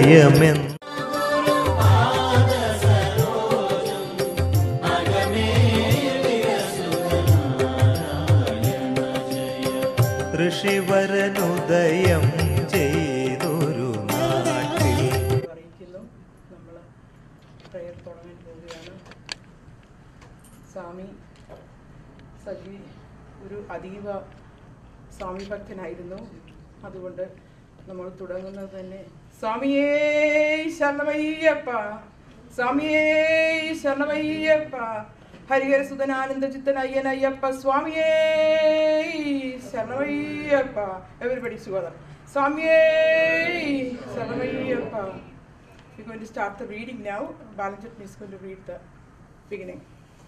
ജയമെന്ന് ഋഷിവരനുദയം ചെയ്തൊരു നാട്ടിൽ അറിയിക്കുന്നു നമ്മൾ പ്രയർ തുടങ്ങാൻ പോവുകയാണ് സ്വാമി സജി ഒരു അതീവ സ്വാമി ഭക്തനായിരുന്നു അതുകൊണ്ട് നമ്മൾ തുടങ്ങുന്നത് തന്നെ സ്വാമിയേ ശരണമയ്യപ്പ സ്വാമിയേ ശരണമയ്യപ്പ ഹരിഹര സുതനാനന്ദ ചിത്തൻ അയ്യനയ്യപ്പ സ്വാമിയേ ശരണമയ്യപ്പ എവരിബഡി സുഗതം സ്വാമിയേ ശരണമയ്യപ്പ We're going to start the reading now. Balanchit is going to read the beginning.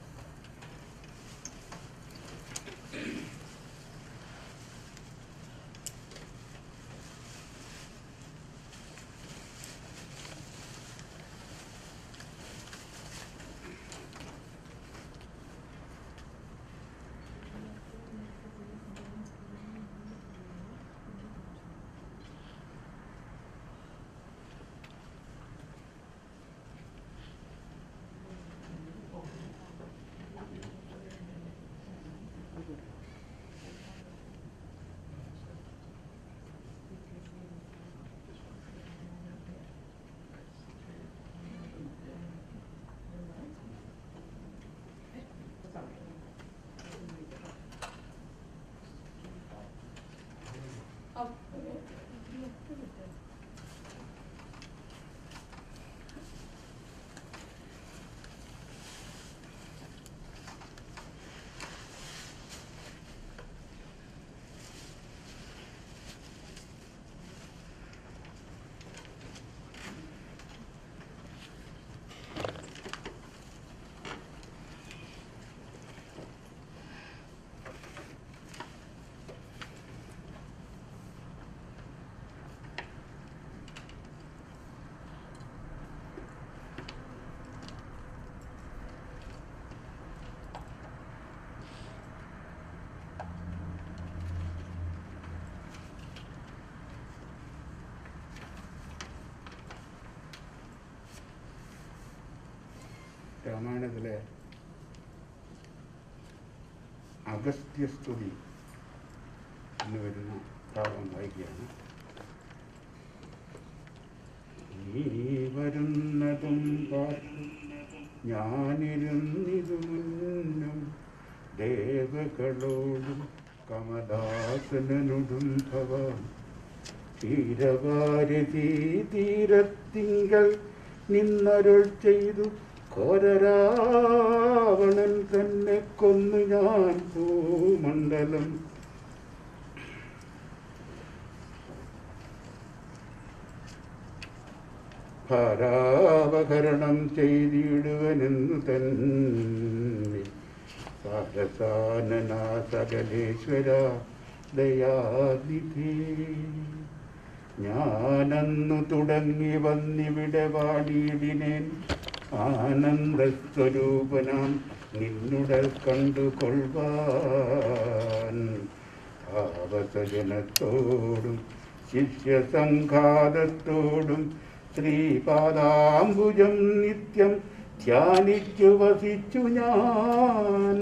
രാമായണത്തിലെ അഗസ്ത്യസ്തുതി എന്ന് വരുന്ന ഭാഗം വായിക്കുകയാണ് നീ വരുന്നതും പാർത്ത് ഞാനിരുന്നിതു മുന്നും ദേവകളോടും കമലാസനനുടും ഭവാൻ തീരവാരതി തീരത്തിങ്കൽ നിന്നരുൾ ചെയ്തു ഘോരരാവണൻ തന്നെ കൊന്നു ഞാൻ ഭൂമണ്ഡലം ഭാരാവഹരണം ചെയ്തിടുവനെന്നു തന്നെ സാരസാനന സകലേശ്വര ദയാനിധി ഞാനന്നു തുടങ്ങി വന്നിവിടെ വാടിയിടിനേൻ ആനന്ദസ്വരൂപനാം നിന്നുടൽ കണ്ടുകൊള്ളുവാൻ ഭാവസജനത്തോടും ശിഷ്യസംഘാതത്തോടും ശ്രീപാദാംബുജം നിത്യം ധ്യാനിച്ചു വസിച്ചു ഞാൻ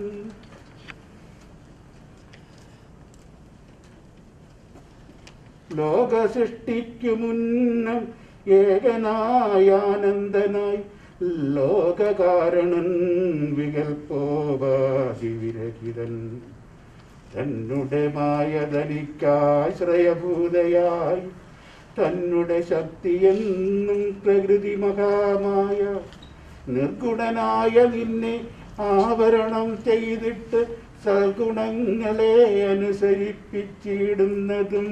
ലോകസൃഷ്ടിക്കു മുന്നം ഏകനായ ആനന്ദനായി ലോകകാരണൻ വികൽപ്പോപാതിവിരഹിതൻ തന്നുടെ മായതനിക്കാശ്രയഭൂതയായി തന്നുടെ ശക്തിയെന്നും പ്രകൃതി മഹാമായ നിർഗുണനായ നിന്നെ ആവരണം ചെയ്തിട്ട് സൽഗുണങ്ങളെ അനുസരിപ്പിച്ചിടുന്നതും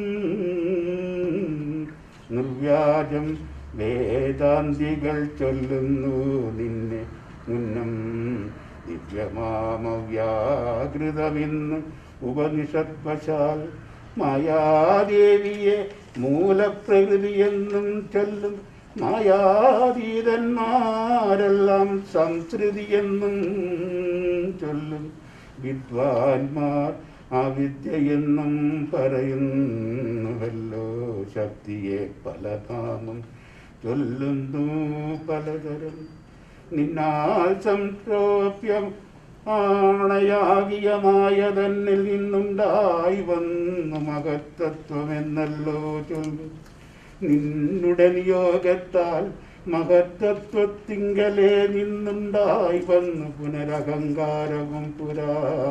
നിർവ്യാജം വേദാന്തികൾ ചൊല്ലുന്നു നിന്നെ മുന്നം ദിവ്യമാമവ്യാകൃതമെന്ന് ഉപനിഷദ്വശാൽ മായാദേവിയെ മൂലപ്രകൃതിയെന്നും ചൊല്ലും മായാതീതന്മാരെല്ലാം സംസ്കൃതിയെന്നും ചൊല്ലും വിദ്വാൻമാർ അവിദ്യയെന്നും പറയുന്നുവല്ലോ ശക്തിയെ പല നാമം ചൊല്ലുന്നു പലതരം നിന്നാൽ സംപ്രോപ്യം ആണയാകിയ മായ തന്നിൽ നിന്നുണ്ടായി വന്നു മഹത്തത്വമെന്നല്ലോ ചൊല്ലു നിന്നുടെ നിയോഗത്താൽ മഹത്തത്വത്തിങ്കലേ നിന്നുണ്ടായി വന്നു പുനരഹങ്കാരവും പുരാ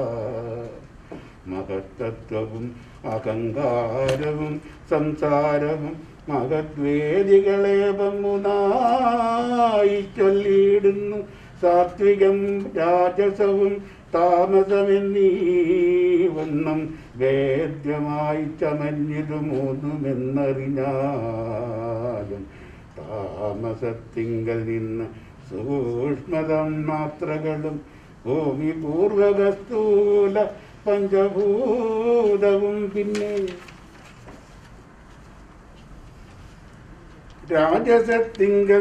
മഹത്തത്വവും അഹങ്കാരവും സംസാരവും മഹദ്വേദികളെ മൂന്നായി ചൊല്ലിയിടുന്നു സാത്വികം രാജസവും താമസമെന്നീ വണ്ണം വേദ്യമായി ചമഞ്ഞിതു മൂന്നുമെന്നറിഞ്ഞാലും താമസത്തിങ്കൽ നിന്ന് സൂക്ഷ്മതം മാത്രകളും ഭൂമി പൂർവകസ്ഥൂല പഞ്ചഭൂതവും പിന്നെ രാജസത്തിങ്കൽ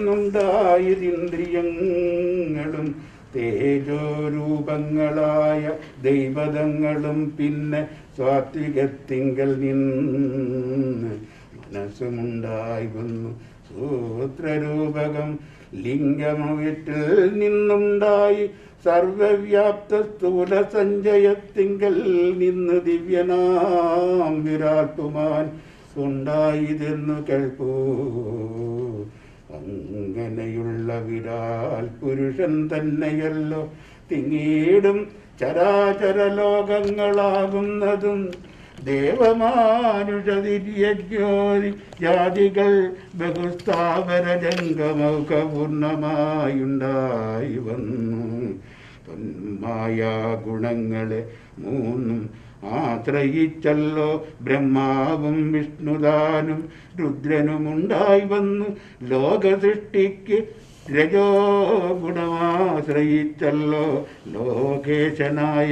നിന്നുണ്ടായതിന്ദ്രിയങ്ങളും തേജോരൂപങ്ങളായ ദൈവതങ്ങളും പിന്നെ സ്വാത്വികത്തിങ്കൽ നിന്ന് മനസ്സുമുണ്ടായി വന്നു സൂത്രരൂപകം ലിംഗമവിറ്റിൽ നിന്നുണ്ടായി സർവവ്യാപ്ത സ്ഥൂല സഞ്ചയത്തിങ്കൽ നിന്ന് ദിവ്യനാം വിരാട്ടുമാൻ ഉണ്ടായതെന്നു കേൾപ്പൂ അങ്ങനെയുള്ള വിരാൽ പുരുഷൻ തന്നെയല്ലോ തിങ്ങീടും ചരാചര ലോകങ്ങളാകുന്നതും ദേവമാനുഷതിര്യജ്ഞോതി ജാതികൾ ബഹുസ്ഥാവര ജംഗമൗക പൂർണ്ണമായുണ്ടായി വന്നു തന്മായ ഗുണങ്ങളെ മൂന്നും ആശ്രയിച്ചല്ലോ ബ്രഹ്മാവും വിഷ്ണുദാനും രുദ്രനുമുണ്ടായി വന്നു ലോകസൃഷ്ടിക്ക് രജോ ഗുണമാശ്രയിച്ചല്ലോ ലോകേശനായ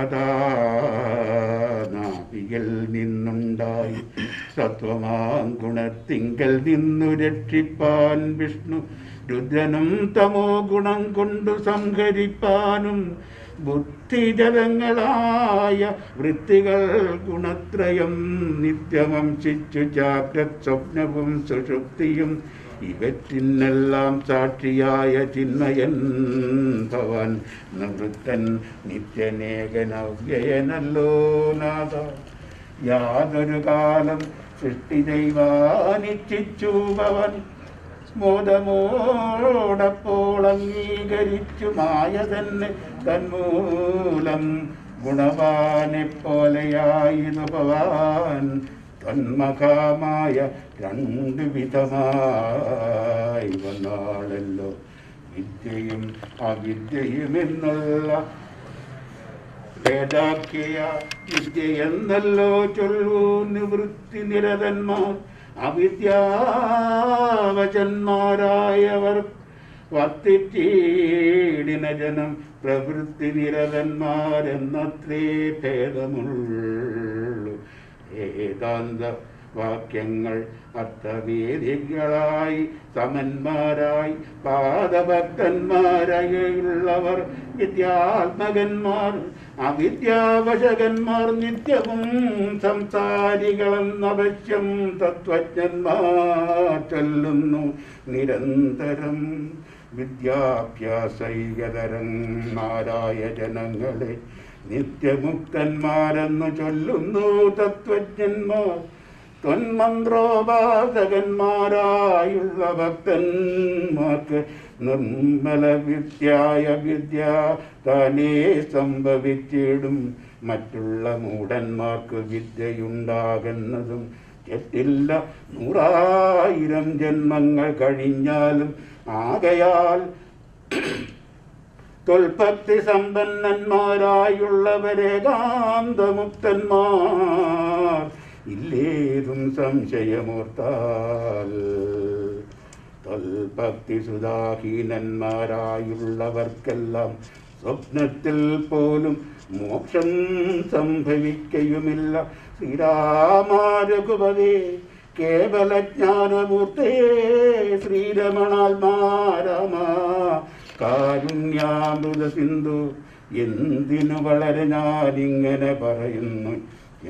നാവികൽ നിന്നുണ്ടായി സത്വമാം ഗുണത്തിങ്കൽ നിന്നു രക്ഷിപ്പാൻ വിഷ്ണു രുദ്രനും തമോ ഗുണം കൊണ്ടു സംഹരിപ്പാനും ബുദ്ധിജലങ്ങളായ വൃത്തികൾ ഗുണത്രയം നിത്യമംശിച്ചു ജാഗ്രത് സ്വപ്നവും സുഷുപ്തിയും ഇവറ്റിനെല്ലാം സാക്ഷിയായ ചിന്മയൻ ഭവൻ നിവൃത്തൻ നിത്യനേകനവ്യയനല്ലോ നാഥ യാതൊരു കാലം സൃഷ്ടി ചെയ്വാനിച്ഛിച്ചു ഭവൻ മോദമോടപ്പോൾ അംഗീകരിച്ചു മായ തന്നെ തന്മൂലം ഗുണവാനെ പോലെയായിരുന്നു ഭവാൻ തന്മഖമായ രണ്ടു വിധമായി വന്നാളല്ലോ വിദ്യയും അവിദ്യയും എന്നുള്ള വേദാക്കിയ വിദ്യ എന്നല്ലോ ചൊല്ലൂ നിവൃത്തി നിരതന്മാർ അവിദ്യാവചന്മാരായവർ വർത്തിച്ചീടിന ജനം പ്രവൃത്തി നിരതന്മാരെന്നത്രേ ഭേദമുള്ളു ഏകാന്ത വാക്യങ്ങൾ അർത്ഥവേദികളായി സമന്മാരായി പാദഭക്തന്മാരായുള്ളവർ വിദ്യാത്മകന്മാർ അവിദ്യാവശകന്മാർ നിത്യവും സംസാരികളെന്നവശ്യം തത്വജ്ഞന്മാർ ചൊല്ലുന്നു നിരന്തരം വിദ്യാഭ്യാസൈകതരന്മാരായ ജനങ്ങളെ നിത്യമുക്തന്മാരെന്ന് ചൊല്ലുന്നു തത്വജ്ഞന്മാർ ത്വന്മന്ത്രോപാസകന്മാരായുള്ള ഭക്തന്മാർക്ക് നിർമ്മല വിദ്യായ വിദ്യ താനേ സംഭവിച്ചിടും മറ്റുള്ള മൂഢന്മാർക്ക് വിദ്യയുണ്ടാകുന്നതും തെറ്റില്ല നൂറായിരം ജന്മങ്ങൾ കഴിഞ്ഞാലും ആകയാൽ തൊൽഭക്തി സമ്പന്നന്മാരായുള്ളവരെ കാന്തമുക്തന്മാർ ഇല്ലേതും സംശയമോർത്താൽ തൊൽഭക്തി സുധാഹീനന്മാരായുള്ളവർക്കെല്ലാം സ്വപ്നത്തിൽ പോലും മോക്ഷം സംഭവിക്കയുമില്ല ശ്രീരാമാരഘുപതേ കേവല ജ്ഞാനമൂർത്തേ ശ്രീരമണാത്മാരാമാ കാരുണ്യാമൃത സിന്ധു എന്തിനു വളരെ ഞാനിങ്ങനെ പറയുന്നു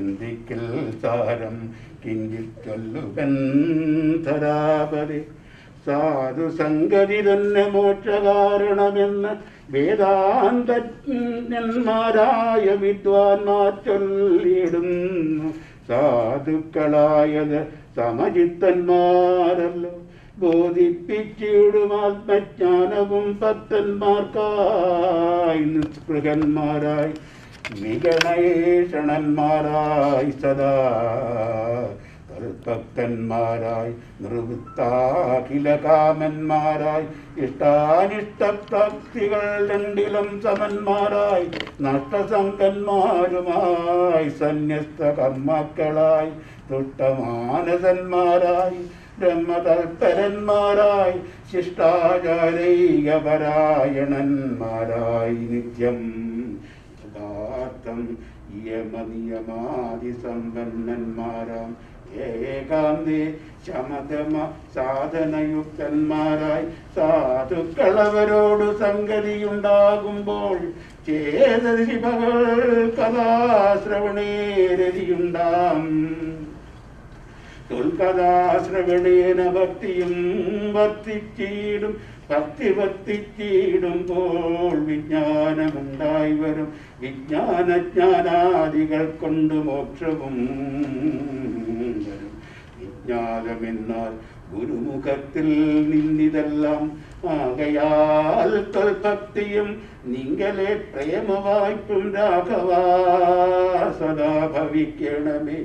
ചിന്തിക്കൽ സാരം കിഞ്ചിൽ ചൊല്ലുകൻ ധരാപതി സാധു സംഗതി തന്നെ മോക്ഷകാരണമെന്ന് വേദാന്തജ്ഞന്മാരായ വിദ്വാൻമാർ ചൊല്ലിയിടുന്നു സാധുക്കളായത് സമചിത്തന്മാരല്ലോ ബോധിപ്പിച്ചിടും ആത്മജ്ഞാനവും ഭക്തന്മാർക്കായി നിസ്പൃഹന്മാരായി നിഗണേഷണന്മാരായി സദാ ഭക്തന്മാരായി നിർവൃത്താഖില കാമന്മാരായി ഇഷ്ടാനിഷ്ടപ്രാപ്തികൾ രണ്ടിലും സമന്മാരായി നഷ്ടസംഗന്മാരുമായി സന്യസ്ത കർമ്മക്കളായി ദുഷ്ടമാനസന്മാരായി ബ്രഹ്മതൽപരന്മാരായി ശിഷ്ടാചാരൈകപരായണന്മാരായി നിത്യം യഥാർത്ഥം യമനിയമാതി സമ്പന്നന്മാരാം ഏകാന്തി ശമതമ സാധനയുക്തന്മാരായി സാധുക്കളവരോട് സംഗതിയുണ്ടാകുമ്പോൾ ചേതശിവകൾ കഥാശ്രവണേരതിയുണ്ടാം തുൽകഥാശ്രവണേന ഭക്തിയും വർത്തിച്ചിടും ഭക്തി വർത്തിച്ചിടുമ്പോൾ വിജ്ഞാനമുണ്ടായി വരും വിജ്ഞാനജ്ഞാനാദികൾ കൊണ്ട് മോക്ഷവും വരും വിജ്ഞാനമെന്നാൽ ഗുരുമുഖത്തിൽ നിന്നിതെല്ലാം ആകയാൽ തൊൽഭക്തിയും നിങ്ങളെ പ്രേമവായ്പും രാഘവാ സദാ ഭവിക്കണമേ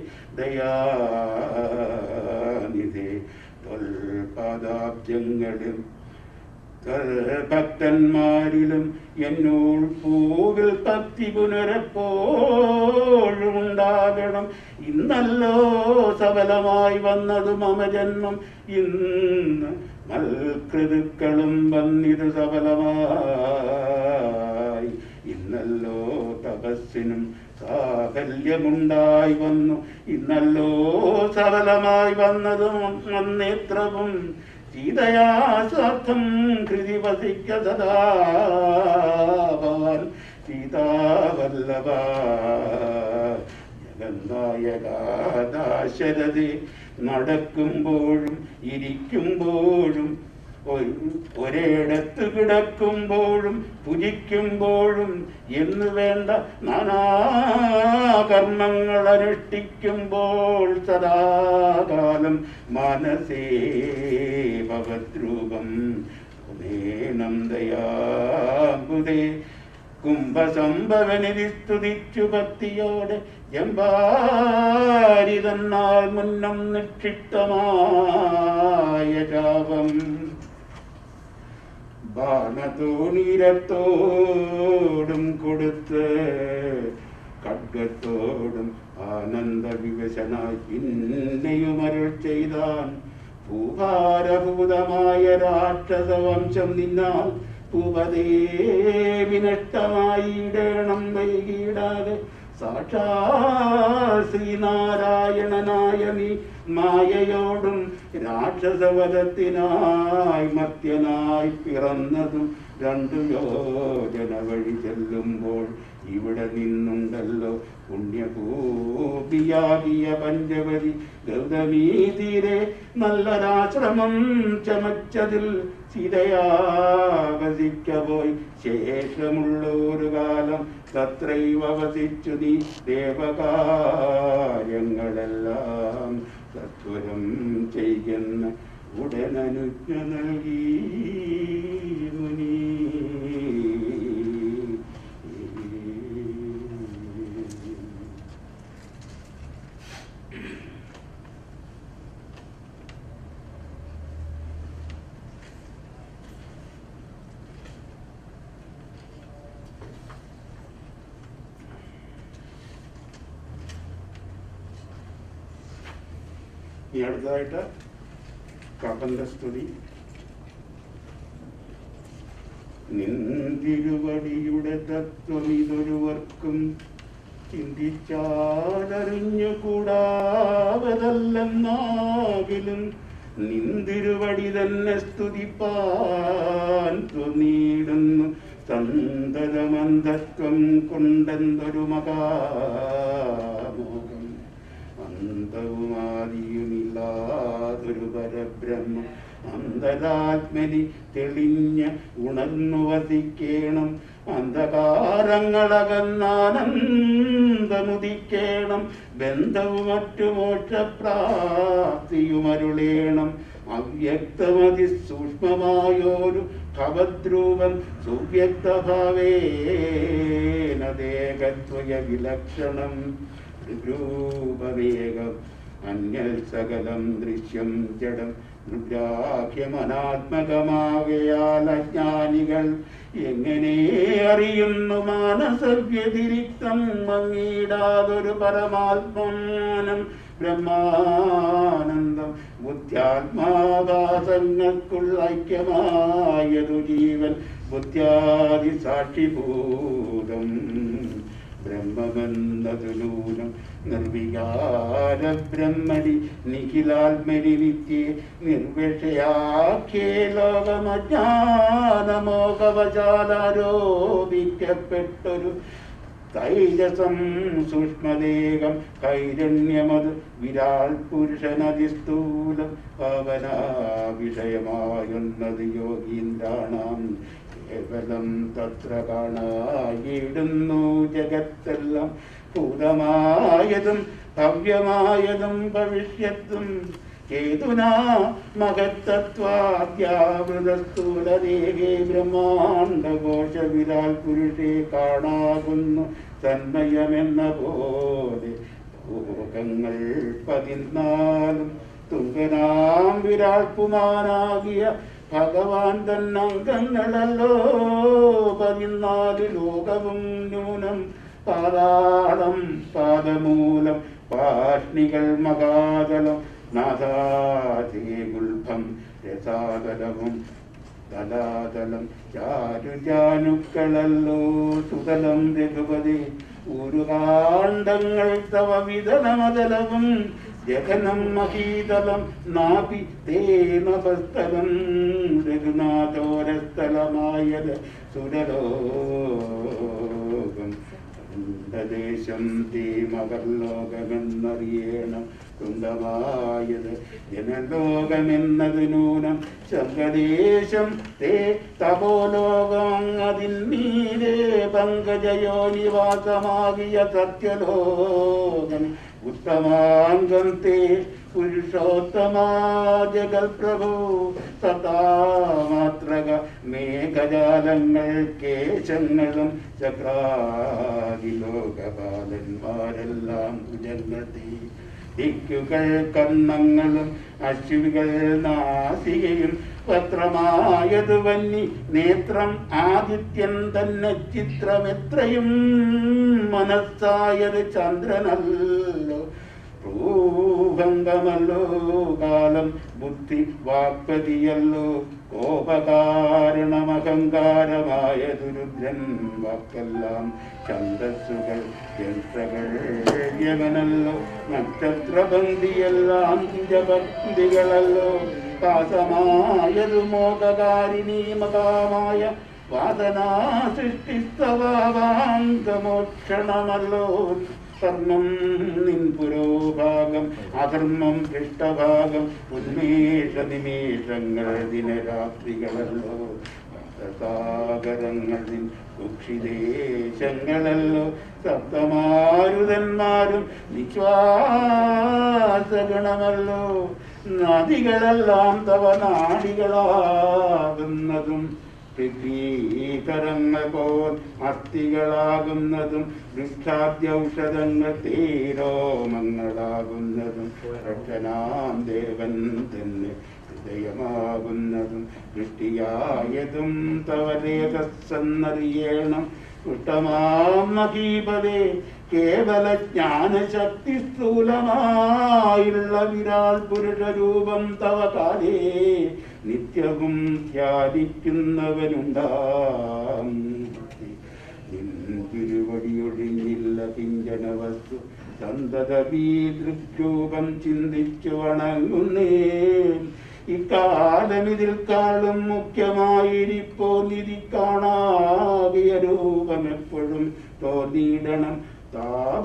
ദയാനിധേ തൊൽപാദാബ്ജങ്ങളും ഭക്തന്മാരിലും എന്നോൾ പൂവിൽ ഭക്തി പുനരപ്പോഴും ഉണ്ടാകണം ഇന്നല്ലോ സഫലമായി വന്നത് മമ ജന്മം ഇന്ന് മൽകൃതുക്കളും വന്നിത് സഫലമായി ഇന്നല്ലോ തപസ്സിനും സാഫല്യമുണ്ടായി വന്നു ഇന്നല്ലോ സഫലമായി വന്നതും വന്നേത്രവും സീതയാ സ്വാർത്ഥം കൃതി വസിക്ക സദാ ഭവാൻ സീതാവല്ലഭ ജഗന്നായകാദാശരഥി നടക്കുമ്പോഴും ഇരിക്കുമ്പോഴും ഒരു- ഒരിടത്ത് കിടക്കുമ്പോഴും പുജിക്കുമ്പോഴും എന്ന് വേണ്ട നാനാകർമ്മങ്ങൾ അനുഷ്ഠിക്കുമ്പോൾ സദാകാലം മനസേ ഭവദ്രൂപം സുമേനം ദയാബുദേ കുംഭസംഭവനിധി സ്തുതിച്ചു ഭക്തിയോടെ എമ്പാരിതന്നാൽ മുന്നം നിക്ഷിപ്തമായ ജാപം ബാണതോണീരത്തോടും കൊടുത്ത് ഖഡ്ഗത്തോടും ആനന്ദ വിവശനായി പിന്നെയും അരുൾ ചെയ്താൻ ഭൂഭാരഭൂതമായ രാക്ഷസവംശം നിന്നാൽ ഭൂപതേ വിനഷ്ടമായിടേണം വൈകിടാതെ സാക്ഷാൽ ശ്രീനാരായണനായ നീ മായയോടും രാക്ഷസവധത്തിനായി മത്യനായി പിറന്നതും രണ്ടു യോജന വഴി ചെല്ലുമ്പോൾ ഇവിടെ നിന്നുണ്ടല്ലോ പുണ്യഭൂപിയാകിയ പഞ്ചവതി ഗൗതമീ തീരെ നല്ലൊരാശ്രമം ചമച്ചതിൽ സീതയാവസിക്ക പോയി ശേഷമുള്ളൊരു കാലം തത്രൈവ വസിച്ചു നീ ദേവകാര്യങ്ങളെല്ലാം സത്വരം ചെയ്യുന്ന ഉടനനുജ്ഞ നൽകി മുനി ഇനി അടുത്തതായിട്ട് കപന്റെ സ്തുതി നിന്തിരുവടിയുടെ തത്വം ഇതൊരുവർക്കും ചിന്തിച്ചാലറിഞ്ഞുകൂടാവതല്ലെന്നാകിലും നിന്തിരുവടി തന്നെ സ്തുതിപ്പാൻ തോന്നിയിടുന്നു സന്തതമന്ധത്വം കൊണ്ടെന്തൊരു മകാമോഹം അന്തവുമാദിയുമില്ലാതൊരു പരബ്രഹ്മം അന്തരാത്മനി തെളിഞ്ഞ് ഉണർന്നു വസിക്കേണം അന്ധകാരങ്ങളകന്നാനന്ദമുദിക്കേണം ബന്ധവും മറ്റു മോക്ഷപ്രാപ്തിയുമരുളേണം അവ്യക്തമതി സൂക്ഷ്മമായോരു ഭവദ്രൂപം സുവ്യക്തഭാവേന ദേഹത്വയ വിലക്ഷണം രൂപവേഗം അന്യൽ സകലം ദൃശ്യം ജഡം രുദ്രാഖ്യമനാത്മകമാകയാൽ അജ്ഞാനികൾ എങ്ങനെ അറിയുന്നു മാനസവ്യതിരിക്തം മങ്ങിടാതൊരു പരമാത്മാനം ബ്രഹ്മാനന്ദം ബുദ്ധ്യാത്മാഭാസങ്ങൾക്കുള്ള ഐക്യമായതു ജീവൻ ബുദ്ധ്യാദി സാക്ഷിഭൂതം ബ്രഹ്മമെന്നതു നൂനം നിർവികാര ബ്രഹ്മണി നിഖിലാത്മനി നിത്യേ നിർവിഷയാഖ്യേ ലോകമജ്ഞാനമോകവചാലാരോപിക്കപ്പെട്ടൊരു തൈജസം സൂക്ഷ്മദേഹം കൈരണ്യമത് വിരാൾ പുരുഷനതിസ്ഥൂലം പവന വിഷയമായുന്നത് യോഗീന്ദ്രാണാം കേവലം തത്ര കാണായിടുന്നു ജഗത്തെല്ലാം ഭൂതമായതും ഭവ്യമായതും ഭവിഷ്യത്തും ഹേതുനാ മഹത്തത്വാദ്യാവൃതസ്ഥൂലദേഹേ ബ്രഹ്മാണ്ഡകോശ വിരാൽ പുരുഷേ കാണാകുന്നു തന്മയമെന്ന പോലെ ഭോഗങ്ങൾ പതിനാലും തുങ്കനാം വിരാൾ പുമാനാകിയ ഭഗവാൻ തന്നംഗങ്ങളല്ലോ പതിനാല് ലോകവും നൂനം പാതാളം പാദമൂലം പാഷ്ണികൾ മകാതലം നാഥാതേ ഗുൽഭം രസാതലവും തലാതലം ചാരുജാനുക്കളല്ലോ സുതലം രഘുപതി ഉരുകാണ്ഡങ്ങൾ തവ വിതനമതലവും ജഗനം മഹീതലം നാപി തേനപസ്ഥലം രഘുനാഥോരസ്ഥലമായത് സുരലോകം ദേശം തീമകർലോകമെന്നറിയണം തുങ്കമായത് ജനലോകമെന്നത് നൂനം ശങ്കദേശം തേ തപോലോകം അതിന്മീരെ പങ്കജയോ നിവാസമാകിയ സത്യലോകം ഉത്തമാംഗം തേ പുരുഷോത്തമാ ജഗൽ പ്രഭു സതാമാത്രക മേഘജാലങ്ങൾ കേശങ്ങളും ചക്രാതി ലോകപാലന്മാരെല്ലാം ഭുജങ്ങതി ദിക്കുകൾ കന്നങ്ങളും അശ്വികൾ നാസികയും പത്രമായത് വന്നി നേത്രം ആദിത്യൻ തന്നെ ചിത്രമെത്രയും മനസ്സായത് ചന്ദ്രനല്ലോ ഭൂഭംഗമല്ലോ കാലം ബുദ്ധി വാക്പതിയല്ലോ കോപകാരണമഹങ്കാരമായ ദുരുദ്രൻ വാക്കെല്ലാം ഛന്ദസ്സുകൾ യന്ത്രകൾ യമനല്ലോ നക്ഷത്രബന്ധിയെല്ലാം ജപന്തികളല്ലോ കാസമായതു മോകകാരിണീമകാമായ വാസനാ സൃഷ്ടിസ്തവാന്തമോക്ഷണമല്ലോ കർമ്മം നിൻ പുരോഭാഗം അധർമ്മം പൃഷ്ഠഭാഗം ഉന്മേഷ നിമേഷങ്ങൾ ദിനരാത്രികളല്ലോ സാഗരങ്ങൾ നിൻ കുക്ഷിദേശങ്ങളല്ലോ സപ്തമാരുതന്മാരും നിശ്വാസഗണമല്ലോ നദികളെല്ലാം തവ നാടികളാകുന്നതും പൃഥ്വീകരങ്ങൾ പോൽ അസ്ഥികളാകുന്നതും വൃക്ഷാദ്യൗഷധങ്ങൾ തീരോമങ്ങളാകുന്നതും രക്ഷനാം ദേവൻ തന്നെ ഹൃദയമാകുന്നതും വൃഷ്ടിയായതും തവരേതസ്സെന്നറിയണം കുട്ടമാം മഹീപതേ കേവല ജ്ഞാനശക്തി സ്ഥൂലമായുള്ള വിരാൾ പുരുഷരൂപം തവ കാലേ നിത്യവും ധ്യാനിക്കുന്നവനുണ്ടാം നിൻ തിരുവടിയൊഴിഞ്ഞില്ല കിഞ്ചന വസ്തു സന്തതമീദൃക്രൂപം ചിന്തിച്ചു വണങ്ങുന്നേ ഇക്കാലമിതിൽ കാളും മുഖ്യമായിരിപ്പോ നിധി കാണാകിയ രൂപം എപ്പോഴും തോന്നിയിടണം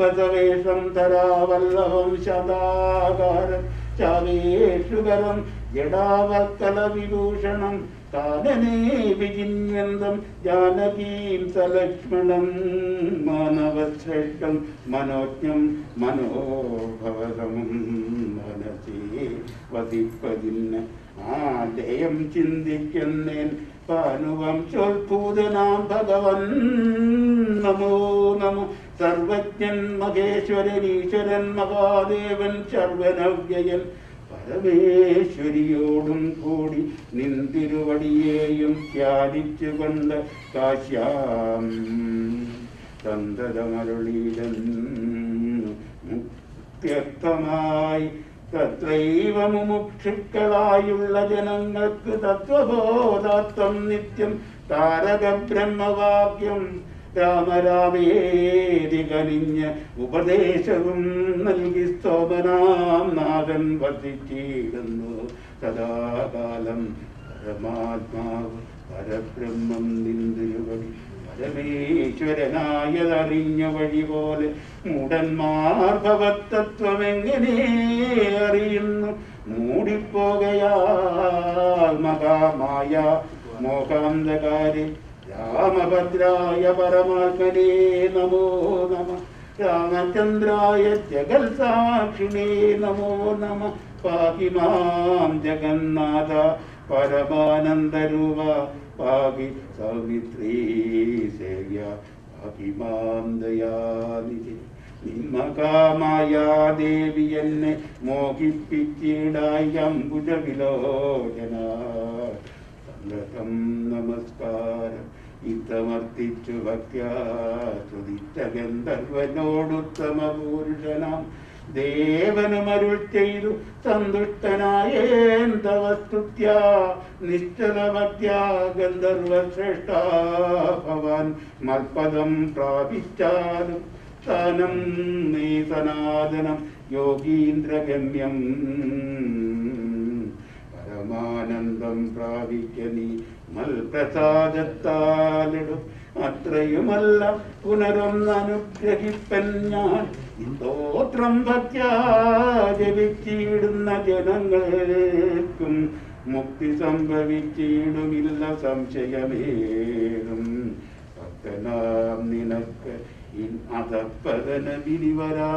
താപസവേഷം തരാവല്ലഭം ശതാകാരം ചാവേഷുകരം ജഡാവൽക്കല വിഭൂഷണം കാനനേ വിജിന്വന്തം ജാനകീം സലക്ഷ്മണം മാനവശ്രേഷ്ഠം മനോജ്ഞം മനോഭവതമം മനസേ വസിപ്പതിന് ആലയം ചിന്തിക്കുന്നേൻ പാനുവംശോത്ഭൂതനാം ഭഗവൻ നമോ നമ സർവജ്ഞൻ മഹേശ്വരൻ ഈശ്വരൻ മഹാദേവൻ സർവനവ്യയൻ പരമേശ്വരിയോടും കൂടി നിന്തിരുവടിയെയും ധ്യാനിച്ചുകൊണ്ട് കാശ്യാം സന്തതമരുളീടൻ മുക്ത്യക്തമായി തത്രൈവ മുമുക്ഷുക്കളായുള്ള ജനങ്ങൾക്ക് തത്വബോധാത്വം നിത്യം താരക ബ്രഹ്മവാക്യം രാമരാമേതി കനിഞ്ഞ് ഉപദേശവും നൽകി സ്തോമനാം നാഥൻ വർദ്ധിച്ചിടുന്നു സദാകാലം പരമാത്മാവ് പരബ്രഹ്മം നിന്തിരുവടി പരമേശ്വരനായതറിഞ്ഞ വഴി പോലെ മൂടന്മാർ ഭവത്തത്വം എങ്ങനെ അറിയുന്നു മൂടിപ്പോകയാൽ മഹാമായ മോഹാന്ധകാരി രാമഭദ്രായ പരമാത്മനേ നമോ നമ രാമചന്ദ്രായ ജഗൽ സാക്ഷിണേ നമോ നമ പാഹി മാം ജഗന്നാഥ പരമാനന്ദരൂപ പാഹി സൗമിത്രീ സേവ്യ പാഹി മാം ദയാനിധി നിന്മകാമായ ദേവി എന്നെ മോഹിപ്പിച്ചിടായി അംബുജ വിലോചന സന്തതം നമസ്കാരം ഇത്തമർത്തിച്ചു ഭക്യാ സ്തുതിച്ച ഗന്ധർവനോടുത്തമ പുരുഷനാം ദേവനുമരുൾ ചെയ്തു സന്തുഷ്ടനായേന്തവസ്തുത്യ നിശ്ചലമത്യ ഗന്ധർവശ്രേഷ്ഠ ഭവാൻ മൽപദം പ്രാപിച്ചാലും സ്ഥാനം നീ സനാതനം യോഗീന്ദ്രഗമ്യം പരമാനന്ദം പ്രാപിക്ക നീ മൽപ്രസാദത്താലിടും അത്രയുമല്ല പുനരൊന്നനുഗ്രഹിപ്പൻ ഞാൻ സ്തോത്രം ഭക്യാ ജപിച്ചിടുന്ന ജനങ്ങൾക്കും മുക്തി സംഭവിച്ചിടുമില്ല സംശയമേറും ഭക്തനാം നിനക്ക് ഇൻ അധപ്പതന വിരിവരാ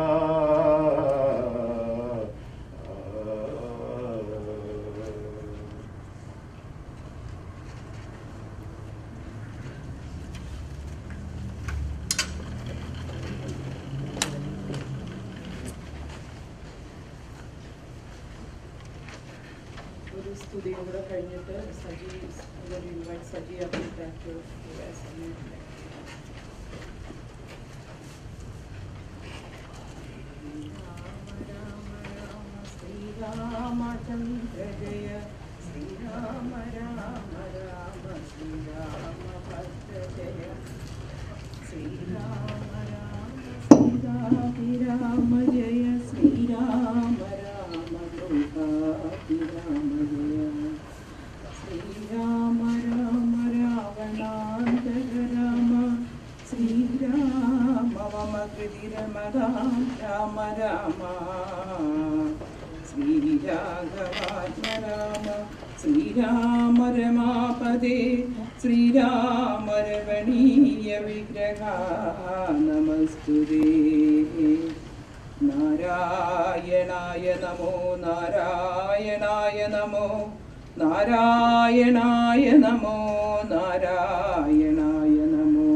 ഒരു സ്തുതിയും കൂടെ കഴിഞ്ഞിട്ട് Saji invite Saji Abi back to Sriramachandra ജയ ശ്രീരാമ രാമ രാമ ശ്രീരാമ ഭദ്ര ജയ ശ്രീരാമ രാമ സീതാഭിരാമ ജയ ശ്രീരാമ രാമ ലോകാഭിരാമ ജയ ശ്രീരാമ രാമ രാവണാന്തക രാമ ശ്രീരാമ മമ കൃതിരമതാം രാമ രാമ ശ്രീരാഘവാത്മ രാമ ശ്രീരാമ രമാപദേ ശ്രീരാമ രമണീയ വിഗ്രഹ നമസ്തുതേ നാരായണായ നമോ നാരായണായ നമോ നാരായണായ നമോ നാരായണായ നമോ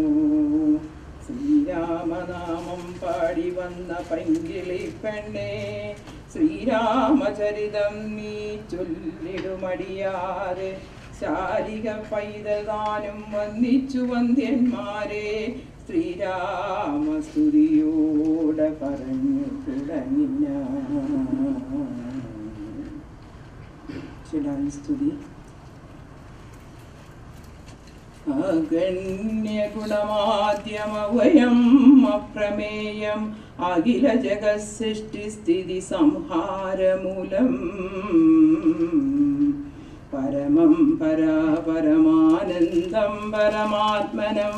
ശ്രീരാമനാമം പാടി വന്ന പൈങ്കിളി പെണ്ണേ ശ്രീരാമചരിതം നീ ചൊല്ലിടുമടിയാതെ ശാരിക പൈതൽ താനും വന്നിച്ചു വന്ധ്യന്മാരെ ശ്രീരാമസ്തുതിയോടെ പറഞ്ഞു തുടങ്ങിന സ്തുതി അഗണ്യഗുണമാദ്യമവയം അപ്രമേയം അഖില ജഗസൃഷ്ടിസ്ഥിതി സംഹാരമൂലം പരമം പരാപരമാനന്ദം പരമാത്മനം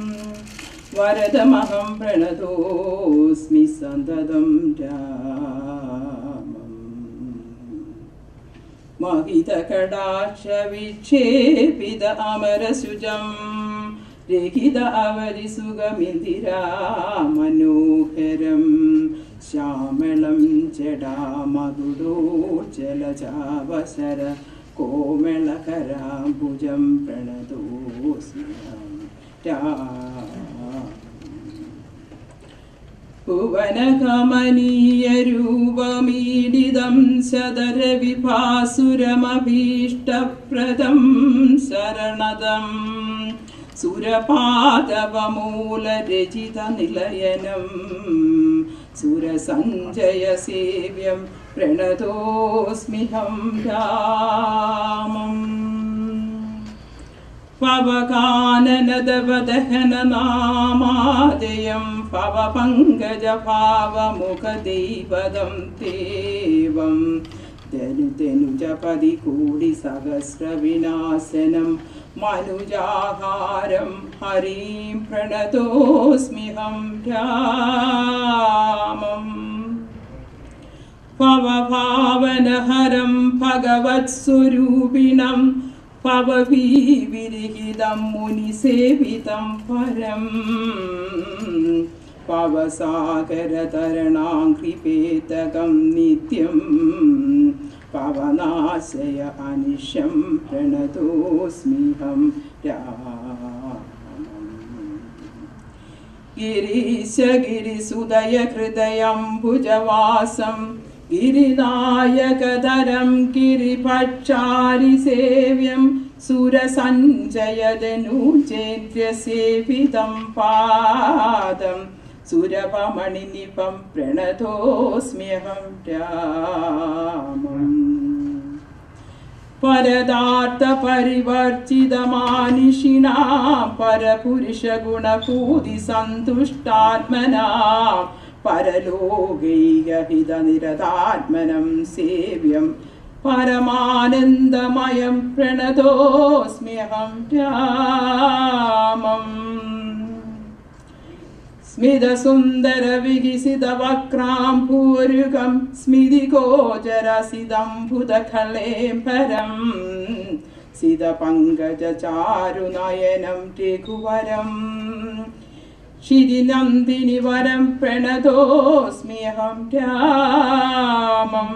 വരദമഹം പ്രണതോസ്മി സന്തതം രാമം महितकटाक्षविक्षेपित अमरसुजं രഹിത അവരി സുഖമിന്ദിരാ മനോഹരം ശ്യാമളം ജടാമകുടോജ്ജലജാവസര കോമളകരാംബുജം പ്രണതോസ്മ്യം ഭുവനകമനീയരൂപമീഡിതം സദരവിഭാസുരമഭീഷ്ടപ്രദം ശരണദം സുരപാദവമൂലരചിതനിലയനം സുരസഞ്ജയസേവ്യം പ്രണതോസ്മിഹം രാമം പവകാനനദവദഹനനാമാദയം പവപങ്കജഭാവമുഖദൈവതം ദേവം ധനുജപതി കൂടി സഹസ്രവിനാശനം മനുജാഹാരം ഹരിം പ്രണതോസ്മിഹം രാമം പവഭാവനഹരം ഭഗവത്സ്വരൂപിണം പവവിരഹിതം മുനിസേവിതം പരം പവസാഗരതരണാഘ്രിപേതകം നിത്യം പവനാശയ അനിശം പ്രണതോസ്മിഹം രാമം ഗിരീശഗിരിസുദയ ഹൃദയം ഭുജവാസം ഗിരിനായകധരം ഗിരിഭക്ഷാരിസേവ്യം സുരസഞ്ജയതനൂചേന്ദ്രസേവിതം പാദം സുരപമണിനിപം പ്രണതോസ്മ്യഹം രാമം പരദാർത്ഥ പരിവർജിതമാനിഷിണാ പരപുരുഷഗുണപൂതി സന്തുഷ്ടാത്മനാ പരലോകൈകഹിതനിരതാത്മനം സേവ്യം പരമാനന്ദമയം പ്രണതോസ്മ്യഹം രാമം സ്മിതസുന്ദര വികിസിത വക്രാംഭൂരുകം സ്മിതിഗോചരസിദംഭുതഖലേംബരം സിത പങ്കജ ചാരുനയനം രഘുവരം ശിരിനന്ദിനി വരം പ്രണതോസ്മ്യഹം രാമം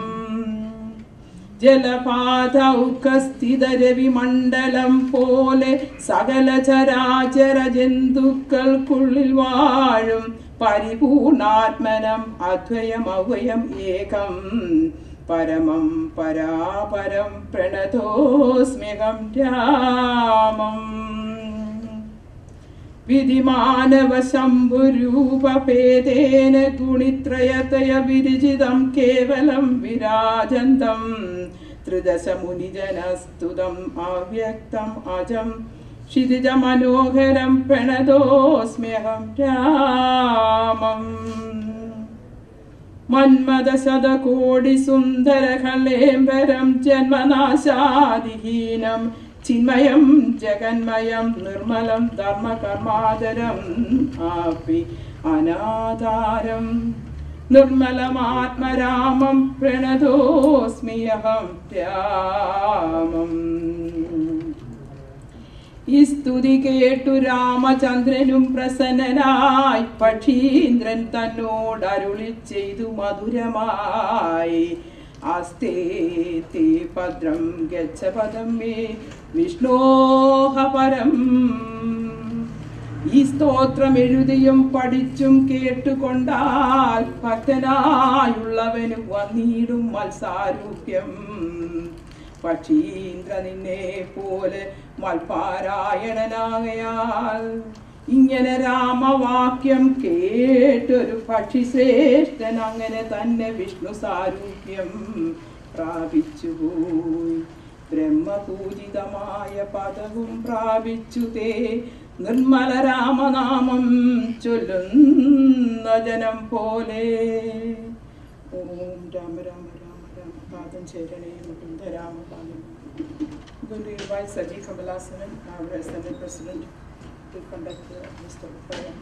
ജലപാതൗക്കസ്ഥിതരവിമണ്ഡലം പോലെ സകല ചരാചര ജന്തുക്കൾക്കുള്ളിൽ വാഴും പരിപൂർണാത്മനം അദ്വയം അവയം ഏകം പരമം പരാപരം പ്രണതോസ്മ്യഹം രാമം വിധിമാനവ ശംഭുരൂപഭേദേന ഗുണിത്രയതയ വിരചിതം കേവലം വിരാജന്തം ത്രിദശ മുനിജനസ്തുതം അവ്യക്തം അജം ക്ഷിതിജ മനോഹരം പ്രണതോസ്മ്യഹം രാമം മന്മദ ശതകോടി സുന്ദര കലേംബരം ജന്മനാശാദിഹീനം ചിന്മയം ജഗന്മയം നിർമ്മലം ധർമ്മകർമാതരം ആപി അനാധാരം നിർമ്മലമാത്മരാമം പ്രണതോസ്മിയഹം രാമം ഈ സ്തുതി കേട്ടു രാമചന്ദ്രനും പ്രസന്നനായി പക്ഷീന്ദ്രൻ തന്നോട് അരുളി ചെയ്തു മധുരമായി ആസ്തേ തേ ഭദ്രം ഗച്ഛ പദം മേ വിഷ്ണോഹ പരം ഈ സ്തോത്രം എഴുതിയും പഠിച്ചും കേട്ടുകൊണ്ടാൽ ഭക്തനായുള്ളവന് വന്നിടും മത്സാരൂപ്യം പക്ഷീന്ദ്ര നിന്നെ പോലെ മൽപാരായണനാകയാൽ ഇങ്ങനെ രാമവാക്യം കേട്ടൊരു പക്ഷി ശ്രേഷ്ഠൻ അങ്ങനെ തന്നെ വിഷ്ണു സാരൂപ്യം പ്രാപിച്ചുപോയി ബ്രഹ്മപൂജിതമായ പദവും പ്രാപിച്ചു തേ നിർമ്മല രാമനാമം ചൊല്ലുന്ന ജനം പോലെ ഓം രാമ രാമ രാമ രാമ പാദം ചേരണേ മുകുന്ദ രാമ പാദം going to invite Saji Kamalasanan, our Senate President, to conduct the Mr. Forum.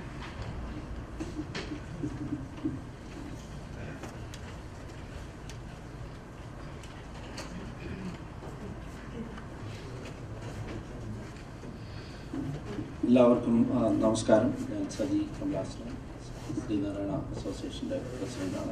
എല്ലാവർക്കും ആ, നമസ്കാരം ഞാൻ സജി കമലാസൻ ശ്രീനാരായണ അസോസിയേഷൻ്റെ പ്രസിഡൻ്റാണ്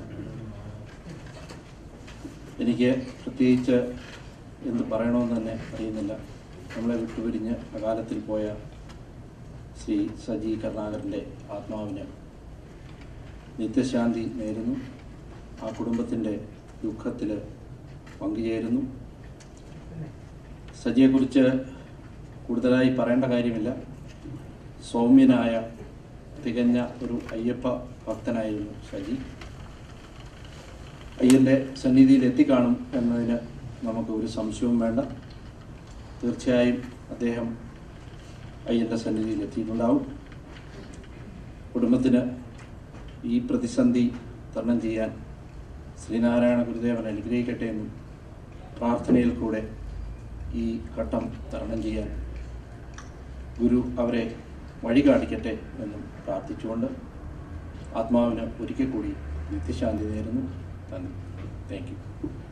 എനിക്ക് പ്രത്യേകിച്ച് എന്ത് പറയണമെന്ന് തന്നെ അറിയുന്നില്ല നമ്മളെ വിട്ടുപിരിഞ്ഞ് അകാലത്തിൽ പോയ ശ്രീ സജി കരുണാകരൻ്റെ ആത്മാവിന് നിത്യശാന്തി നേരുന്നു ആ കുടുംബത്തിൻ്റെ ദുഃഖത്തിൽ പങ്കുചേരുന്നു സജിയെക്കുറിച്ച് കൂടുതലായി പറയേണ്ട കാര്യമില്ല സൗമ്യനായ തികഞ്ഞ ഒരു അയ്യപ്പ ഭക്തനായിരുന്നു സജി അയ്യൻ്റെ സന്നിധിയിൽ എത്തിക്കാണും എന്നതിന് നമുക്ക് ഒരു സംശയവും വേണ്ട തീർച്ചയായും അദ്ദേഹം അയ്യൻ്റെ സന്നിധിയിൽ എത്തിയിട്ടുണ്ടാവും കുടുംബത്തിന് ഈ പ്രതിസന്ധി തരണം ചെയ്യാൻ ശ്രീനാരായണ ഗുരുദേവൻ അനുഗ്രഹിക്കട്ടെ എന്നും പ്രാർത്ഥനയിൽ കൂടെ ഈ ഘട്ടം തരണം ചെയ്യാൻ ഗുരു അവരെ വഴി കാണിക്കട്ടെ എന്നും പ്രാർത്ഥിച്ചുകൊണ്ട് ആത്മാവിന് ഒരിക്കൽ കൂടി നിത്യശാന്തി നേരുന്നു നന്ദി താങ്ക് യു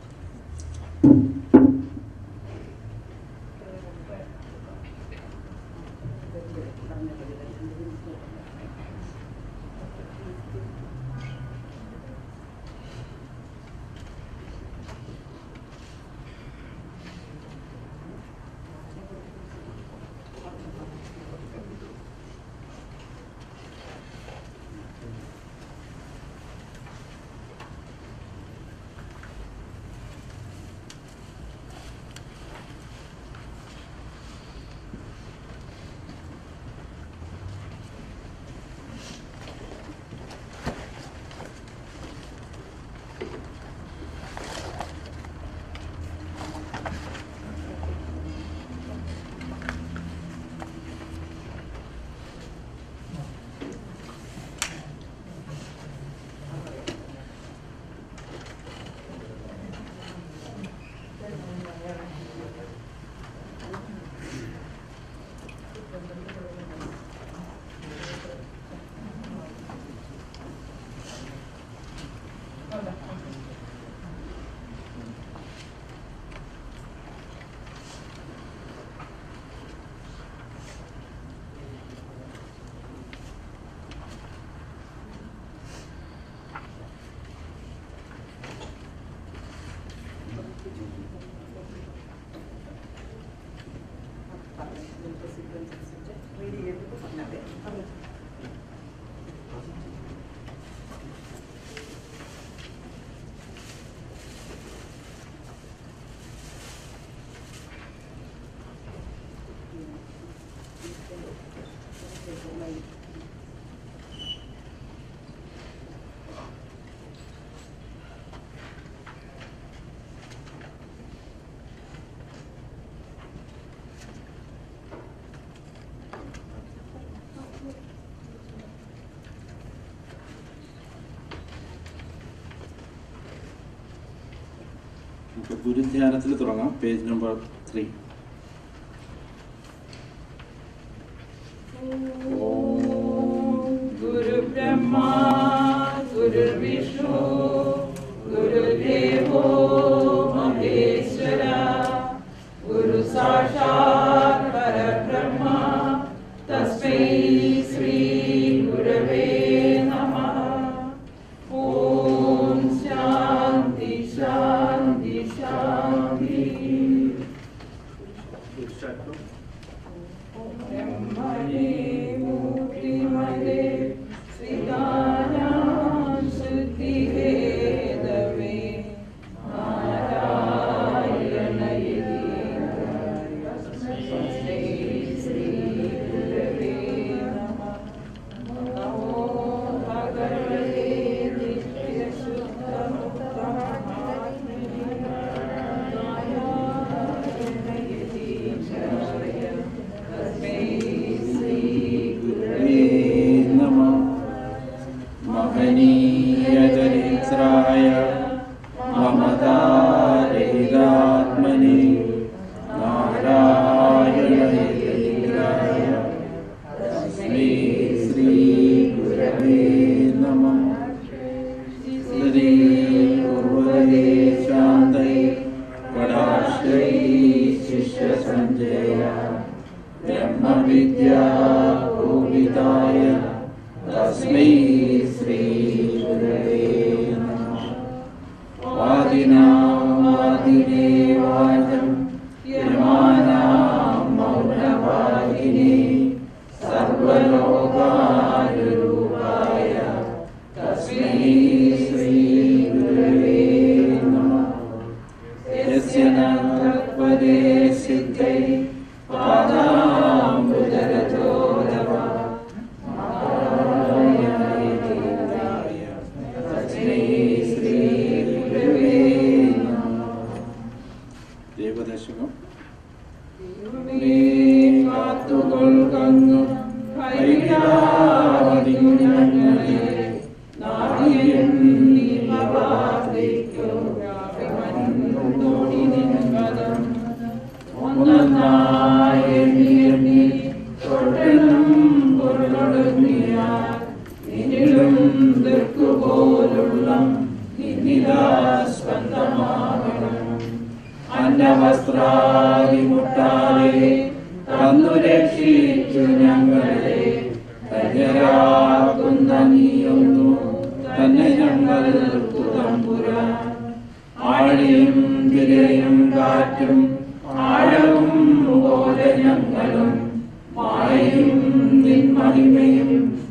നമുക്ക് ഗുരുധ്യാനത്തിൽ തുടങ്ങാം പേജ് നമ്പർ ത്രീ गुरुब्रह्मा गुरुर्विष्णु गुरुदेवो महेश्वर गुरु साक्षात् परब्रह्म तस्मै श्री गुरवे नमः ॐ शान्ति शान्ति शान्ति ब्रह्मणे मूर्तिमदे श्रीदानां शुद्धिहे തസ്മൈ ശ്രീ ഗുരവേ നമഃ വാദിനാവാദിനേ വാചം യമാനാം മൗനവാദിനേ സർവലോകാനുരൂപായ തസ്മൈ ശ്രീ ഗുരവേ നമഃ യസ്യ ന തത്പദേ സിദ്ധൈ പാദാംബുജരജോ നമ തസ്മൈ ശ്രീ ഗുരവേ നമഃ ദേവദശകം കാത്തുകൊൾക്കങ്ങു കൈവിടാതിങ്ങു ഞങ്ങളെ നാടിയൻ പോലുള്ള നിന്നിലാസ്പന്ദമാകണം അന്നവസ്ത്രാദി മുട്ടാതെ തന്നു രക്ഷിച്ചു ഞങ്ങളെ ധന്യരാക്കുന്ന നീയൊന്നു തന്നെ ഞങ്ങൾക്ക് തമ്പുരാൻ ആഴിയും തിരയും കാറ്റും ആഴവും പോലെ ഞങ്ങളും മായയും നിൻ മഹിമയും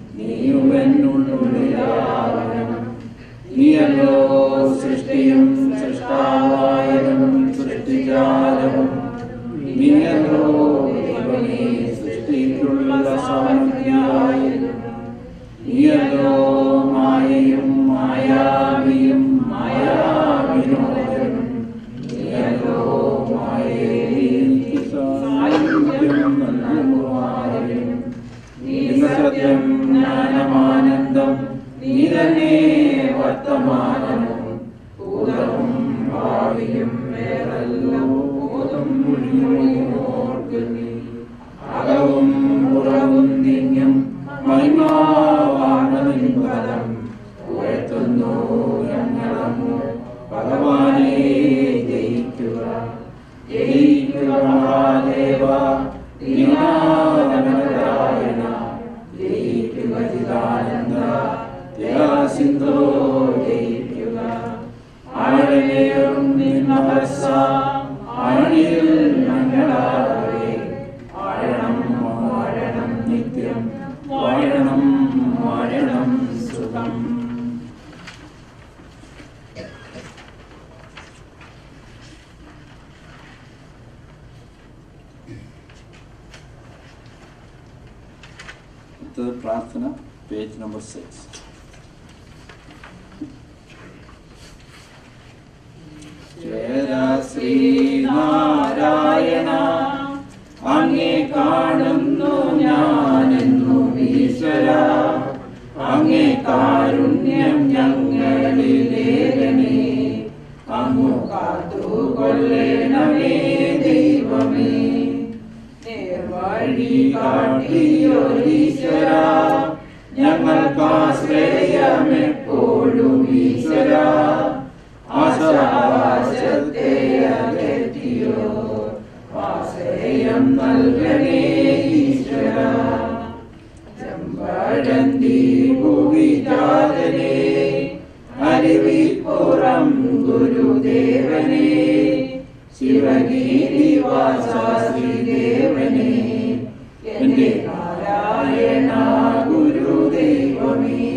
നീയുവെന്നുള്ളിലാകണം നീയല്ലോ സൃഷ്ടിയും സൃഷ്ടാവായതും സൃഷ്ടിജാലവും നീയല്ലോ ദൈവമേ സൃഷ്ടിക്കുള്ള സാമഗ്രിയായതും നീയല്ലോ മായയും മായാവിയും മായാവിനോദനും നീയല്ലോ മായയെ സായുജ്യം നൽകുമാരും സത്യം ജ്ഞാനമാനന്ദം നീ തന്നെ വർത്തമാനവും ഭൂതവും ഭാവിയും വേറല്ലോ ഭൂതം മുഴുവോർക്കുന്നീ അകവും പുറവും നിന്നും മഹിമാവാണനിമ്പലം ഉയർത്തുന്നു ഞങ്ങളങ്ങു ഭഗവാനെ ജയിക്കുക ജയിക്കുക മഹാദേവ ദീനാനാരായണ ജയിക്കുക ചിദാനന്ദ ദയാസിന്ധോ ജയിക്കുക ആഴനേറും നിന്നഹസ ആഴിയിൽ ഞങ്ങളാവേ ആഴണം വാഴണം നിത്യം വാഴണം വാഴണം സുഖം അടുത്തത് പ്രാർത്ഥന പേജ് നമ്പർ സിക്സ് ശ്രീനാരായണ അങ്ങേ കാണുന്നു ഞാനെന്നു ഈശ്വര അങ്ങേ കാരുണ്യം ഞങ്ങളിലേകണേ അങ്ങു കാത്തുകൊള്ളണമേ ദൈവമേ നേർവഴി കാട്ടിയൊരീശ്വര ഞങ്ങൾക്കാശ്രയമെപ്പോഴും ഈശ്വര ആശാവാസത്തെ അകറ്റിയോ ആശ്രയം നൽകണേ ഈശ്വര ചെമ്പഴന്തി ഭൂവിജാതനെ അരുവിപ്പുറം ഗുരുദേവനെ ശിവഗിരിവാസാശ്രീദേവനെ എന്റെ നാരായണ ഗുരുദൈവമേ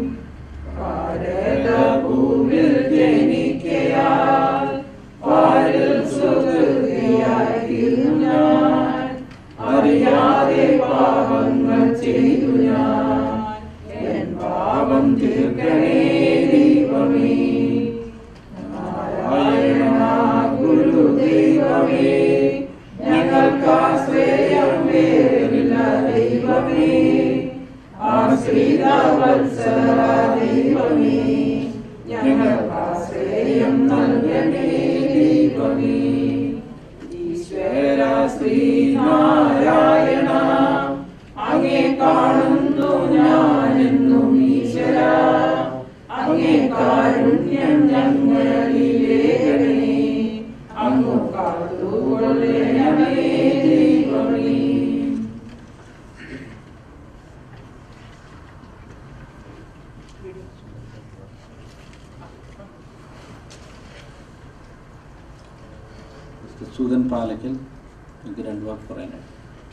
ഭാരതഭൂവിൽ ജനിക്കയാൽ പാരിൽ സുഹൃതിയായിരുന്നു ഞാൻ അറിയാതെ പാപങ്ങൾ ചെയ്തു ഞാൻ എൻ പാപം തീർക്കണേ ദൈവമേ നാരായണ ഗുരുദൈവമേ ഞങ്ങൾക്കാശ്രയം വേറില്ല ദൈവമേ ആശ്രിത വത്സല ദൈവമേ ഞങ്ങൾക്കാശ്രയം നൽകണേ ദൈവമേ ഈശ്വര ശ്രീനാരായണ അങ്ങേ കാണുന്നു ഞാനെന്നും ഈശ്വര അങ്ങേ കാരുണ്യം ഞങ്ങളിലേക്കണേ അങ്ങു കാത്തുകൊള്ളണമേ ദൈവമേ വീഡിയോ മിസ്റ്റർ സുധൻ പാലക്കൽ എനിക്ക് രണ്ട് വാക്ക് പറയാനായിട്ട്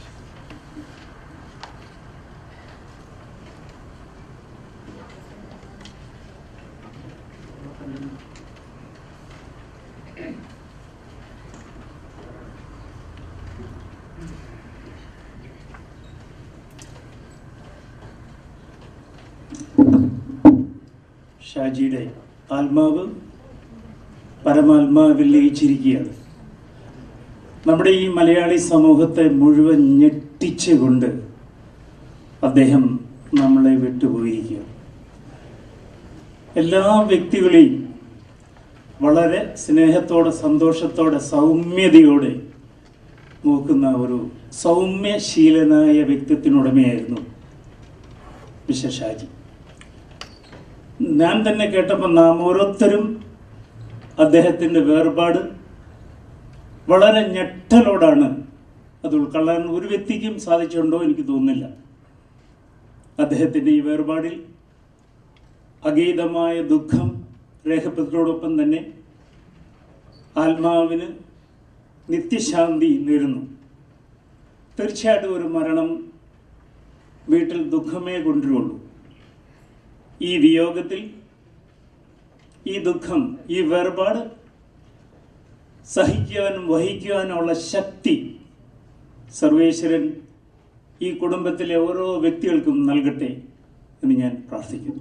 ഷാജിയുടെ ആത്മാവ് പരമാത്മാവിൽ ലയിച്ചിരിക്കുകയാണ് നമ്മുടെ ഈ മലയാളി സമൂഹത്തെ മുഴുവൻ ഞെട്ടിച്ചുകൊണ്ട് അദ്ദേഹം നമ്മളെ വിട്ടുപോയിരിക്കുക എല്ലാ വ്യക്തികളെയും വളരെ സ്നേഹത്തോടെ സന്തോഷത്തോടെ സൗമ്യതയോടെ നോക്കുന്ന ഒരു സൗമ്യശീലനായ വ്യക്തിത്വത്തിനുടമയായിരുന്നു മിസ്റ്റർ ഷാജി ഞാൻ തന്നെ കേട്ടപ്പോൾ നാം ഓരോരുത്തരും അദ്ദേഹത്തിൻ്റെ വേർപാട് വളരെ ഞെട്ടലോടാണ് അത് ഉൾക്കൊള്ളാൻ ഒരു വ്യക്തിക്കും സാധിച്ചിട്ടുണ്ടോ എനിക്ക് തോന്നുന്നില്ല അദ്ദേഹത്തിൻ്റെ ഈ വേർപാടിൽ അഗീതമായ ദുഃഖം രേഖപ്പെടുത്തോടൊപ്പം തന്നെ ആത്മാവിന് നിത്യശാന്തി നേരുന്നു തീർച്ചയായിട്ടും ഒരു മരണം വീട്ടിൽ ദുഃഖമേ കൊണ്ടുവരുള്ളൂ ഈ വിയോഗത്തിൽ ഈ ദുഃഖം ഈ വേർപാട് സഹിക്കുവാനും വഹിക്കുവാനുമുള്ള ശക്തി സർവേശ്വരൻ ഈ കുടുംബത്തിലെ ഓരോ വ്യക്തികൾക്കും നൽകട്ടെ എന്ന് ഞാൻ പ്രാർത്ഥിക്കുന്നു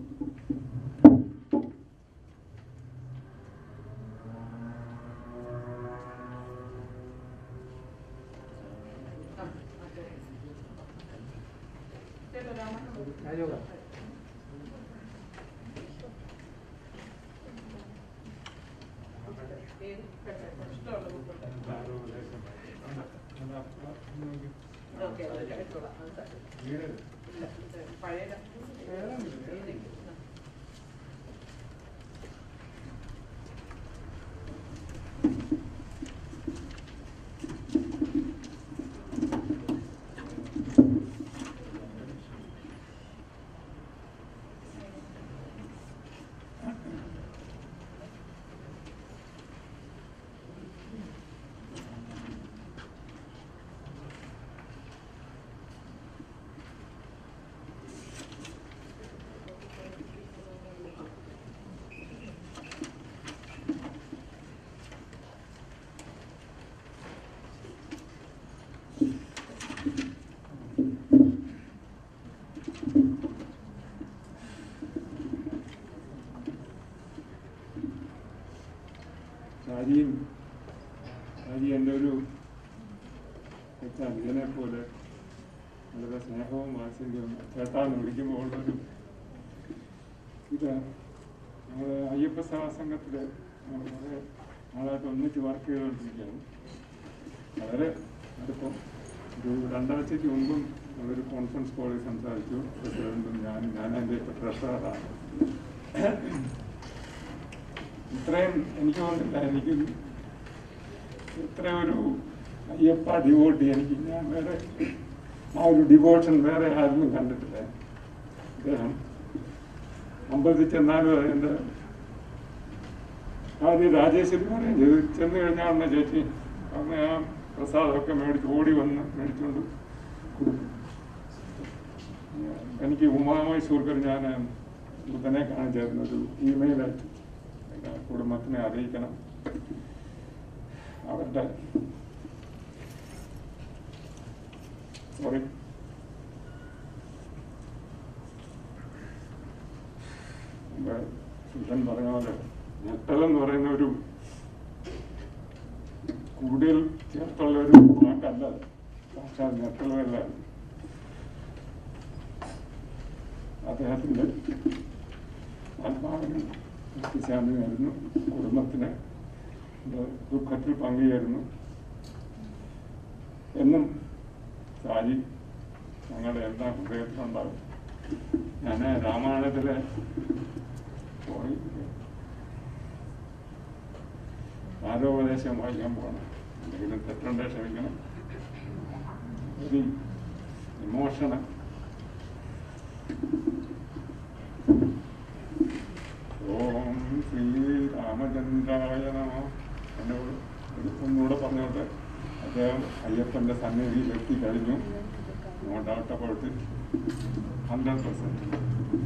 ഓക്കെ എടുത്തോളാം അത് സാരമില്ല. ഇല്ല, ഇത് പഴയ ഷാജിയും ഷാജി എൻ്റെ ഒരു അച്ഛനെ പോലെ വളരെ സ്നേഹവും വാത്സല്യവും ചേട്ടാന്ന് വിളിക്കുമ്പോൾ ഉള്ളൊരു ഇത് ഞങ്ങൾ അയ്യപ്പ സേവാ സംഘത്തിൽ വളരെ നാളായിട്ട് ഒന്നിച്ച് വർക്ക് ചെയ്തുകൊണ്ടിരിക്കുകയാണ് വളരെ അടുപ്പം ഒരു രണ്ടാഴ്ചയ്ക്ക് മുമ്പും ഞങ്ങളൊരു കോൺഫറൻസ് കോളിൽ സംസാരിച്ചു പ്രസിഡന്റും ഞാനും ഞാൻ എൻ്റെ ഇപ്പോൾ ട്രഷററാണ് ഇത്രയും എനിക്ക് തോന്നുന്നില്ല എനിക്ക് ഇത്ര ഒരു അയ്യപ്പ ഡിവോട്ടി എനിക്ക് ഞാൻ വേറെ ആ ഒരു ഡിവോഷൻ വേറെ ആരും കണ്ടിട്ടില്ല അദ്ദേഹം അമ്പലത്തിൽ ചെന്നാലും എൻ്റെ ആദ്യം രാജേശ്വരി പറയും ചെയ്തു ചെന്ന് കഴിഞ്ഞാൽ അന്ന് ചേച്ചി അന്ന് ആ പ്രസാദമൊക്കെ മേടിച്ച് ഓടി വന്ന് മേടിച്ചുകൊണ്ട് കൊടുക്കും എനിക്ക് ഉമാമൈസൂർക്കർ ഞാൻ ബുധനെ കാണിച്ചായിരുന്നു ഒരു ഇമെയിൽ അയച്ചു എൻ്റെ കുടുംബത്തിനെ അറിയിക്കണം അവരുടെ സോറി സുധൻ പറഞ്ഞ പോലെ ഞെട്ടലെന്ന് പറയുന്ന ഒരു കൂടുതൽ ചേർത്തുള്ള ഒരു വാക്കല്ല അത്. പക്ഷെ അത് ഞെട്ടലല്ല അദ്ദേഹത്തിൻ്റെ ആത്മാവിന് ശാന്തി നേരുന്നു കുടുംബത്തിന് ഇത് ദുഃഖത്തിൽ പങ്കുചേരുന്നു എന്നും സാജി ഞങ്ങളുടെ എല്ലാ ഹൃദയത്തിലുണ്ടാകും ഞാൻ രാമായണത്തിലെ പോയി ആരോപദേശം വായിക്കാൻ പോകണം എന്തെങ്കിലും തെറ്റുണ്ടേ ക്ഷമിക്കണം ഒരു ഇമോഷണൽ രാമചന്ദ്രായ നമ എന്നോട് ഒരു ഒന്നുകൂടെ പറഞ്ഞോട്ടെ അദ്ദേഹം അയ്യപ്പൻ്റെ സന്നിധിയിൽ എത്തിക്കഴിഞ്ഞു no doubt about hundred percent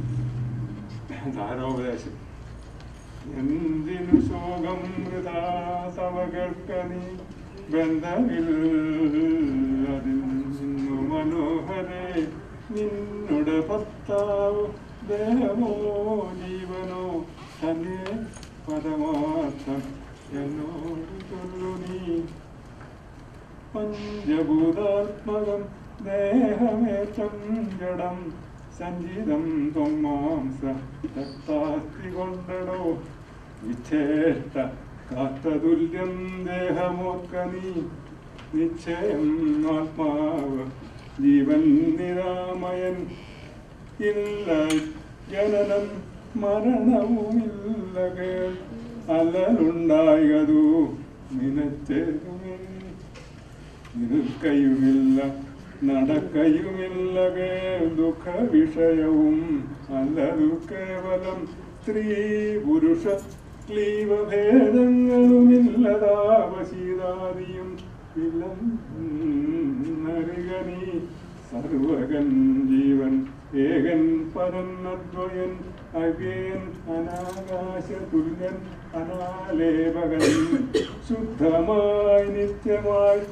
ധാരോപദേശം എന്തിനു ശോകം മൃതാ തവ കേൾക്കനി ബന്ധമില്ലതിന്നു മനോഹരേ നിന്നുടെ ഭർത്താവ് ദേഹമോ ജീവനോ തന്നെ പരമാർത്ഥം എന്നോട് ചൊല്ലു നീ പഞ്ചഭൂതാത്മകം ദേഹമേറ്റം ജഡം സഞ്ചിതം തൊമ്മാംസ രക്താസ്തി കൊണ്ടടോ വിച്ഛേഷ്ട കാത്തതുല്യം ദേഹമോക്ക നീ നിശ്ചയം ആത്മാവ് ജീവൻ നിരാമയൻ ഇല്ല ജനനം മരണവുമില്ല കേൾ അല്ലലുണ്ടായതു നിനച്ചേരുമേ നിൽക്കയുമില്ല നടക്കയുമില്ല കേൾ ദുഃഖ വിഷയവും അല്ലതു കേവലം സ്ത്രീ പുരുഷ ക്ലീവഭേദങ്ങളുമില്ലതാവശീതാദിയും ഇല്ലെന്നറികനീ സർവകൻ ജീവൻ ഏകൻ പരന്നദ്വയൻ അവ്യയൻ അനാകാശ തുല്യൻ അനാലേപകൻ ശുദ്ധമായി നിത്യമായി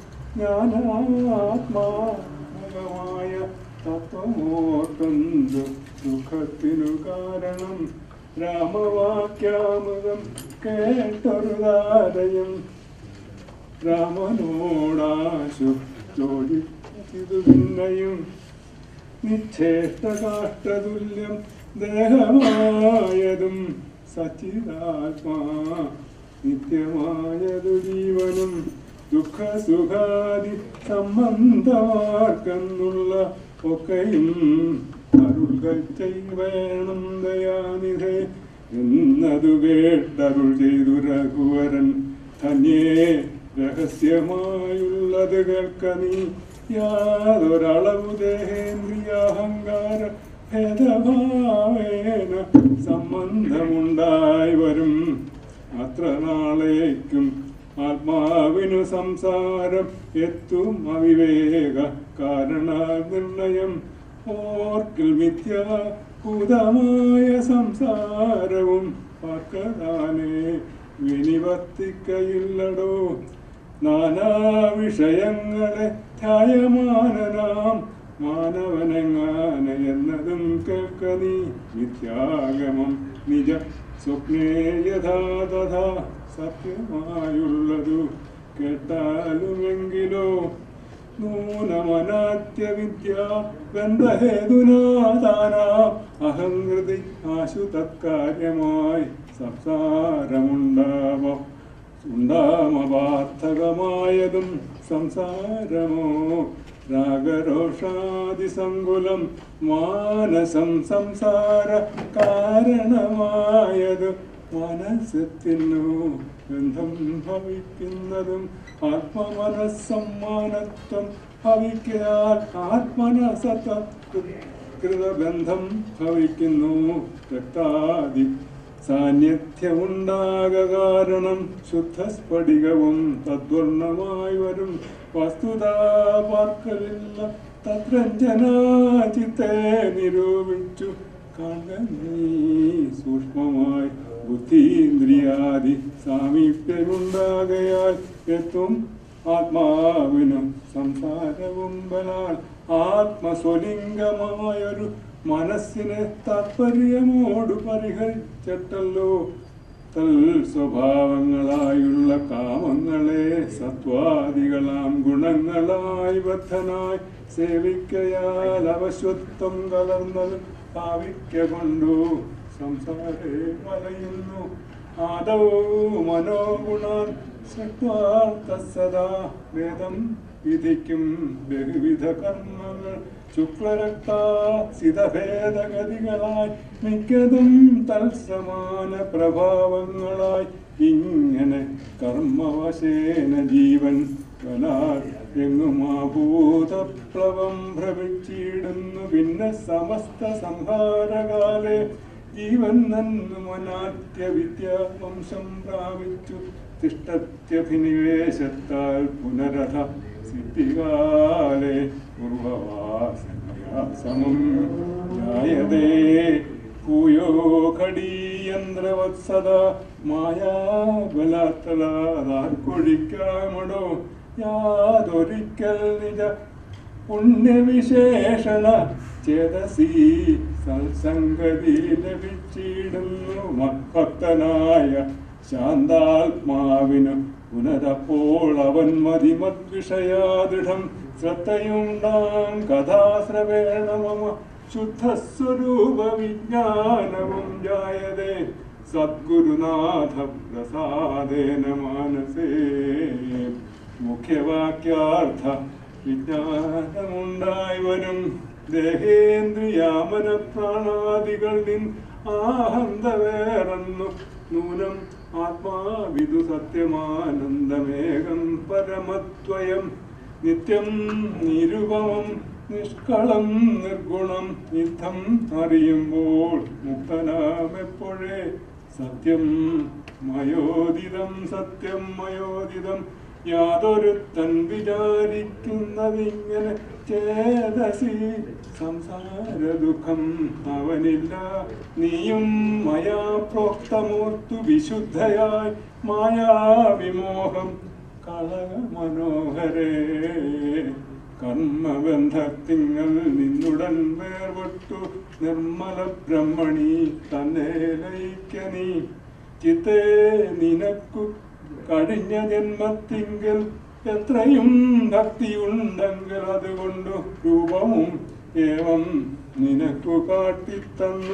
ജ്ഞാനാത്മാമുഖമായ തത്വമോർത്തന്തു ദുഃഖത്തിനു കാരണം രാമവാക്യാമൃതം കേട്ടൊരു താരയും രാമനോടാശു ചോദിച്ചതു പിന്നെയും നിശ്ചേഷ്ടകാഷ്ടതുല്യം ദേഹമായതും സച്ചിദാത്മാ നിത്യമായതു ജീവനും ദുഃഖ സുഖാദി സംബന്ധമാർക്കെന്നുള്ള ഒക്കെയും അരുൾകൾ ചെയ്വേണം ദയാനിധേ എന്നതു കേട്ടരുൾ ചെയ്തു രഘുവരൻ ധന്യേ രഹസ്യമായുള്ളത് കേൾക്ക നീ യാതൊരളവു ദേഹേന്ദ്രിയാഹങ്കാര ഭേദഭാവേന സംബന്ധമുണ്ടായി വരും അത്ര നാളേക്കും ആത്മാവിനു സംസാരം എത്തും അവിവേക കാരണ നിർണയം ഓർക്കിൽ മിഥ്യാഭൂതമായ സംസാരവും പാർക്കതാനേ വിനിവർത്തിക്കയില്ലടോ നാനാ വിഷയങ്ങളെ ധ്യായമാനനാം മാനവനെങ്ങാന എന്നതും കേൾക്ക നീ മിഥ്യാഗമം നിജ സ്വപ്നേ യഥാ തഥാ സത്യമായുള്ളതു കേട്ടാലുമെങ്കിലോ നൂനമനാത്യ വിദ്യ ബന്ധഹേതുനാദാന അഹങ്കൃതി ആശു തത്കാര്യമായി സംസാരമുണ്ടാവ ഉണ്ടാമപാർത്ഥകമായതും സംസാരമോ രാഗരോഷാദിസങ്കുലം മാനസം സംസാര കാരണമായത് മനസ്സത്തിനു ബന്ധം ഭവിക്കുന്നതും ആത്മമനസ്സമ്മാനത്വം ഭവിക്കയാൽ ആത്മനസത്ത കൃതബന്ധം ഭവിക്കുന്നു രക്താദി സാന്നിധ്യമുണ്ടാക കാരണം ശുദ്ധ സ്ഫടികവും തദ്വർണമായി വരും വസ്തുത പാർക്കലില്ല തത്രഞ്ജനാചിത്തെ നിരൂപിച്ചു കാണുക നീ സൂക്ഷ്മമായി ബുദ്ധീന്ദ്രിയാദി സാമീപ്യമുണ്ടാകയാൽ എത്തും ആത്മാവിനും സംസാരവും ബലാൽ ആത്മസ്വലിംഗമായൊരു മനസ്സിനെ താത്പര്യമോട് പരിഹരിച്ചിട്ടല്ലോ തൽ സ്വഭാവങ്ങളായുള്ള കാമങ്ങളെ സത്വാദികളാം ഗുണങ്ങളായി ബദ്ധനായി സേവിക്കയാൽ അവശ്വത്വം കലർന്നത് ഭാവിക്ക കൊണ്ടു സംസാരേ വലയുന്നു ആദൗ മനോഗുണാൻ സദാ വേദം വിധിക്കും ബഹുവിധ കർമ്മങ്ങൾ ശുക്ലരക്താസിതഭേദഗതികളായി മിക്കതും തത്സമാന പ്രഭാവങ്ങളായി ഇങ്ങനെ കർമ്മവശേന ജീവൻ കലാൽ എങ്ങുമാഭൂതപ്ലവം ഭ്രമിച്ചിടുന്നു പിന്നെ സമസ്ത സംഹാരകാലെ ജീവൻ നന്നുമനാത്യ വിദ്യാവംശം പ്രാപിച്ചു തിഷ്ടത്യഭിനിവേശത്താൽ പുനരഥ സിദ്ധികാലേ പൂർവവാസനയാ സമം ജായതേ ഭൂയോ ഖടീയന്ത്രവത്സദ മായാബലാത്തലാതാർക്കൊഴിക്കാമടോ യാതൊരിക്കൽ നിജ പുണ്യവിശേഷണ ചേതസി സത്സംഗതി ലഭിച്ചിടുന്നു ഭക്തനായ ശാന്താത്മാവിന് പുനരപ്പോൾ അവൻ മതിമദ്വിഷയാദൃഢം ശ്രദ്ധയുണ്ടാം കഥാശ്രവേണ മമ ശുദ്ധസ്വരൂപ വിജ്ഞാനവും ജായതേ സദ്ഗുരുനാഥ പ്രസാദേന മാനസേ മുഖ്യവാക്യാർത്ഥ വിജ്ഞാനമുണ്ടായി വരും ദേഹേന്ദ്രിയാമന പ്രാണാദികൾ നിൻ ആഹന്ത വേറന്നു നൂനം ആത്മാവിദു സത്യമാനന്ദമേകം പരമത്വയം നിത്യം നിരുപമം നിഷ്കളം നിർഗുണം യുദ്ധം അറിയുമ്പോൾ മുക്തനാമെപ്പോഴേ സത്യം മയോദിതം സത്യം മയോദിതം യാതൊരുത്തൻ വിചാരിക്കുന്നതിങ്ങനെ ചേതസി സംസാര ദുഃഖം അവനില്ല നീയും മയാ പ്രോക്തമൂർത്തു വിശുദ്ധയായി മായാവിമോഹം കളക മനോഹരേ കർമ്മബന്ധത്തിങ്ങൾ നിന്നുടൻ വേർപെട്ടു നിർമ്മല ബ്രഹ്മണി തന്നെ ലയിക്ക നീ ചിത്തേ നിനക്കു കഴിഞ്ഞ ജന്മത്തിങ്കൽ എത്രയും ഭക്തിയുണ്ടെങ്കിൽ അതുകൊണ്ടു രൂപവും ഏവം നിനക്കു കാട്ടിത്തന്നു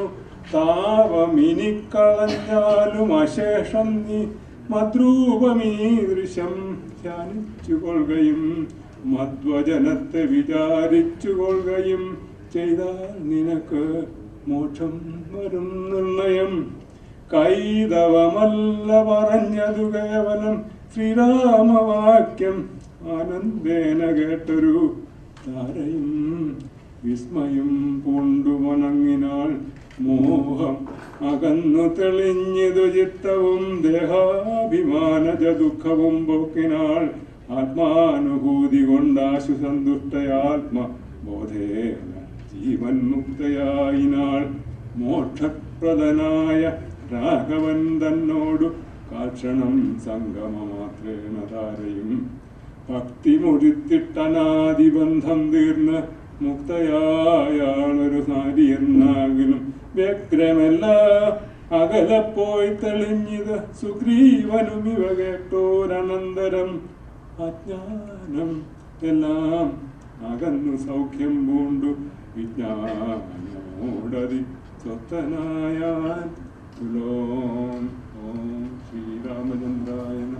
താപമിനിക്കളഞ്ഞാലും അശേഷം നീ മദ്രൂപമീ ദൃശ്യം ധ്യാനിച്ചു കൊള്ളുകയും മധ്വജനത്തെ വിചാരിച്ചു കൊള്ളുകയും ചെയ്താൽ നിനക്ക് മോക്ഷം വരും നിർണയം കൈതവമല്ല പറഞ്ഞതു കേവലം ശ്രീരാമവാക്യം ആനന്ദേന കേട്ടൊരു താരയും വിസ്മയും പൂണ്ടുമണങ്ങിനാൾ മോഹം അകന്നു തെളിഞ്ഞതു ചിത്തവും ദേഹാഭിമാനജ ദുഃഖവും പോക്കിനാൾ ആത്മാനുഭൂതി കൊണ്ടാശു സന്തുഷ്ടയാത്മ ബോധേന ജീവൻ മുക്തയായിനാൾ മോക്ഷപ്രദനായ രാഘവൻ തന്നോടു കാക്ഷണം സംഗമമാത്രേണ താരയും ഭക്തി മുഴുത്തിട്ടനാദിബന്ധം തീർന്ന് മുക്തയായാളൊരു നാരി എന്നാകിലും വ്യഗ്രമല്ല അകലെ പോയി തെളിഞ്ഞത് സുഗ്രീവനും ഇവ കേട്ടോരനന്തരം അജ്ഞാനം എല്ലാം അകന്നു സൗഖ്യം പൂണ്ടു വിജ്ഞാനമോടതി സ്വത്തനായാൻ തുലോം ഓം ശ്രീരാമചന്ദ്രായ നമഃ.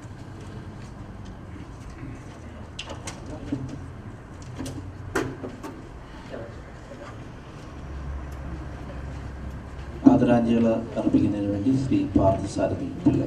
ആദരാഞ്ജലികൾ അർപ്പിക്കുന്നതിന് വേണ്ടി ശ്രീ പാർത്ഥസാരഥി പിള്ള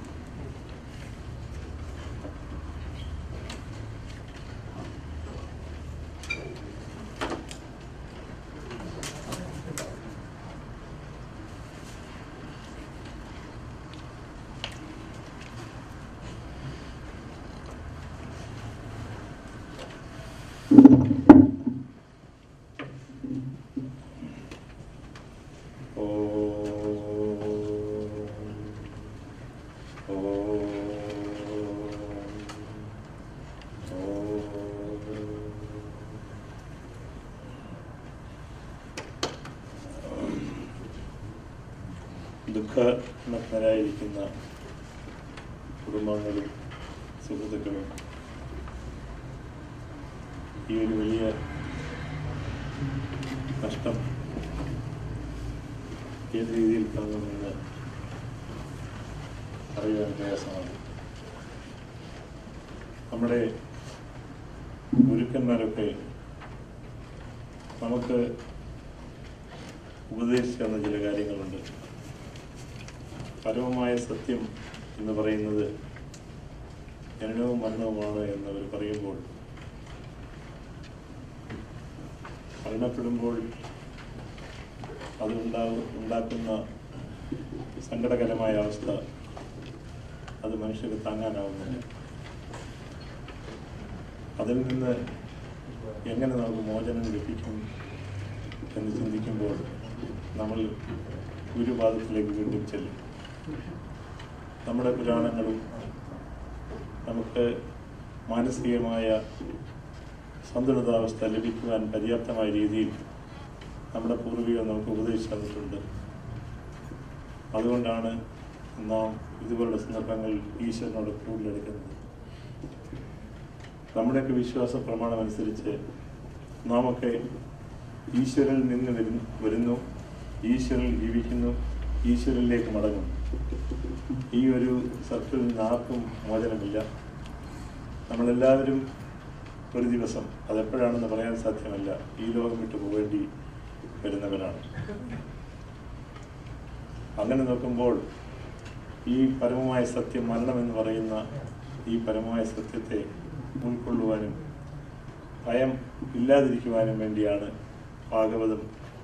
ദുഃഖനഗ്നരായിരിക്കുന്ന കുടുംബങ്ങളും സുഹൃത്തുക്കളും ഈ ഒരു വലിയ നഷ്ടം ഏത് രീതിയിൽ കാണുമെന്ന് അറിയാൻ പ്രയാസമാണ് നമ്മുടെ ഗുരുക്കന്മാരൊക്കെ നമുക്ക് ഉപദേശിച്ചു തന്ന ചില കാര്യങ്ങളുണ്ട് പരമമായ സത്യം എന്ന് പറയുന്നത് ജനനവും മരണവുമാണ് എന്നവർ പറയുമ്പോൾ മരണപ്പെടുമ്പോൾ അത് ഉണ്ടാകും ഉണ്ടാക്കുന്ന സങ്കടകരമായ അവസ്ഥ അത് മനുഷ്യർക്ക് താങ്ങാനാവുന്നില്ല അതിൽ നിന്ന് എങ്ങനെ നമുക്ക് മോചനം ലഭിക്കും എന്ന് ചിന്തിക്കുമ്പോൾ നമ്മൾ ഗുരുപാദത്തിലേക്ക് വീണ്ടും ചെല്ലും നമ്മുടെ പുരാണങ്ങളും നമുക്ക് മാനസികമായ സന്തുലിതാവസ്ഥ ലഭിക്കുവാൻ പര്യാപ്തമായ രീതിയിൽ നമ്മുടെ പൂർവികർ നമുക്ക് ഉപദേശിച്ചു തന്നിട്ടുണ്ട് അതുകൊണ്ടാണ് നാം ഇതുപോലുള്ള സന്ദർഭങ്ങളിൽ ഈശ്വരനോട് കൂടുതലെടുക്കുന്നത് നമ്മുടെയൊക്കെ വിശ്വാസ പ്രമാണം അനുസരിച്ച് നാം ഒക്കെ ഈശ്വരനിൽ നിന്ന് വരുന്നു വരുന്നു ഈശ്വരനിൽ ജീവിക്കുന്നു ഈശ്വരനിലേക്ക് മടങ്ങുന്നു ഈ ഒരു സർക്കിളിൽ നിന്ന് ആർക്കും മോചനമില്ല നമ്മളെല്ലാവരും ഒരു ദിവസം അതെപ്പോഴാണെന്ന് പറയാൻ സാധ്യമല്ല ഈ ലോകം വിട്ടു പോകേണ്ടി വരുന്നവരാണ് അങ്ങനെ നോക്കുമ്പോൾ ഈ പരമമായ സത്യം മരണമെന്ന് പറയുന്ന ഈ പരമമായ സത്യത്തെ ഉൾക്കൊള്ളുവാനും ഭയം ഇല്ലാതിരിക്കുവാനും വേണ്ടിയാണ് ഭാഗവതം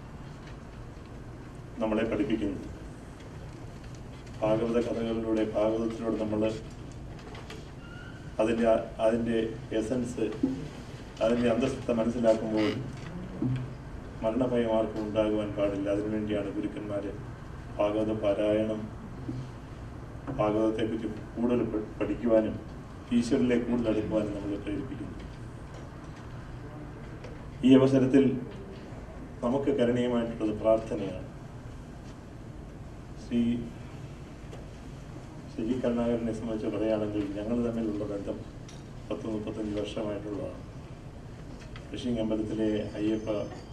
നമ്മളെ പഠിപ്പിക്കുന്നത് ഭാഗവത കഥകളിലൂടെ ഭാഗവതത്തിലൂടെ നമ്മൾ അതിൻ്റെ അതിൻ്റെ എസൻസ് അതിൻ്റെ അന്തസ്ഥത മനസ്സിലാക്കുമ്പോൾ മരണഭയം ആർക്കും ഉണ്ടാകുവാൻ പാടില്ല അതിനുവേണ്ടിയാണ് ഗുരുക്കന്മാർ ഭാഗവത പാരായണം ഭാഗവതത്തെക്കുറിച്ച് കൂടുതൽ പ- പഠിക്കുവാനും ഈശ്വരനിലേക്ക് കൂടുതൽ അടുക്കുവാനും നമ്മളെ പ്രേരിപ്പിക്കുന്നു ഈ അവസരത്തിൽ നമുക്ക് കരണീയമായിട്ടുള്ളത് പ്രാർത്ഥനയാണ് ശ്രീ ശ്രീ കരുണാകരനെ സംബന്ധിച്ച് പറയുകയാണെങ്കിൽ ഞങ്ങൾ തമ്മിലുള്ള ബന്ധം പത്ത് മുപ്പത്തഞ്ച് വർഷമായിട്ടുള്ളതാണ് ഫിഷിംഗ് അമ്പലത്തിലെ അയ്യപ്പ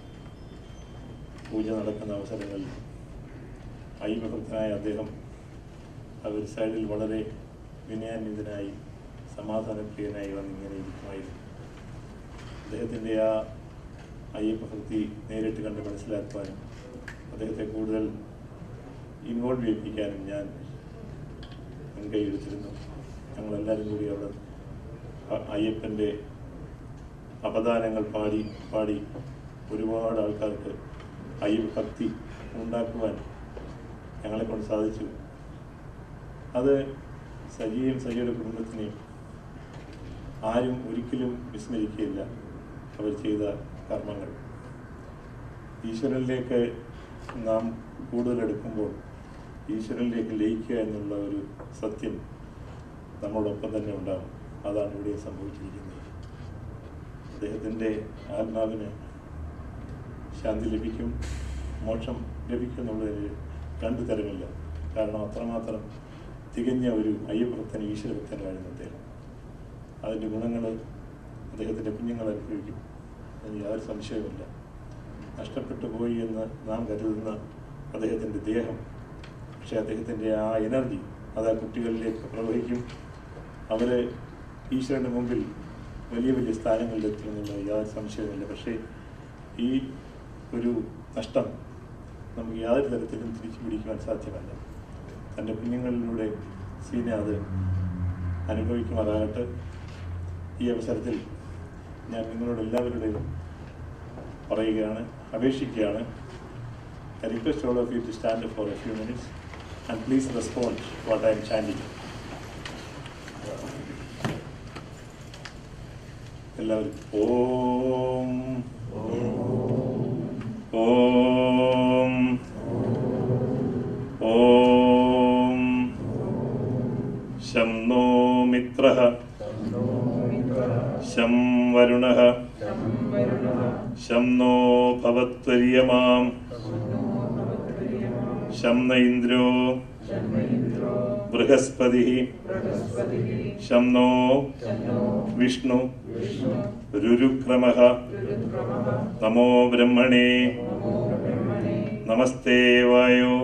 പൂജ നടക്കുന്ന അവസരങ്ങളിൽ അയ്യപ്പ ഭക്തനായ അദ്ദേഹം അവർ സൈഡിൽ വളരെ വിനയാന്വിതനായി സമാധാനപ്രിയനായി വന്നിങ്ങനെ ഇരിക്കുമായിരുന്നു അദ്ദേഹത്തിൻ്റെ ആ അയ്യപ്പ ഭക്തി നേരിട്ട് കണ്ട് മനസ്സിലാക്കുവാനും അദ്ദേഹത്തെ കൂടുതൽ ഇൻവോൾവ് ചെയ്യിപ്പിക്കാനും ഞാൻ മുൻകൈ എടുത്തിരുന്നു ഞങ്ങളെല്ലാവരും കൂടി അവിടെ അ- അയ്യപ്പൻ്റെ അപദാനങ്ങൾ പാടി പാടി ഒരുപാട് ആൾക്കാർക്ക് അയ്യപ്പ ഭക്തി ഉണ്ടാക്കുവാൻ ഞങ്ങളെ കൊണ്ട് സാധിച്ചു അത് സജിയും സജിയുടെ കുടുംബത്തിനെയും ആരും ഒരിക്കലും വിസ്മരിക്കുകയില്ല അവർ ചെയ്ത കർമ്മങ്ങൾ ഈശ്വരനിലേക്ക് നാം കൂടുതലെടുക്കുമ്പോൾ ഈശ്വരനിലേക്ക് ലയിക്കുക എന്നുള്ള ഒരു സത്യം നമ്മളോടൊപ്പം തന്നെ ഉണ്ടാകും അതാണ് ഇവിടെ സംഭവിച്ചിരിക്കുന്നത് അദ്ദേഹത്തിൻ്റെ ആത്മാവിന് ശാന്തി ലഭിക്കും മോക്ഷം ലഭിക്കും എന്നുള്ളതിന് രണ്ടു തരമില്ല കാരണം അത്രമാത്രം തികഞ്ഞ ഒരു അയ്യഭക്തൻ ഈശ്വരഭക്തനായിരുന്നു അദ്ദേഹം അതിൻ്റെ ഗുണങ്ങൾ അദ്ദേഹത്തിൻ്റെ കുഞ്ഞുങ്ങൾ അനുഭവിക്കും അതിന് യാതൊരു സംശയവുമില്ല നഷ്ടപ്പെട്ടു പോയി എന്ന് നാം കരുതുന്ന അദ്ദേഹത്തിൻ്റെ ദേഹം പക്ഷേ അദ്ദേഹത്തിൻ്റെ ആ എനർജി അത് ആ കുട്ടികളിലേക്ക് പ്രവഹിക്കും അവർ ഈശ്വരൻ്റെ മുമ്പിൽ വലിയ വലിയ സ്ഥാനങ്ങളിൽ എത്തുമെന്നുള്ള യാതൊരു സംശയവുമില്ല പക്ഷേ ഈ ഒരു നഷ്ടം നമുക്ക് യാതൊരു തരത്തിലും തിരിച്ചു പിടിക്കുവാൻ സാധ്യമല്ല തൻ്റെ കുഞ്ഞുങ്ങളിലൂടെ സീന അത് അനുഭവിക്കുമാറാകട്ടെ ഈ അവസരത്തിൽ ഞാൻ നിങ്ങളോട് എല്ലാവരുടെയും പറയുകയാണ് അപേക്ഷിക്കുകയാണ് I request all of you to stand up for a few minutes and please respond what I am chanting. എല്ലാവരും ഓം ഓം ഓം ശം നോ മിത്ര ശം വരുണ ശം നോ ഭവത്വര്യമാം ശം ന ഇന്ദ്രോ ബൃഹസ്പതി ശം നോ വിഷ്ണു രുരുക്രമ നമോ ബ്രഹ്മണേ നമസ്തേ വായോ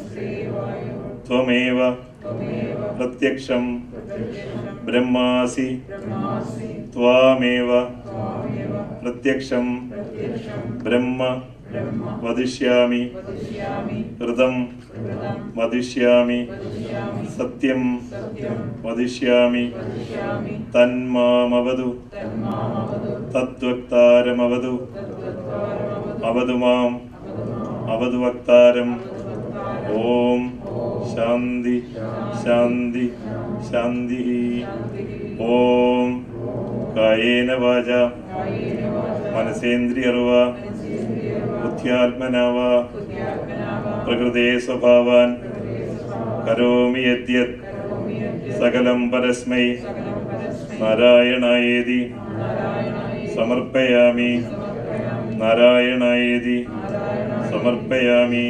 ത്വമേവ പ്രത്യക്ഷം ബ്രഹ്മാസി ത്വാമേവ പ്രത്യക്ഷം ബ്രഹ്മ വദിഷ്യാമി ഹൃദം വദിഷ്യാമി സത്യം വദിഷ്യാമി തന്മാമവതു തദ്വക്താരമവതു അവതു മാം അവധുവക്താരം ഓം ശാന്തി ശാന്തി ശാന്തി ഓം കായേന വാച മനസേന്ദ്രിയർവ ബുദ്ധ്യാത്മനാവ പ്രകൃതേ സ്വഭാവാൻ കരോമി യദ്യത് സകലം പരസ്മൈ നാരായണായേതി സമർപ്പയാമി നാരായണായേതി സമർപ്പയാമി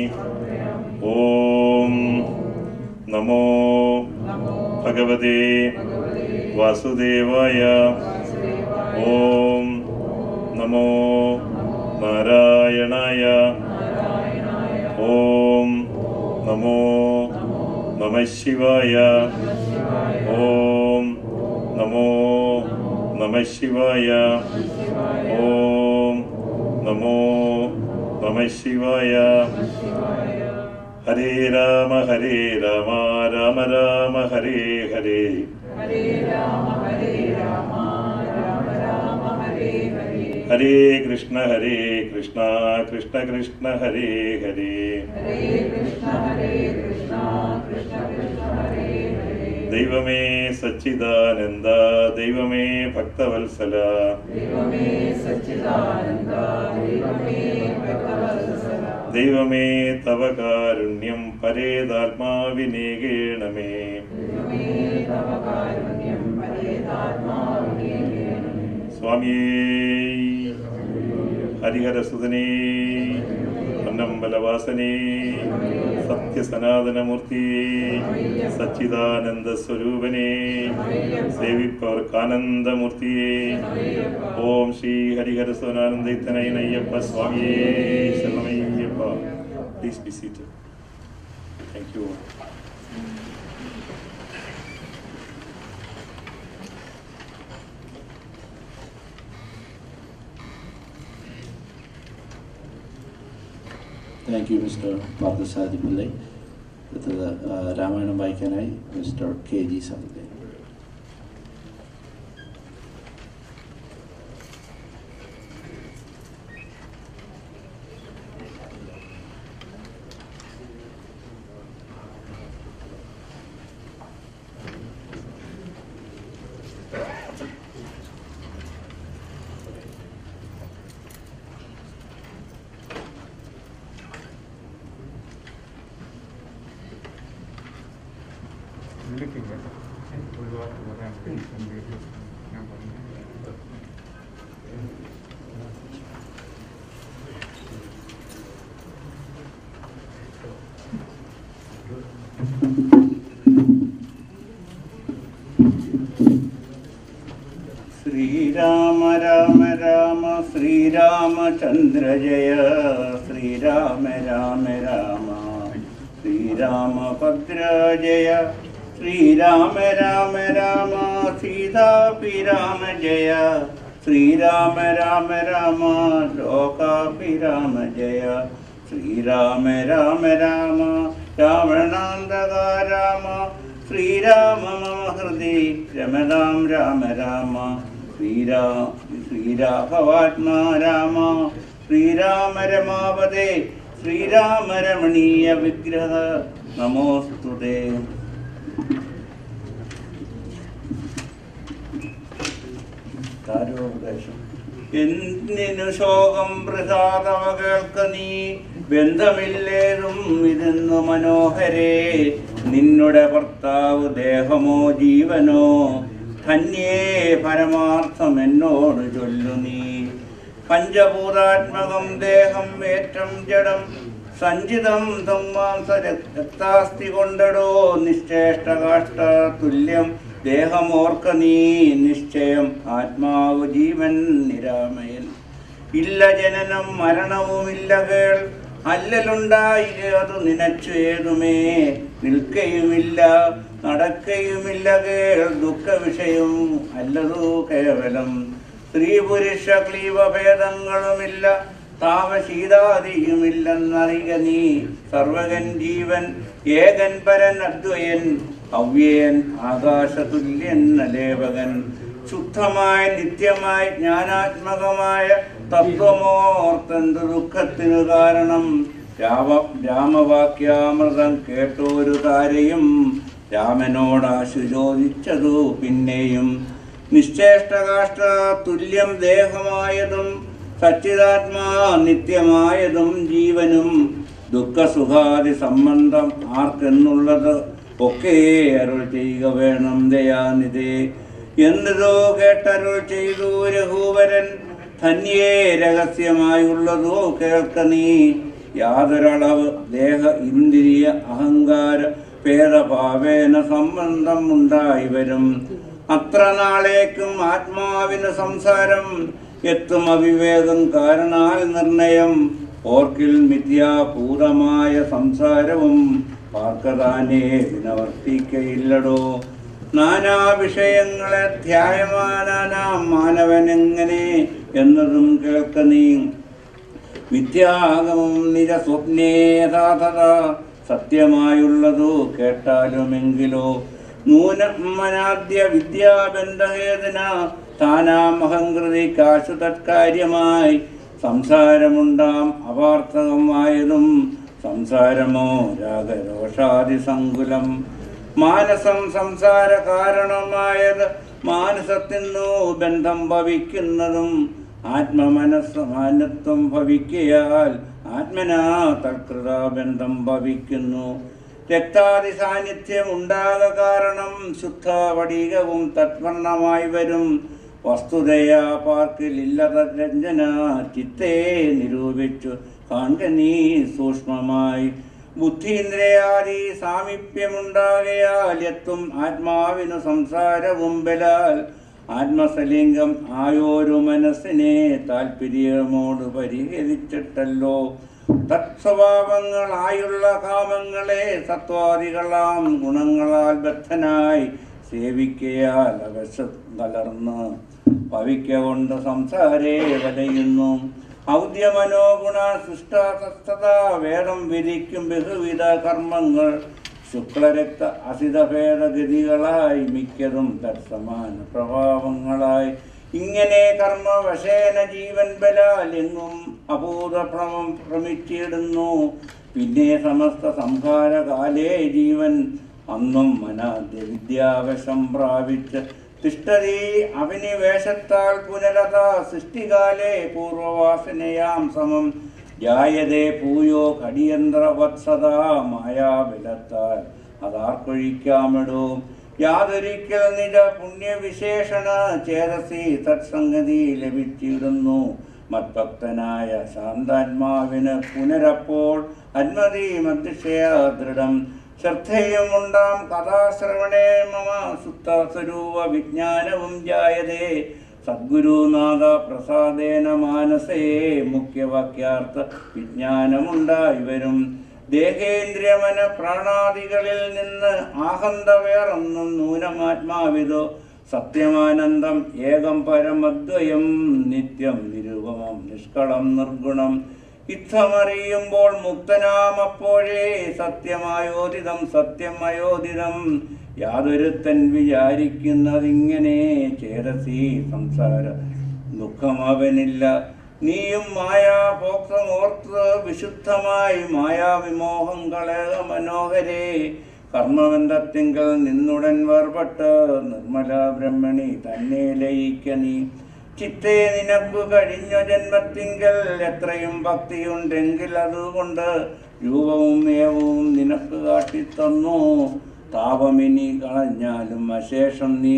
ഓം നമോ ഭഗവതേ വാസുദേവായ ഓം നമോ നാരായണായ ഓം നമോ നമ ശിവായ ഓം നമോ നമ ശിവായ ഓം നമോ നമ ശിവായ ഹരേ രാമ ഹരേ രാമ രാമ രാമ ഹരേ ഹരേ ഹരേ കൃഷ്ണ ഹരേ കൃഷ്ണ കൃഷ്ണ കൃഷ്ണ ഹരേ ഹരേ ദൈവമേ സച്ചിദാനന്ദ ദൈവമേ ഭക്തവത്സല ദൈവമേ തവ കാരുണ്യം പരേതാത്മാവിനേകേണമേ സ്വാമിയേ ഹരിഹരസുതനേ അന്നമ്പലവാസനേ സത്യസനാതനമൂർത്തി സച്ചിദാനന്ദ സ്വരൂപനേ സേവിപ്പവർക്ക് ആനന്ദമൂർത്തിയേ ഓം ശ്രീ ഹരിഹരസുനാനന്ദയ്യപ്പ സ്വാമിയേ ശരണമയ്യപ്പ please be seated thank you thank you mister Parthasarathy Pillai അടുത്തത് ആ, രാമായണം വായിക്കാനായി മിസ്റ്റർ കെ ജി സാഹിത്യ വിളിക്കും കേട്ടോ ഒരു വാക്ക് പറയാൻ വേണ്ടി ഞാൻ പറഞ്ഞു ശ്രീരാമ രാമ രാമ ശ്രീരാമചന്ദ്ര ജയ ശ്രീരാമ രാമ രാമ ശ്രീരാമഭദ്ര ജയ ശ്രീരാമ രാമ രാമ സീതാഭിരാമ ജയ ശ്രീരാമ രാമ രാമ ലോകാഭിരാമ ജയ ശ്രീരാമ രാമ രാമ രാവണാന്തക രാമ ശ്രീരാമ മമ ഹൃദി രമതാം രാമ രാമ ശ്രീരാ ശ്രീരാഘവാത്മാ രാമ ശ്രീരാമ രമാവതേ ശ്രീരാമ രമണീയ വിഗ്രഹ നമോസ്തുതേ താരോപദേശം എന്തിനു ശോകം പ്രസാദവ കേൾക്ക നീ ബന്ധമില്ലേതും ഇതെന്നു മനോഹരേ നിന്നുടെ ഭർത്താവ് ദേഹമോ ജീവനോ ധന്യേ പരമാർത്ഥം എന്നോട് ചൊല്ലു നീ പഞ്ചഭൂതാത്മകം ദേഹം ഏറ്റം ജഡം സഞ്ചിതം തമ്മാംസ രക്താസ്തി കൊണ്ടടോ നിശ്ചേഷ്ടകാഷ്ട തുല്യം ദേഹമോർക്ക നീ നിശ്ചയം ആത്മാവ് ജീവൻ നിരാമയൻ ഇല്ല ജനനം മരണവുമില്ല കേൾ അല്ലലുണ്ടായി അത് നിനച്ചു ഏതുമേ നിൽക്കയുമില്ല നടക്കയുമില്ല കേൾ ദുഃഖ വിഷയം അല്ലതു കേവലം സ്ത്രീ പുരുഷ ക്ലീവഭേദങ്ങളുമില്ല താപശീതാദിയുമില്ലെന്നറിക നീ സർവകൻ ജീവൻ ഏകൻ പരൻ അദ്വയൻ അവ്യയൻ ആകാശതുല്യൻ അലേവകൻ ശുദ്ധമായ നിത്യമായ ജ്ഞാനാത്മകമായ തത്വമോർത്തെന്ത് ദുഃഖത്തിനു കാരണം രാമ രാമവാക്യാമൃതം കേട്ടൊരു താരയും രാമനോടാശു ചോദിച്ചതു പിന്നെയും നിശ്ചേഷ്ടകാഷ്ട തുല്യം ദേഹമായതും സച്ചിതാത്മാ നിത്യമായതും ജീവനും ദുഃഖസുഖാദി സംബന്ധം ആർക്കെന്നുള്ളത് ഒക്കെ അരുൾ ചെയ്യുക വേണം ദയാനിധേ എന്നതോ കേട്ടരുൾ ചെയ്തു രഘുവരൻ ധന്യേ രഹസ്യമായുള്ളതോ കേൾക്ക നീ യാതൊരളവ് ദേഹ ഇന്ദ്രിയ അഹങ്കാര ഭേദഭാവേന സംബന്ധം ഉണ്ടായി വരും അത്ര നാളേക്കും ആത്മാവിന് സംസാരം എത്തും അവിവേകം കാരണാൽ നിർണയം ഓർക്കിൽ മിഥ്യാപൂതമായ സംസാരവും പാർക്കതാനേ വിനവർത്തിക്കയില്ലടോ നാനാ വിഷയങ്ങളെ ധ്യായമാനാനാം മാനവനെങ്ങനെ എന്നതും കേൾക്ക നീ മിഥ്യാഗമം നിജ സ്വപ്നേ യഥാർത്ഥത സത്യമായുള്ളതോ കേട്ടാലുമെങ്കിലോ നൂനമനാദ്യ വിദ്യാബന്ധഹേതന താനാമഹങ്കൃതി കാശു തത്കാര്യമായി സംസാരമുണ്ടാം അപാർത്ഥകമായതും സംസാരമോ രാഗരോഷാദി സങ്കുലം മാനസം സംസാര കാരണമായത് മാനസത്തിനു ബന്ധം ഭവിക്കുന്നതും ആത്മമനസ് മാനത്വം ഭവിക്കയാൽ ആത്മനാ തൽകൃത ബന്ധം ഭവിക്കുന്നു രക്താദി സാന്നിധ്യം ഉണ്ടാക കാരണം ശുദ്ധ വടികവും തത്വർണമായി വരും വസ്തുതയാ പാർക്കിലില്ലത രഞ്ജന ചിത്തേ നിരൂപിച്ചു കാണുക നീ സൂക്ഷ്മമായി ബുദ്ധീന്ദ്രയാദി സാമീപ്യമുണ്ടാകയാൽ എത്തും ആത്മാവിനു സംസാരവും ബലാൽ ആത്മസലിംഗം ആയോരു മനസ്സിനെ താല്പര്യമോട് പരിഹരിച്ചിട്ടല്ലോ തത്സ്വഭാവങ്ങളായുള്ള കാമങ്ങളെ സത്വാദികളാം ഗുണങ്ങളാൽ ബദ്ധനായി സേവിക്കയാൽ അവശ കലർന്ന് ഭവിക്ക കൊണ്ട് സംസാരേ വലയുന്നു ഔദ്യമനോഗുണ സൃഷ്ട വേദം വിധിക്കും ബഹുവിധ കർമ്മങ്ങൾ ശുക്ലരക്ത അസിതഭേദഗതികളായി മിക്കതും തത്സമാന പ്രഭാവങ്ങളായി ഇങ്ങനെ കർമ്മവശേന ജീവൻ ബലാൽ എങ്ങും അഭൂതഭ്രമം ഭ്രമിച്ചിടുന്നു പിന്നെ സമസ്ത സംഹാരകാലേ ജീവൻ അന്നും മനാദ്യ വിദ്യാവശം പ്രാപിച്ച് തിഷ്ടതി അഭിനിവേശത്താൽ പുനരത സൃഷ്ടികാലേ പൂർവവാസനയാം സമം ജായതേ പൂയോ കടിയന്ത്രവത്സതാ മായാബലത്താൽ അതാർക്കൊഴിക്കാമിടൂ യാതൊരിക്കൽ നിജ പുണ്യവിശേഷണ ചേതസി സത്സംഗതി ലഭിച്ചിടുന്നു മത്ഭക്തനായ ശാന്താത്മാവിന് പുനരപ്പോൾ അന്മതി മധ്യക്ഷയ ദൃഢം ശ്രദ്ധയും ഉണ്ടാം കഥാശ്രവണേ മമ സുത്തസ്വരൂപ വിജ്ഞാനവും ജായതേ സദ്ഗുരുനാഥ പ്രസാദേന മാനസേ മുഖ്യവാക്യാർത്ഥ വിജ്ഞാനമുണ്ടായി വരും ദേഹേന്ദ്രിയമന പ്രാണാദികളിൽ നിന്ന് ആഹന്ത വേറൊന്നും നൂനമാത്മാവിതോ സത്യമാനന്ദം ഏകം പരമദ്വയം നിത്യം നിരുപമം നിഷ്കളം നിർഗുണം ഇത്തമറിയുമ്പോൾ മുക്തനാമപ്പോഴേ സത്യമായോദിതം സത്യമയോദിതം യാതൊരുത്തൻ വിചാരിക്കുന്നതിങ്ങനെ ചേരസി സംസാര ദുഃഖമവനില്ല നീയും മായാഭോക്തമോർത്ത് വിശുദ്ധമായി മായാവിമോഹം കളക മനോഹരേ കർമ്മബന്ധത്തിങ്കൽ നിന്നുടൻ വേർപെട്ട് നിർമ്മല ബ്രഹ്മണി തന്നെ ലയിക്ക നീ ചിത്തേ നിനക്കു കഴിഞ്ഞ ജന്മത്തിങ്കൽ എത്രയും ഭക്തിയുണ്ടെങ്കിൽ അതുകൊണ്ട് രൂപവും ഏവവും നിനക്ക് കാട്ടിത്തന്നു താപമിനി കളഞ്ഞാലും അശേഷം നീ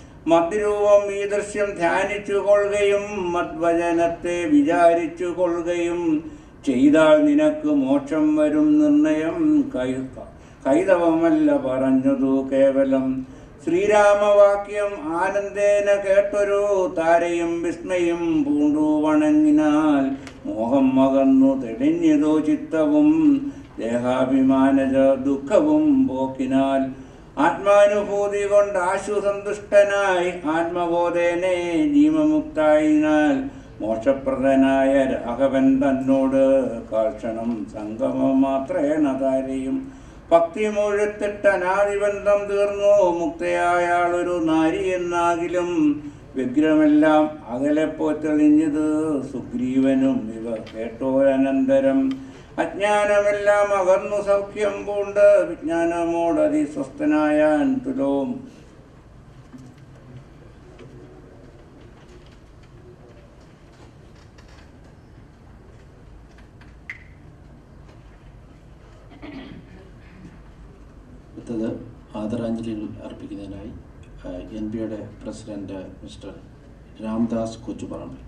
മദ്രൂപം ഈ ദൃശ്യം ധ്യാനിച്ചു കൊള്ളുകയും മദ്വചനത്തെ വിചാരിച്ചു കൊള്ളുകയും ചെയ്താൽ നിനക്ക് മോക്ഷം വരും നിർണയം കൈ കൈതവമല്ല പറഞ്ഞതു കേവലം ശ്രീരാമവാക്യം ആനന്ദേന കേട്ടൊരു താരയും വിസ്മയും പൂണ്ടു വണങ്ങിനാൽ മോഹം മകന്നു തെളിഞ്ഞതോ ചിത്തവും ദേഹാഭിമാനജ ദുഃഖവും പോക്കിനാൽ ആത്മാനുഭൂതി കൊണ്ട് ആശു സന്തുഷ്ടനായി ആത്മബോധേനെ ജീവമുക്തായിനാൽ മോക്ഷപ്രദനായ രാഘവൻ തന്നോട് കാൽക്ഷണം സംഗമം മാത്രേണ താരയും ഭക്തി മുഴുത്തിട്ട് അനാദിബന്ധം തീർന്നു മുക്തയായാളൊരു നാരി എന്നാകിലും വിഗ്രഹമെല്ലാം അകലെ പോയി തെളിഞ്ഞത് സുഗ്രീവനും ഇവ കേട്ടോരനന്തരം അജ്ഞാനമെല്ലാം അകന്നു സൗഖ്യം പൂണ്ട് വിജ്ഞാനമോടതി സ്വസ്ഥനായാൻ തുലോം അടുത്തത് ആദരാഞ്ജലികൾ അർപ്പിക്കുന്നതിനായി എൻ ബിയുടെ പ്രസിഡന്റ് മിസ്റ്റർ രാംദാസ് കൊച്ചുപറമ്പിൽ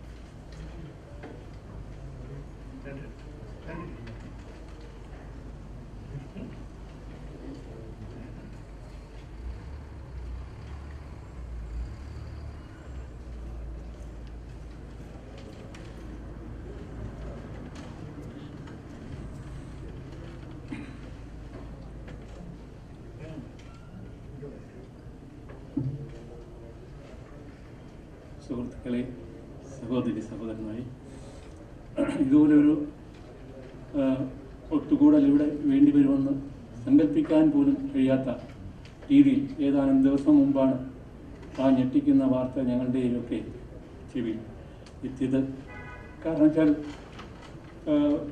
സുഹൃത്തുക്കളെ സഹോദരി സഹോദരന്മാരെ ഇതുപോലൊരു ആ, ഒത്തുകൂടൽ ഇവിടെ വേണ്ടി വരുമെന്ന് സങ്കല്പിക്കാൻ പോലും കഴിയാത്ത രീതിയിൽ ഏതാനും ദിവസം മുമ്പാണ് ആ ഞെട്ടിക്കുന്ന വാർത്ത ഞങ്ങളുടെയൊക്കെ ചെവി എത്തിയത് കാരണം വെച്ചാൽ ആ,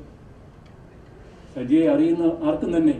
സജിയെ അറിയുന്ന ആർക്കും തന്നെ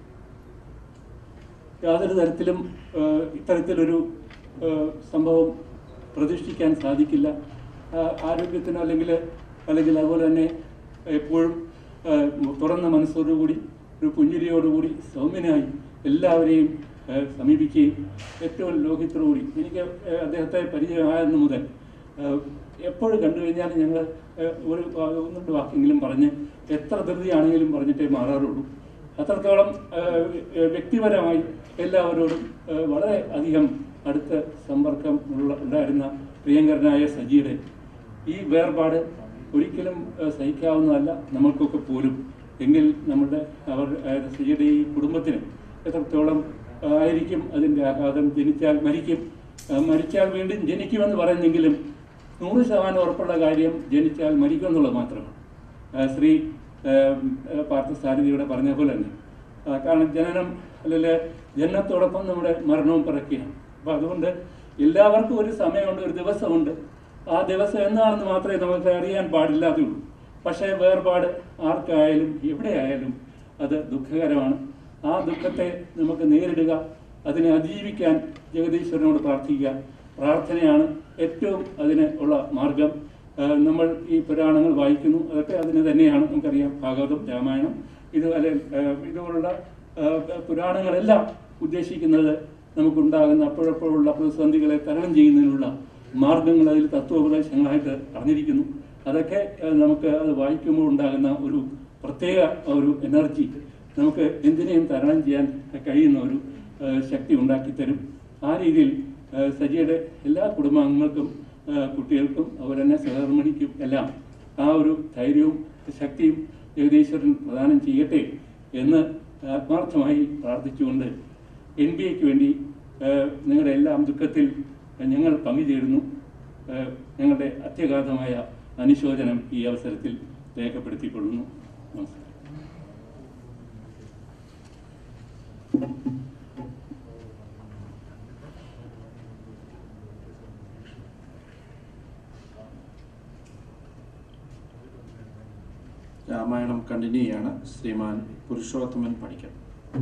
യാതൊരു തരത്തിലും ആ, ഇത്തരത്തിലൊരു ആ, സംഭവം പ്രതീക്ഷിക്കാൻ സാധിക്കില്ല ആ, ആരോഗ്യത്തിനോ അല്ലെങ്കിൽ അല്ലെങ്കിൽ അതുപോലെ തന്നെ എപ്പോഴും ആ, തുറന്ന മനസ്സോടുകൂടി ഒരു പുഞ്ചിരിയോടുകൂടി സൗമ്യനായി എല്ലാവരെയും ആ, സമീപിക്കുകയും ഏറ്റവും ലോഹിത്തോടുകൂടി എനിക്ക് ആ, അദ്ദേഹത്തെ പരിചയമായെന്ന് മുതൽ ആ, എപ്പോഴും കണ്ടു കഴിഞ്ഞാൽ ഞങ്ങൾ ഒരു ആ, ഒന്ന് രണ്ട് വാക്കെങ്കിലും പറഞ്ഞ് എത്ര ധൃതിയാണെങ്കിലും പറഞ്ഞിട്ടേ മാറാറുള്ളൂ അത്രത്തോളം ആ, വ്യക്തിപരമായി എല്ലാവരോടും ആ, വളരെ അധികം അടുത്ത സമ്പർക്കം ഉള്ള ഉണ്ടായിരുന്ന പ്രിയങ്കരനായ സജിയുടെ ഈ വേർപാട് ഒരിക്കലും ആ, സഹിക്കാവുന്നതല്ല നമ്മൾക്കൊക്കെ പോലും എങ്കിൽ നമ്മുടെ അവർ ആ, സജിയുടെ ഈ കുടുംബത്തിന് എത്രത്തോളം ആ, ആയിരിക്കും അതിൻ്റെ ആഘാതം ജനിച്ചാൽ മരിക്കും ആ, മരിച്ചാൽ വീണ്ടും ജനിക്കുമെന്ന് പറയുന്നെങ്കിലും നൂറ് ശതമാനം ഉറപ്പുള്ള കാര്യം ജനിച്ചാൽ മരിക്കുമെന്നുള്ളത് മാത്രമാണ് ആ, ശ്രീ ആ, ആ, പാർത്ഥസാരഥിയുടെ പറഞ്ഞ പോലെ തന്നെ ആ, കാരണം ജനനം അല്ലെങ്കിൽ ജനനത്തോടൊപ്പം നമ്മുടെ മരണവും പിറക്കുകയാണ് അപ്പം അതുകൊണ്ട് എല്ലാവർക്കും ഒരു സമയമുണ്ട് ഒരു ദിവസമുണ്ട് ആ ദിവസം എന്നാണെന്ന് മാത്രമേ നമുക്ക് അറിയാൻ പാടില്ലാത്തേ ഉള്ളൂ പക്ഷേ വേർപാട് ആർക്കായാലും എവിടെയായാലും അത് ദുഃഖകരമാണ് ആ ദുഃഖത്തെ നമുക്ക് നേരിടുക അതിനെ അതിജീവിക്കാൻ ജഗദീശ്വരനോട് പ്രാർത്ഥിക്കുക പ്രാർത്ഥനയാണ് ഏറ്റവും അതിന് ഉള്ള മാർഗം ആ, നമ്മൾ ഈ പുരാണങ്ങൾ വായിക്കുന്നു അതൊക്കെ അതിന് തന്നെയാണ് നമുക്കറിയാം ഭാഗവതം രാമായണം ഇത് അല്ലെ ആ, ഇതുപോലുള്ള ആ, പുരാണങ്ങളെല്ലാം ഉദ്ദേശിക്കുന്നത് നമുക്കുണ്ടാകുന്ന അപ്പോഴപ്പോഴുള്ള പ്രതിസന്ധികളെ തരണം ചെയ്യുന്നതിനുള്ള മാർഗങ്ങൾ അതിൽ തത്വോപദേശങ്ങളായിട്ട് അറിഞ്ഞിരിക്കുന്നു അതൊക്കെ ആ, നമുക്ക് അത് വായിക്കുമ്പോൾ ഉണ്ടാകുന്ന ഒരു പ്രത്യേക ഒരു എനർജി നമുക്ക് എന്തിനേയും തരണം ചെയ്യാൻ കഴിയുന്ന ഒരു ആ, ശക്തി ഉണ്ടാക്കി തരും ആ രീതിയിൽ ആ, സജിയുടെ എല്ലാ കുടുംബാംഗങ്ങൾക്കും ആ, കുട്ടികൾക്കും അതുപോലെ തന്നെ സഹധർമ്മിണിക്കും എല്ലാം ആ ഒരു ധൈര്യവും ശക്തിയും ജഗദീശ്വരൻ പ്രദാനം ചെയ്യട്ടെ എന്ന് ആത്മാർത്ഥമായി പ്രാർത്ഥിച്ചുകൊണ്ട് എൻ ബി എക്ക് വേണ്ടി ആ, നിങ്ങളുടെ എല്ലാം ദുഃഖത്തിൽ ഞങ്ങൾ പങ്കുചേരുന്നു ആ, ഞങ്ങളുടെ അത്യഗാധമായ അനുശോചനം ഈ അവസരത്തിൽ രേഖപ്പെടുത്തിക്കൊള്ളുന്നു നമസ്കാരം രാമായണം കണ്ടിന്യൂ ചെയ്യാണ് ശ്രീമാൻ പുരുഷോത്തമൻ പഠിക്കൽ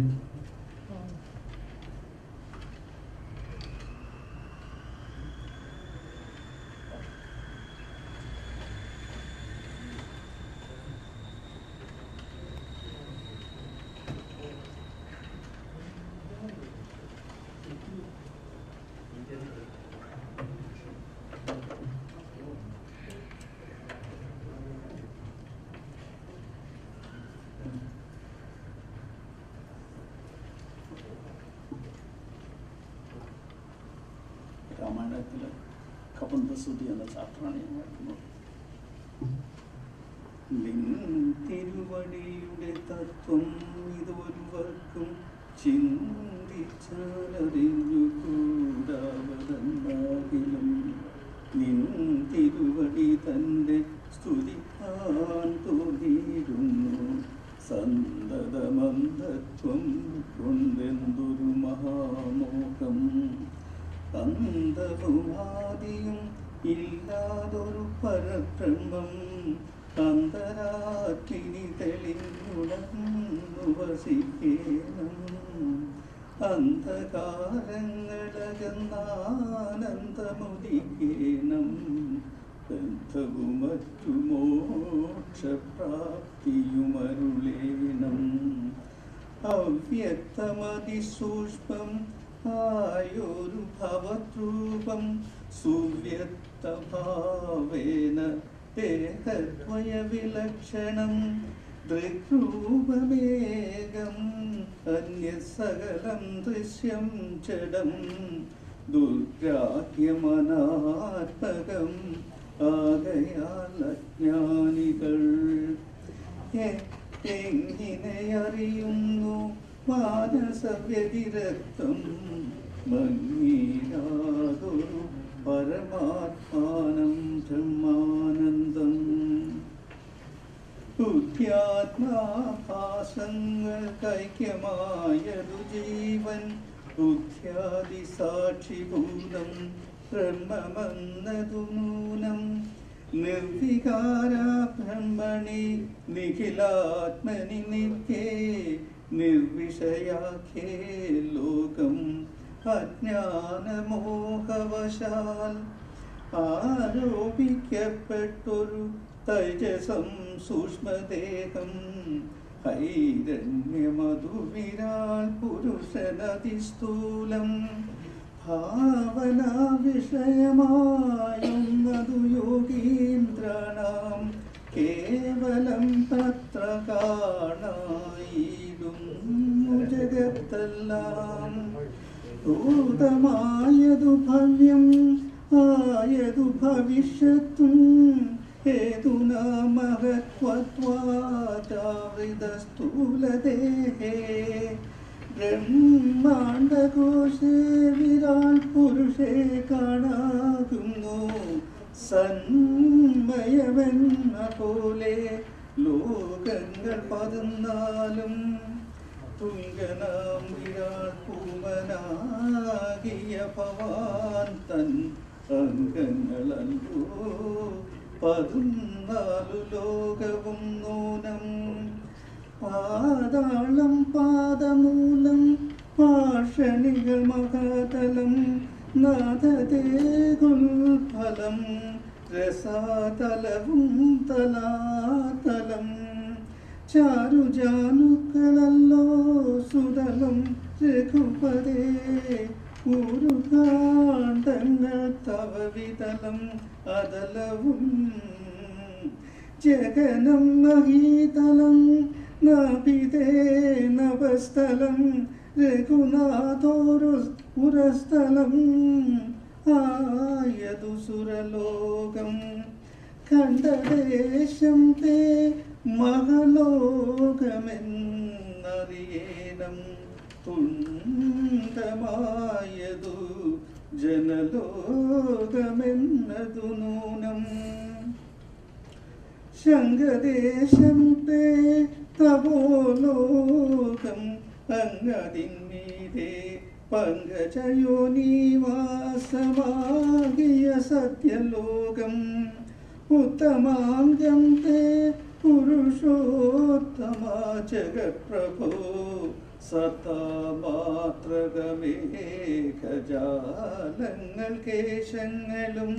രാമായണത്തിൽ കപന്തസുതി എന്ന ചാപ്റ്ററാണ് ഞാൻ വായിക്കുന്നത് നിൻ തിരുവടിയുടെ തത്വം ഇതൊരുവർക്കും ചിന്തിച്ചാലറിഞ്ഞുകൂടാവതെന്നാകിലും നിൻ തിരുവടി തൻ്റെ സ്തുതിക്കാൻ തോന്നിയിരുന്നു സന്തതമന്ധത്വം കൊണ്ടെന്തൊരു മഹാമോഹം അന്തവുമാദിയും ഇല്ലാതൊരു പരബ്രഹ്മം അന്തരാക്കിനി തെളിഞ്ഞുണർന്നു വസിക്കേണം അന്ധകാരങ്ങളകന്നാനന്ദമുദിക്കേണം ബന്ധവും മറ്റു മോക്ഷപ്രാപ്തിയുമരുളേണം അവ്യക്തമതിസൂക്ഷ്മം ആയൊരു ഭവദ്രൂപം സുവ്യക്തഭാവേന ദേഹദ്വയവിലക്ഷണം ദൃഗ്രൂപമേകം അന്യസകലം ദൃശ്യം ജഡം ദുർഗ്രാഹ്യമനാത്മകം ആകയാൽ അജ്ഞാനികൾ എ- എങ്ങനെ അറിയുന്നു മാനസവ്യതിരക്തം മങ്ങീരാതൊരു പരമാത്മാനം ബ്രഹ്മാനന്ദം ബുദ്ധ്യാത്മാഭാസങ്ങൾക്കൈക്യമായതു ജീവൻ ബുദ്ധ്യാദി സാക്ഷിഭൂതം ബ്രഹ്മമെന്നതു നൂനം നിർവികാര ബ്രഹ്മണി നിഖിലാത്മനി നിത്യേ നിർവിഷയാഖ്യേ ലോകം അജ്ഞാനമോഹവശാൽ ആരോപിക്കപ്പെട്ടൊരു തൈജസം സൂക്ഷ്മദേഹം ഹൈരണ്യമധുവിരാൾ പുരുഷനതിസ്ഥൂലം ഭാവന വിഷയമായുന്നതു യോഗീന്ദ്രാണാം കേവലം തത്ര കാണായിടുന്നു ജഗത്തെല്ലാം ഭൂതമായതു ഭവ്യം ആയതു ഭവിഷ്യത്തും ഹേതുനാ മഹത്വത്വാചാവൃതസ്ഥൂലദേഹേ ബ്രഹ്മാണ്ടകോശേ വിരാൾ പുരുഷേ കാണാകുന്നു സന്മയമെന്ന പോലെ ലോകങ്ങൾ പതിനാലും തുങ്കനാം വിരാൾ പൂമനാകിയ ഭവാൻ തൻ അംഗങ്ങളല്ലോ പതിനാലു ലോകവും നൂനം പാതാളം പാദമൂലം പാഷണികൾ മഹാതലം നാഥദേകുൽഫലം രസാതലവും തലാതലം ചാരുജാനുക്കളല്ലോ സുതലം രഘുപതേ ഉരുകാണ്ടങ്ങൾ തവ വിതലം അതലവും ജഗനം മഹീതലം നാഭിതേ നവസ്ഥലം രഘുനാഥോരു പുരസ്ഥലം ആയതു സുരലോകം കണ്ടദേശം തേ മഹലോകമെന്നറിയേണം തുണ്ടമായതു ജനലോകമെന്നതു നൂനം ശങ്കദേശം തേ തപോലോകം അങ്ങതിന്മീതേ പങ്കജയോനിവാസമാകിയ സത്യലോകം ഉത്തമാംഗം തേ പുരുഷോത്തമാ ജഗത്പ്രഭോ സത്താമാത്രകമേഘജാലങ്ങൾ കേശങ്ങളും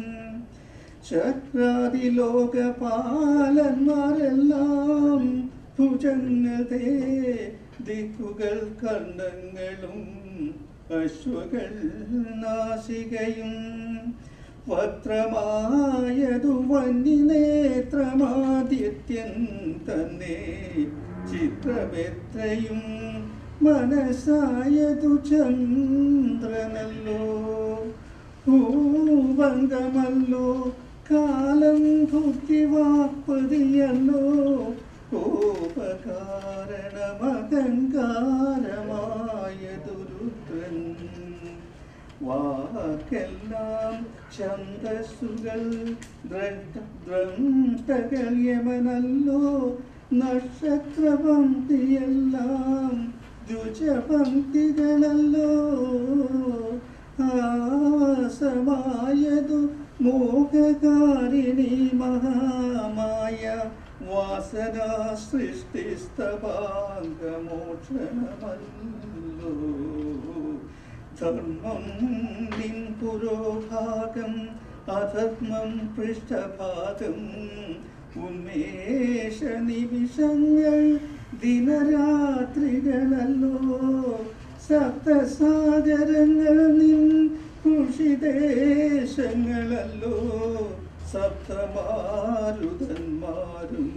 ശക്രാതിലോകപാലന്മാരെല്ലാം ഭുജങ്ങളെ ദിക്കുകൾ കർണങ്ങളും അശ്വകൾ നാസികയും വക്രമായതു വന്യനേത്രമാദിത്യൻ തന്നെ ചിത്രമെത്രയും മനസ്സായതു ചന്ദ്രനല്ലോ ഭൂഭംഗമല്ലോ കാലം ബുദ്ധിവാപ്പതിയല്ലോ കോപകാരണമഹങ്കാരമായതു രുദ്രൻ വാക്കെല്ലാം ഛന്ദസ്സുകൾ ദ്രഷ്ടകൾ യമനല്ലോ നക്ഷത്രപംക്തിയെല്ലാം ദ്വിജപംക്തികളല്ലോ ആസമായതു മോഹകാരിണി മഹാമായ വാസനാ സൃഷ്ടിസ്തഭാംഗമോക്ഷണമല്ലോ ധർമ്മം നിൻ പുരോഭാഗം അധർമ്മം പൃഷ്ഠഭാഗം ഉന്മേഷ നിമിഷങ്ങൾ ദിനരാത്രികളല്ലോ സപ്തസാഗരങ്ങൾ നിൻ കൃഷിദേശങ്ങളല്ലോ സപ്തമാരുതന്മാരും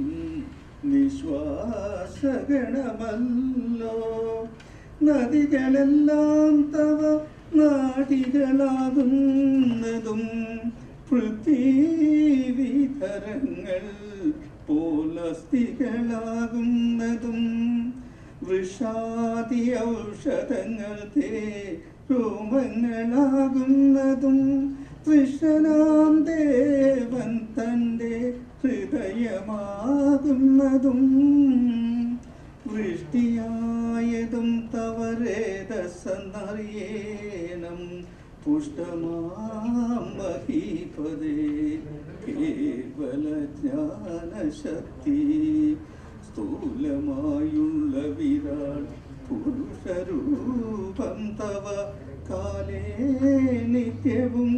നിശ്വാസഗണമല്ലോ നദികളെല്ലാം തവ നാടികളാകുന്നതും പൃഥ്വീവിതരങ്ങൾ പോലസ്ഥികളാകുന്നതും വൃഷാദി ഔഷധങ്ങൾ തേ രോമങ്ങളാകുന്നതും കൃഷ്ണനാം ദേവൻ തൻ്റെ ഹൃദയമാകുന്നതും വൃഷ്ടിയായതും തവരേതസന്നറിയേണം പുഷ്ടമാം മഹീപദേ കേവല ജ്ഞാനശക്തി സ്ഥൂലമായുള്ള വിരാട് പുരുഷരൂപം തവ കാലേ നിത്യവും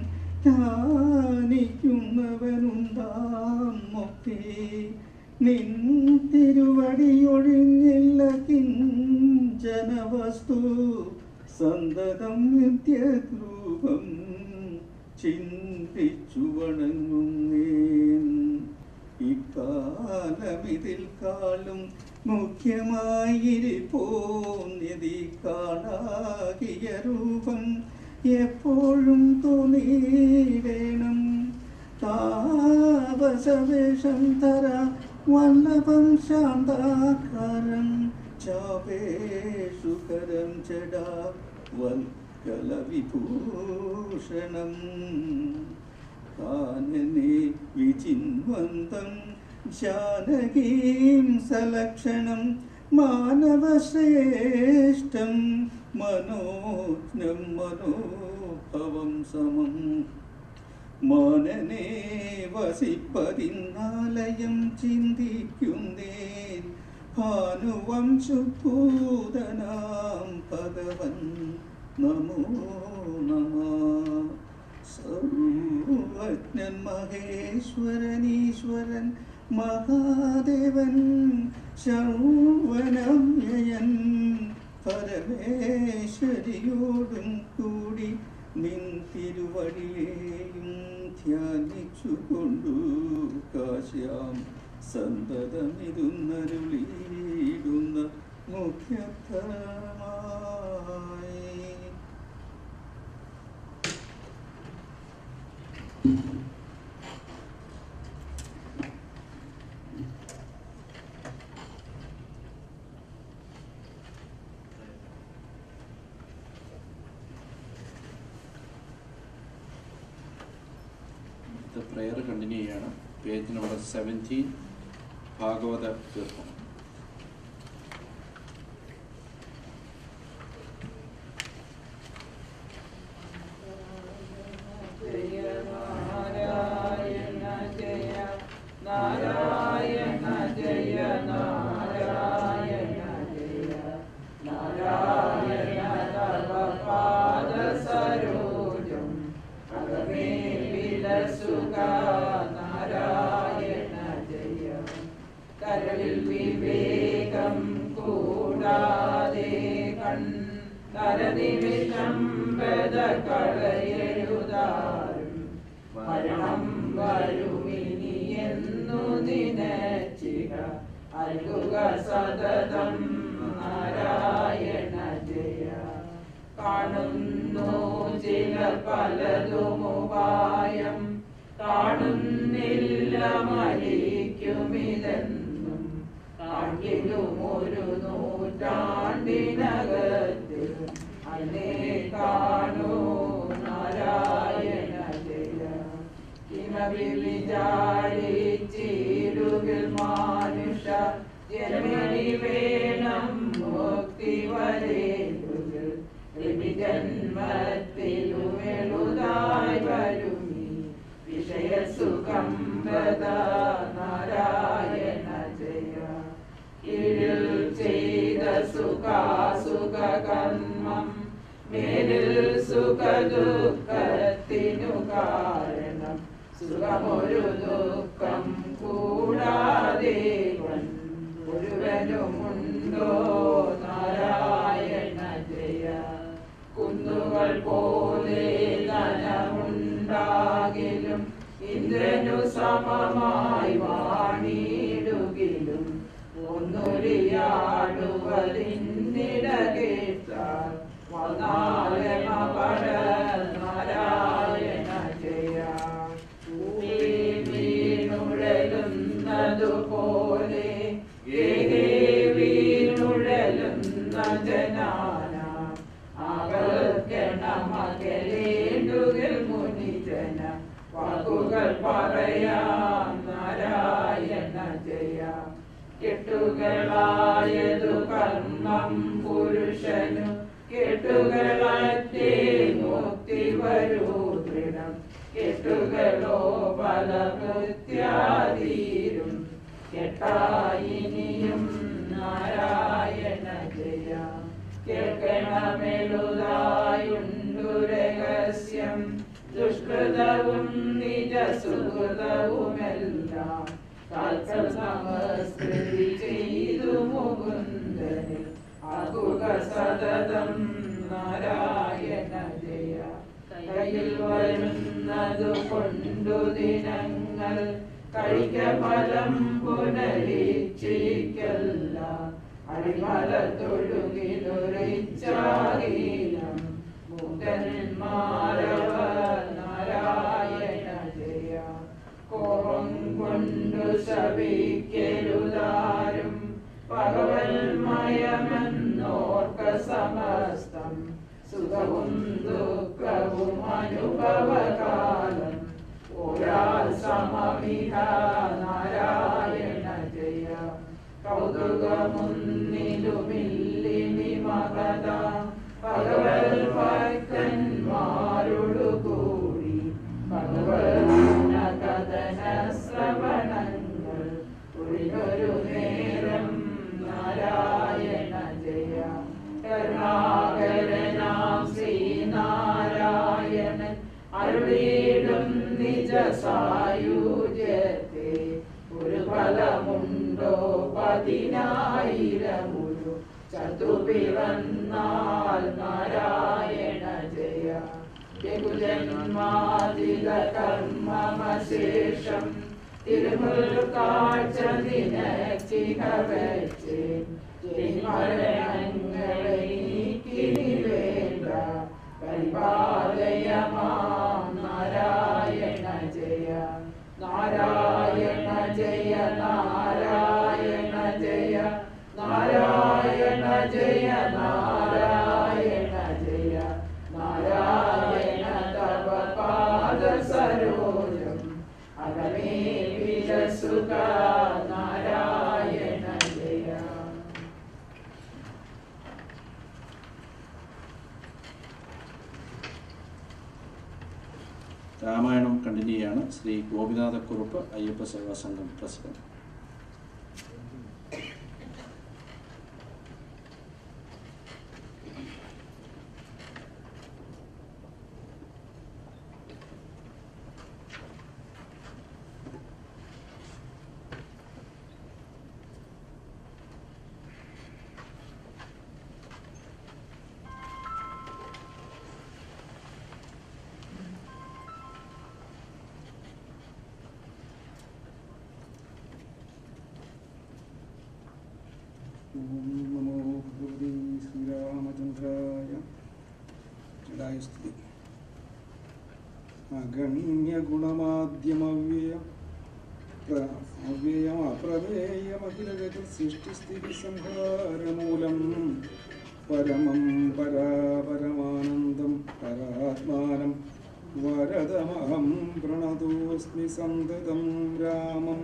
ധ്യാനിക്കുന്നവനുണ്ടാം മുക്തി നിൻ തിരുവടിയൊഴിഞ്ഞില്ല കിഞ്ചന വസ്തു സന്തതം നിത്യരൂപം ചിന്തിച്ചു വണങ്ങുന്നേൻ ഇക്കാലമിതിൽ കാലും മുഖ്യമായിരിപ്പോന്നിതി കാണാകിയ രൂപം എപ്പോഴും തോന്നിയിടേണം താപസവേഷം തര വല്ലഭം ശാന്താകാരം ചാവേഷുകരം ജടാ വൽക്കല വിഭൂഷണം കാനനെ വിചിന്വന്തം ജാനകീം സലക്ഷണം മാനവശ്രേഷ്ഠം മനോജ്ഞം മനോഭവം സമം മനനെ വസിപ്പതിന്നാലയം ചിന്തിക്കുന്നേൻ ഭാനുവംശുഭൂതനാം ഭഗവൻ നമോ നമ സർവജ്ഞൻ മഹേശ്വരനീശ്വരൻ മഹാദേവൻ ശൗവനമ്യയൻ പരമേശ്വരിയോടും കൂടി നിൻ തിരുവടിയെയും ധ്യാനിച്ചുകൊണ്ടു കാശ്യാം സന്തതമിരുന്നരുളിയിടുന്ന മുഖ്യധർമായി ഇത് പ്രെയർ കണ്ടിന്യൂ ചെയ്യണം പേജ് നമ്പർ സെവൻറ്റീൻ ഭാഗവത കീർത്തനം ജയ നാരായണ ജയ നാരായണ ജയ നാരായണ ജയ നാരായണ തവ പാദ സരോജം അകമേ വിലസുക നാരായണ ജയ കരളിൽ വിവേകം കൂടാതെ കൺ കരനിമിഷം ബദ കളയെഴുതാരും മരണം വരുമിനി എന്നു നിനച്ചിക അരുക സതതം നാരായണ ജയ കാണുന്നു ചില പലതുമുപായം കാണുന്നില്ല മരിക്കുമിതെന്നും കാണിലും ഒരു നൂറ്റാണ്ടിനകത്ത് അന്നേ കാണൂ നാരായണ ജയ കിമവി വിചാരിച്ചിരുകിൽ മാനുഷ ജന്മനി വേണം മുക്തി വരേണ്ടുകിൽ ജന്മത്തിലുമെളുതായി വരുമി വിഷയസുഖം വദ നാരായണ സുഖാസുഖകർമ്മം മേലിൽ സുഖദുഃഖത്തിനു കാരണം സുഖമൊരു ദുഃഖം കൂടാതെ ഒരുവനുമുണ്ടോ നാരായണ ജയ കുന്നുകൾ പോലെ ധനമുണ്ടാകിലും ഇന്ദ്രനു സമമായി വാണിടുകിലും ഒന്നൊരിയാടുവതിന്നിട കേട്ടാൽ വന്നാലമപട നാരായണ ജയ വീണുഴലുന്നതുപോലെ ഏകേ വീണുഴലുന്ന ജനാന അകൽക്കണമകലേണ്ടുകിൽ മുനിജന വാക്കുകൾ പറയാം നാരായണ ജയ കെട്ടുകളായതു കർമ്മം പുരുഷനു കെട്ടുകളറ്റേ മുക്തി വരൂ ദൃഢം കെട്ടുകളോ പല കൃത്യാതീരും കെട്ടായിനിയും നാരായണ ജയ കേൾക്കണമെഴുതായുണ്ടു രഹസ്യം ദുഷ്കൃതവും നിജ സുഹൃതവുമെല്ലാം കാൽക്കൽ സമസ്കൃതി ചെയ്തു മുകുന്ദനിൽ ആകുക സതതം നാരായണ ജയ കയ്യിൽ വരുന്നതു കൊണ്ടു ദിനങ്ങൾ കഴിക്ക ഫലം പുനരീക്ഷിക്കല്ല അടിമല തൊഴുകിലൊരൈച്ചാഹീനം മുതന്മാരവ നാരായണ ജയ കോപം കൊണ്ടു ശപിക്കരുതാരും പകവൽമയമെന്നോർക്ക സമസ്തം സുഖവും ദുഃഖവും അനുഭവകാലം ഒരാൾ സമമിഹ നാരായണ ജയ കൗതുകമുന്നിലുമില്ലിനി മകത ഭഗവൽ ഭക്തന്മാരോടു കൂടി ഭഗവന്ന കഥന ശ്രവണങ്ങൾ ഒഴിഞ്ഞൊരു നേരം നാരായണ ജയ കരുണാകരനാം ശ്രീനാരായണൻ അരുളീടും നിജ സായുജ്യത്തെ ഒരു ഫലമുണ്ടോ പതിനായിരമൊരു ചത്രു പിറന്നാൽ നാരായണ ജയ ബഹുജന്മാതിക കർമ്മമശേഷം തിരുമുൽ കാഴ്ച നിനച്ചിക വെച്ച് മരണങ്ങളെ നീക്കിനി വേണ്ട പരിപാലയമാം നാരായണ ജയ നാരായണ ജയ നാരായണ ജയ നാരായണ ജയ നാരായണ ജയ നാരായണ തവ പാദ സരോജം അകമേ വിലസുക നാരായണ ജയ രാമായണം കണ്ടിന്യൂ ചെയ്യാണ് ശ്രീ ഗോപിനാഥക്കുറുപ്പ് അയ്യപ്പ സേവാ സംഘം പ്രസിഡന്റ് ഓം നമോ ഭഗവതി ശ്രീരാമചന്ദ്രായ ജലായുസ്തുതി അഗണ്യഗുണമാദ്യമവ്യയ അവ്യയം അപ്രമേയമഖിലഗതി സൃഷ്ടിസ്ഥിതി സംഹാരമൂലം പരമം പരാപരമാനന്ദം പരാത്മാനം വരദമഹം പ്രണതോസ്മി സന്തതം രാമം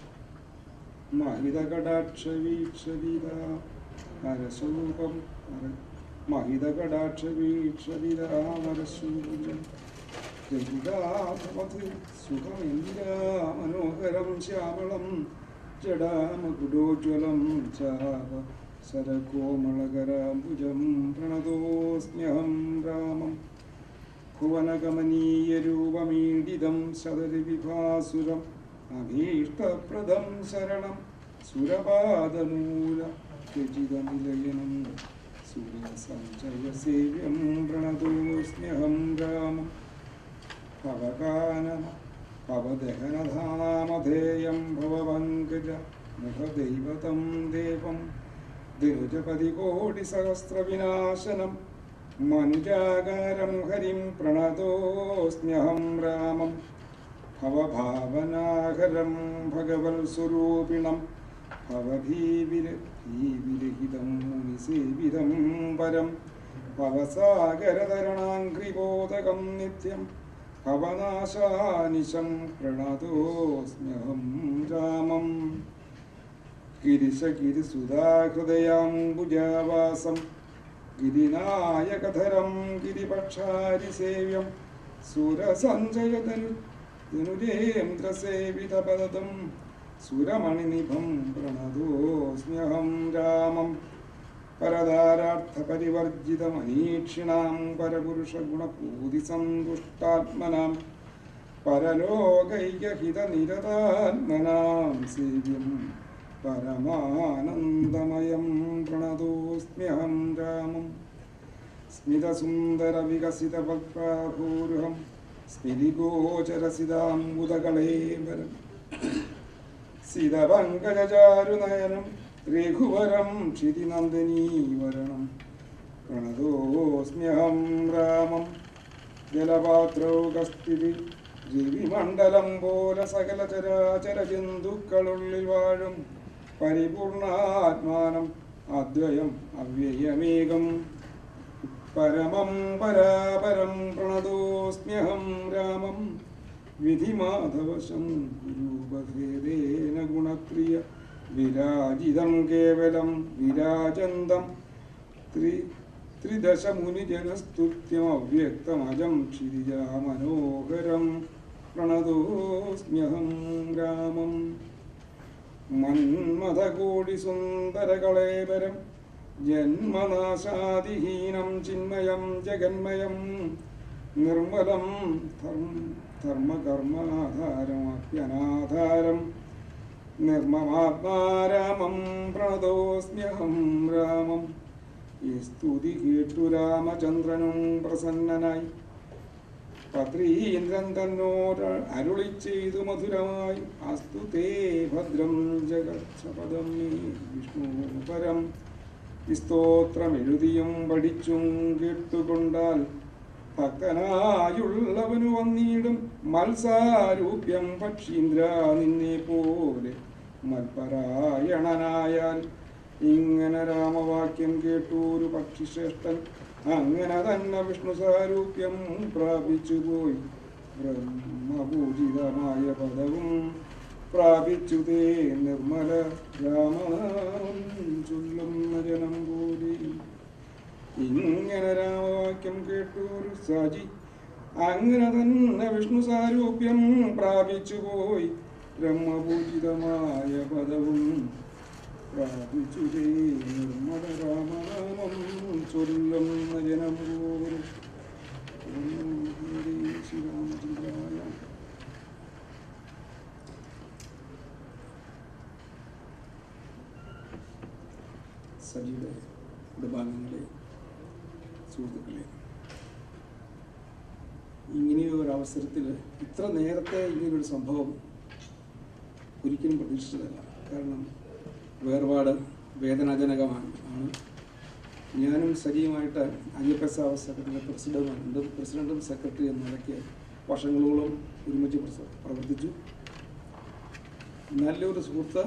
महितकटाक्षवीक्षदिदा हरसूपं महितकटाक्षवीक्षदिदामरसूपं जगुदाभवत् सुखमिन्द्रा मनोहरं श्यामलं जडामकुडोज्वलं चाप ശരകോമളകരാംബുജം പ്രണതോസ്മ്യഹം രാമം ഭുവനഗമനീയരൂപമീഡിതം ശതരിവിഭാസുരം അഭീഷ്ടപ്രദം ശരണം സുരപാദമൂല രചിതനിലയനം സൂര്യസഞ്ചയസേവ്യം പ്രണതോസ്മ്യഹം രാമം ഭവകാനന ഭവദഹനധാമധേയം ഭവപങ്കജ മുഖദൈവതം ദേവം ദിനുജപതികോടിസഹസ്രവിനാശനം മനുജാകാരം ഹരിം പ്രണതോസ്മ്യഹം രാമം ഭവഭാവനാഹരം ഭഗവത്സ്വരൂപിണം ഭവഭീവിര ഭീവിരഹിതം മുനിസേവിതം പരം ഭവസാഗരതരണാംഘ്രിബോധകം നിത്യം ഭവനാശാനിശം പ്രണതോസ്മ്യഹം രാമം ഗിരിശഗിരിസുധാഹൃദയാംബുജാവാസം ഗിരിനായകധരം ഗിരിപക്ഷാരിസേവ്യം സുരസഞ്ജയതനു ധനുരേന്ദ്രസേവിതപദം സുരമണിനിഭം പ്രണതോസ്മ്യഹം രാമം പരതാരാർത്ഥപരിവർജിതമനീക്ഷിണാം പരപുരുഷഗുണപൂതിസന്തുഷ്ടാത്മനാം പരലോകൈകഹിതനിരതാത്മനാം സേവ്യം പരമാനന്ദമയം പ്രണതോസ്മ്യഹം രാമം സ്മിതസുന്ദരവികസിതവക്രാഭൂരുഹം സ്മിതിഗോചരസിതാംബുദകളേവരം സിതപങ്കജചാരുനയനം രഘുവരം ക്ഷിതിനന്ദനീവരണം പ്രണതോസ്മ്യഹം രാമം ജലപാത്രൗകസ്ഥിതി രവിമണ്ഡലം പോലെ സകല ചരാചര ജന്തുക്കളുള്ളിൽ വാഴും പരിപൂർണാത്മാനം അദ്വയം അവ്യയമേകം പരമം പരാപരം പ്രണതോസ്മ്യഹം രാമം വിധിമാധവശം രൂപഭേദേന ഗുണപ്രിയ വിരാജിതം കേവലം വിരാജന്തം ത്രി ത്രിദശമുനിജനസ്തുത്യം അവ്യക്തമജം ക്ഷിതിജാമനോഹരം പ്രണതോസ്മ്യഹം രാമം മന്മഥകോടിസുന്ദരകളേവരം ജന്മനാശാദിഹീനം ചിന്മയം ജഗന്മയം നിർമ്മലം ധർമ്മകർമാധാരമപ്യനാധാരം നിർമ്മമാത്മാരാമം പ്രണതോസ്മ്യഹം രാമം ഈ സ്തുതി കേട്ടു രാമചന്ദ്രനും പ്രസന്നനായി പത്രീന്ദ്രൻ തന്നോട് അരുളി ചെയ്തു മധുരമായി അസ്തു തേ ഭദ്രം ജഗത്സപദം നീ വിഷ്ണു പരം ഈ സ്തോത്രം എഴുതിയും പഠിച്ചും കേട്ടുകൊണ്ടാൽ ഭക്തനായുള്ളവനു വന്നിടും മത്സാരൂപ്യം പക്ഷീന്ദ്ര നിന്നെ പോലെ മൽപരായണനായാൽ ഇങ്ങനെ രാമവാക്യം കേട്ടൂരു പക്ഷിശ്രേഷ്ഠൻ അങ്ങനെ തന്നെ വിഷ്ണു സാരൂപ്യം പ്രാപിച്ചു പോയി ബ്രഹ്മപൂജിതമായ പദവും പ്രാപിച്ചു തേ നിർമ്മല രാമനാമം ചൊല്ലുന്ന ജനം പോലെ ഇങ്ങനെ രാമവാക്യം കേട്ടൂരു സജി അങ്ങനെ തന്നെ വിഷ്ണു സാരൂപ്യം പ്രാപിച്ചു പോയി ബ്രഹ്മപൂജിതമായ പദവും പ്രാപിച്ചു തേ നിർമ്മല രാമനാമം ചൊല്ലുന്ന ജനം പോലെ ഓം ഹരി ശ്രീരാമചന്ദ്രായ സജിയുടെ കുടുംബാംഗങ്ങളെ സുഹൃത്തുക്കളെ ഇങ്ങനെയൊരു അവസരത്തിൽ ഇത്ര നേരത്തെ ഇങ്ങനെയൊരു സംഭവം ഒരിക്കലും പ്രതീക്ഷിച്ചതല്ല കാരണം വേർപാട് വേദനാജനകമാണ് ആണ് ഞാനും സജീവമായിട്ട് അയ്യപ്പസാവ സെക്രട്ടറിയുടെ പ്രസിഡന്റും പ്രസിഡന്റും സെക്രട്ടറി എന്ന നിലയ്ക്ക് വർഷങ്ങളോളം ഒരുമിച്ച് പ്രസ- പ്രവർത്തിച്ചു നല്ലൊരു സുഹൃത്ത്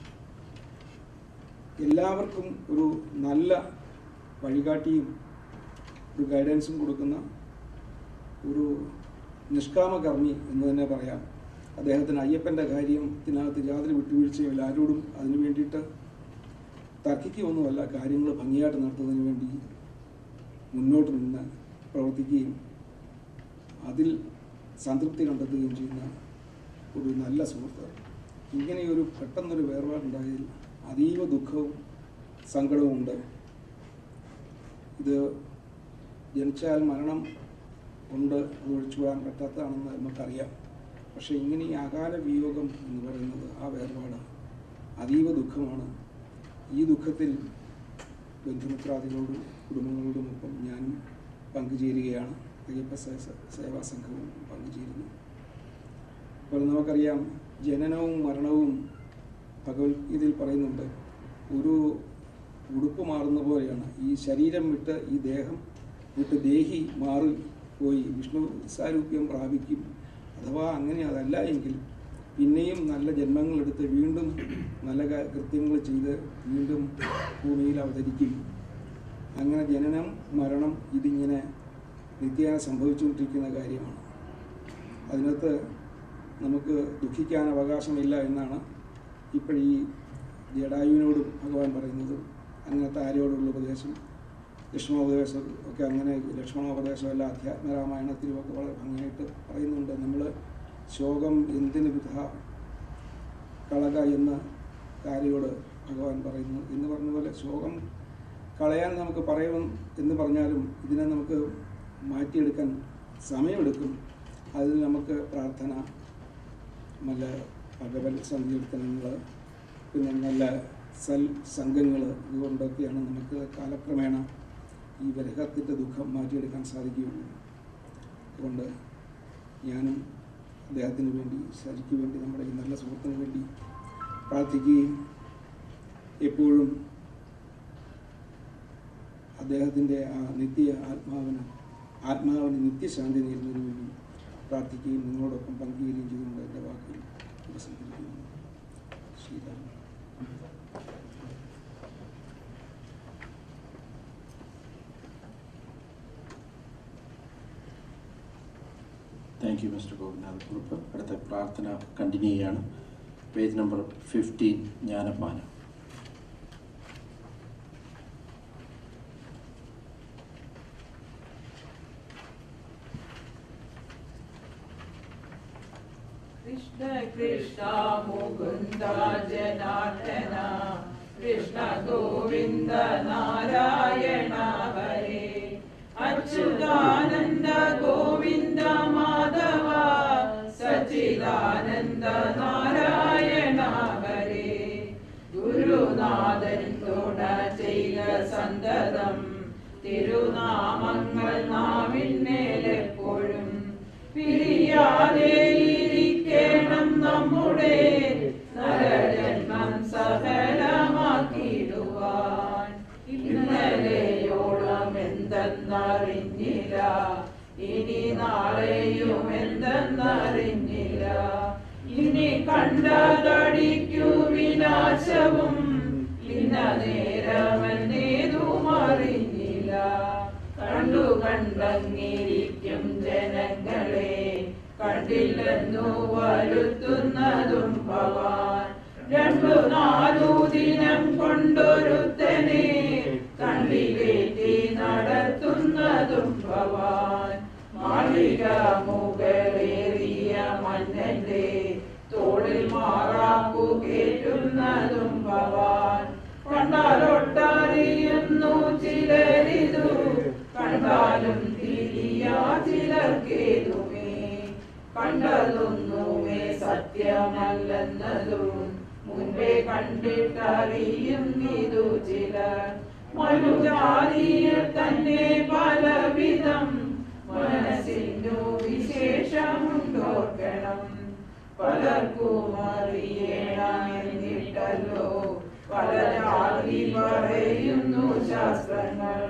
എല്ലാവർക്കും ഒരു നല്ല വഴികാട്ടിയും ഒരു ഗൈഡൻസും കൊടുക്കുന്ന ഒരു നിഷ്കാമകർമ്മി എന്ന് തന്നെ പറയാം അദ്ദേഹത്തിന് അയ്യപ്പൻ്റെ കാര്യത്തിനകത്ത് യാതൊരു വിട്ടുവീഴ്ചയുമില്ല ആരോടും അതിനു വേണ്ടിയിട്ട് തർക്കിക്കുകയൊന്നുമല്ല കാര്യങ്ങൾ ഭംഗിയായിട്ട് നടത്തുന്നതിന് വേണ്ടി മുന്നോട്ട് നിന്ന് പ്രവർത്തിക്കുകയും അതിൽ സംതൃപ്തി കണ്ടെത്തുകയും ചെയ്യുന്ന ഒരു നല്ല സുഹൃത്ത് ഇങ്ങനെയൊരു പെട്ടെന്നൊരു വേർപാടുണ്ടായതിൽ അതീവ ദുഃഖവും സങ്കടവുമുണ്ട് ഇത് ജനിച്ചാൽ മരണം ഉണ്ട് അത് ഒഴിച്ചുകൂടാൻ പറ്റാത്തതാണെന്ന് നമുക്കറിയാം പക്ഷേ ഇങ്ങനെ ഈ അകാല വിയോഗം എന്ന് പറയുന്നത് ആ വേർപാട് അതീവ ദുഃഖമാണ് ഈ ദുഃഖത്തിൽ ബന്ധുമിത്രാദികളോടും കുടുംബങ്ങളോടും ഒപ്പം ഞാനും പങ്കുചേരുകയാണ് അയ്യപ്പ സേ- സേവാ സംഘവും പങ്കുചേരുന്നു അപ്പോൾ നമുക്കറിയാം ജനനവും മരണവും ഭഗവത്ഗീതയിൽ പറയുന്നുണ്ട് ഒരു ഉടുപ്പ് മാറുന്ന പോലെയാണ് ഈ ശരീരം വിട്ട് ഈ ദേഹം വിട്ട് ദേഹി മാറി പോയി വിഷ്ണു സാരൂപ്യം പ്രാപിക്കും അഥവാ അങ്ങനെ അതല്ല എങ്കിൽ പിന്നെയും നല്ല ജന്മങ്ങളെടുത്ത് വീണ്ടും നല്ല ക- കൃത്യങ്ങൾ ചെയ്ത് വീണ്ടും ഭൂമിയിൽ അവതരിക്കും അങ്ങനെ ജനനം മരണം ഇതിങ്ങനെ നിത്യേന സംഭവിച്ചുകൊണ്ടിരിക്കുന്ന കാര്യമാണ് അതിനകത്ത് നമുക്ക് ദുഃഖിക്കാൻ അവകാശമില്ല എന്നാണ് ഇപ്പോഴീ ജഡായുവിനോടും ഭഗവാൻ പറയുന്നത് അങ്ങനത്തെ ആരോടുള്ള ഉപദേശം ലക്ഷ്മണോപദേശം ഒക്കെ അങ്ങനെ ലക്ഷ്മണോപദേശമല്ല അധ്യാത്മരാമായണത്തിലും ഒക്കെ വളരെ ഭംഗിയായിട്ട് പറയുന്നുണ്ട് നമ്മൾ ശോകം എന്തിന് വിധ കളക എന്ന കാര്യോട് ഭഗവാൻ പറയുന്നു എന്ന് പറഞ്ഞ പോലെ ശോകം കളയാൻ നമുക്ക് പറയണം എന്ന് പറഞ്ഞാലും ഇതിനെ നമുക്ക് മാറ്റിയെടുക്കാൻ സമയമെടുക്കും അതിൽ നമുക്ക് പ്രാർത്ഥന നല്ല ഭഗവത് സങ്കീർത്തനങ്ങൾ പിന്നെ നല്ല സൽ സംഘങ്ങൾ ഇതുകൊണ്ടൊക്കെയാണ് നമുക്ക് കാലക്രമേണ ഈ വിരഹത്തിൻ്റെ ദുഃഖം മാറ്റിയെടുക്കാൻ സാധിക്കുകയുള്ളൂ അതുകൊണ്ട് ഞാനും അദ്ദേഹത്തിന് വേണ്ടി ശരിക്ക് വേണ്ടി നമ്മുടെ ഈ നല്ല സുഹൃത്തിന് വേണ്ടി പ്രാർത്ഥിക്കുകയും എപ്പോഴും അദ്ദേഹത്തിൻ്റെ ആ നിത്യ ആത്മാവിന് ആത്മാവിന് നിത്യശാന്തി നേരുന്നതിന് വേണ്ടി പ്രാർത്ഥിക്കുകയും നിങ്ങളോടൊപ്പം പങ്കുചേരുകയും ചെയ്തുകൊണ്ട് എൻ്റെ വാക്കുകൾ ഉപസംഹരിക്കുന്നു Shriram thank you mister Gopinath Kurup അടുത്ത പ്രാർത്ഥന കണ്ടിന്യൂ ചെയ്യാണ് page number fifteen Jnanappana Krishna Krishna Mukunda Janardana Krishna Govinda Narayana Hare Achyutananda Govinda Madhava Sachchidananda Narayana Hare ഗുരുനാഥൻ തുണ ചെയ്ത സന്തതം തിരുനാമങ്ങൾ നാവിന്മേലെപ്പോഴും പിരിയാതെ ഇരിക്കണം നമ്മുടെ നരജന്മം സഫലമാക്കിടുവാൻ ഇന്നലെയോളം എന്തെന്നറിഞ്ഞില്ല ഇനി നാളെയും എന്തെന്നറിഞ്ഞില്ല ഇനി കണ്ടതടിക്കു വിനാശവും ഇന്ന നേരമെന്നേതും അറിഞ്ഞില്ല കണ്ടു കണ്ടങ്ങിരിക്കും ജനങ്ങളെ കണ്ടില്ലെന്നു വരുത്തുന്നതും ഭവാൻ രണ്ടു നാലു ദിനം കൊണ്ടൊരുത്തനെ കണ്ടിലേറ്റി നടത്തുന്നതും ഭവാൻ മാളിക മുകളേറിയ മന്നന്റെ തോളിൽ മാറാപ്പു കേറ്റുന്നതും ഭവാൻ കണ്ടാലൊട്ടറിയുന്നു ചിലരിതു കണ്ടാലും തിരിയാ ചിലർക്കേതുമേ കണ്ടതൊന്നുമേ സത്യമല്ലെന്നതും മുൻപേ കണ്ടിട്ടറിയും ഇതു ചിലർ മനുജാതിയിൽ തന്നെ പലവിധം മനസ്സിനു വിശേഷമുണ്ടോർക്കണം പലർക്കും അറിയണമെന്നിട്ടല്ലോ പല ജാതി പറയുന്നു ശാസ്ത്രങ്ങൾ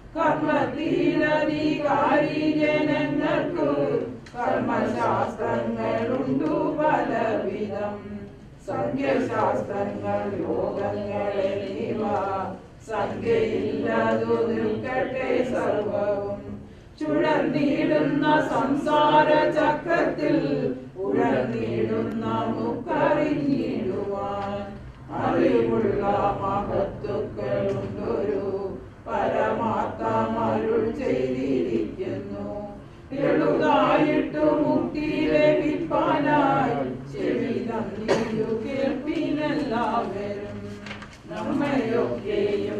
കർമ്മത്തിലധികാരി ജനങ്ങൾക്കു കർമ്മശാസ്ത്രങ്ങളുണ്ടു പലവിധം സംഖ്യശാസ്ത്രങ്ങൾ യോഗങ്ങൾ എന്നിവ സംഖ്യയില്ലതു നിൽക്കട്ടെ സർവവും ചുഴന്നിടുന്ന സംസാര ചക്രത്തിൽ ഉഴന്നിടുന്ന മുക്കറിഞ്ഞിടുവാൻ അറിവുള്ള മഹത്തുക്കളുണ്ടൊരു പരമാത്മരുൾ ചെയ്തിരിക്കുന്നു എളുതായിട്ട് മുക്തി ലഭിപ്പാനായി ചെവി തന്നിരു കേൾപ്പിനെല്ലാവരും നമ്മയൊക്കെയും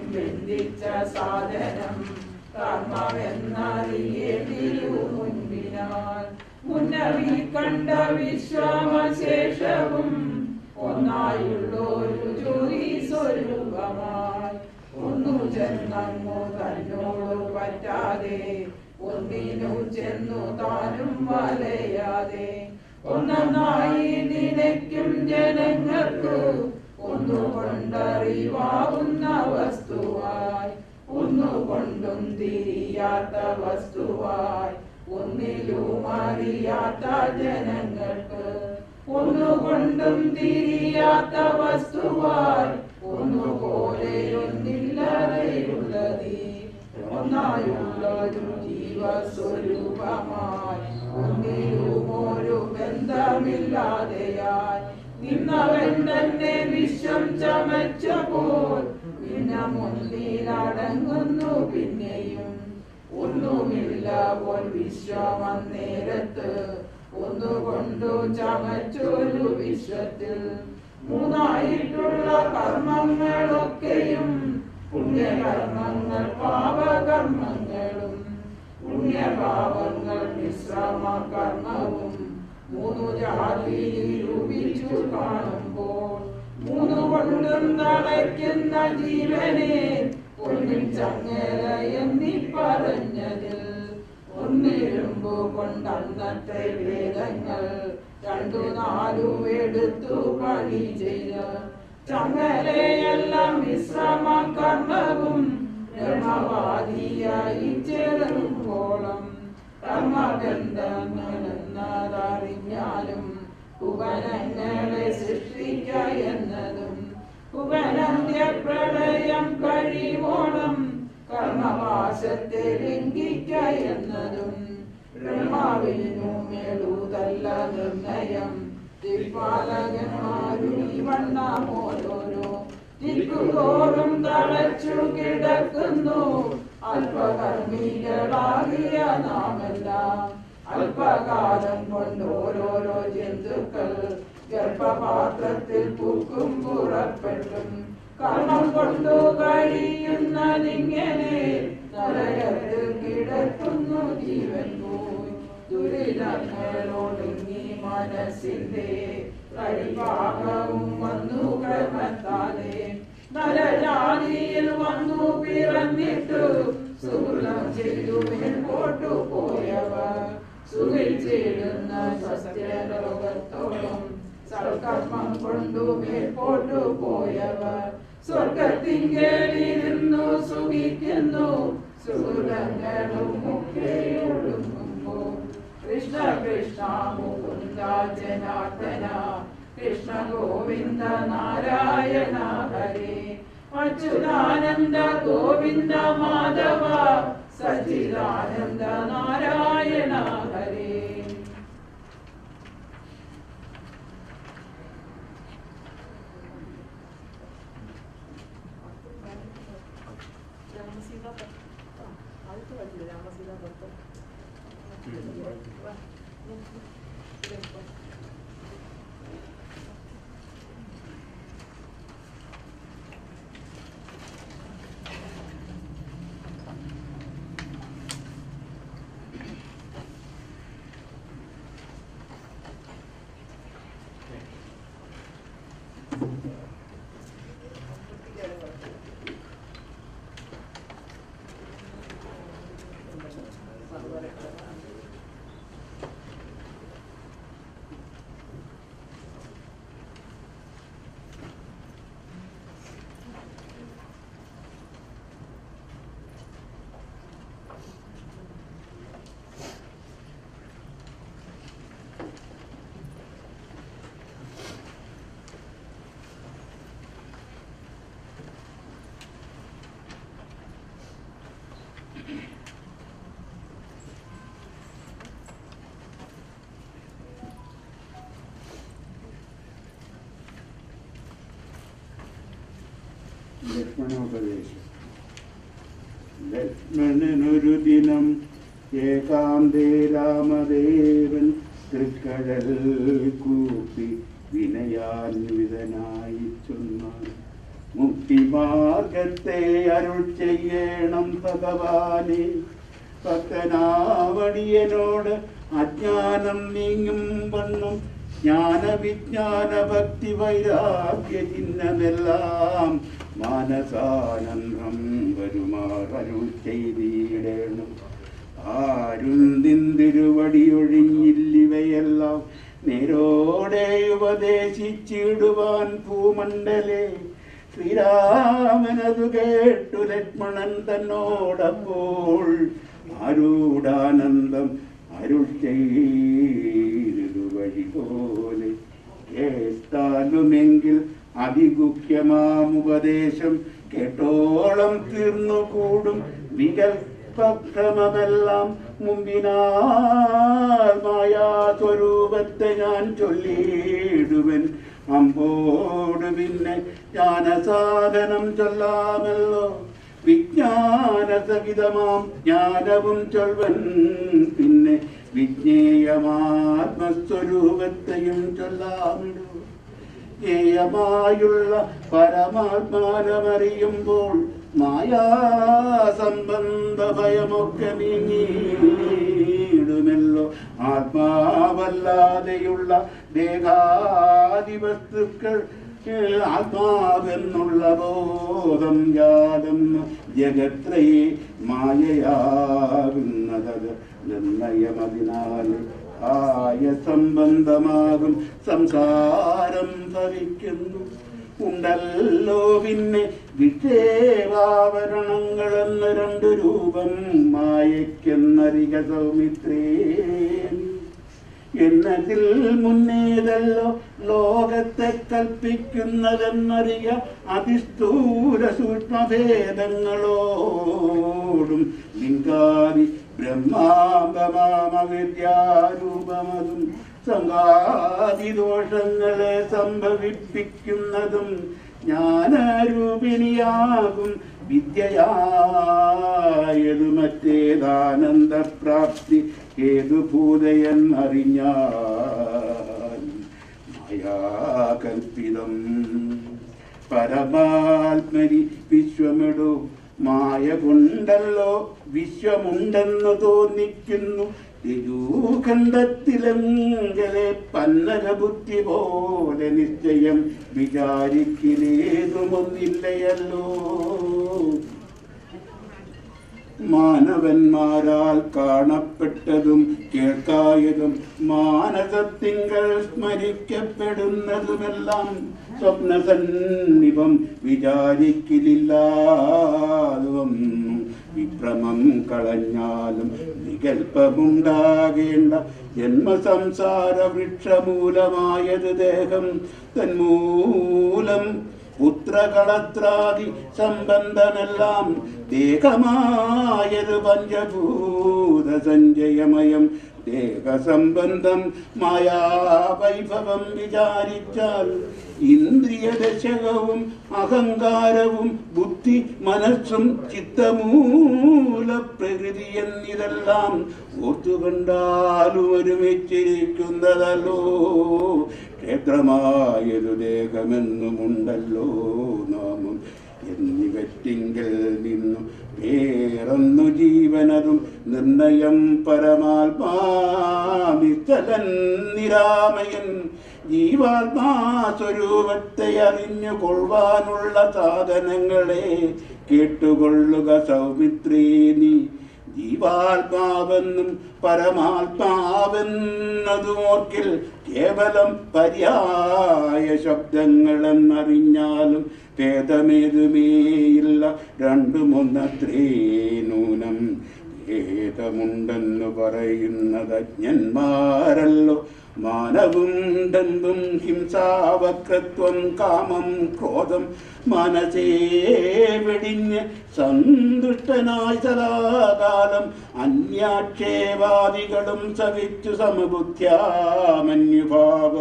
ജനം കർമ്മമെന്നറിയേണ്ടിരു മുൻപിനാൽ മുന്നവി കണ്ട വിശ്വാമശേഷവും ഒന്നായുള്ളൊരു ജ്യോതി സ്വരൂപമായി ഒന്നു ചെന്നങ്ങു തന്നോട് പറ്റാതെ ഒന്നിനു ചെന്നു താനും വലയാതെ ഒന്നായി നിനയ്ക്കും ജനങ്ങൾക്ക് ഒന്നുകൊണ്ടറിവാകുന്ന വസ്തുവായി ഒന്നുകൊണ്ടും തിരിയാത്ത വസ്തുവായി ഒന്നിലും അറിയാത്ത ജനങ്ങൾക്ക് ഒന്നുകൊണ്ടും തിരിയാത്ത വസ്തുവായി ഒന്നുപോലെ ഒന്നില്ലറയുള്ളതീ ഒന്നായുള്ളൊരു ജീവസ്വരൂപമായി ഒന്നിലും ഒരു ബന്ധമില്ലാതെയായി നിന്നവൻ തന്നെ വിശ്വം ചമച്ചപ്പോൾ പിന്നെ മുന്നിലടങ്ങുന്നു പിന്നെയും ഒന്നുമില്ല പോൽ വിശ്വം അന്നേരത്ത് ഒന്നുകൊണ്ടു ചമച്ചൊരു വിശ്വത്തിൽ മൂന്നായിട്ടുള്ള കർമ്മങ്ങളൊക്കെയും പുണ്യകർമ്മങ്ങൾ പാപകർമ്മങ്ങളും പുണ്യപാപങ്ങൾ വിശ്രമ കർമ്മവും മൂന്നു ജാതി രൂപിച്ചു കാണുമ്പോൾ മൂന്നു കൊണ്ടും തളയ്ക്കുന്ന ജീവനെ പൊന്നിൻ ചങ്ങല എന്നീ പറഞ്ഞതിൽ ഒന്നിരുമ്പു കൊണ്ടന്നത്തെ വേദങ്ങൾ രണ്ടു നാലും എടുത്തു പണി ചെയ്ത് ചങ്ങലയെല്ലാം വിശ്രമ കർമ്മവും ബ്രഹ്മവാദിയായി ചേർന്നോളം കർമ്മബന്ധങ്ങളെന്നതറിഞ്ഞാലും ഉപനങ്ങളെ സൃഷ്ടിക്ക എന്നതും ഉപനന്ത്യ പ്രളയം കഴിവോളം കർമ്മവാശത്തെ ലംഘിക്ക എന്നതും ബ്രഹ്മാവിനു മേളൂതല്ല നിർണയം ദിക്പാലകന്മാരും ഈ വണ്ണം ഓരോരോ ദിക്കുതോറും തളച്ചു കിടക്കുന്നു അല്പകർമ്മികളാകിയ നാമെല്ലാം അല്പകാലം കൊണ്ട് ഓരോരോ ജന്തുക്കൾ ഗർഭപാത്രത്തിൽ പൂക്കും പുറപ്പെട്ടും കർമ്മം കൊണ്ടു കഴിയുന്നതിങ്ങനെ നരകത്തിൽ കിടക്കുന്നു ജീവൻ പോയി ദുരിതങ്ങളോടുങ്ങി മനസ്സിന്റെ പരിഭാഗവും വന്നു ക്രമത്താലെ നരജാതിയിൽ വന്നു പിറന്നിട്ടു സുഹൃതം ചെയ്തു മേൽപോട്ടു പോയവർ സുഖിച്ചിടുന്ന സസ്യലോകത്തോളം സൽക്കർമ്മം കൊണ്ടു മേൽപോട്ടു പോയവർ സ്വർഗത്തിങ്കലിരുന്നു സുഖിക്കുന്നു സുഹൃതങ്ങളും ഒക്കെ ഒടുങ്ങുമ്പോൾ കൃഷ്ണ കൃഷ്ണ മുകുന്ദ ജനാർദ്ദന കൃഷ്ണ ഗോവിന്ദ നാരായണ ഹരേ അച്യുതാനന്ദ ഗോവിന്ദ മാധവ സച്ചിദാനന്ദ നാരായണ ഹരേ ലക്ഷ്മണോപദേശം ലക്ഷ്മണനൊരു ദിനം ഏകാന്തേ രാമദേവൻ തൃക്കടൽ കൂപ്പി വിനയാന്വിതനായി ചൊന്നാൻ മുക്തിമാർഗത്തെ അരുൾ ചെയ്യണം ഭഗവാനെ ഭക്തനാവടിയനോട് അജ്ഞാനം നീങ്ങും വണ്ണം ജ്ഞാനവിജ്ഞാന ഭക്തി വൈരാഗ്യ ചിഹ്നമെല്ലാം മാനസാനന്ദം വരുമാറരുൾ ചെയ്തിടണം ആരും നിന്തിരുവടിയൊഴിഞ്ഞില്ലിവയെല്ലാം നേരോടെ ഉപദേശിച്ചിടുവാൻ ഭൂമണ്ഡലേ ശ്രീരാമനതു കേട്ടു ലക്ഷ്മണൻ തന്നോടപ്പോൾ ആരൂഢാനന്ദം അരുൾ ചെയ്തു വഴി പോലെ കേട്ടാലുമെങ്കിൽ അതിഗുഹ്യമാമുപദേശം കേട്ടോളം തീർന്നു കൂടും വികൽപക്രമമെല്ലാം മുമ്പിനാൽ മായാ സ്വരൂപത്തെ ഞാൻ ചൊല്ലിയിടുവൻ അമ്പോട് പിന്നെ ജ്ഞാനസാധനം ചൊല്ലാമല്ലോ വിജ്ഞാനസഹിതമാം ജ്ഞാനവും ചൊൽവൻ പിന്നെ വിജ്ഞേയമാത്മസ്വരൂപത്തെയും ചൊല്ലാമിടൂ ജ്ഞേയമായുള്ള പരമാത്മാനമറിയുമ്പോൾ മായാസംബന്ധ ഭയമൊക്കെ നീങ്ങിയിടുമല്ലോ ആത്മാവല്ലാതെയുള്ള ദേഹാദി വസ്തുക്കൾ ആത്മാവെന്നുള്ള ബോധം യാതെന്ന് ജഗത്രയെ മായയാകുന്നത് നിർണയമതിനാൽ ആയ സംബന്ധമാകും സംസാരം ഭവിക്കുന്നു ഉണ്ടല്ലോ പിന്നെ വിക്ഷേപാവരണങ്ങളെന്ന് രണ്ടു രൂപം മായയ്ക്കെന്നറിക സൗമിത്രേ എന്നതിൽ മുന്നേതല്ലോ ലോകത്തെ കൽപ്പിക്കുന്നതെന്നറിയ അതിസ്ഥൂല സൂക്ഷ്മഭേദങ്ങളോടും ലിംഗാദി ബ്രഹ്മാംബമാമവിദ്യാരൂപമതും സംഘാതിദോഷങ്ങളെ സംഭവിപ്പിക്കുന്നതും ജ്ഞാനരൂപിണിയാകും വിദ്യയായതു മറ്റേതാനന്ദപ്രാപ്തി ഹേതുഭൂതയെന്നറിഞ്ഞാൽ മായാകൽപ്പിതം പരമാത്മനി വിശ്വമിടു മായ കൊണ്ടല്ലോ വിശ്വമുണ്ടെന്ന് തോന്നിക്കുന്നു യജൂഖണ്ഡത്തിലെങ്കലെ പന്നക ബുദ്ധി പോലെ നിശ്ചയം വിചാരിക്കിലേതുമൊന്നില്ലയല്ലോ മാനവന്മാരാൽ കാണപ്പെട്ടതും കേൾക്കായതും മാനസത്തിങ്കൾ സ്മരിക്കപ്പെടുന്നതുമെല്ലാം സ്വപ്നസന്നിപം വിചാരിക്കില്ലാതും വിഭ്രമം കളഞ്ഞാലും വികൽപ്പമുണ്ടാകേണ്ട ജന്മസംസാര വൃക്ഷമൂലമായത് ദേഹം തന്മൂലം പുത്രകളത്രാദി സംബന്ധമെല്ലാം ദേഹമായത് പഞ്ചഭൂത സഞ്ജയമയം ദേഹസംബന്ധം മായാവൈഭവം വിചാരിച്ചാൽ ഇന്ദ്രിയദശകവും അഹങ്കാരവും ബുദ്ധി മനസ്സും ചിത്തമൂല പ്രകൃതി എന്നിതെല്ലാം ഓർത്തുകണ്ടാലും ഒരുമിച്ചിരിക്കുന്നതല്ലോ ക്ഷേത്രമായൊരു ദേഹമെന്നുമുണ്ടല്ലോ നാമം എന്നിവറ്റിങ്കിൽ നിന്നു വേറൊന്നു ജീവനതും നിർണയം പരമാത്മാവിസ്ഥലൻ നിരാമയൻ ജീവാത്മാ സ്വരൂപത്തെ അറിഞ്ഞു കൊള്ളുവാനുള്ള സാധനങ്ങളെ കേട്ടുകൊള്ളുക സൗമിത്രേ നീ ജീവാത്മാവെന്നും പരമാത്മാവെന്നതുമോർക്കിൽ കേവലം പര്യായ ശബ്ദങ്ങളെന്നറിഞ്ഞാലും ഭേദമേതുമേയില്ല രണ്ടുമൊന്നത്രേ നൂനം ഭേദമുണ്ടെന്നു പറയുന്നത് അജ്ഞന്മാരല്ലോ മാനവും ഡമ്പും ഹിംസാവക്രത്വം കാമം ക്രോധം മനസേ വെടിഞ്ഞ് സന്തുഷ്ടനായി സദാകാലം അന്യാക്ഷേപാദികളും സവിച്ചു സമബുദ്ധ്യാമന്യുഭാവവും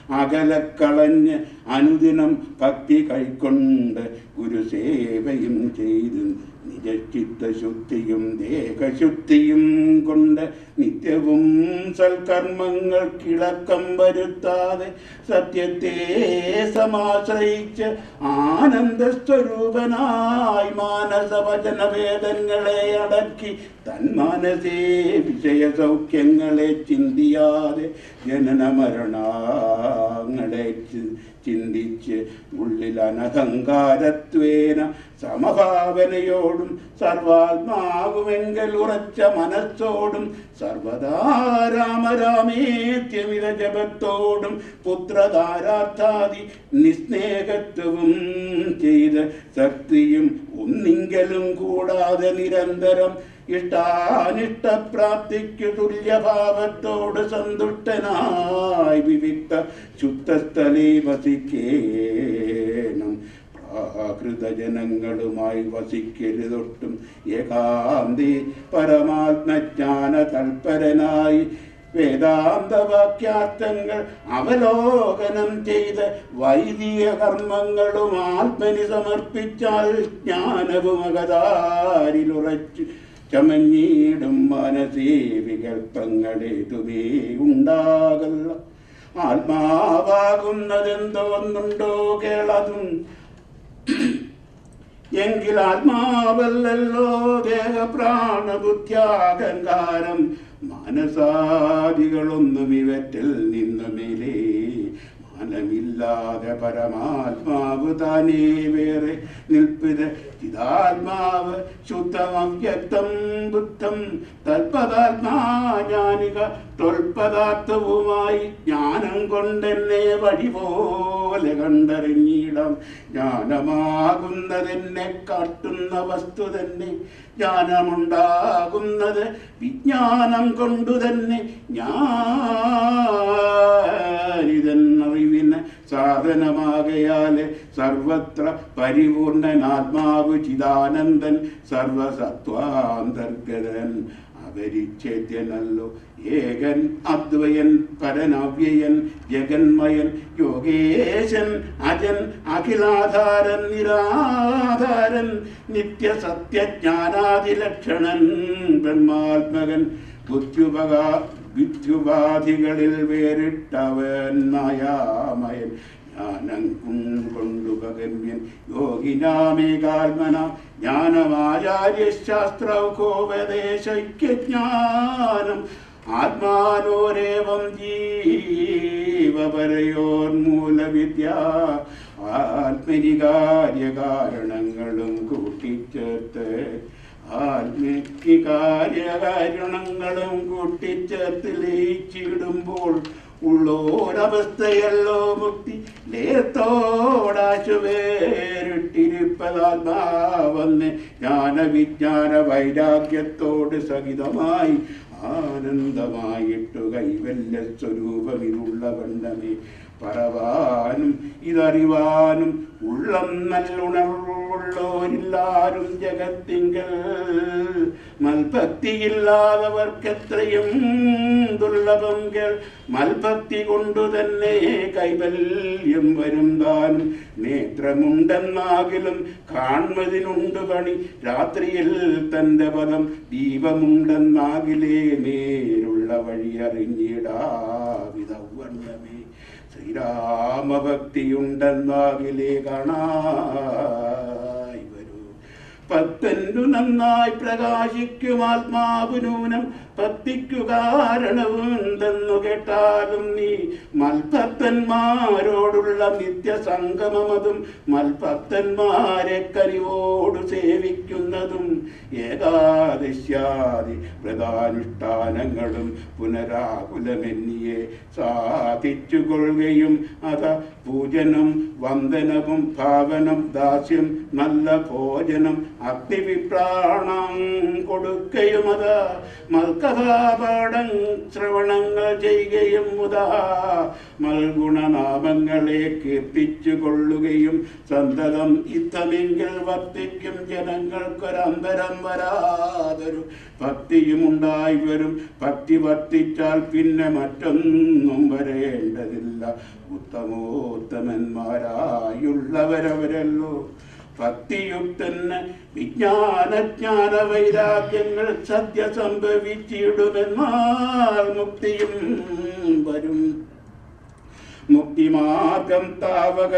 അകലക്കളഞ്ഞ് അനുദിനം ഭക്തി കൈക്കൊണ്ട് ഗുരുസേവയും ചെയ്ത് നിജചിത്തശുദ്ധിയും ദേഹശുദ്ധിയും കൊണ്ട് നിത്യവും സൽക്കർമ്മങ്ങൾ കിളക്കം വരുത്താതെ സത്യത്തെ സമാശ്രയിച്ച് ആനന്ദസ്വരൂപനായി മാനസവചനവേദങ്ങളെ അടക്കി തന്മാനസേ വിഷയ സൗഖ്യങ്ങളെ ചിന്തിയാതെ ജനന മരണങ്ങളെ ചി- ചിന്തിച്ച് ഉള്ളിൽ അനഹങ്കാരത്വേന സമഭാവനയോടും സർവാത്മാവുമെങ്കൽ ഉറച്ച മനസ്സോടും സർവദാ രാമരാമേത്യമിത ജപത്തോടും പുത്രധാരാർത്ഥാദി നിസ്നേഹത്വവും ചെയ്ത് ശക്തിയും ഒന്നിങ്കലും കൂടാതെ നിരന്തരം ഇഷ്ടാനിഷ്ടപ്രാപ്തിക്കു തുല്യഭാവത്തോട് സന്തുഷ്ടനായി വിവിക്ത ശുദ്ധസ്ഥലേ വസിക്കേണം പ്രാകൃതജനങ്ങളുമായി വസിക്കരുതൊട്ടും ഏകാന്തി പരമാത്മജ്ഞാന തൽപരനായി വേദാന്തവാക്യാർത്ഥങ്ങൾ അവലോകനം ചെയ്ത് വൈദിക കർമ്മങ്ങളും ആത്മനി സമർപ്പിച്ചാൽ ജ്ഞാനവും അകതാരിലുറച്ചു ചമഞ്ഞിടും മനസേ വികൽപ്പങ്ങളേതുമേ ഉണ്ടാകല്ല ആത്മാവാകുന്നതെന്തോന്നുണ്ടോ കേളതും എങ്കിൽ ആത്മാവല്ലല്ലോ ദേഹപ്രാണബുദ്ധ്യാഹങ്കാരം മാനസാദികളൊന്നും ഇവറ്റിൽ നിന്നുമിലേ മനമില്ലാതെ പരമാത്മാവ് താനേ വേറെ നിൽപ്പിത് ചിതാത്മാവ് ശുദ്ധമവ്യക്തം ബുദ്ധം തൽപദാത്മാ ജ്ഞാനിക തൊൽപദാർത്ഥവുമായി ജ്ഞാനം കൊണ്ടെന്നെ വഴി പോലെ കണ്ടറിഞ്ഞിടാം ജ്ഞാനമാകുന്നതെന്നെ കാട്ടുന്ന വസ്തു തന്നെ ജ്ഞാനമുണ്ടാകുന്നത് വിജ്ഞാനം കൊണ്ടു തന്നെ ഞാനിതെന്നറിവിന് സാധനമാകയാല് സർവത്ര പരിപൂർണനാത്മാവ് ചിദാനന്ദൻ സർവസത്വാന്തർഗതൻ അപരിച്ഛേദ്യനല്ലോ ഏകൻ അദ്വയൻ പരനവ്യയൻ ജഗന്മയൻ യോഗേശൻ അജൻ അഖിലാധാരൻ നിരാധാരൻ നിത്യസത്യജ്ഞാനാദിലക്ഷണൻ ബ്രഹ്മാത്മകൻ ബുദ്ധ്യുപകാ വിദ്യുപാധികളിൽ വേറിട്ടവൻ മായാമയൻ ജ്ഞാനം കൊണ്ടു പകന്യൻ യോഗിനാമേകാത്മന ജ്ഞാനമാചാര്യശാസ്ത്രൗകോപദേശൈക്യജ്ഞാനം ആത്മാനോരേവം ജീവപരയോന്മൂലവിദ്യ ആത്മനികാര്യകാരണങ്ങളും കൂട്ടിച്ചേർത്ത് ആത്മീകാര്യകാരണങ്ങളും കൂട്ടിച്ചേർത്ത് ലയിച്ചിടുമ്പോൾ ഉള്ളോരവസ്ഥയല്ലോ മുക്തി ലേത്തോടാശു വേറിട്ടിരിപ്പതാത്മാവന്ന് ജ്ഞാനവിജ്ഞാന വൈരാഗ്യത്തോട് സഹിതമായി ആനന്ദമായിട്ടു കൈവല്യ സ്വരൂപം ഇതുള്ള വണ്ണമേ പറവാനും ഇതറിവാനും ഉള്ളം നല്ലുണർവുള്ളോരില്ലാരും ജഗത്തിങ്കൽ മൽഭക്തിയില്ലാതവർക്കെത്രയും ദുർലഭം കേൾ മൽഭക്തി കൊണ്ടു തന്നെ കൈവല്യം വരും താനും നേത്രമുണ്ടെന്നാകിലും കാൺമതിനുണ്ട് പണി രാത്രിയിൽ തന്റെ പദം ദീപമുണ്ടെന്നാകിലേ നേരുള്ള വഴി അറിഞ്ഞിടാവിധവണ്ണമേ ശ്രീരാമഭക്തിയുണ്ടെന്നാകിലേ കാണായി വരൂ ഭക്തനു നന്നായി പ്രകാശിക്കും ആത്മാവ് നൂനം ഭക്തിക്കു കാരണമുണ്ടെന്നു കേട്ടാലും നീ മൽഭക്തന്മാരോടുള്ള നിത്യസംഗമമതും മൽഭക്തന്മാരെ കനിവോട് സേവിക്കുന്നതും ഏകാദശ്യാദി വ്രതാനുഷ്ഠാനങ്ങളും പുനരാകുലമെന്നിയെ സാധിച്ചു കൊള്ളുകയും അത പൂജനം വന്ദനവും ഭാവനം ദാസ്യം നല്ല ഭോജനം അഗ്നിവിപ്രാണം കൊടുക്കയുമത മൽക്കഥാപാഠം ശ്രവണങ്ങൾ ചെയ്യുകയും മുതാ മൽഗുണനാമങ്ങളെ കീർത്തിച്ചു കൊള്ളുകയും സന്തതം ഇത്തമെങ്കിൽ വർത്തിക്കും ജനങ്ങൾക്കൊരന്തരം വരാതൊരു ഭക്തിയുമുണ്ടായി വരും ഭക്തി വർത്തിച്ചാൽ പിന്നെ മറ്റൊന്നും വരേണ്ടതില്ല ഉത്തമോത്തമന്മാരായുള്ളവരവരല്ലോ ഭക്തിയുക്തന് വിജ്ഞാനജ്ഞാന വൈരാഗ്യങ്ങൾ സദ്യ സംഭവിച്ചിടുമെന്നാൽ മുക്തിയും വരും മുക്തിമാർഗം താവക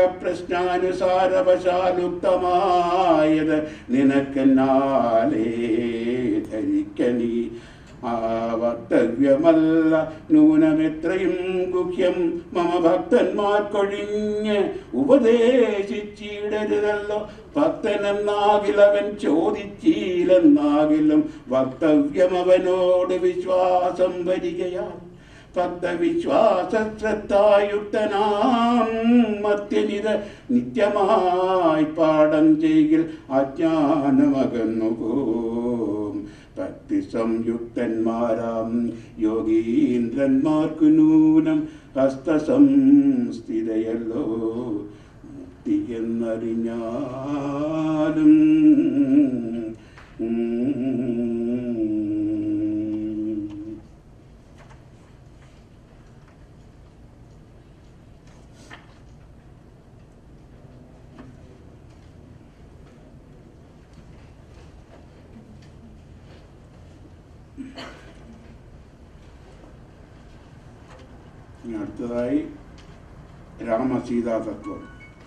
പ്രശ്നാനുസാരവശാലുക്തമായത് നിനക്കെന്നാലേ ധരിക്കനീ ആവർത്തവ്യമല്ല നൂനമെത്രയും ഗുഹ്യം മമ ഭക്തന്മാർക്കൊഴിഞ്ഞ് ഉപദേശിച്ചിടരുതല്ലോ ഭക്തനെന്നാകിലവൻ ചോദിച്ചീലെന്നാകിലും വക്തവ്യമവനോട് വിശ്വാസം വരികയാൽ ഭക്തവിശ്വാസശ്രദ്ധായുക്തനാം മത്യനിത നിത്യമായി പാഠം ചെയ്യിൽ അജ്ഞാനമകന്നു പോം ഭക്തി സംയുക്തന്മാരാം യോഗീന്ദ്രന്മാർക്കു നൂനം ഹസ്തസംസ്ഥിതയല്ലോ മുക്തി എന്നറിഞ്ഞാലും ഉം. ഇനി അടുത്തതായി രാമസീതാ തത്വം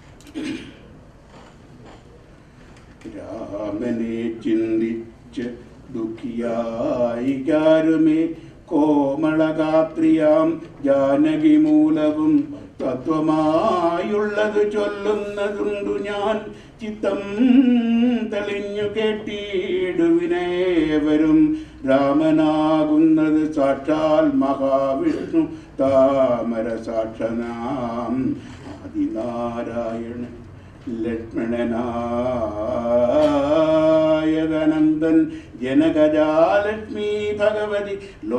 രാമനെ ചിന്തിച്ച് ദുഃഖിയായി കാരുമേ കോമളഗാത്രിയാം ജാനകി മൂലവും തത്വമായുള്ളത് ചൊല്ലുന്നതുണ്ടു ഞാൻ ചിത്തം തെളിഞ്ഞു കേട്ടിടുവിനേവരും രാമനാകുന്നത് സാക്ഷാൽ മഹാവിഷ്ണു താമര സാക്ഷനാം ആദിനാരായണൻ ലക്ഷ്മണനായകനന്ദൻ ജനകജാലക്ഷ്മി ഭഗവതി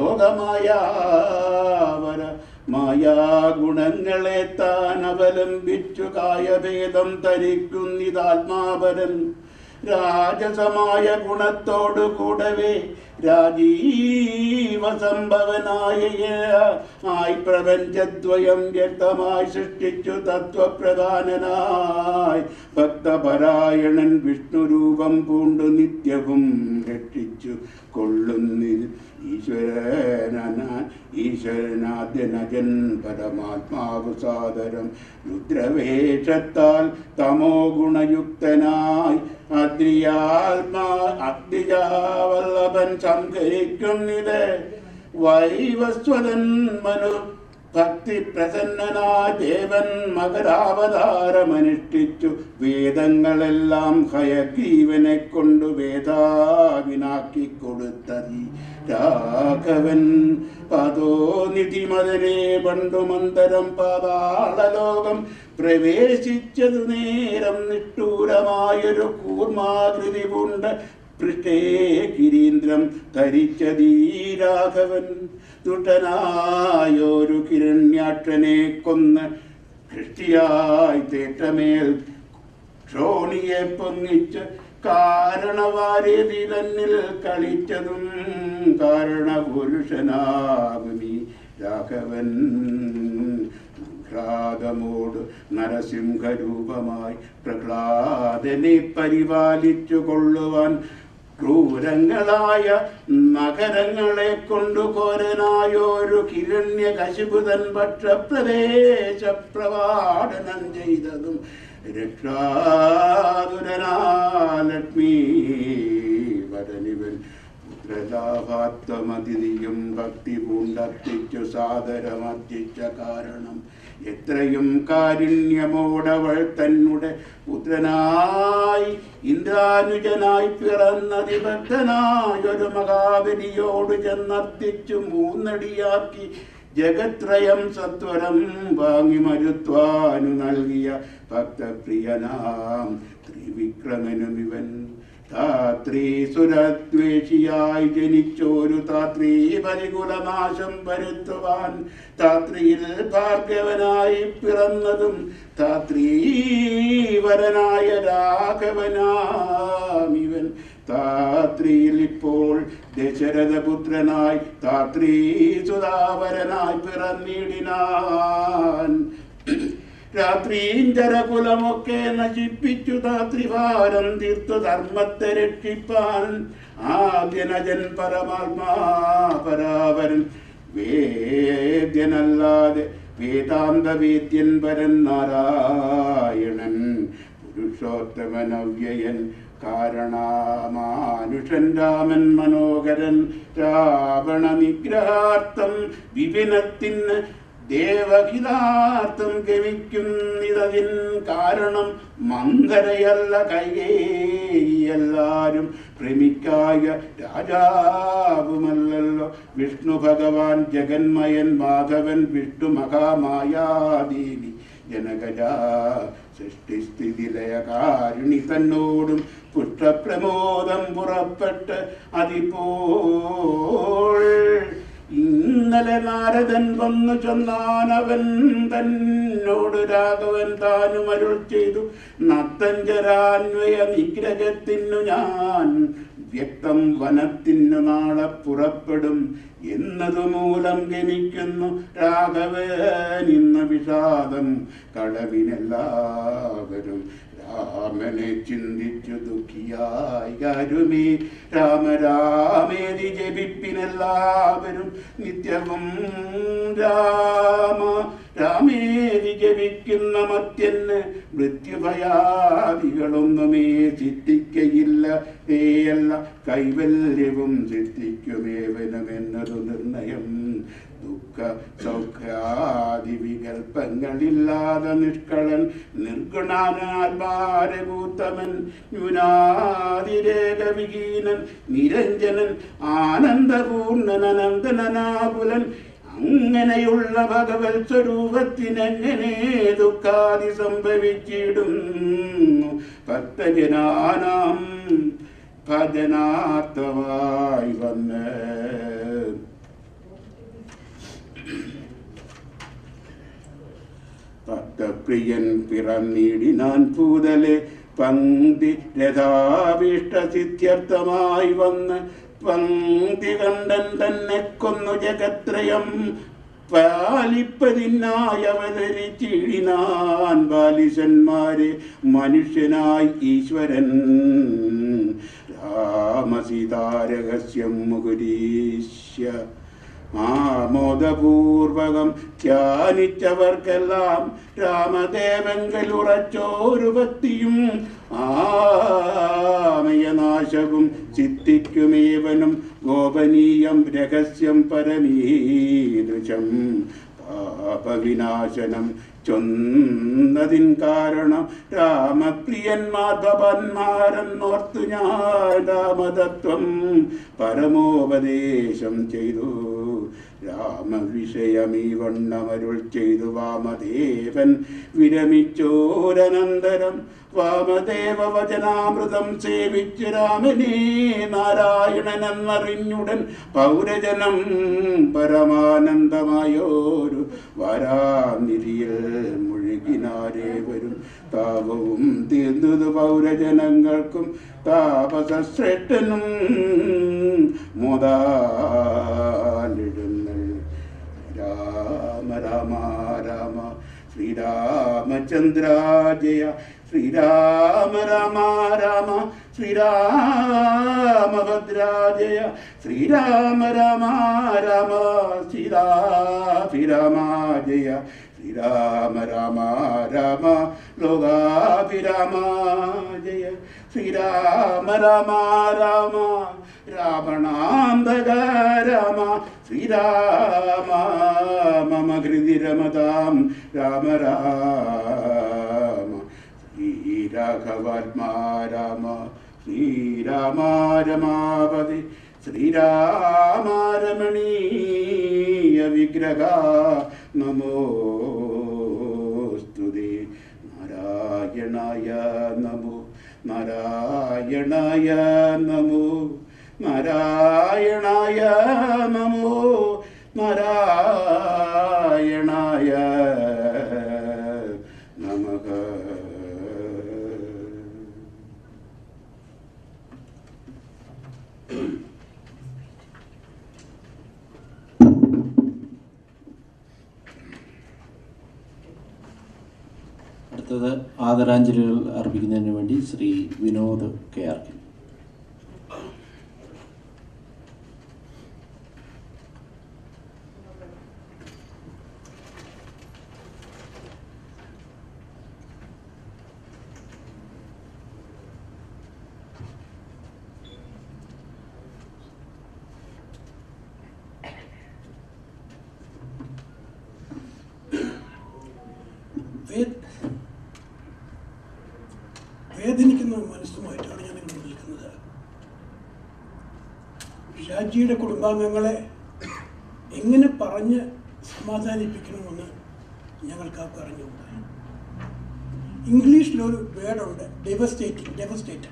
ലോകമായാവര മായാഗുണങ്ങളെ താൻ അവലംബിച്ചു കായഭേദം ധരിക്കുന്നിതാത്മാപരൻ രാജസമായ ഗുണത്തോടു കൂടവേ രാജീവ സംഭവനായ ആയി പ്രപഞ്ചദ്വയം വ്യക്തമായി സൃഷ്ടിച്ചു തത്വപ്രധാനനായി ഭക്തപരായണൻ വിഷ്ണുരൂപം പൂണ്ടു നിത്യവും രക്ഷിച്ചു കൊള്ളുന്നിൽ ഈശ്വരനാ ഈശ്വരനാദ്യനജൻ പരമാത്മാവ് സാദരം രുദ്രവേഷത്താൽ തമോ ഗുണയുക്തനായി അദ്രിയാത്മാ അദ്രിജാവല്ലഭൻ സംഹരിക്കുന്നിത് വൈവസ്വതൻ മനു ഭക്തി പ്രസന്നനായ ദേവൻ മകരാവതാരമനുഷ്ഠിച്ചു വേദങ്ങളെല്ലാം ഹയഗ്രീവനെ കൊണ്ടു വേദാവിനാക്കി കൊടുത്തതി രാഘവൻ പദോ നിധിമതനെ പണ്ടു മന്ദരം പാതാളലോകം പ്രവേശിച്ചതു നേരം നിഷ്ഠൂരമായൊരു കൂർമാകൃതി പൂണ്ട് പൃഷ്ഠേ ഗിരീന്ദ്രം ധരിച്ചതീ രാഘവൻ ദുഷ്ടനായൊരു കിരണ്യാക്ഷനെ കൊന്ന് കൃഷ്ടിയായി തേറ്റമേൽ ക്ഷോണിയെ പൊങ്ങിച്ച് കാരണവാരേതി തന്നിൽ കളിച്ചതും കാരണപുരുഷനാകുനി രാഘവൻ പ്രഹ്ലാദമോട് നരസിംഹരൂപമായി പ്രഹ്ലാദനെ പരിപാലിച്ചു കൊള്ളുവാൻ ക്രൂരങ്ങളായ നഗരങ്ങളെ കൊണ്ടു കോരനായൊരു കിരണ്യ കശിപുതൻ പക്ഷപ്രദേശ പ്രവാടനം ചെയ്തതും രക്ഷാതുരനാലക്ഷ്മീ വരനിവൻ പുത്രലാഭാത്വമതിഥിയും ഭക്തി പൂണ്ടർത്തിച്ചു സാദരമർത്തിച്ച കാരണം എത്രയും കാരുണ്യമോടവൾ തന്നെ പുത്രനായി ഇന്ദ്രാനുജനായി പിറന്നതിഭക്തനായൊരു മഹാബലിയോട് ചെന്നർത്തിച്ചു മൂന്നടിയാക്കി ജഗത്രയം സത്വരം വാങ്ങി മരുത്വാനു നൽകിയ ഭക്തപ്രിയനാം ത്രിവിക്രമനും ഇവൻ താത്രീ സുരദ്വേഷിയായി ജനിച്ചോരു താത്രീ പരികുലനാശം വരുത്തുവാൻ താത്രിയിൽ ഭാർഗവനായി പിറന്നതും താത്രീവരനായ രാഘവനാം ഇവൻ താത്രിയിൽ ഇപ്പോൾ ദശരഥപുത്രനായി താത്രീ സുധാവരനായി പിറന്നിടിനാൻ രാത്രീഞ്ചരകുലമൊക്കെ നശിപ്പിച്ചു താത്രിഭാരം തീർത്തു ധർമ്മത്തെ രക്ഷിപ്പാൻ ആദ്യനജൻ പരമാത്മാ പരാപരൻ വേദ്യനല്ലാതെ വേദാന്ത വേദ്യൻ പരൻ നാരായണൻ പുരുഷോത്തമനവ്യയൻ കാരണമാനുഷൻ രാമൻ മനോഹരൻ രാവണ നിഗ്രഹാർത്ഥം വിപിനത്തിന് ദേവഹിതാർത്ഥം ഗമിക്കുന്നിതതിൻ കാരണം മന്ദരയല്ല കൈകേയെല്ലാരും പ്രമിക്കായ രാജാവുമല്ലല്ലോ വിഷ്ണു ഭഗവാൻ ജഗന്മയൻ മാധവൻ വിഷ്ണു മഹാമായാദേവി ജനകജ സൃഷ്ടിസ്ഥിതിലയകാരുണി തന്നോടും പുഷ്ടപ്രമോദം പുറപ്പെട്ട് അതിപ്പോൾ ഇന്നലെ നാരദൻ വന്നു ചൊന്നാനവൻ തന്നോട് രാഘവൻ താനും അരുൾ ചെയ്തു നത്തഞ്ചരാന്വയ നിഗ്രഹത്തിനു ഞാൻ വ്യക്തം വനത്തിനു നാളെ പുറപ്പെടും എന്നതു മൂലം ഗമിക്കുന്നു രാഘവൻ ഇന്ന് വിഷാദം കളവിനെല്ലാവരും രാമനെ ചിന്തിച്ചു ദുഃഖിയായി ആരുമേ രാമ രാമേതി ജപിപ്പിനെല്ലാവരും നിത്യവും രാമ രാമേതി ജപിക്കുന്ന മത്യന് മൃത്യുഭയാദികളൊന്നുമേ സിദ്ധിക്കയില്ല ഏയല്ല കൈവല്യവും സിദ്ധിക്കുമേവനുമെന്നൊരു നിർണയം ദുഃഖ സൗഖ്യാദി വികൽപ്പങ്ങളില്ലാതെ നിഷ്കളൻ നിർഗുണാനാത്മാരഭൂത്തമൻ ന്യൂനാതിരേകവിഹീനൻ നിരഞ്ജനൻ ആനന്ദപൂർണൻ അനന്തനാകുലൻ അങ്ങനെയുള്ള ഭഗവത് സ്വരൂപത്തിനെങ്ങനെ ദുഃഖാദി സംഭവിച്ചിടുന്നു ഭക്തജനാനാം ഭജനാർത്ഥമായി വന്ന് ഭക്തപ്രിയൻ പിറന്നിടിനാൻ പൂതലെ പങ്ക്തി രഥാവിഷ്ട സിദ്ധ്യർത്ഥമായി വന്ന് പങ്ക്തി കണ്ടൻ തന്നെ കൊന്നു ജഗത്രയം പാലിപ്പതിനായി അവതരിച്ചിടിനാൻ ബാലിശന്മാരെ മനുഷ്യനായി ഈശ്വരൻ രാമസീതാരഹസ്യം മുകുരീശ്യ ആമോദപൂർവകം ധ്യാനിച്ചവർക്കെല്ലാം രാമദേവങ്കൽ ഉറച്ചോരു ഭക്തിയും ആമയനാശവും സിദ്ധിക്കുമേവനും ഗോപനീയം രഹസ്യം പരമീദൃശം പാപവിനാശനം ചൊന്നതിൻ കാരണം രാമപ്രിയൻ മാധവന്മാരെന്നോർത്തു ഞാൻ രാമതത്വം പരമോപദേശം ചെയ്തു രാമവിഷയമീ വണ്ണമരുൾ ചെയ്തു വാമദേവൻ വിരമിച്ചോരനന്തരം വാമദേവ വചനാമൃതം സേവിച്ച് രാമനേ നാരായണൻ എന്നറിഞ്ഞുടൻ പൗരജനം പരമാനന്ദമായോരു വരാനിധിയിൽ മുഴുകിനാരേ വരും താപവും തീർന്നത് പൗരജനങ്ങൾക്കും താപസശ്രേഷ്ഠനും മുതാലിടുന്നൽ രാമ രാമ രാമ ശ്രീരാമചന്ദ്ര ജയ ശ്രീരാമ രാമ രാമ ശ്രീരാമഭദ്രാജയ ശ്രീരാമ രാമ രാമ ശ്രീരാഭിരാമ ജയ ശ്രീരാമ രാമ രാമ ലോകാഭിരാമ ജയ ശ്രീരാമ രാമ രാമ രാവണാന്തക രാമ ശ്രീരാമ മമ ഹൃദി രമതാം രാമ രാമ ശ്രീരാഘവാത്മാ രാമ ശ്രീരാമ രമാപതി ശ്രീരാമ രമണീയ വിഗ്രഹ വിഗ്രഹ നമോസ്തുതി നാരായണായ നമോ നാരായണായ നമോ നാരായണായ നമോ നാരായണായ നമഃ അടുത്തത് ആദരാഞ്ജലികൾ അർപ്പിക്കുന്നതിന് വേണ്ടി Shri Vinod K R K വേ- വേദനിക്കുന്ന മനസ്സുമായിട്ടാണ് ഞാൻ ഇവിടെ നിൽക്കുന്നത് ഷാജിയുടെ കുടുംബാംഗങ്ങളെ എങ്ങനെ പറഞ്ഞ് സമാധാനിപ്പിക്കണമെന്ന് ഞങ്ങൾക്ക് ആ പറഞ്ഞുകൂടാ ഇംഗ്ലീഷിലൊരു വേർഡുണ്ട് ഡെവസ്റ്റേറ്റിംഗ് ഡെവസ്റ്റേറ്റ്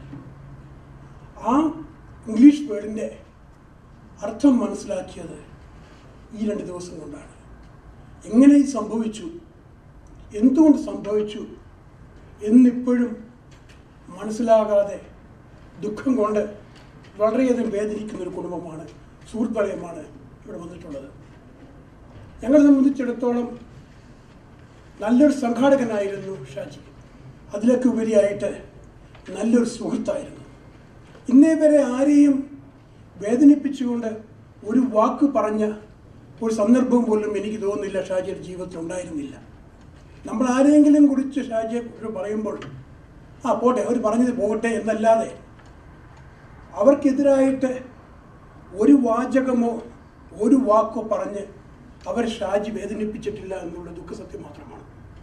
ആ ഇംഗ്ലീഷ് വേർഡിൻ്റെ അർത്ഥം മനസ്സിലാക്കിയത് ഈ രണ്ട് ദിവസം കൊണ്ടാണ് എങ്ങനെ ഇത് സംഭവിച്ചു എന്തുകൊണ്ട് സംഭവിച്ചു എന്നിപ്പോഴും മനസ്സിലാകാതെ ദുഃഖം കൊണ്ട് വളരെയധികം വേദനിക്കുന്ന ഒരു കുടുംബമാണ് സുഹൃത്തുവലയമാണ് ഇവിടെ വന്നിട്ടുള്ളത് ഞങ്ങളെ സംബന്ധിച്ചിടത്തോളം നല്ലൊരു സംഘാടകനായിരുന്നു ഷാജി അതിലൊക്കെ ഉപരിയായിട്ട് നല്ലൊരു സുഹൃത്തായിരുന്നു ഇന്നേ വരെ ആരെയും വേദനിപ്പിച്ചുകൊണ്ട് ഒരു വാക്ക് പറഞ്ഞ ഒരു സന്ദർഭം പോലും എനിക്ക് തോന്നുന്നില്ല ഷാജിയുടെ ജീവിതത്തിൽ ഉണ്ടായിരുന്നില്ല നമ്മൾ ആരെങ്കിലും കുറിച്ച് ഷാജിയെ കുറിച്ച് പറയുമ്പോൾ ആ പോട്ടെ അവർ പറഞ്ഞത് പോകട്ടെ എന്നല്ലാതെ അവർക്കെതിരായിട്ട് ഒരു വാചകമോ ഒരു വാക്കോ പറഞ്ഞ് അവർ ഷാജി വേദനിപ്പിച്ചിട്ടില്ല എന്നുള്ള ദുഃഖസത്യം മാത്രമാണ്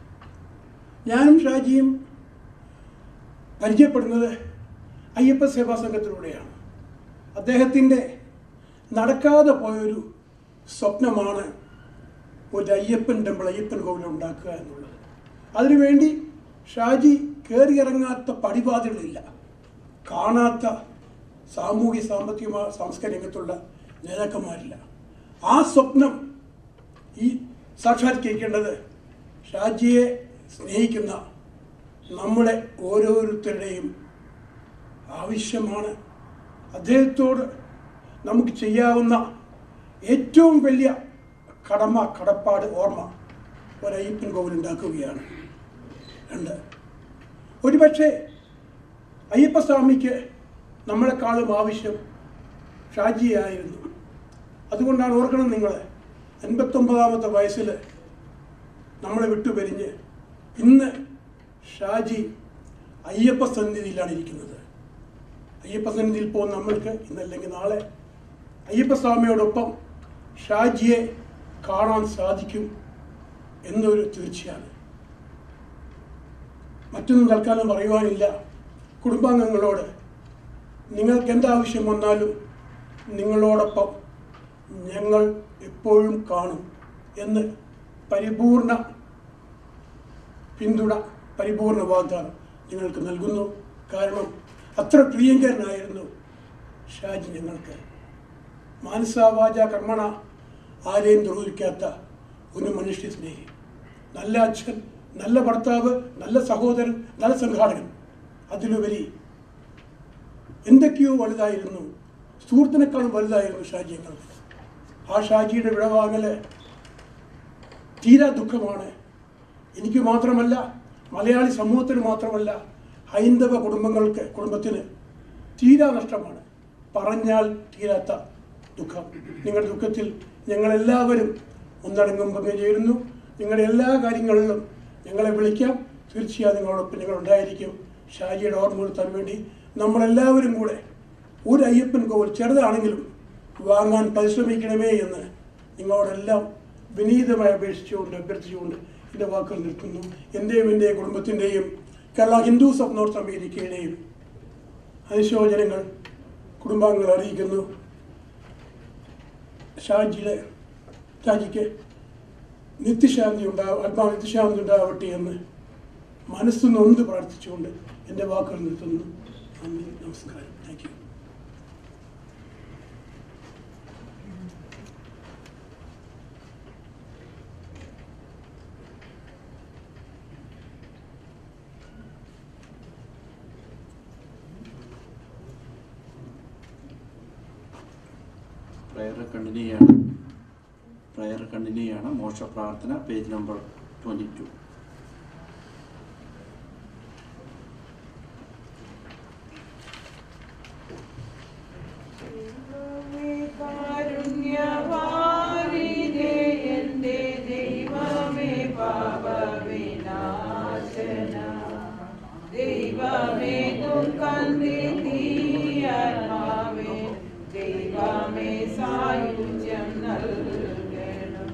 ഞാനും ഷാജിയും പരിചയപ്പെടുന്നത് അയ്യപ്പ സേവാ സംഘത്തിലൂടെയാണ് അദ്ദേഹത്തിൻ്റെ നടക്കാതെ പോയൊരു സ്വപ്നമാണ് ഒരു അയ്യപ്പൻ ടെമ്പിൾ അയ്യപ്പൻ കോവിൽ ഉണ്ടാക്കുക എന്നുള്ളത് അതിനുവേണ്ടി ഷാജി കയറിയിറങ്ങാത്ത പടിവാതിലില്ല കാണാത്ത സാമൂഹ്യ സാമ്പത്തിക സാംസ്കാരിക രംഗത്തുള്ള നേതാക്കന്മാരില്ല ആ സ്വപ്നം ഈ സാക്ഷാത്കരിക്കേണ്ടത് ഷാജിയെ സ്നേഹിക്കുന്ന നമ്മുടെ ഓരോരുത്തരുടെയും ആവശ്യമാണ് അദ്ദേഹത്തോട് നമുക്ക് ചെയ്യാവുന്ന ഏറ്റവും വലിയ കടമ കടപ്പാട് ഓർമ്മ ഒരു അയ്യപ്പൻ കോവിൽ ഉണ്ടാക്കുകയാണ് രണ്ട് ഒരുപക്ഷെ അയ്യപ്പസ്വാമിക്ക് നമ്മളെക്കാളും ആവശ്യം ഷാജിയായിരുന്നു അതുകൊണ്ടാണ് ഓർക്കണം നിങ്ങൾ അൻപത്തൊമ്പതാമത്തെ വയസ്സിൽ നമ്മളെ വിട്ടുപിരിഞ്ഞ് ഇന്ന് ഷാജി അയ്യപ്പ സന്നിധിയിലാണ് ഇരിക്കുന്നത് അയ്യപ്പ സന്നിധിയിൽ പോകുന്ന നമ്മൾക്ക് ഇന്നല്ലെങ്കിൽ നാളെ അയ്യപ്പസ്വാമിയോടൊപ്പം ഷാജിയെ കാണാൻ സാധിക്കും എന്നൊരു തീർച്ചയാണ് മറ്റൊന്നും തൽക്കാലം പറയുവാനില്ല കുടുംബാംഗങ്ങളോട് നിങ്ങൾക്ക് എന്താവശ്യം വന്നാലും നിങ്ങളോടൊപ്പം ഞങ്ങൾ എപ്പോഴും കാണും എന്ന് പരിപൂർണ പിന്തുണ പരിപൂർണ വാഗ്ദാനം നിങ്ങൾക്ക് നൽകുന്നു കാരണം അത്ര പ്രിയങ്കരനായിരുന്നു ഷാജി ഞങ്ങൾക്ക് മാനസാവാച കർമ്മണ ആരെയും ദ്രോഹിക്കാത്ത ഒരു മനുഷ്യ സ്നേഹി നല്ല അച്ഛൻ നല്ല ഭർത്താവ് നല്ല സഹോദരൻ നല്ല സംഘാടകൻ അതിലുപരി എന്തൊക്കെയോ വലുതായിരുന്നു സുഹൃത്തിനേക്കാളും വലുതായിരുന്നു ഷാജി ഞങ്ങൾക്ക് ആ ഷാജിയുടെ വിടവാങ്ങല് തീരാ ദുഃഖമാണ് എനിക്ക് മാത്രമല്ല മലയാളി സമൂഹത്തിന് മാത്രമല്ല ഹൈന്ദവ കുടുംബങ്ങൾക്ക് കുടുംബത്തിന് തീരാ നഷ്ടമാണ് പറഞ്ഞാൽ തീരാത്ത ദുഃഖം നിങ്ങളുടെ ദുഃഖത്തിൽ ഞങ്ങളെല്ലാവരും ഒന്നടങ്കം പങ്കുചേരുന്നു നിങ്ങളുടെ എല്ലാ കാര്യങ്ങളിലും ഞങ്ങളെ വിളിക്കാം തീർച്ചയായും നിങ്ങളോടൊപ്പം ഞങ്ങൾ ഉണ്ടായിരിക്കും ഷാജിയുടെ ഓർമ്മ കൊടുത്താൻ വേണ്ടി നമ്മളെല്ലാവരും കൂടെ ഒരു അയ്യപ്പൻ കോവിൽ ചെറുതാണെങ്കിലും വാങ്ങാൻ പരിശ്രമിക്കണമേ എന്ന് നിങ്ങളോടെല്ലാം വിനീതമായി അപേക്ഷിച്ചുകൊണ്ട് അഭ്യർത്ഥിച്ചുകൊണ്ട് എൻ്റെ വാക്കുകൾ നിൽക്കുന്നു എൻ്റെയും എൻ്റെ കുടുംബത്തിൻ്റെയും കേരള ഹിന്ദുസ് ഓഫ് നോർത്ത് അമേരിക്കയുടെയും അനുശോചനങ്ങൾ കുടുംബാംഗങ്ങൾ അറിയിക്കുന്നു ഷാജിയുടെ ഷാജിക്ക് നിത്യശാന്തി ഉണ്ടാവും ആത്മാവ് നിത്യശാന്തി ഉണ്ടാവട്ടെ എന്ന് മനസ്സ് നൊന്ത് പ്രാർത്ഥിച്ചുകൊണ്ട് എൻ്റെ വാക്കുകൾ നിർത്തുന്നു നന്ദി നമസ്കാരം താങ്ക് യു പ്രയർ കണ്ടിന്യൂ ചെയ്യാണ് പ്രയർ കണ്ടിന്യൂ ചെയ്യാണ് മോക്ഷ പ്രാർത്ഥന പേജ് നമ്പർ ട്വൻറ്റി ടു കാരുണ്യവാരിതേ എന്റെ ദൈവമേ പാപവിനാശന ദൈവമേ ദുഃഖന്തി തീയാത്മാവേ ദൈവമേ സായുജ്യം നൽകണം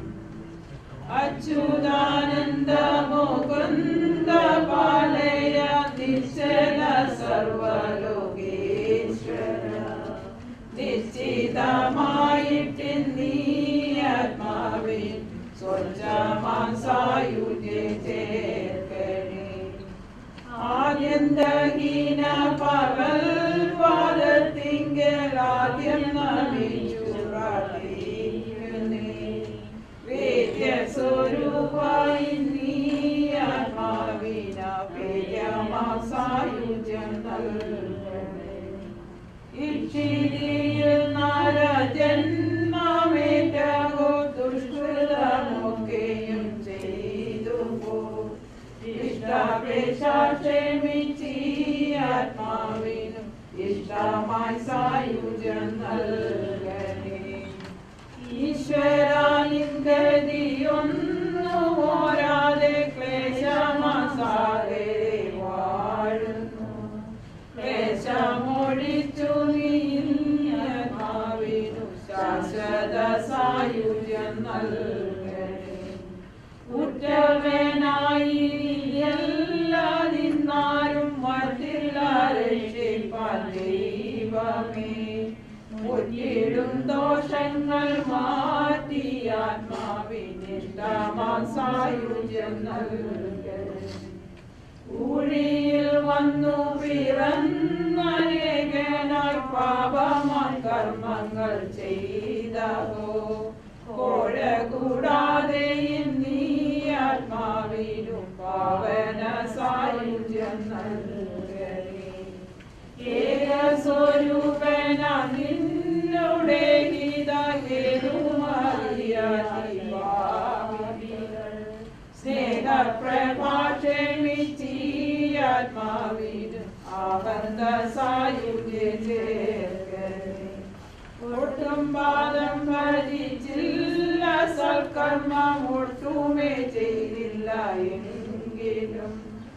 അച്യുതാനന്ദ മുകുന്ദ പാലയ നിശ്ചല സർവലോകേശ്വര നിശ്ചിതമായിട്ട് നീ ആത്മാവിൽ സ്വച്ഛമാൻ സായുജ്യ ചേർക്കണേ ആദ്യന്തഹീന പകൽ പാദത്തിങ്കൽ ആദ്യം നമിച്ചു പ്രാർത്ഥിക്കുന്നേ വേദ്യസ്വരൂപായി നീ ആത്മാവിന പ്രിയമാ സായുജ്യം നൽകണേ ഇച്ചിരിയിൽ നരജന്മമേറ്റകോ ദുഷ്കൃതമൊക്കെയും ചെയ്തു പോ ഇഷ്ടപേക്ഷമിച്ചീ ആത്മാവിനും ഇഷ്ടമായി സായുജ്യം നൽകണേ ഈശ്വരാനിങ്കതിയൊന്നു പോരാതെ ക്ലേശമാസാകെ വാഴുന്നു ക്ലേശമൊഴിച്ചു നീയാത്മാവിനു ശാശ്വത സായുജ്യം നൽകണേ ഉറ്റവനായി എല്ലാതിന്നാരും മറ്റില്ല രക്ഷിപ്പാൻ ദൈവമേ മുറ്റിടും ദോഷങ്ങൾ മാറ്റി ആത്മാവിനിഷ്ടമാ സായുജ്യം നൽകണേ ഊഴിയിൽ വന്നു പിറന്നരേകനായി പാപമാൻ കർമ്മങ്ങൾ ചെയ്തോ കോഴ കൂടാതെ നീ ആത്മാവിനും പാവന സായുജ്യം നൽകണേ ഏകസ്വരൂപന നിന്നുടെ ഗീതേതുമറിയാതിവാവികൾ സ്നേഹപ്രഭാഷമിച്ചീയാത്മാവിനും ആനന്ദ സായുജ്യ ചേർക്കണേ ഒട്ടും പാദം ഭജിച്ചില്ല സൽക്കർമ്മം ഒട്ടുമേ ചെയ്തില്ല എങ്കിലും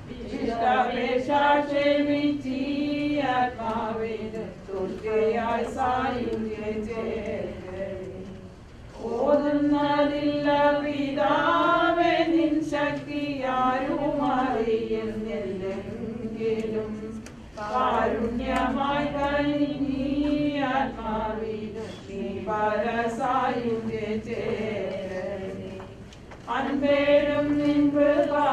ഇഷ്ടപേക്ഷമിച്ചീയാത്മാവിന് തുർക്കയായി സായുജ്യ ചേർക്കണേ ഓതുന്നതില്ല പിതാവേ നിൻ ശക്തി ആരും അറിയുന്നില്ലെങ്കിലും കാരുണ്യമായി കഴിഞ്ഞീ ആത്മാവിനും നീ പരസായുജ്യ ചേരണേ അൻപേരും നിൻപ്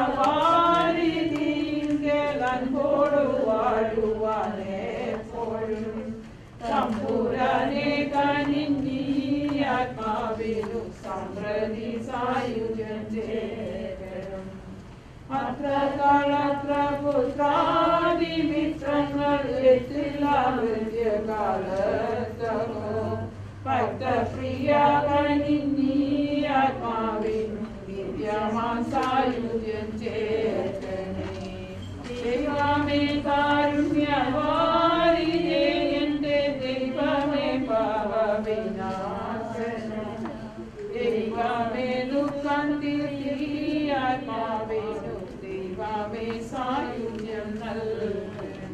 പാരിതിങ്കൽ അൻപോടു വാഴുവാനെപ്പോഴും തമ്പുരാനെ കനിഞ്ഞീ ആത്മാവിനും സമൃദ്ധി സായുജ്യം ചേരണം അത്ര കാലത്ര പുത്രാദി മിത്രങ്ങൾ എത്തില്ല കാലത്തോ ഭക്തപ്രിയ കനിഞ്ഞീ ആത്മാവിനും ദിവ്യമാ സായുജ്യം ചേർക്കണേ ദൈവമേ കാരുണ്യവാരിയേ എന്റെ ദൈവമേ പാവവിനാശനം ദൈവമേ ദുഃഖം തീർത്തി ആത്മാവേനു ദൈവമേ സായുജ്യം നൽകണം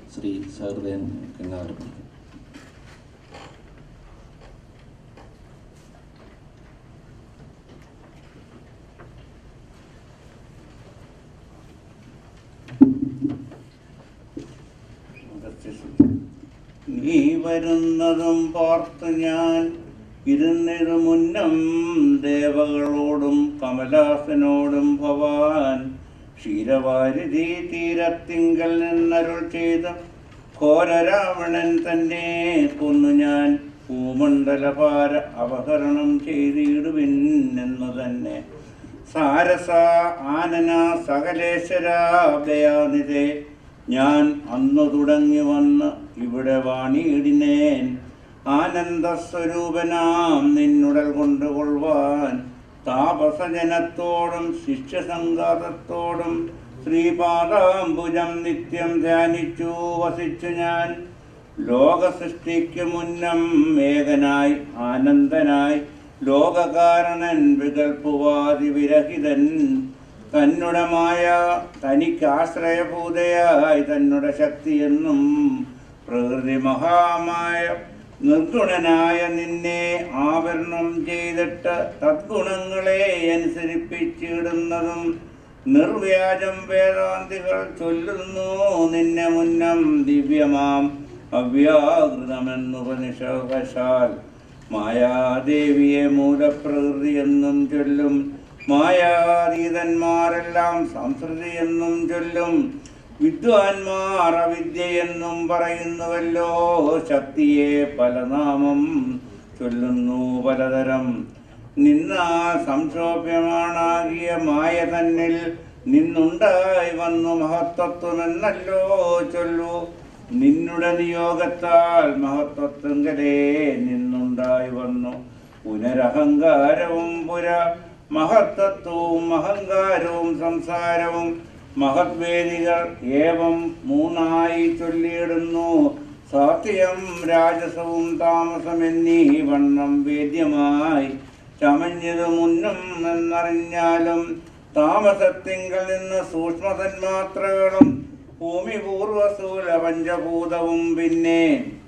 ശ്രീ സഹൃദയൻ കങ്ങാരപ്പൻ നീ വരുന്നതും പാർത്ത് ഞാൻ ഇരുന്നിരു മുന്നം ദേവകളോടും കമലാസനോടും ഭവാൻ ക്ഷീരവാരിധി തീരത്തിങ്കൽ നിന്നരുൾ ചെയ്ത ഘോരരാവണൻ തന്നെ കൊന്നു ഞാൻ ഭൂമണ്ഡലഭാര അപഹരണം ചെയ്തിടുവിൻ എന്നു തന്നെ സാരസ ആനന സകലേശ്വരാഭയാനിതേ ഞാൻ അന്നു തുടങ്ങി വന്ന് ഇവിടെ വാണിയിടിനേൻ ആനന്ദസ്വരൂപനാം നിന്നുടൽ കൊണ്ടുകൊള്ളുവാൻ താപസജനത്തോടും ശിഷ്യസംഘാതത്തോടും ശ്രീപാദാംബുജം നിത്യം ധ്യാനിച്ചു വസിച്ചു ഞാൻ ലോകസൃഷ്ടിക്ക് മുന്നം മേഘനായി ആനന്ദനായി ലോകകാരണൻ വികൽപ്പുവാതി വിരഹിതൻ തന്നുടമായ തനിക്കാശ്രയഭൂതയായി തന്നുടെ ശക്തിയെന്നും പ്രകൃതി മഹാമായ നിർഗുണനായ നിന്നെ ആവരണം ചെയ്തിട്ട് തദ്ഗുണങ്ങളെ അനുസരിപ്പിച്ചിടുന്നതും നിർവ്യാജം വേദാന്തികൾ ചൊല്ലുന്നു നിന്നെ മുന്നം ദിവ്യമാം അവ്യാകൃതമെന്നുപനിഷവശാൽ മായാദേവിയെ മൂലപ്രകൃതി എന്നും ചൊല്ലും മായാതീതന്മാരെല്ലാം സംസ്കൃതി എന്നും ചൊല്ലും വിദ്വാൻമാർ അവിദ്യയെന്നും പറയുന്നുവല്ലോ ശക്തിയെ പല നാമം ചൊല്ലുന്നു പലതരം നിന്നാ സംക്ഷോഭ്യമാണാകിയ മായ തന്നിൽ നിന്നുണ്ടായി വന്നു മഹത്വത്വമെന്നല്ലോ ചൊല്ലു നിന്നുടെ നിയോഗത്താൽ മഹത്വത്വങ്കലേ നിന്നുണ്ടായി വന്നു പുനരഹങ്കാരവും പുര മഹത്തത്വവും അഹങ്കാരവും സംസാരവും മഹത്വേദികൾ ഏവം മൂന്നായി ചൊല്ലിയിടുന്നു സാത്യം രാജസവും താമസം എന്നീ വണ്ണം വേദ്യമായി ചമഞ്ഞത് മുന്നും എന്നറിഞ്ഞാലും താമസത്തിങ്കൽ നിന്ന് സൂക്ഷ്മതന്മാത്രകളും ഭൂമി പൂർവസൂല പഞ്ചഭൂതവും പിന്നെ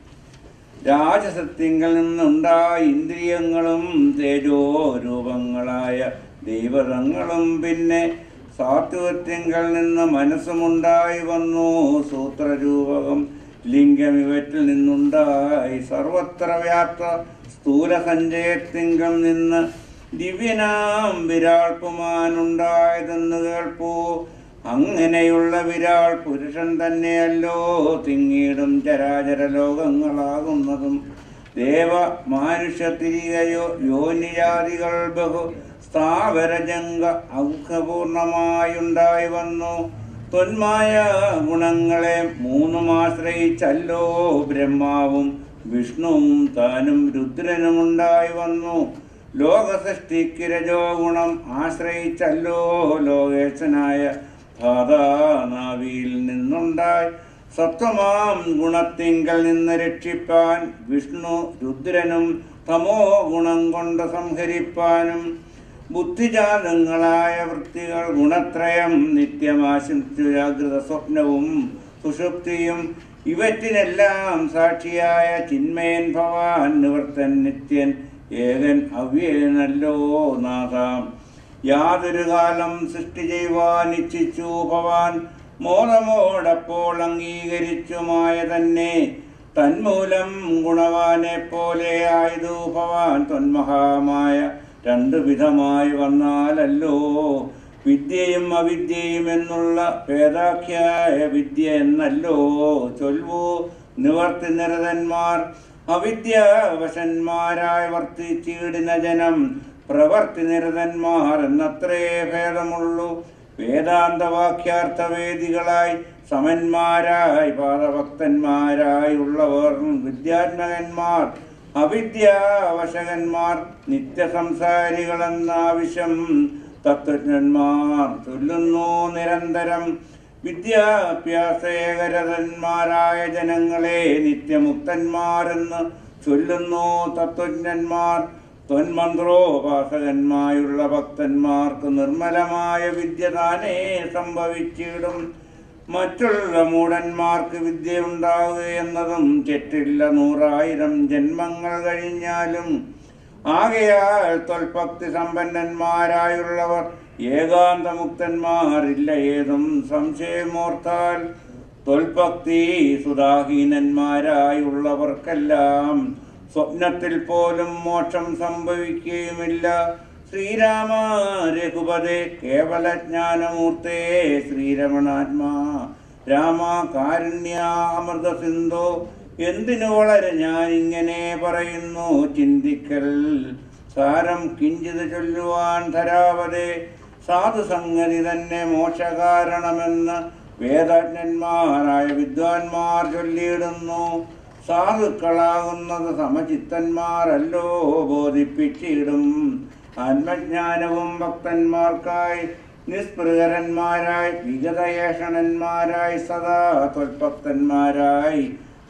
രാജസത്തിങ്കൽ നിന്നുണ്ടായ ഇന്ദ്രിയങ്ങളും തേജോ രൂപങ്ങളായ ദൈവതങ്ങളും പിന്നെ സാത്വത്തിങ്കൽ നിന്ന് മനസ്സുമുണ്ടായി വന്നു സൂത്രരൂപകം ലിംഗം ഇവറ്റിൽ നിന്നുണ്ടായി സർവത്ര വ്യാപ്ത സ്ഥൂല സഞ്ചയത്തിങ്കൽ നിന്ന് ദിവ്യനാം വിരാൾപുമാനുണ്ടായതെന്ന് കേൾപ്പൂ അങ്ങനെയുള്ള വിരാൾ പുരുഷൻ തന്നെയല്ലോ തിങ്ങിയിടും ചരാചര ലോകങ്ങളാകുന്നതും ദേവ മാനുഷ്യ തിരികയോ യോനിജാതികൾ ബഹു സ്ഥാവരജംഗ ഔഖപൂർണമായുണ്ടായി വന്നു തൊന്മായ ഗുണങ്ങളെ മൂന്നും ആശ്രയിച്ചല്ലോ ബ്രഹ്മാവും വിഷ്ണുവും താനും രുദ്രനുമുണ്ടായി വന്നു ലോകസൃഷ്ടിക്ക് രജോ ഗുണം ആശ്രയിച്ചല്ലോ ലോകേശനായ ധാതാനാവിയിൽ നിന്നുണ്ടായി സത്വമാം ഗുണത്തിങ്കൽ നിന്ന് രക്ഷിപ്പാൻ വിഷ്ണു രുദ്രനും തമോ ഗുണം കൊണ്ട് സംഹരിപ്പാനും ബുദ്ധിജാതങ്ങളായ വൃത്തികൾ ഗുണത്രയം നിത്യമാശിച്ചു ജാഗ്രത സ്വപ്നവും സുഷുപ്തിയും ഇവറ്റിനെല്ലാം സാക്ഷിയായ ചിന്മയൻ ഭവാൻ നിവർത്തൻ നിത്യൻ ഏകൻ അവ്യനല്ലോ നാഥാം യാതൊരു കാലം സൃഷ്ടി ചെയ്യുവാൻ ഇച്ഛിച്ചു ഭവാൻ മോദമോടപ്പോൾ അംഗീകരിച്ചുമായ തന്നെ തന്മൂലം ഗുണവാനെ പോലെ ആയതു ഭവാൻ തൊന്മഹാമായ രണ്ടു വിധമായി വന്നാലല്ലോ വിദ്യയും അവിദ്യയും എന്നുള്ള ഭേദാഖ്യായ വിദ്യ എന്നല്ലോ ചൊൽവു നിവർത്തി നിരതന്മാർ അവിദ്യാവശന്മാരായി വർത്തിച്ചിടുന്ന ജനം പ്രവർത്തി നിരതന്മാർ എന്നത്രേ ഭേദമുള്ളൂ വേദാന്ത വാക്യാർത്ഥവേദികളായി സമന്മാരായി പാദഭക്തന്മാരായി ഉള്ളവർ വിദ്യാത്മകന്മാർ അവിദ്യാവശകന്മാർ നിത്യസംസാരികളെന്നാവശ്യം തത്വജ്ഞന്മാർ ചൊല്ലുന്നു നിരന്തരം വിദ്യാഭ്യാസേകരതന്മാരായ ജനങ്ങളെ നിത്യമുക്തന്മാരെന്ന് ചൊല്ലുന്നു തത്വജ്ഞന്മാർ ത്വന്മന്ത്രോപാസകന്മായുള്ള ഭക്തന്മാർക്ക് നിർമ്മലമായ വിദ്യ താനേ സംഭവിച്ചിടും മറ്റുള്ള മൂടന്മാർക്ക് വിദ്യ ഉണ്ടാവുക എന്നതും തെറ്റില്ല നൂറായിരം ജന്മങ്ങൾ കഴിഞ്ഞാലും ആകയാൽ തൊൽഭക്തി സമ്പന്നന്മാരായുള്ളവർ ഏകാന്തമുക്തന്മാരില്ല ഏതും സംശയമോർത്താൽ തൊൽഭക്തി സുധാഹീനന്മാരായുള്ളവർക്കെല്ലാം സ്വപ്നത്തിൽ പോലും മോക്ഷം സംഭവിക്കുകയുമില്ല ശ്രീരാമ രഘുപതേ കേവലജ്ഞാനമൂർത്തേ ശ്രീരമണാത്മാ രാമ കാരുണ്യ അമൃത സിന്ധോ എന്തിനു വളരെ ഞാൻ ഇങ്ങനെ പറയുന്നു ചിന്തിക്കൽ സാരം കിഞ്ചിത് ചൊല്ലുവാൻ ധരാവതേ സാധുസംഗതി തന്നെ മോക്ഷകാരണമെന്ന് വേദജ്ഞന്മാരായ വിദ്വാൻമാർ ചൊല്ലിയിടുന്നു സാധുക്കളാകുന്നത് സമചിത്തന്മാരല്ലോ ബോധിപ്പിച്ചിടും ആത്മജ്ഞാനവും ഭക്തന്മാർക്കായി നിസ്പൃഹരന്മാരായി വിഗതയേഷണന്മാരായി സദാ ത്വൽഭക്തന്മാരായി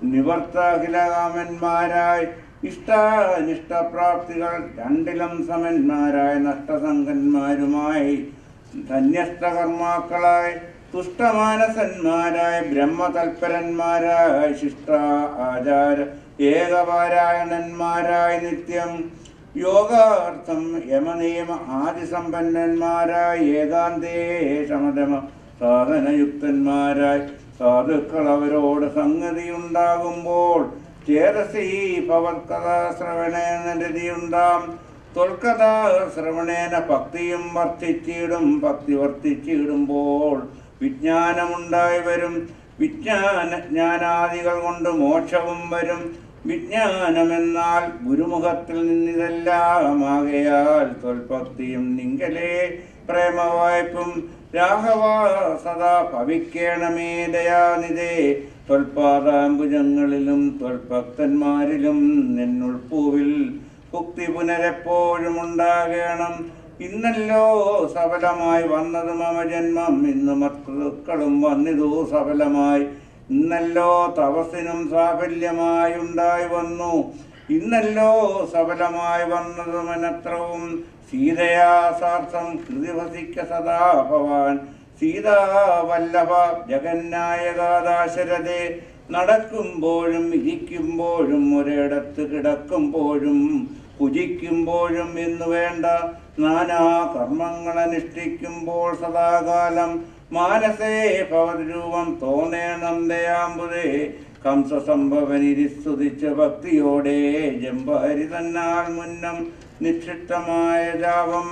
നിവർത്തഖിലകാമന്മാരായി ഇഷ്ടാനിഷ്ടപ്രാപ്തികൾ രണ്ടിലും സമന്മാരായ നഷ്ടസംഘന്മാരുമായി ധന്യസ്ഥകർമാക്കളായി തുഷ്ടമാനസന്മാരായ ബ്രഹ്മതൽപരന്മാരായ ശിഷ്ട ആചാര ഏകപാരായണന്മാരായ നിത്യം യോഗാർത്ഥം യമനിയമ ആദിസമ്പന്നന്മാരായി ഏകാന്തേ ശമതമ സാധനയുക്തന്മാരായി സാധുക്കൾ അവരോട് സംഗതി ഉണ്ടാകുമ്പോൾ ചേതസി ഭവത്കഥാ ശ്രവണേന രതിയുണ്ടാം തൊൽക്കഥാ ശ്രവണേന ഭക്തിയും വർദ്ധിച്ചിടും ഭക്തി വർദ്ധിച്ചിടുമ്പോൾ വിജ്ഞാനമുണ്ടായി വരും വിജ്ഞാന ജ്ഞാനാദികൾ കൊണ്ട് മോക്ഷവും വരും വിജ്ഞാനമെന്നാൽ ഗുരുമുഖത്തിൽ നിന്നിതെല്ലാം ആകയാൽ തൊൽഭക്തിയും നിങ്കലേ പ്രേമവായ്പും രാഘവ സദാ ഭവിക്കേണമേ ദയാനിതേ തൊൽപാദാംബുജങ്ങളിലും തൊൽഭക്തന്മാരിലും നിന്നുൾപ്പൂവിൽ ഭുക്തി പുനരെപ്പോഴും ഉണ്ടാകണം ഇന്നല്ലോ സഫലമായി വന്നത് മമ ജന്മം ഇന്ന് മക്കളും വന്നിതു സഫലമായി ഇന്നല്ലോ തപസ്സിനും സാഫല്യമായി ഉണ്ടായി വന്നു ഇന്നല്ലോ സഫലമായി വന്നത് മനത്രവും സീതയാ സാർത്ഥം കൃതിവസിക്ക സദാ ഭവാൻ സീതാവല്ലഭ ജഗന്നായകാദാശരഥേ നടക്കുമ്പോഴും ഇരിക്കുമ്പോഴും ഒരിടത്ത് കിടക്കുമ്പോഴും പുജിക്കുമ്പോഴും എന്ന് വേണ്ട നാനാ കർമ്മങ്ങൾ അനുഷ്ഠിക്കുമ്പോൾ സദാകാലം മാനസേ ഭവരൂപം തോന്നേണം ദയാമ്പുതേ കംസസംഭവനിരി സ്തുതിച്ച ഭക്തിയോടെ ജമ്പാരി തന്നാൽ മുന്നം നിക്ഷിപ്തമായ ജാപം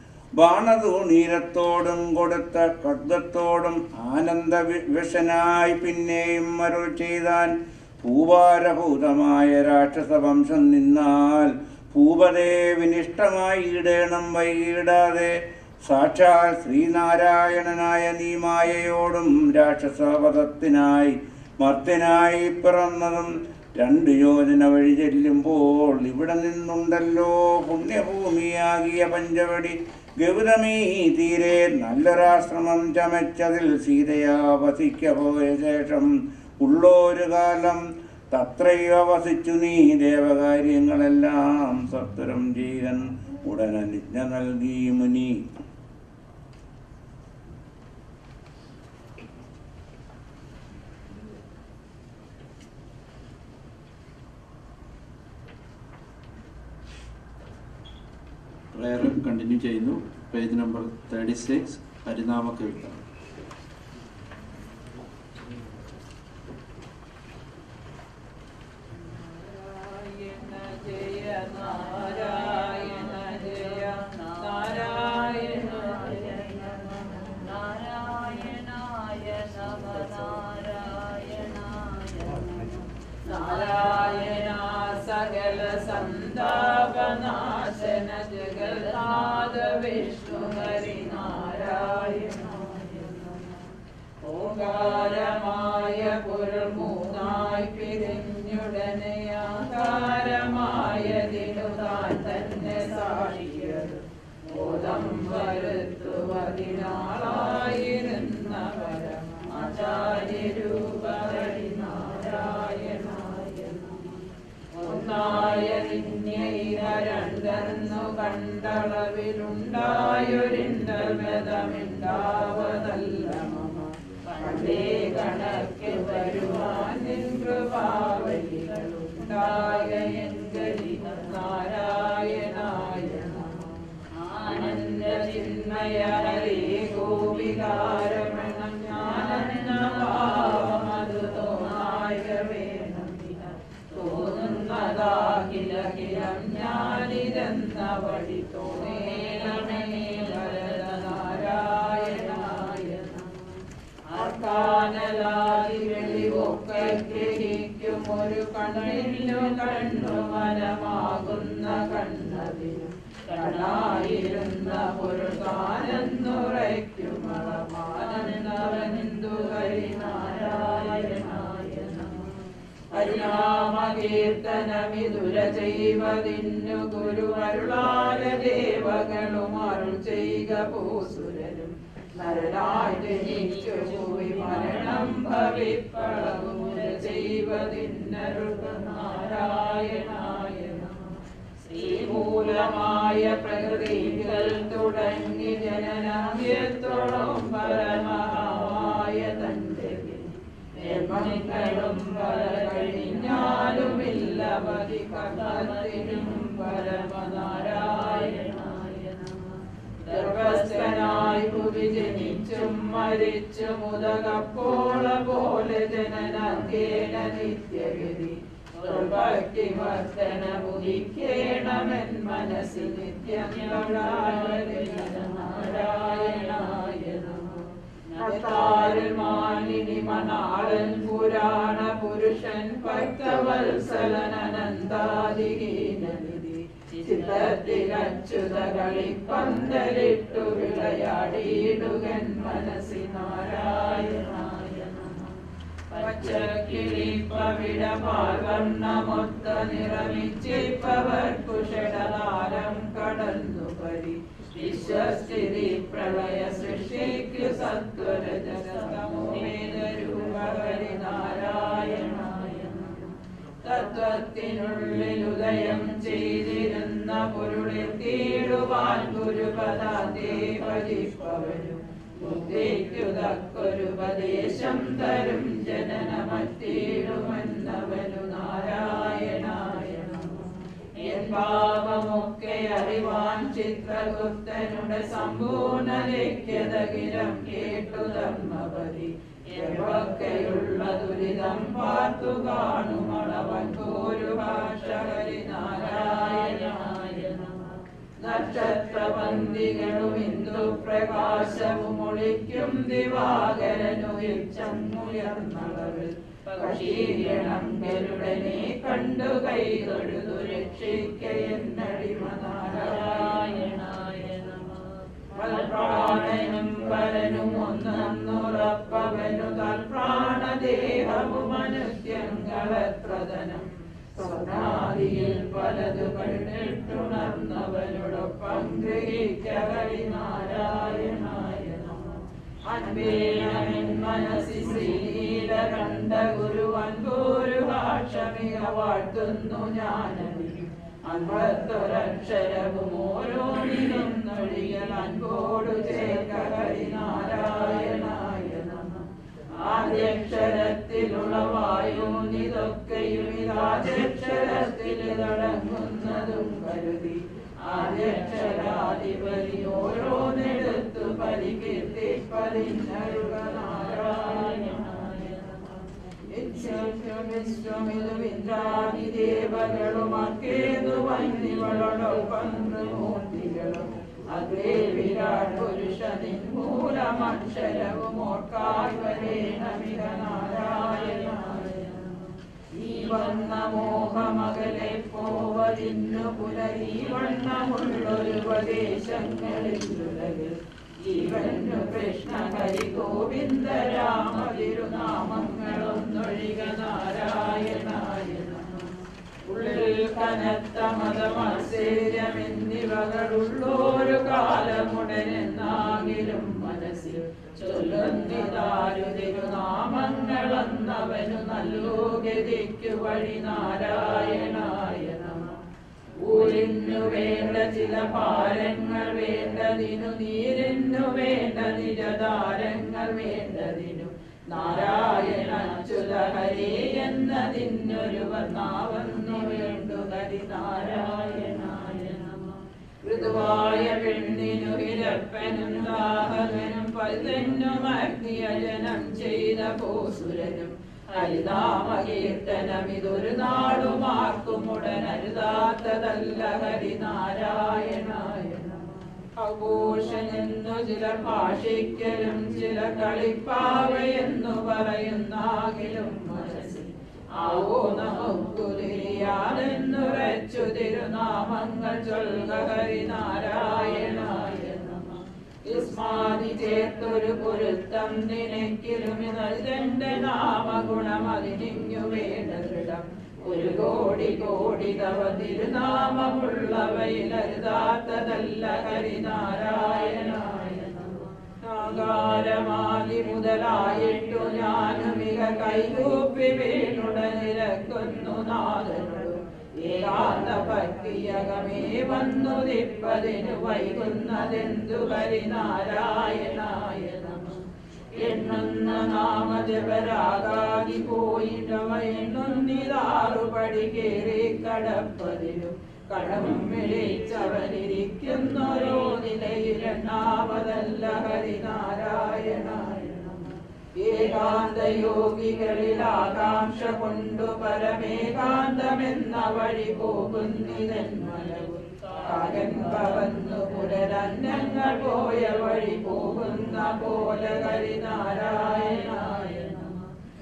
ബാണതൂണീരത്തോടും കൊടുത്ത ഖഡ്ഗത്തോടും ആനന്ദ വിവശനായി പിന്നെയും അരുൾ ചെയ്താൻ ഭൂഭാരഭൂതമായ രാക്ഷസവംശം നിന്നാൽ ഭൂപദേവിനിഷ്ടമായി ഇടേണം വൈകിടാതെ സാക്ഷാൽ ശ്രീനാരായണനായ നീ മായയോടും രാക്ഷസവധത്തിനായി മർത്യനായി പിറന്നതും രണ്ട് യോജന വഴി ചെല്ലുമ്പോൾ ഇവിടെ നിന്നുണ്ടല്ലോ പുണ്യഭൂമിയാകിയ പഞ്ചവടി ഗൗതമീ തീരെ നല്ലൊരാശ്രമം ചമച്ചതിൽ സീതയാ വസിക്ക പോയ ശേഷം ഉള്ളൊരു കാലം തത്രൈവ വസിച്ചു നീ ദേവകാര്യങ്ങളെല്ലാം സത്വരം ചെയ്യൻ ഉടനനിജ്ഞ നൽകി മുനി പ്രയർ കണ്ടിന്യൂ ചെയ്യുന്നു page number thirty six Harinama Keerthanam Narayana Jaya Narayana നാരായണായ നമ നാരായണായ നാരായണ സകല സന്താപനാശന ജഗന്നാഥ വിഷ്ണു ഹരി നാരായണായ ഓങ്കാരമായ പുറമൂന്നായി പിരിഞ്ഞുടനെ ആകാരമായതിനു താൻ തന്നെ സാക്ഷിയത് ബോധം വരുത്തുവതിനാളായിരുന്ന പരമാചാര്യരൂപ ഹരിനാരായണായ ഒന്നായ നിന്യയിര രണ്ടെന്നു കണ്ടളവിലുണ്ടായൊരിണ്ടൽമെതമിണ്ടാവതല്ല മമ അതേ കണക്കിൽ വരുവാൻ നിൻ കൃപാവലികളുണ്ടായ എങ്കരി നാരായണായ ആനന്ദ ചിന്മയ ഹരേ ഗോപികാരമണം ജ്ഞാനഭാവമതു തോന്നായ വേണം തോന്നുന്നതാകിലകിലം ഞാനിതെന്ന വഴി തോന്നേണമേ വരദ നാരായണായ ആർക്കാനലാതി വെളിവൊക്കെ ഗ്രഹിക്കും ഒരു കണ്ണിനു കണ്ണു മനമാകുന്ന കണ്ണതിനു കണ്ണായിരുന്ന ഒരു താനെന്നുറയ്ക്കും അളമാനന്ദവനിന്ദു ഹരിനാരായണായ ഹരിനാമകീർത്തനമിതുര ചെയ്വതിന്നു ഗുരുവരുളാല ദേവകളും അരുൾ ചെയ്യുക പൂസുരരും നരനായി ജനിച്ചു പോയി മരണം ഭവിപ്പളവുര ചെയ്വതിന്നരുക നാരായണായ ശ്രീമൂലമായ പ്രകൃതികൾ തുടങ്ങി ജനനമ്യത്തോളം പരമമായ തന്റെ നിർമ്മങ്ങളും പല കഴിഞ്ഞാലുമില്ല മതി കർമ്മത്തിനും പരമനാരായണായ ഗർഭസ്ഥനായി ഭുവി ജനിച്ചും മരിച്ചും ഉദകപ്പോള പോലെ ജനനക്കേന നിത്യഗതി ഭക്തിവർദ്ധന മുദിക്കേണമെൻ മനസ്സിൽ നിത്യം നാരായണായ നമസ്കാരം മാലിനി മണാളൻ പുരാണ പുരുഷൻ ഭക്തവത്സലനന്ദാദിഗീനനിധി ചിത്തത്തിലച്യുത കളിപ്പന്തലിട്ടു വിളയാടിയിടുകൻ മനസ്സി നാരായണായ പച്ചക്കിളിപ്പവിട പാൽവർണ്ണമൊത്ത നിറമിച്ചിപ്പവർ കുഷടനാരം കടന്നു പരി വിശ്വസ്ഥിതി പ്രളയ സൃഷ്ടിക്കു സത്വരജസമോമേതരൂപഹരി നാരായണായ തത്വത്തിനുള്ളിൽ ഉദയം ചെയ്തിരുന്ന പൊരുളിൽ തീടുവാൻ ഗുരുപദാന്തേ ഭജിപ്പവരും ബുദ്ധിക്കുതക്കൊരുപദേശം തരും ജനനമറ്റീടുമെന്നവനു നാരായണായ എൻ പാപമൊക്കെ അറിവാൻ ചിത്രഗുപ്തനുടെ സമ്പൂർണലക്ഷ്യതകിരം കേട്ടു ധർമ്മപതി എവൊക്കെയുള്ള ദുരിതം പാർത്തു കാണുമളവൻ പോരു ഭാഷ ഹരി നാരായണായ നക്ഷത്രപന്തികളും ഇന്ദു പ്രകാശവും ഒളിക്കും ദിവാകരനുയർന്നളവിൽ പക്ഷീരണം ഗരുടനെ കണ്ടു കൈ തൊഴുതു രക്ഷിക്കയെന്നടിമ നാരായണായ പ്രാണനും പരനും ഒന്നുറപ്പവനു തൽപ്രാണദേഹവും അനുത്യങ്ങളെത്രതനം സ്വർണാദിയിൽ പലതു കണ്ടിട്ടുണർന്നവരോടൊപ്പം ഗ്രഹിക്കവഴി നാരായണായ അൻപേനമിൻ മനസ്സി ശ്രീലീല കണ്ട ഗുരുവൻ ഗുരു ഭാഷമിക വാഴ്ത്തുന്നു ഞാനവി അൻപത്തൊരക്ഷരവും ഓരോന്നിനും നൊഴിയൽ അൻപോടു ചേർക്ക ഹരിനാരായണായ നമ ആദ്യക്ഷരത്തിലുളവായൂന്നിതൊക്കെയും ഇതാദ്യക്ഷരത്തിൽ തുടങ്ങുന്നതും കരുതി ആദ്യക്ഷരാധിപതി ഓരോന്നെടുത്തു പരികീർത്തിപ്പതിന്നരുക നാരായണായ വിശ്വമിന്ദ്രാദിദേവകളുമാക്കേതു വന്യവളോടൊപ്പം മൂർത്തികളും അതേ വിരാട് പുരുഷനിൻ മൂലമക്ഷരവും ഓർക്കാൽ വരേണമിക നാരായണായ ഈ വന്ന മോഹമകലെ പോവതിന്നു പുലരീ വണ്ണമുള്ളൊരു ഉപദേശങ്ങളിൽ ഉലകിൽ ജീവനു കൃഷ്ണ ഹരി ഗോവിന്ദ രാമ തിരുനാമങ്ങളൊന്നൊഴിക നാരായണായ ഉള്ളിൽ കനത്ത മതമത്സര്യമെന്നിവകളുള്ളൊരു കാലമുടനെന്നാകിലും മനസ്സിൽ ചൊല്ലുന്നിതാരു തിരുനാമങ്ങളെന്നവനു നല്ലൂ ഗതിക്കു വഴി നാരായണായ നമ ഊരിന്നു വേണ്ട ചില ഭാരങ്ങൾ വേണ്ടതിനു നീരിന്നു വേണ്ട നിരതാരങ്ങൾ വേണ്ടതിനു നാരായണ അച്യുത ഹരേ എന്നതിന്നൊരു വർണ്ണാവന്നു വേണ്ടു ഹരി നാരായണായ നമ ഋതുവായ പെണ്ണിനു ഹിരപ്പനും ദാഹകനും പതിനും അഗ്നിയജനം ചെയ്ത ഭൂസുരനും ഹരിനാമകീർത്തനം ഇതൊരു നാടുമാർക്കും ഉടനരുതാത്തതല്ല ഹരിനാരായണായ ആഘോഷനെന്നു ചില ഭാഷിക്കലും ചില കളിപ്പാവയെന്നു പറയുന്നാകിലും മനസ്സിൽ ആവോ നമുക്കുതിരിയാലെന്നുറച്ചു തിരുനാമങ്ങൾ ചൊൽക ഹരിനാരായണായ നമ യുസ്മാനി ചേർത്തൊരു പൊരുത്തം നിനക്കിലും ഇതെന്റെ നാമഗുണം അതിനിങ്ങു വേണ്ട ദൃഢം ഒരു കോടി കോടി തവ തിരുനാമമുള്ളവയിലരുതാത്തതല്ല ഹരിനാരായണായ ആകാരമാലി മുതലായിട്ടു ഞാനുമിക കൈകൂപ്പി വീണുടനിരക്കുന്നു നാഥനോട് ഏകാന്ത ഭക്തിയകമേ വന്നു നിപ്പതിനു വൈകുന്നതെന്തു ഹരിനാരായണായ നമ എണ്ണുന്ന നാമജപരാഗാതി പോയിട്ടവ എണ്ണുന്നിതാറുപടി കേറി കടപ്പതിലും കടവും വിളിച്ചവനിരിക്കുന്നോരോ നിലയിലെണ്ണാവതല്ല ഹരിനാരായണായ നമ ഏകാന്ത യോഗികളിൽ ആകാംക്ഷ കൊണ്ടു പരമേകാന്തമെന്ന വഴി പോകുന്നിതന്മലവും കാലൻ പവന്നു പുലരന്നങ്ങൾ പോയ വഴി പോകുന്ന പോലെ ഹരിനാരായണായ നമ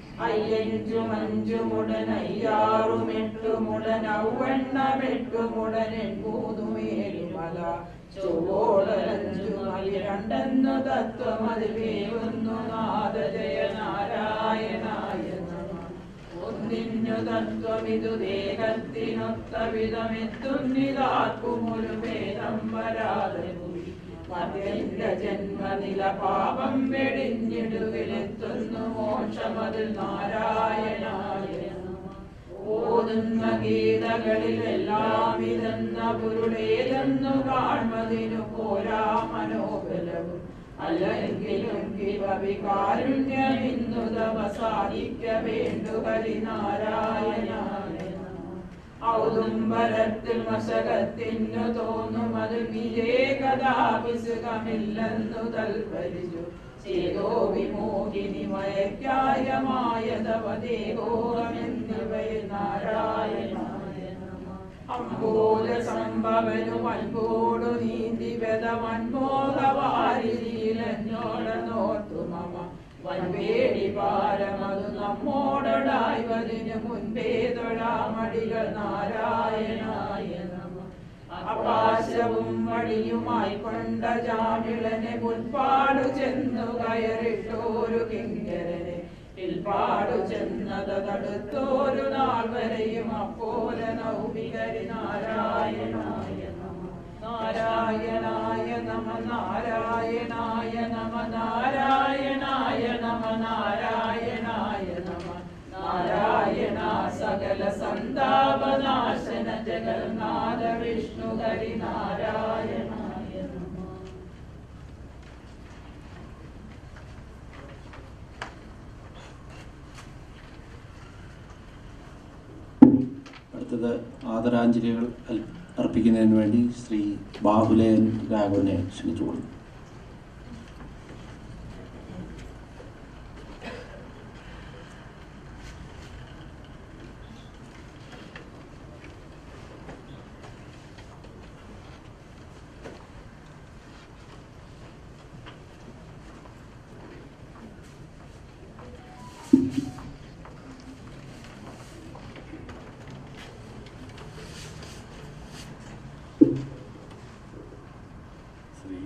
അയ്യഞ്ചുമഞ്ചുമുടൻ അയ്യാറുമെട്ടുമുടൻ ഔവണ്ണമെട്ടുമുടൻ മൂന്നുമേലുമല ചൊവ്വോടലഞ്ചു രണ്ടെന്നു തത്വം അത് വേവുന്നു നാദ ജയ നാരായണായ നമ ഒന്നിന്നു തത്വമിതു ദേഹത്തിനൊത്ത വിധമെത്തുന്നിതാർക്കുമൊരു ഭേദം വരാതെ പോയി മതന്റെ ജന്മനില പാപം വെടിഞ്ഞിടുവിലെത്തുന്നു മോക്ഷമതിൽ നാരായണായ നമ ഓതുന്ന ഗീതകളിൽ എല്ലാം ഇതെന്ന പുരുടേതെന്നു കാൺമതിനു പോരാ മനോബലവും അല്ലെങ്കിലും ഇവ വികാരുണ്യമിന്നു തപസാദിക്ക വേണ്ടു ഹരിനാരായണായ ഔദുംബരത്തിൽ മശകത്തിനു തോന്നും അത് വിജേകഥാപിസുഖമില്ലെന്നു തൽപരിച്ചു ചേതോ വിമോഹിനി മയക്കായമായ തവദേഹോഹമെന്നിവയിൽ നാരായണായ നമ അമ്പോല സംഭവനും അൻപോടു നീന്തി വെതമൻമോഹവാരിയിലെന്നോടനോർത്തു മമ വൻപേടി പാരമതു നമ്മോടൊടായ്വതിനു മുൻപേ തൊഴാമടികൾ നാരായണായ നമ അപാശവും വടിയുമായി കൊണ്ട ജാമിളനെ മുൻപാടു ചെന്നു കയറിട്ടോരു കിങ്കരനെ പിൽപാടു ചെന്നത് തടുത്തോരു നാൾ വരെയും അപ്പോലെ നൗമികരി നാരായണായ നമ നാരായണായ നമ നാരായണായ നമ നാരായണായ നമ നാരായണായ നമ നാരായണ സകല സന്താപനാശന ജഗന്നാഥ വിഷ്ണു ഹരി നാരായണായ നമ അടുത്തത് ആദരാഞ്ജലികൾ അൽ- അർപ്പിക്കുന്നതിന് വേണ്ടി ശ്രീ ബാഹുലയൻ രാഘവനെ ക്ഷണിച്ചുകൊള്ളുന്നു ശ്രീ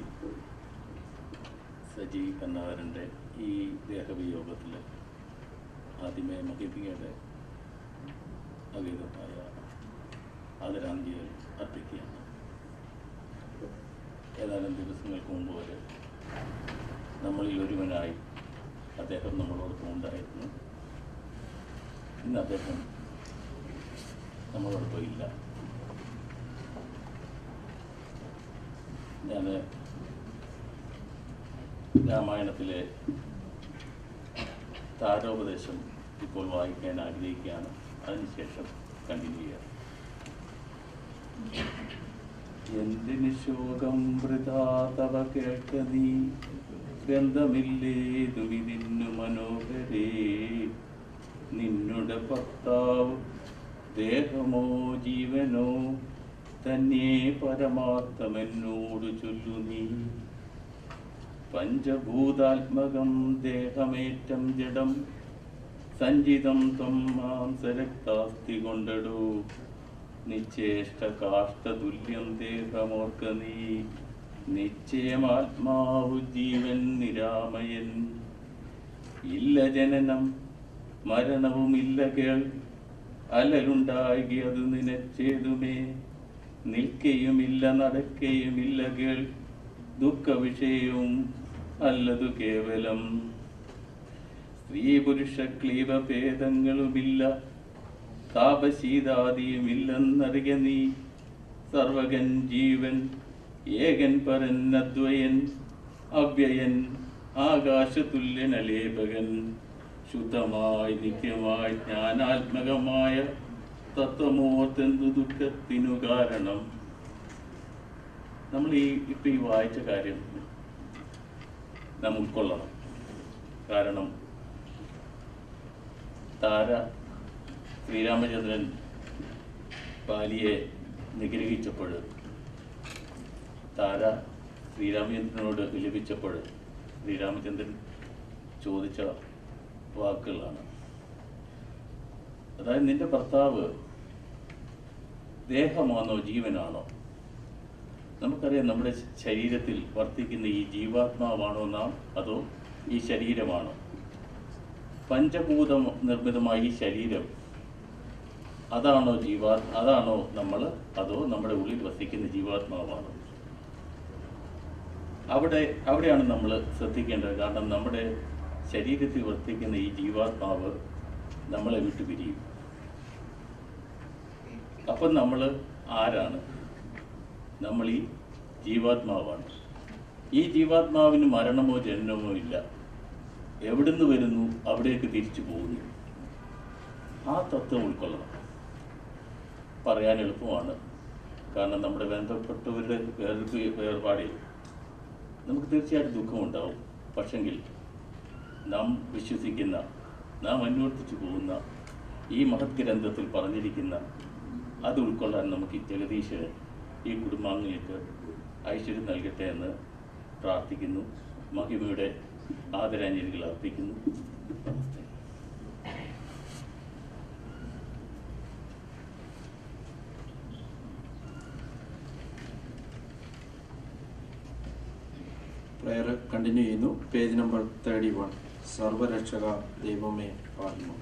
സജി കന്നാവരൻ്റെ ഈ ദേഹവിയോഗത്തിൽ ആദ്യമേ മഹിപികയുടെ അഗീതമായ ആദരാഞ്ജലികൾ അർപ്പിക്കുകയാണ് ഏതാനും ദിവസങ്ങൾക്ക് മുമ്പ് വരെ നമ്മളിൽ ഒരുവനായി അദ്ദേഹം നമ്മളോടൊപ്പം ഉണ്ടായിരുന്നു ഇന്ന് അദ്ദേഹം നമ്മളോടൊപ്പം ഇല്ല ഞാൻ രാമായണത്തിലെ താരോപദേശം ഇപ്പോൾ വായിക്കാൻ ആഗ്രഹിക്കുകയാണ് അതിനുശേഷം കണ്ടിന്യൂ ചെയ്യാം എന്തിന് ശോകം വൃഥാ തവ കേൾക്ക നീ ഗന്ധമില്ലേതുമിതിന്നു മനോഹരേ നിന്നുടെ ഭർത്താവ് ദേഹമോ ജീവനോ തന്നെ പരമാർത്ഥമെന്നോട് ചൊല്ലു നീ പഞ്ചഭൂതാത്മകം ദേഹമേറ്റം ജഡം സഞ്ചിതം ത്വം മാംസരക്താസ്തി കൊണ്ടടൂ നിശ്ചേഷ്ട കാഷ്ടതുല്യം ദേഹമോർക്ക നീ നിശ്ചയമാത്മാവു ജീവൻ നിരാമയൻ ഇല്ല ജനനം മരണവുമില്ല കേൾ അലലുണ്ടാകിയത് നിനച്ചേതുമേ നിൽക്കയുമില്ല നടക്കയുമില്ല കേൾ ദുഃഖ വിഷയവും അല്ലതു കേവലം സ്ത്രീ പുരുഷ ക്ലീവ ഭേദങ്ങളുമില്ല താപശീതാദിയുമില്ലെന്നറിയ നീ സർവകൻ ജീവൻ ഏകൻ പരൻ അദ്വയൻ അവ്യയൻ ആകാശതുല്യൻ അലേപകൻ ശുദ്ധമായി നിത്യമായി ജ്ഞാനാത്മകമായ തത്വമോർത്തെന്തു ദുഃഖത്തിനു കാരണം നമ്മൾ ഈ ഇപ്പൊ ഈ വായിച്ച കാര്യം നാം ഉൾക്കൊള്ളണം കാരണം താര ശ്രീരാമചന്ദ്രൻ ബാലിയെ നിഗ്രഹിച്ചപ്പോൾ താര ശ്രീരാമചന്ദ്രനോട് വിലപിച്ചപ്പോൾ ശ്രീരാമചന്ദ്രൻ ചോദിച്ച വാക്കുകളാണ് അതായത് നിന്റെ ഭർത്താവ് ദേഹമാണോ ജീവനാണോ നമുക്കറിയാം നമ്മുടെ ശരീരത്തിൽ വർത്തിക്കുന്ന ഈ ജീവാത്മാവാണോ നാം അതോ ഈ ശരീരമാണോ പഞ്ചഭൂത നിർമ്മിതമായ ഈ ശരീരം അതാണോ ജീവാ അതാണോ നമ്മൾ അതോ നമ്മുടെ ഉള്ളിൽ വസിക്കുന്ന ജീവാത്മാവാണോ അവിടെ അവിടെയാണ് നമ്മൾ ശ്രദ്ധിക്കേണ്ടത് കാരണം നമ്മുടെ ശരീരത്തിൽ വർത്തിക്കുന്ന ഈ ജീവാത്മാവ് നമ്മളെ വിട്ടു പിരിയും അപ്പം നമ്മൾ ആരാണ് നമ്മൾ ഈ ജീവാത്മാവാണ് ഈ ജീവാത്മാവിന് മരണമോ ജനനമോ ഇല്ല എവിടുന്ന് വരുന്നു അവിടേക്ക് തിരിച്ചു പോകുന്നു ആ തത്വം ഉൾക്കൊള്ളണം പറയാൻ എളുപ്പമാണ് കാരണം നമ്മുടെ ബന്ധപ്പെട്ടവരുടെ വേർപ്പ് വേർപാടിൽ നമുക്ക് തീർച്ചയായിട്ടും ദുഃഖമുണ്ടാവും പക്ഷെങ്കിൽ നാം വിശ്വസിക്കുന്ന നാം അന്വേഷിച്ചു പോകുന്ന ഈ മഹത് ഗ്രന്ഥത്തിൽ പറഞ്ഞിരിക്കുന്ന അത് ഉൾക്കൊള്ളാൻ നമുക്ക് ഈ ജഗദീശ്വരൻ ഈ കുടുംബാംഗങ്ങൾക്ക് ഐശ്വര്യം നൽകട്ടെ എന്ന് പ്രാർത്ഥിക്കുന്നു മഹിമയുടെ ആദരാഞ്ജലികൾ അർപ്പിക്കുന്നു നമസ്തേ പ്രയർ കണ്ടിന്യൂ ചെയ്യുന്നു പേജ് നമ്പർ തേർട്ടി വൺ സർവരക്ഷക ദൈവമേ പാടുന്നു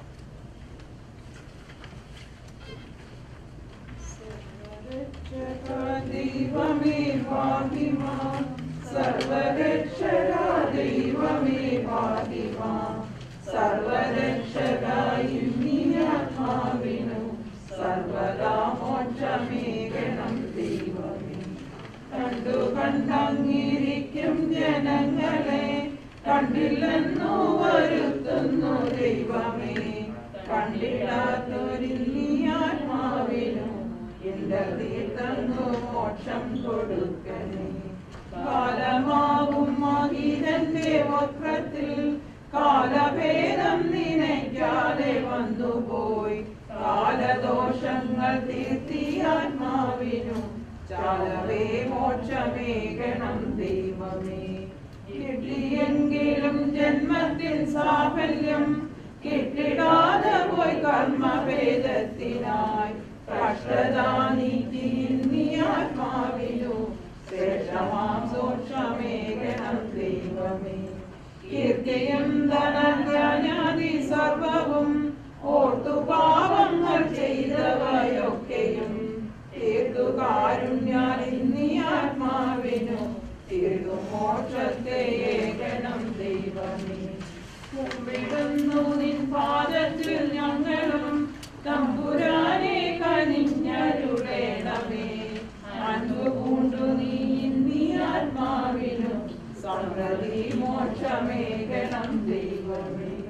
ദൈവമേ ഭാഗ്യമാൻ സർവരക്ഷക ദൈവമേ ഭാഗ്യമാൻ സർവരക്ഷകായി ആത്മാവിനു സർവദാ മോക്ഷമേകണം ദൈവമേ കണ്ടു കണ്ടങ്ങിരിക്കും ജനങ്ങളെ കണ്ടില്ലെന്നു വരുത്തുന്നു ദൈവമേ കണ്ടിടാത്തൊരില്ലി ആത്മാവിനു തന്നു മോക്ഷം കൊടുക്കണേ കാലമാകും മഹിതന്റെ വക്രത്തിൽ കാലഭേദം നിനയ്ക്കാതെ വന്നുപോയി കാലദോഷങ്ങൾ തീർത്തി ആത്മാവിനു ചാലവേ മോക്ഷമേകണം ദൈവമേ കിട്ടിയെങ്കിലും ജന്മത്തിൽ സാഫല്യം കിട്ടിടാതെ പോയി കർമ്മഭേദത്തിനായി കഷ്ടത നീക്കി നീ ആത്മാവിനു ശ്രേഷ്ഠമാം സൂക്ഷ്മേകണം ദൈവമേ കീർത്തിയും ധനജ്ഞാനാദി സർവവും ഓർത്തു പാപങ്ങൾ ചെയ്തവയൊക്കെയും തീർത്തു കാരുണ്യാൽ നീ ആത്മാവിനു തീർത്തു മോക്ഷത്തെ ഏകണം ദൈവമേ കുമ്പിടുന്നു നിൻ പാദത്തിൽ ഞങ്ങളും തമ്പുരാനെ കനിഞ്ഞരുടേണമേ അൻപുകൊണ്ടു നീ നീ ആത്മാവിനു സമൃദ്ധി മോക്ഷമേകണം ദൈവമേ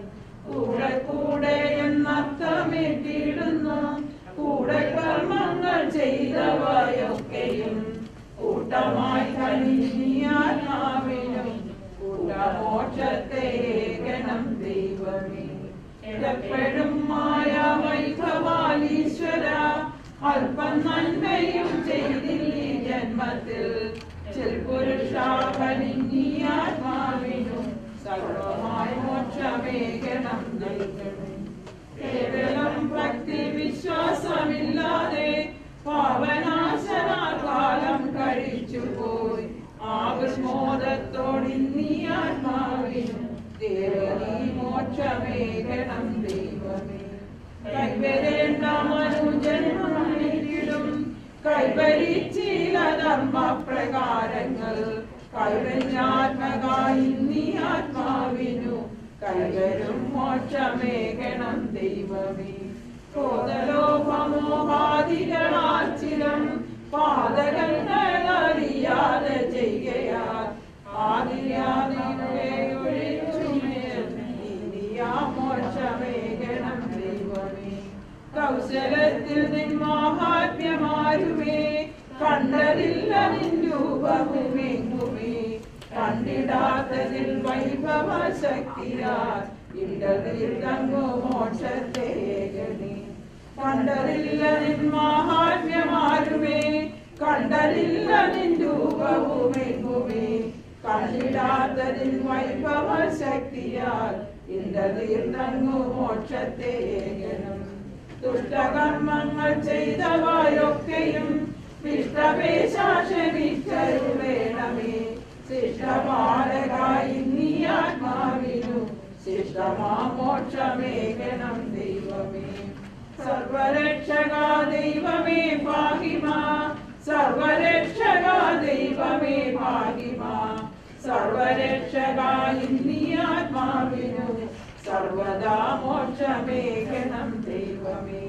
കൂടെ കൂടെ എന്നർത്ഥമിട്ടിടുന്നു കൂടെ കർമ്മങ്ങൾ ചെയ്തവയൊക്കെയും കൂട്ടമായി കനിയാത്മാവിനും കൂട്ടമോക്ഷത്തെ ഏകണം ദൈവമേ എപ്പോഴും മായ വൈഭവാലീശ്വര അല്പം നന്മയും ചെയ്തില്ലീ ജന്മത്തിൽ ചിൽപുരുഷാകനിയാത്മാവിനും സർവമായി മോക്ഷമേകണം ദൈവമേ കേവലം ഭക്തി വിശ്വാസമില്ലാതെ പാവനാശന കാലം കഴിച്ചുപോയി ആവിസ്മോദത്തോടിന്നീ ആത്മാവിനും ദേവനീ മോക്ഷമേകണം ദൈവമേ കൈവരേണ്ട മനുജന്മണിക്കിടും കൈവരിച്ചില ധർമ്മപ്രകാരങ്ങൾ കൈവഞ്ഞാത്മകായി നീ ആത്മാവിനു കൈവരും മോക്ഷമേകണം ദൈവമേ ക്രോധലോഭമോഹാദികളാച്ചിരം പാതകങ്ങളറിയാതെ ചെയ്യുകയാൽ ആദിയാദികളെ മോക്ഷമേകണം ദൈവമേ കൗശലത്തിൽ നിൻ മഹാത്മ്യമാരുമേ കണ്ടതില്ല നിൻ രൂപവുമെങ്ങുമേ കണ്ടിടാത്തതിൽ വൈഭവ ശക്തിയാൽ ഇടതിൽ തങ്ങു മോക്ഷത്തെ ഏകനേ കണ്ടതില്ല നിൻ മഹാത്മ്യമാരുമേ കണ്ടതില്ല നിൻ രൂപവുമെങ്ങുമേ കണ്ടിടാത്തതിൽ വൈഭവ ശക്തിയാൽ ഇടതിൽ തങ്ങു മോക്ഷത്തെ ഏകനം ദുഷ്ടകർമ്മങ്ങൾ ചെയ്തവയൊക്കെയും വിഷ്ടപേശാശമിക്കരുവേണമേ ശിഷ്ടപാലകായി നീ ആത്മാവിനു ശിഷ്ടമാ മോക്ഷമേകനം ദൈവമേ സർവരക്ഷക ദൈവമേ പാഹിമാ സർവരക്ഷക ദൈവമേ പാഹിമാ സർവരക്ഷക നീ ആത്മാവിനു സർവദാ മോക്ഷമേകനം ദൈവമേ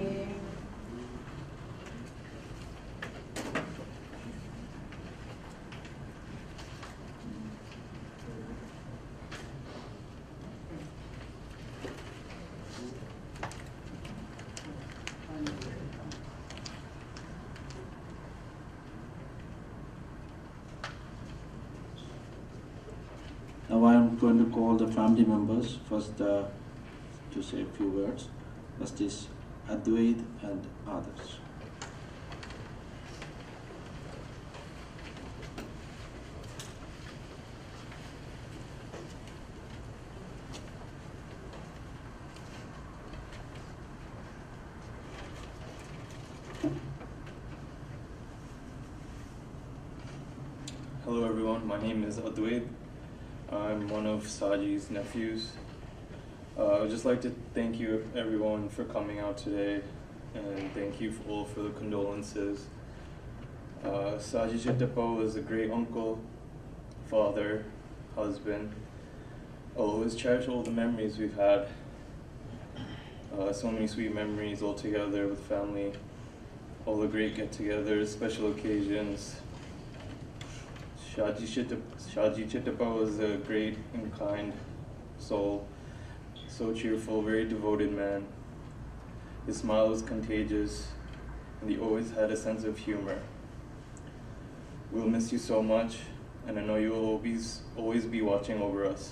Now I am going to call the family members first uh, to say a few words. First is Advait and others. Hello everyone, my name is Adwait. I'm one of Saji's nephews. Uh, I would just like to thank you everyone for coming out today and thank you for all for the condolences. Uh, Saji Chittapo is a great uncle, father, husband. I'll always cherish all the memories we've had. Uh, so many sweet memories all together with family, all the great get-togethers, special occasions, Shaji Chittap- Shaji Chittapa was a great and kind soul, so cheerful, very devoted man. His smile was contagious, and he always had a sense of humor. We'll miss you so much, and I know you will always, always be watching over us.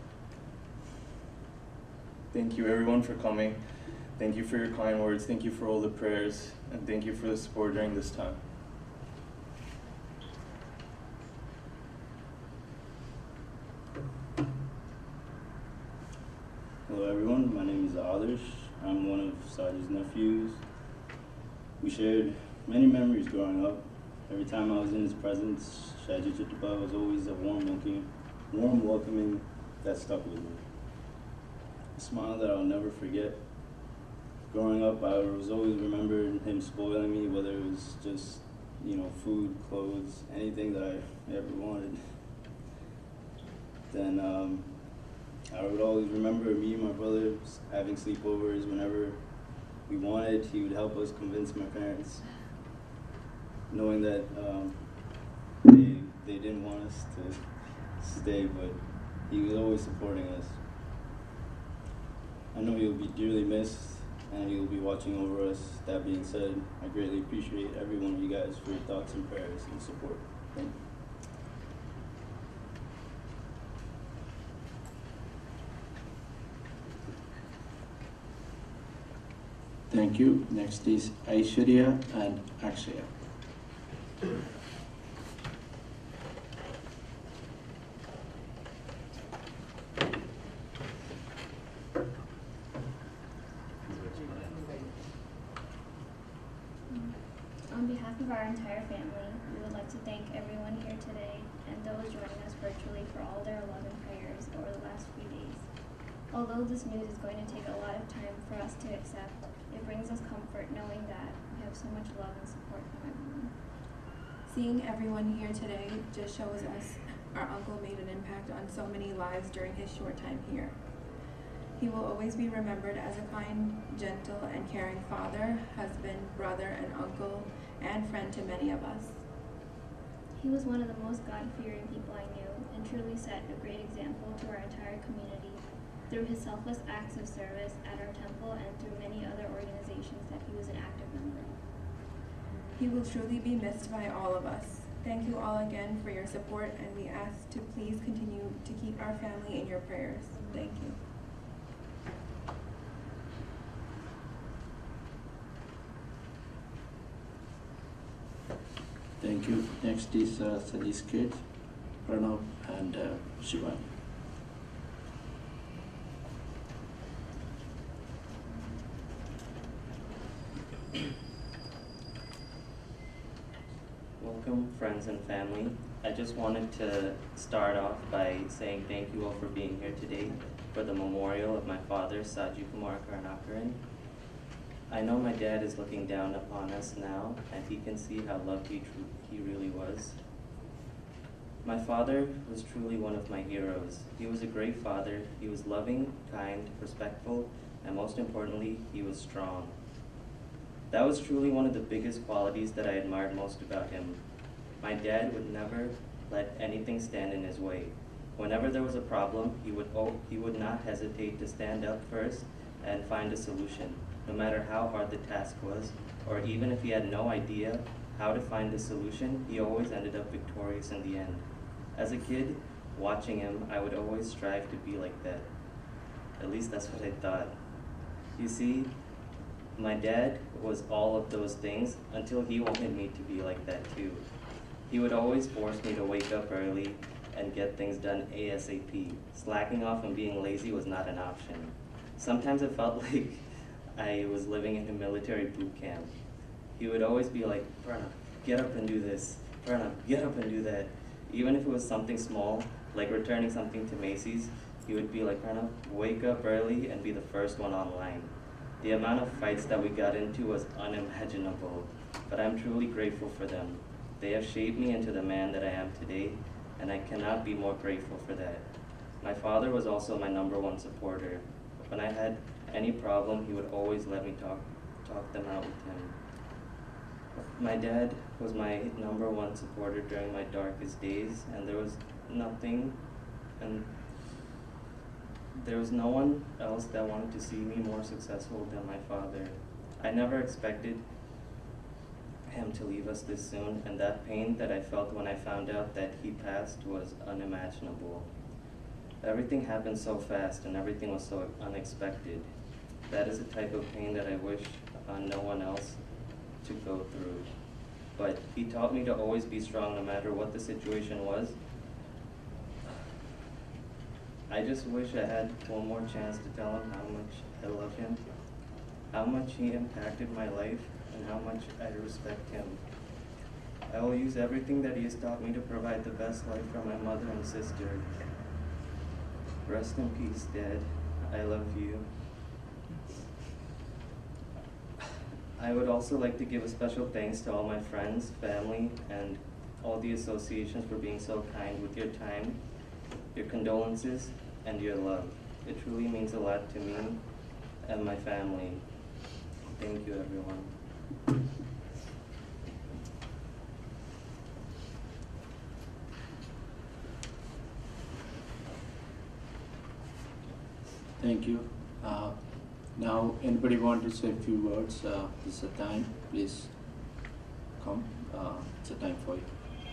Thank you, everyone, for coming. Thank you for your kind words. Thank you for all the prayers, and thank you for the support during this time. Hello everyone, my name is Adarsh. I'm one of Saji's nephews. We shared many memories growing up. Every time I was in his presence, Shaji Chittapa was always a warm welcoming, warm welcoming that stuck with me. A smile that I'll never forget. Growing up, I was always remembering him spoiling me, whether it was just, you know, food, clothes, anything that I ever wanted. Then um, I would always remember me and my brothers having sleepovers whenever we wanted. He would help us convince my parents, knowing that um, they, they didn't want us to stay, but he was always supporting us. I know you'll be dearly missed and you'll be watching over us. That being said, I greatly appreciate every one of you guys for your thoughts and prayers and support. Thank you. Thank you. Next is Aishwarya and Akshaya. On behalf of our entire family, we would like to thank everyone here today and those joining us virtually for all their love and prayers over the last few days. Although this news is going to take a lot of time for us to accept, it brings us comfort knowing that we have so much love and support from everyone. Seeing everyone here today just shows us our uncle made an impact on so many lives during his short time here. He will always be remembered as a kind, gentle, and caring father, husband, brother, and uncle, and friend to many of us. He was one of the most God-fearing people I knew and truly set a great example to our entire community through his selfless acts of service at our temple and through many other organizations that he was an active member. He will truly be missed by all of us. Thank you all again for your support, and we ask to please continue to keep our family in your prayers. Thank you. Thank you. Next is uh, Sadi's kids, Pranav and uh, Shivani. Welcome, friends and family. I just wanted to start off by saying thank you all for being here today for the memorial of my father, Saji Kumar Karnakaran. I know my dad is looking down upon us now, and he can see how loved he, tru- he really was. My father was truly one of my heroes. He was a great father. He was loving, kind, respectful, and most importantly, he was strong. That was truly one of the biggest qualities that I admired most about him. My dad would never let anything stand in his way. Whenever there was a problem, he would, oh, he would not hesitate to stand up first and find a solution, no matter how hard the task was, or even if he had no idea how to find a solution, he always ended up victorious in the end. As a kid, watching him, I would always strive to be like that. At least that's what I thought. You see, my dad was all of those things until he wanted me to be like that too. He would always force me to wake up early and get things done ASAP. Slacking off and being lazy was not an option. Sometimes it felt like I was living in a military boot camp. He would always be like, Pranav, get up and do this. Pranav, get up and do that. Even if it was something small, like returning something to Macy's, he would be like, Pranav, wake up early and be the first one online. The amount of fights that we got into was unimaginable, but I'm truly grateful for them. They have shaped me into the man that I am today, and I cannot be more grateful for that. My father was also my number one supporter. When I had any problem, he would always let me talk, talk them out with him. My dad was my number one supporter during my darkest days, and there was nothing, and there was no one else that wanted to see me more successful than my father. I never expected him to leave us this soon, and that pain that I felt when I found out that he passed was unimaginable. Everything happened so fast, and everything was so unexpected. That is a type of pain that I wish uh, no one else to go through. But he taught me to always be strong no matter what the situation was. I just wish I had one more chance to tell him how much I love him, how much he impacted my life, and how much I respect him. I will use everything that he has taught me to provide the best life for my mother and sister. Rest in peace, Dad. I love you. I would also like to give a special thanks to all my friends, family, and all the associations for being so kind with your time, your condolences, and your love. It truly means a lot to me and my family. Thank you, everyone. Thank you. Uh, Now, anybody want to say a few words? Uh, this is a time. Please come. Uh, it's a time for you.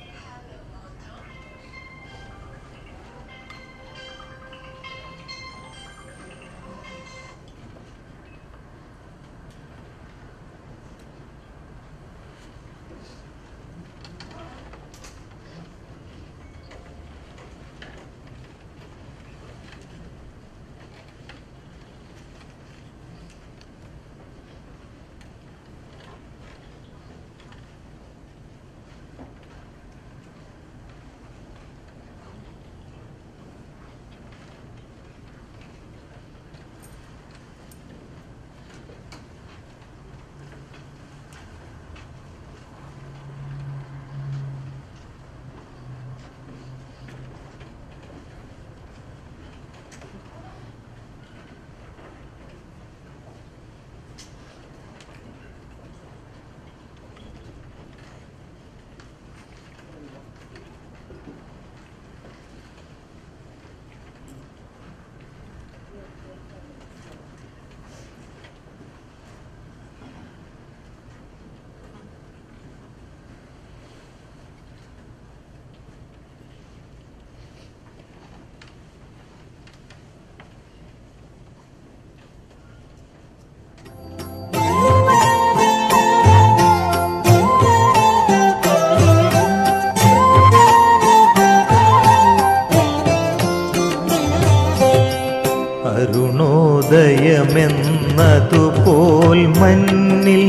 അരുണോദയമെന്നതുപോൽ മഞ്ഞിൽ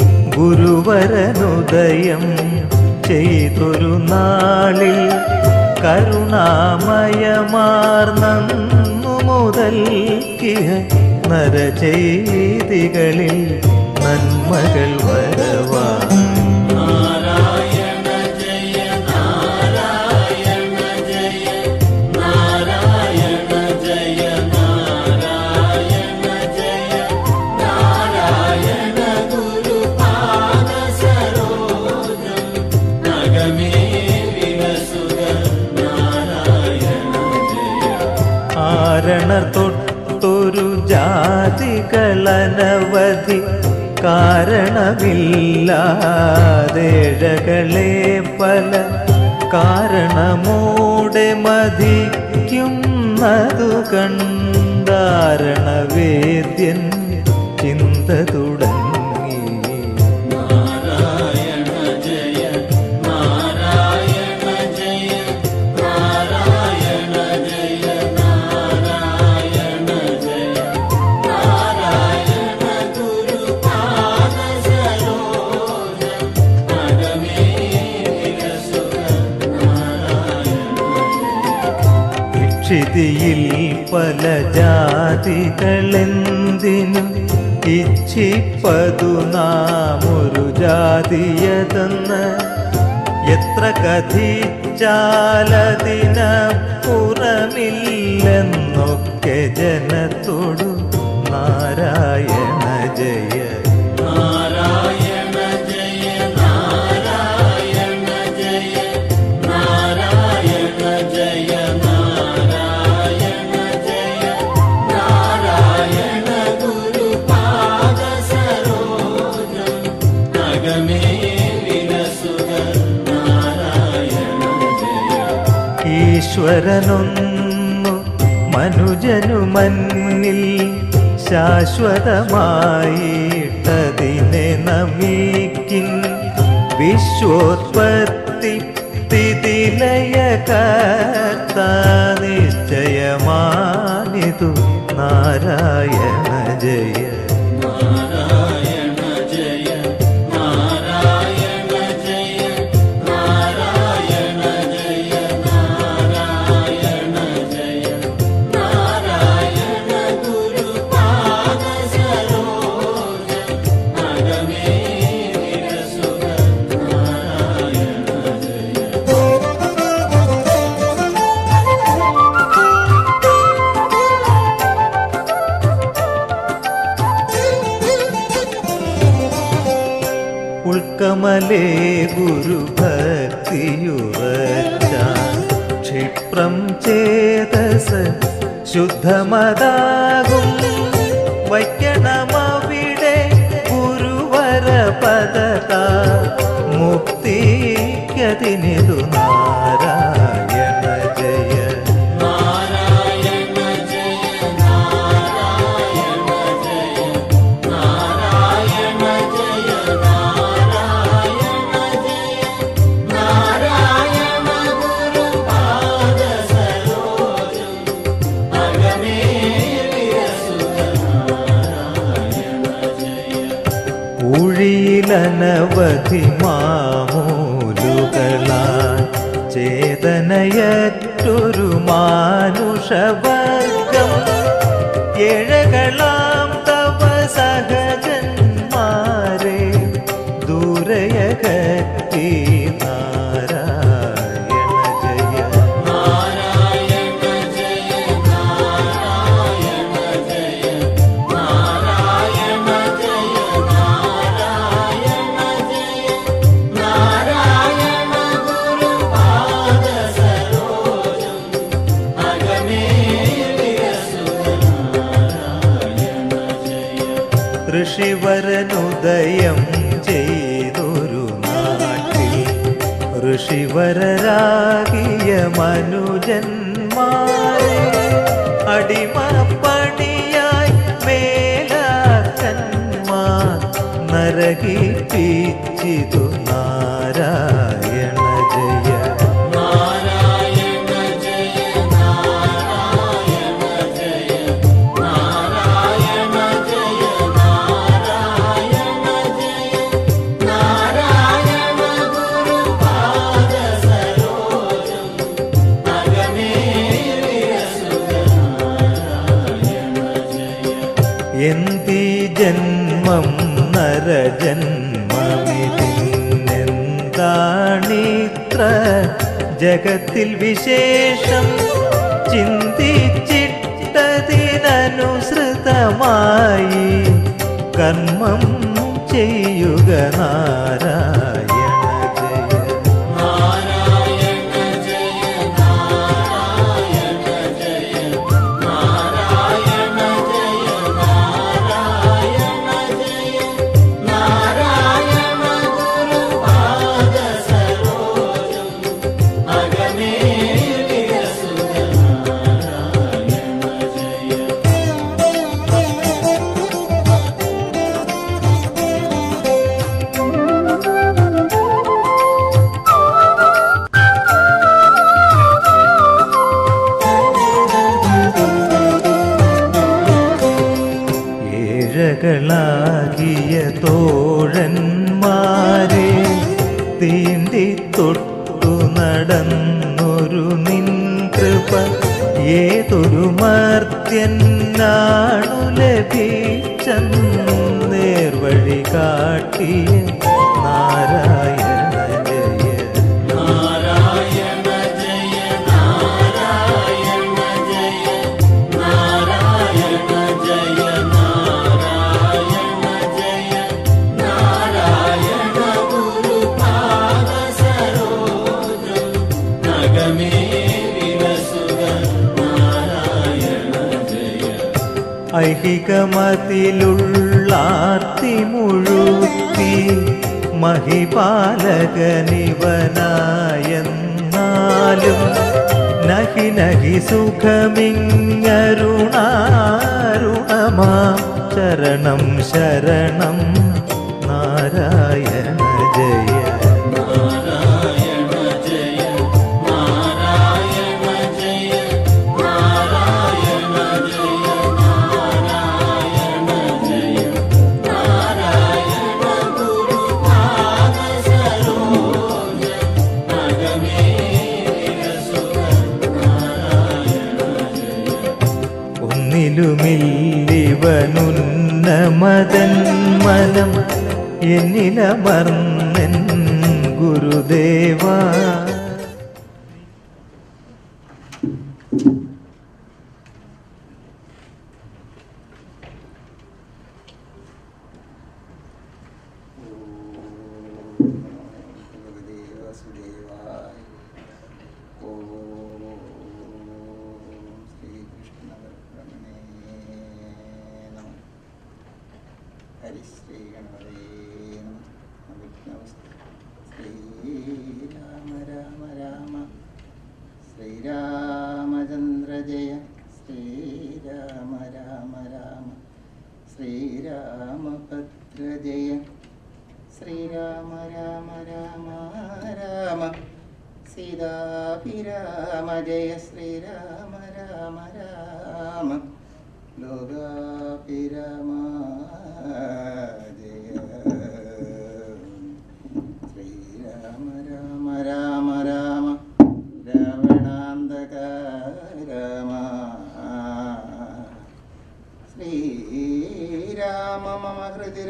ഗുരുവരനുദയം ചെയ്തൊരു നാളിൽ കരുണാമയമാർന്നു മുതൽക്കിയ നരചെയ്തികളിൽ നന്മകൾ വരവാ ആരണർ തൊട്ടൊരു ജാതികളനവധി കാരണമില്ലാതേഴകളെ പല കാരണമോടെ മതിക്കുന്നതു കണ്ടാരണവേദ്യൻ ചിന്ത തുടങ്ങി ക്ഷിതിയിൽ പല ജാതികളെന്തിനും ഇച്ഛിപ്പതു നാം ഒരു ജാതിയതെന്ന് എത്ര കഥിച്ചാലതിനപ്പുറമില്ലെന്നൊക്കെ ജനത്തോടു നാരായണ ജയ ഈശ്വരനൊന്നു മനുജനു മന്നിൽ ശാശ്വതമായിട്ടതിനെ നമിക്കിൻ വിശ്വോത്പത്തി തിതിലയ കർത്ത നിശ്ചയമാനിതു നാരായണ ജയ ഉൾക്കമലേ ഗുരുഭക്തിയുറച്ച ക്ഷിപ്രം ചേതസ് ശുദ്ധമതാകും വയ്ക്കണ ജഗത്തിനിതു നാരായണ ജയ ഊഴിയിലനവധി മാമൂലുകളാൽ ചേതനയറ്റൊരു മാനുഷവർഗം ഏഴകളാം തവ സഹജന്മാരെ ദൂരയകറ്റി നാരായണ ജയ ഋഷിവരനുദയം ചെയ്തൊരു നാട്ടിൽ ഋഷിവരരാകിയ മനുജന്മാരെ അടിമപ്പണിയായി മേലാക്കന്മാർ നരകിപ്പിച്ചിതു നാരായണ ജയ എന്തി ജന്മം നരജന്മമിതിന്നെന്താണിത്ര ജഗത്തിൽ വിശേഷം ചിന്തിച്ചിട്ടതിനനുസൃതമായി കർമ്മം ചെയ്യുക നാരായണ ജയ ഏഴകളാകിയ തോഴന്മാരെ തീണ്ടി തൊട്ടു നടന്നൊരു നിൻ കൃപ ഏതൊരു മർത്യനാണു ലഭിച്ചേർവഴി കാട്ടിയ നാരായണ ജയ ഐഹികമതിലുള്ളാർത്തി മുഴുത്തി മഹിപാലകനിവനായെന്നാലും നഹി നഹി സുഖമിങ്ങരുണാരുണമാ ചരണം ശരണം നാരായണ ജയ ഒന്നിലുമില്ലിവനുന്നമതൻ മനം എന്നിലമർന്നൻ ഗുരുദേവാ ഹരിശ്രീ ഗണപതേ നമഃ ശ്രീരാമ സീതാഭിരാമ ജയ ശ്രീരാമ രാമ രാമ ലോകാഭിരാമ ജയ ശ്രീരാമ രാമ രാമ രാമ രാവണാന്തക രാമ ശ്രീരാമ മമ ഹൃദി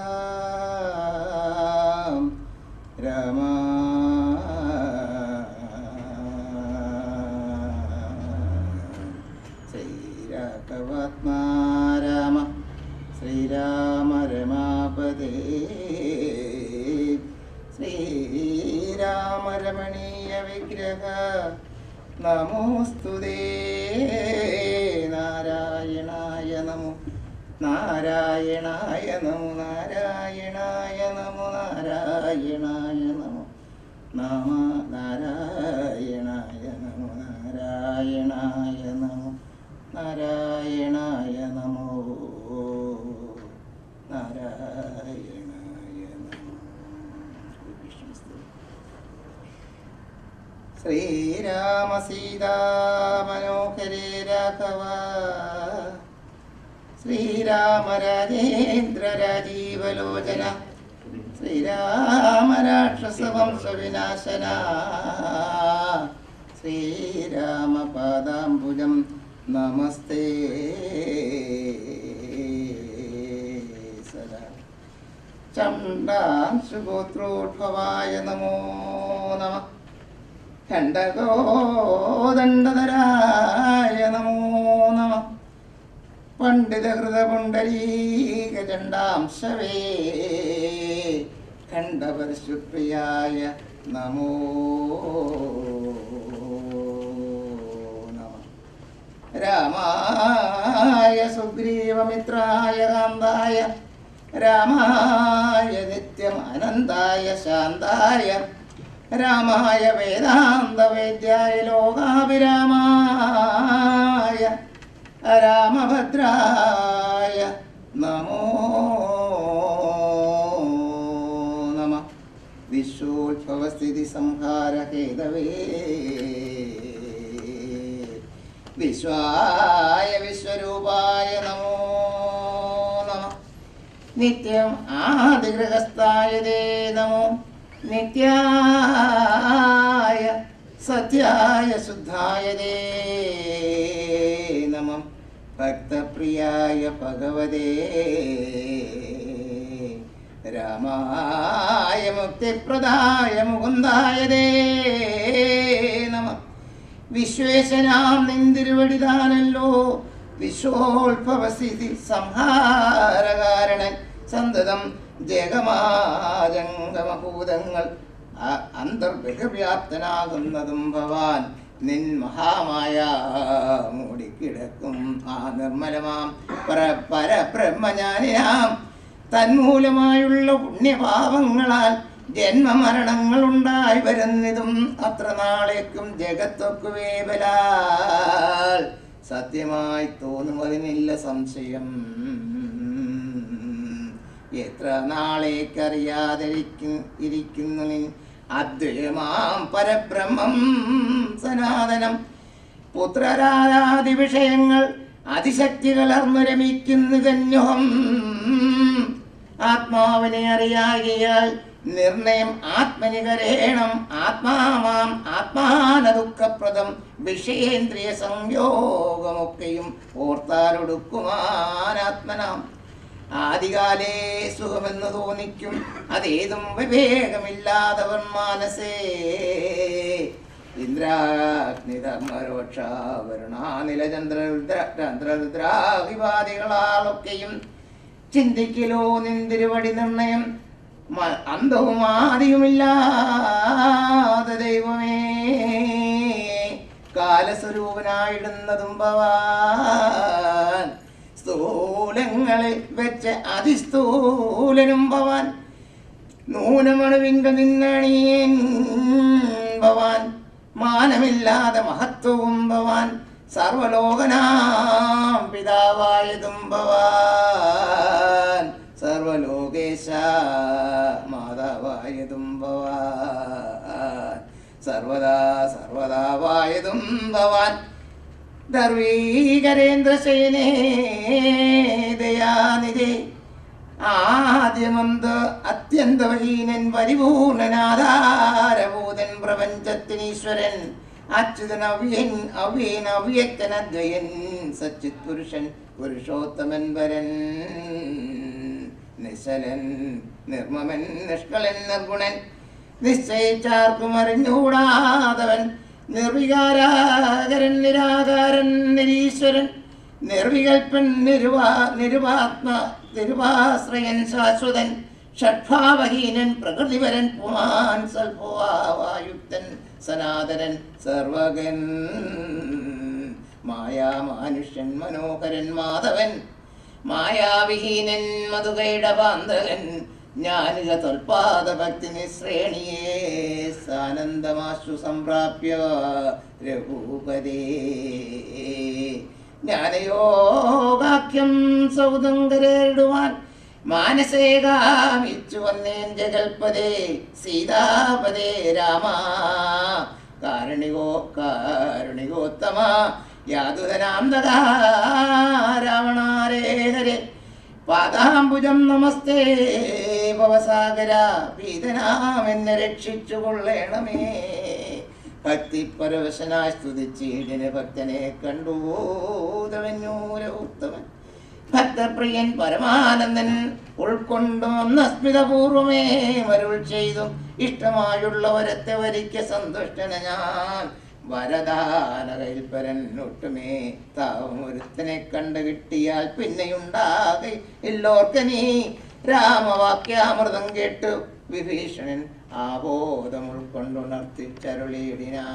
രമതാം രാമ ശ്രീരാഘവാത്മാ രാമ ശ്രീരാമ രമാപദേ ശ്രീരാമ രമണീയ വിഗ്രഹ നമോസ്തുതേ നാരായണായ നമോ നാരായണായ നമോ നാരായണായ നമോ നാരായണായ നമോ നാമ നാരായണായ നമോ നാരായണായ നമോ നാരായണായ നമോ നാരായണായ നമോ ശ്രീരാമ സീതാ മനോഹരേ രാഘവ ശ്രീരാമ രാജേന്ദ്ര രാജീവലോചന ശ്രീരാമ രാക്ഷസ വംശവിനാശന ശ്രീരാമ പാദാംബുജം നമസ്തേ സദാ ചണ്ഡാംശുഗോത്രോദ്ഭവായ നമോ നമ ഖണ്ഡകോദണ്ഡധരായ നമോ നമ പണ്ഡിതഹൃതപുണ്ടരീകചണ്ഡാംശവേ ഖണ്ഡപരശുപ്രിയായ നമോ നമ രാമായ സുഗ്രീവമിത്രായ കാന്തായ രാമായ നിത്യം അനന്തായ ശാന്തായ രാമായ വേദാന്തവേദ്യായ ലോകാഭിരാമായ രാമഭദ്രായ നമോ നമ വിശ്വോത്ഭവസ്ഥിതി സംഹാര ഹേതവേ വിശ്വായ വിശ്വരൂപായ നമോ നമ നിത്യം ആദിഗൃഹസ്ഥായ ദേ നമോ നിത്യായ സത്യായ ശുദ്ധായ ദേ നമ ഭക്തപ്രിയായ ഭഗവതേ രാമായ മുക്തിപ്രദായ മുകുന്ദായ ദേ നമ വിശ്വേശനാം നിന്തിരുവടിതാനല്ലോ വിശ്വോത്ഭവസ്ഥിതി സംഹാരകാരണൻ സന്തതം ജഗമാജംഗമഭൂതങ്ങൾ അന്തർബഹവ്യാപ്തനാകുന്നതും ഭവാൻ നിൻ മഹാമായ മൂടിക്കിടക്കും ആ നിർമ്മലമാം പര പരബ്രഹ്മജ്ഞാനിയാം തന്മൂലമായുള്ള പുണ്യപാപങ്ങളാൽ ജന്മമരണങ്ങൾ ഉണ്ടായി വരുന്നതും അത്ര നാളേക്കും ജഗത്തൊക്കെ വേവലാൽ സത്യമായി തോന്നുവതിനില്ല സംശയം എത്ര നാളേക്കറിയാതിരിക്കും ഇരിക്കുന്നു നിൻ അദ്വയമാം പരബ്രഹ്മം സനാതനം പുത്രരാരാദി വിഷയങ്ങൾ അതിശക്തികളർന്നു രമിക്കുന്നു തന്യോഹം ആത്മാവിനെ അറിയാകിയാൽ നിർണയം ആത്മനികരേണം ആത്മാമാം ആത്മാന ദുഃഖപ്രദം വിഷയേന്ദ്രിയ സംയോഗമൊക്കെയും ഓർത്താലൊടുക്കുമാനാത്മനാം ആദികാലേ സുഖമെന്ന് തോന്നിക്കും അതേതും വിവേകമില്ലാതവർ മാനസേ ഇന്ദ്രാഗ്നിധർമ്മരോക്ഷ വരുണാനിലചന്ദ്രരുദ്ര ചന്ദ്രരുദ്രാഭിവാദികളാളൊക്കെയും ചിന്തിക്കലോ നിന്തിരുവടി നിർണയം മ- അന്തവും ആദിയുമില്ലാതെ ദൈവമേ കാലസ്വരൂപനായിടുന്നതും ഭവാൻ സ്ഥൂലങ്ങളിൽ വെച്ച് അതിസ്ഥൂലനും ഭവാൻ നൂനമണുവിങ്ക നിന്നണിയൻ ഭവാൻ മാനമില്ലാതെ മഹത്വവും ഭവാൻ സർവലോകനാം പിതാവായതും ഭവാൻ സർവലോകേശ മാതാവായതും ഭവാൻ സർവദാ സർവദാ വായതും ഭവാൻ ദർവീകരേന്ദ്രശയനേ ദയാനിധേ ആദ്യമന്ത് അത്യന്തവഹീനൻ പരിപൂർണനാധാരഭൂതൻ പ്രപഞ്ചത്തിനീശ്വരൻ അച്യുതൻ അവ്യൻ അവ്യൻ അവ്യക്തൻ അദ്വയൻ സച്ചിത് പുരുഷൻ പുരുഷോത്തമൻ വരൻ നിശലൻ നിർമ്മമൻ നിഷ്കളൻ നിർഗുണൻ നിശ്ചയിച്ചാർക്കും അറിഞ്ഞുകൂടാതവൻ നിർവികാരാകരൻ നിരാകാരൻ നിരീശ്വരൻ നിർവികൽപ്പൻ നിരുവാ നിരുപാത്മ നിരുപാശ്രയൻ ശാശ്വതൻ ഷഡ്ഭാവഹീനൻ പ്രകൃതിപരൻ പുമാൻ സൽഭവായുക്തൻ സനാതനൻ സർവകൻ മായാമാനുഷ്യൻ മനോഹരൻ മാധവൻ മായാവിഹീനൻ മധുകൈടപാന്തകൻ ജ്ഞാനിക തൊൽപാദ ഭക്തി നിശ്രേണിയേ സാനന്ദമാശു സംപ്രാപ്യ രഘുപതേ ജ്ഞാനയോഗാഖ്യം സൗദങ്കരേടുവാൻ മാനസേകാമിച്ചു വന്നേൻ ജഗൽപദേ സീതാപദേ രാമ കാരുണികോ കാരുണികോത്തമ യാതുധനാം തഥാ രാവണാരേ ഹരേ പാദാംബുജം നമസ്തേ ഭവസാഗര പീതനാമെന്നെ രക്ഷിച്ചു കൊള്ളേണമേ ഭക്തിപരവശനായി സ്തുതിച്ചീടിന് ഭക്തനെ കണ്ടൂതവഞ്ഞൂര ഉത്തമൻ ഭക്തപ്രിയൻ പരമാനന്ദൻ ഉൾക്കൊണ്ടു സ്മിതപൂർവമേ മരുൾ ചെയ്തു ഇഷ്ടമായുള്ള വരത്തെ വരിക്ക സന്തുഷ്ടന ഞാൻ വരദാനകൈൽപരൻ ഒട്ടുമേ താവും ഒരുത്തനെ കണ്ടു കിട്ടിയാൽ പിന്നെയുണ്ടാകെ ഇല്ലോർക്ക നീ രാമവാക്യാമൃതം കേട്ടു Vibhishanan ആബോധം ഉൾക്കൊണ്ടുണർത്തിച്ചരുളിയിടിനാ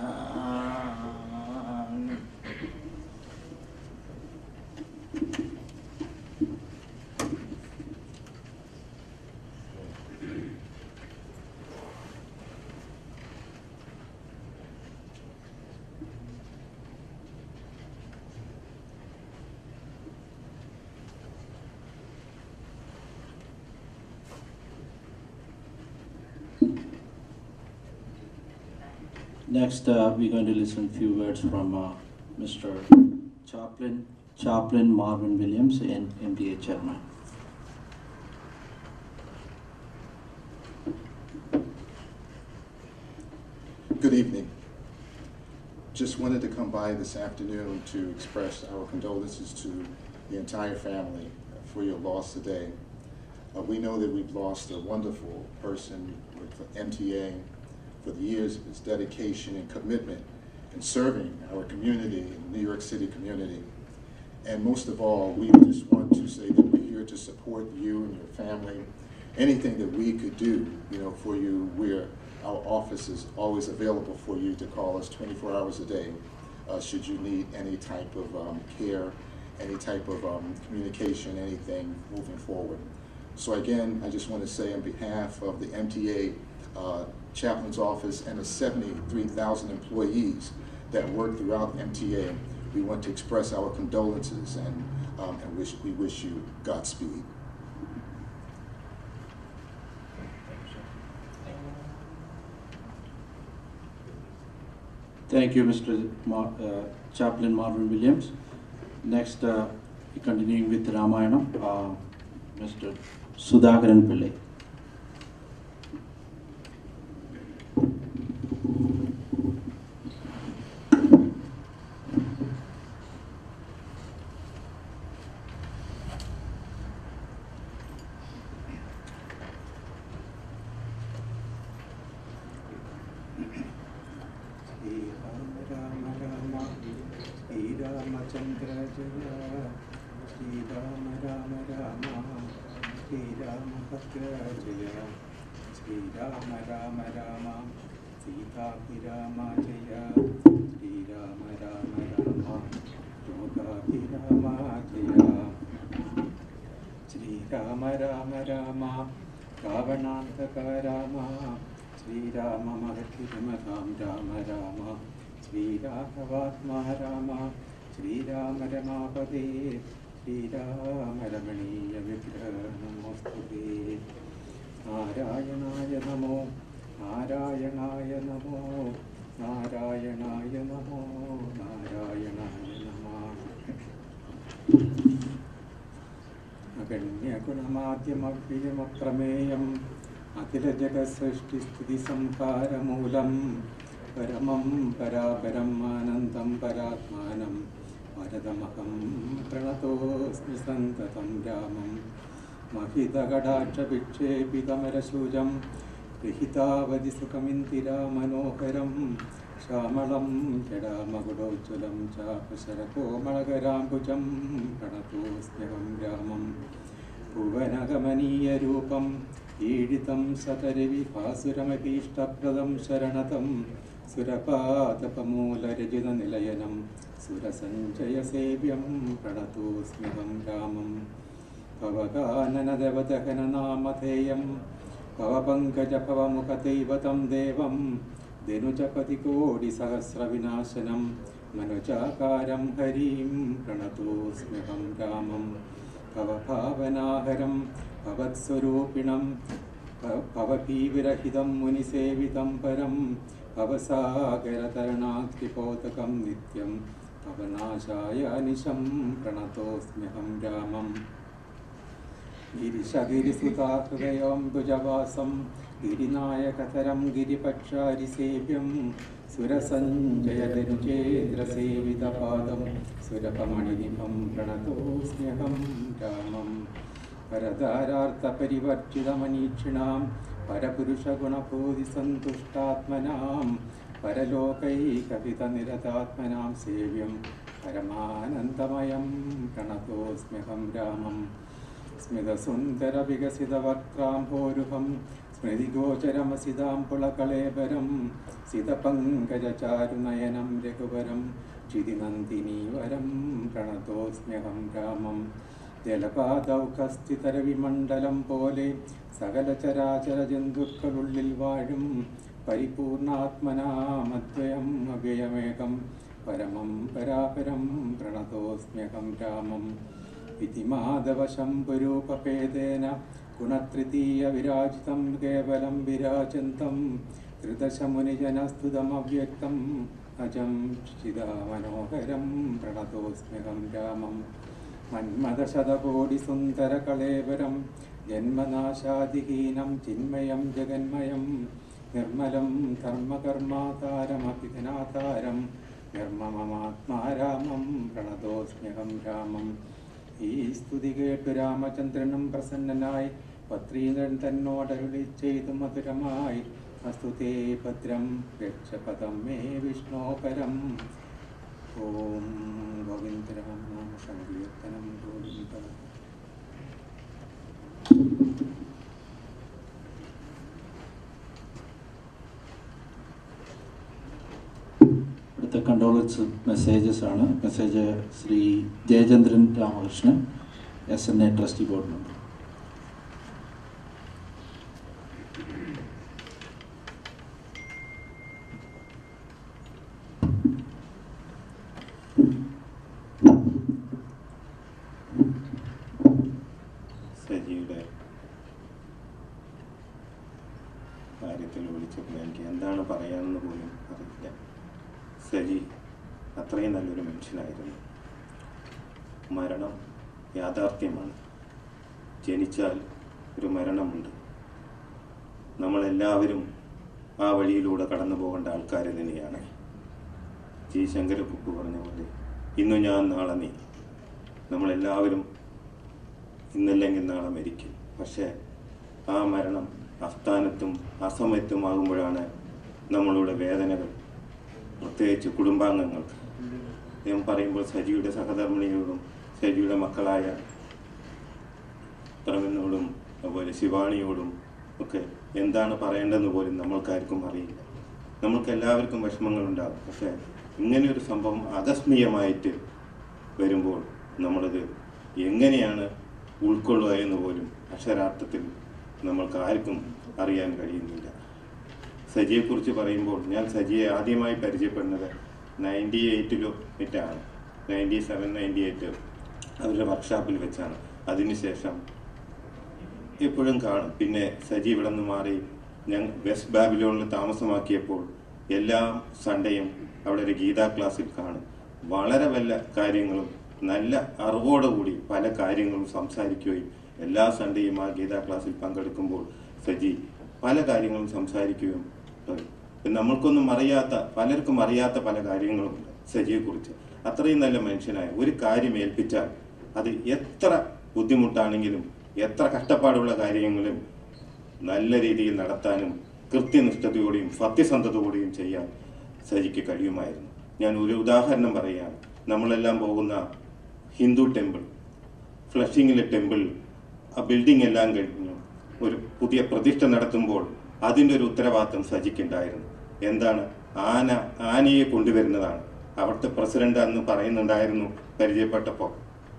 Next, uh, we're going to listen a few words from uh, Mr. Chaplain, Chaplain Marvin Williams, and MDA chairman. Good evening. Just wanted to come by this afternoon to express our condolences to the entire family for your loss today. Uh, we know that we've lost a wonderful person with MTA for the years of his dedication and commitment in serving our community, the New York City community. And most of all, we just want to say that we're here to support you and your family. Anything that we could do, you know, for you, we're, our office is always available for you to call us 24 hours a day, uh, should you need any type of um, care, any type of um, communication, anything moving forward. So again, I just want to say on behalf of the MTA uh, chaplain's office and the 73,000 employees that work throughout MTA, we want to express our condolences and, um, and wish, we wish you Godspeed. Thank you, Mr. Mar- uh, Chaplain Marvin Williams. Next, uh, continuing with Ramayana, uh, Mr. Sudhakaran Pillai. Sreerama Rama Rama Sri Ramachandra ജയ ശ്രീരാമ രാമ രാമ ശ്രീരാമഭദ്ര ജയ ശ്രീരാമ രാമ രാമ സീതാഭിരാമ ജയ ശ്രീരാമ രാമ രാമ ലോകാഭിരാമ ജയ ശ്രീരാമ രാമ രാമ രാവണാന്തക രാമ ശ്രീരാമ മഹത്തിരമതാം രാമ രാമ ശ്രീരാഘവാത്മാ രാമ ശ്രീരാമ രമാപദേ ശ്രീരാമ രമണീയ വിഗ്രഹ നമോസ്തുതേ നാരായണായ നമോ നാരായണായ നമോ നാരായണായ നമോ നാരായണായ നമ അഗണ്യഗുണമാദ്യമവ്യമപ്രമേയം അഖില ജഗസൃഷ്ടിസ്ഥിതി സംഹാരമൂലം പരമം പരാപരം ആനന്ദം പരാത്മാനം വരദമഹം പ്രണതോസ്മി സന്തതം രാമം महितकटाक्षभिक्षेपितमरशूजं विहितावधि सुखमिन्दिरामनोहरं श्यामलं जडामकुडोज्ज्वलं चापशरकोमलकराम्बुजं प्रणतोऽस्म्यहं रामं भुवनगमनीयरूपं ईडितं सतरविभासुरमभीष्टप्रदं शरणतं सुरपादपमूलरजितनिलयनं सुरसञ्जयसेव्यं प्रणतोऽस्म्यहं रामम् भवगाननदवदहननामधेयं भवपङ्कजभवमुखदैवतं देवं दिनुजपतिकोटिसहस्रविनाशनं मनुजाकारं हरिं प्रणतोऽस्म्यहं रामं भवभावनाहरं भवत्स्वरूपिणं भवभीविरहितं मुनिसेवितं परं भवसागरतरणाग्निपोतकं नित्यं भवनाशाय अनिशं प्रणतोऽस्म्यहं रामम् गिरिशगिरिसुताहृदयोऽम्बुजवासं गिरिनायकतरं गिरिपक्षारिसेव्यं सुरसञ्जयधनुचेन्द्रसेवितपादं सुरपमणिनिभं प्रणतोऽस्म्यहं रामं परदारार्थपरिवर्जितमनीक्षिणां परपुरुषगुणबोधिसन्तुष्टात्मनां परलोकैकवितनिरतात्मनां सेव्यं परमानन्दमयं प्रणतोऽस्म्यहं रामम् स्मितसुन्दरविकसितवक्त्राम्भोरुहं स्मृतिगोचरमसिदाम्बुलकळेबरं सितपङ्कजचारुनयनं रघुवरं चिदिनन्दिनीवरं प्रणतोऽस्म्यहं रामं ജലപാതൗഖസ്ഥിതരവിമണ്ഡലം പോലെ സകലചരാചരജന്തുക്കളുള്ളിൽ വാഴും പരിപൂർണാത്മനാമദ്വയം അവ്യയമേകം പരമം പരാപരം പ്രണതോസ്മ്യഹം രാമം इति माधवशम्भुरूपभेदेन गुणतृतीयविराजितं केवलं विराजन्तं त्रिदशमुनिजनस्तुतमव्यक्तम् अजं चिदामनोहरं प्रणतोऽस्म्यहं रामं मन्मदशतकोटिसुन्दरकलेवरं जन्मनाशादिहीनं चिन्मयं जगन्मयं निर्मलं धर्मकर्मातारमपि धनातारं निर्मममात्मा रामं प्रणतोऽस्म्यहं रामम् ഈ സ്തുതി കേട്ടു രാമചന്ദ്രനും പ്രസന്നനായി പത്രീന്ദ്രൻ തന്നോടരുളി ചെയ്തു മധുരമായി അസ്തുതേ ഭദ്രം രക്ഷപദം മേ വിഷ്ണോപരം ഓം ഗോവിന്ദരാം നാമ സങ്കീർത്തനം ഗോവിന്ദ അടുത്ത കണ്ടോളൻസ് മെസ്സേജസ് ആണ് message Shri Jayachandran Ramakrishnan S N A trustee board member സജിയുടെ കാര്യത്തിൽ വിളിച്ചപ്പോൾ എനിക്ക് എന്താണ് പറയാനെന്ന് പോലും അറിയില്ല സജി അത്രയും നല്ലൊരു മനുഷ്യനായിരുന്നു മരണം യാഥാർത്ഥ്യമാണ് ജനിച്ചാൽ ഒരു മരണമുണ്ട് നമ്മളെല്ലാവരും ആ വഴിയിലൂടെ കടന്നു പോകേണ്ട ആൾക്കാർ തന്നെയാണ് ജി ശങ്കരക്കുപ്പ് പറഞ്ഞ പോലെ ഇന്നു ഞാൻ നാളെ നീ നമ്മളെല്ലാവരും ഇന്നല്ലെങ്കിൽ നാളെ മരിക്കും പക്ഷേ ആ മരണം അസ്ഥാനത്തും അസമയത്തുമാകുമ്പോഴാണ് നമ്മളുടെ വേദനകൾ പ്രത്യേകിച്ച് കുടുംബാംഗങ്ങൾക്ക് ഞാൻ പറയുമ്പോൾ സജിയുടെ സഹധർമ്മിണിയോടും സജിയുടെ മക്കളായ പ്രവീണിനോടും അതുപോലെ ശിവാണിയോടും ഒക്കെ എന്താണ് പറയേണ്ടതെന്ന് പോലും നമ്മൾക്കാർക്കും അറിയില്ല നമ്മൾക്ക് എല്ലാവർക്കും വിഷമങ്ങളുണ്ടാകും പക്ഷേ ഇങ്ങനെ ഒരു സംഭവം ആകസ്മികമായിട്ട് വരുമ്പോൾ നമ്മളത് എങ്ങനെയാണ് ഉൾക്കൊള്ളുക എന്ന് പോലും അക്ഷരാർത്ഥത്തിൽ നമ്മൾക്ക് ആർക്കും അറിയാൻ കഴിയുന്നില്ല സജിയെക്കുറിച്ച് പറയുമ്പോൾ ഞാൻ സജിയെ ആദ്യമായി പരിചയപ്പെടുന്നത് നയൻറ്റി എയ്റ്റിലോ മറ്റാണ് നയൻറ്റി സെവൻ നയൻറ്റി എയ്റ്റ് അവരുടെ വർക്ക്ഷോപ്പിൽ വെച്ചാണ് അതിനുശേഷം എപ്പോഴും കാണും പിന്നെ സജി ഇവിടെ നിന്ന് മാറി ഞാൻ വെസ്റ്റ് ബാബിലോണിൽ താമസമാക്കിയപ്പോൾ എല്ലാ സൺഡേയും അവിടെ ഒരു ഗീതാ ക്ലാസ്സിൽ കാണും വളരെ വല്ല കാര്യങ്ങളും നല്ല അറിവോടുകൂടി പല കാര്യങ്ങളും സംസാരിക്കുകയും എല്ലാ സൺഡേയും ആ ഗീതാ ക്ലാസ്സിൽ പങ്കെടുക്കുമ്പോൾ സജി പല കാര്യങ്ങളും സംസാരിക്കുകയും ഉണ്ട്. നമ്മൾക്കൊന്നും അറിയാത്ത പലർക്കും അറിയാത്ത പല കാര്യങ്ങളുമുണ്ട് സജിയെക്കുറിച്ച് അത്രയും നല്ല മനുഷ്യനായ ഒരു കാര്യം ഏൽപ്പിച്ചാൽ അത് എത്ര ബുദ്ധിമുട്ടാണെങ്കിലും എത്ര കഷ്ടപ്പാടുള്ള കാര്യങ്ങളും നല്ല രീതിയിൽ നടത്താനും കൃത്യനിഷ്ഠതയോടെയും സത്യസന്ധതയോടെയും ചെയ്യാൻ സജിക്ക് കഴിയുമായിരുന്നു ഞാൻ ഒരു ഉദാഹരണം പറയുകയാണ് നമ്മളെല്ലാം പോകുന്ന ഹിന്ദു ടെമ്പിൾ ഫ്ലഷിങ്ങിലെ ടെമ്പിൾ ആ ബിൽഡിംഗ് എല്ലാം കഴിഞ്ഞു ഒരു പുതിയ പ്രതിഷ്ഠ നടത്തുമ്പോൾ അതിൻ്റെ ഒരു ഉത്തരവാദിത്വം സജിക്കുണ്ടായിരുന്നു എന്താണ് ആന ആനയെ കൊണ്ടുവരുന്നതാണ് അവിടുത്തെ പ്രസിഡന്റ് അന്ന് പറയുന്നുണ്ടായിരുന്നു പരിചയപ്പെട്ടപ്പോൾ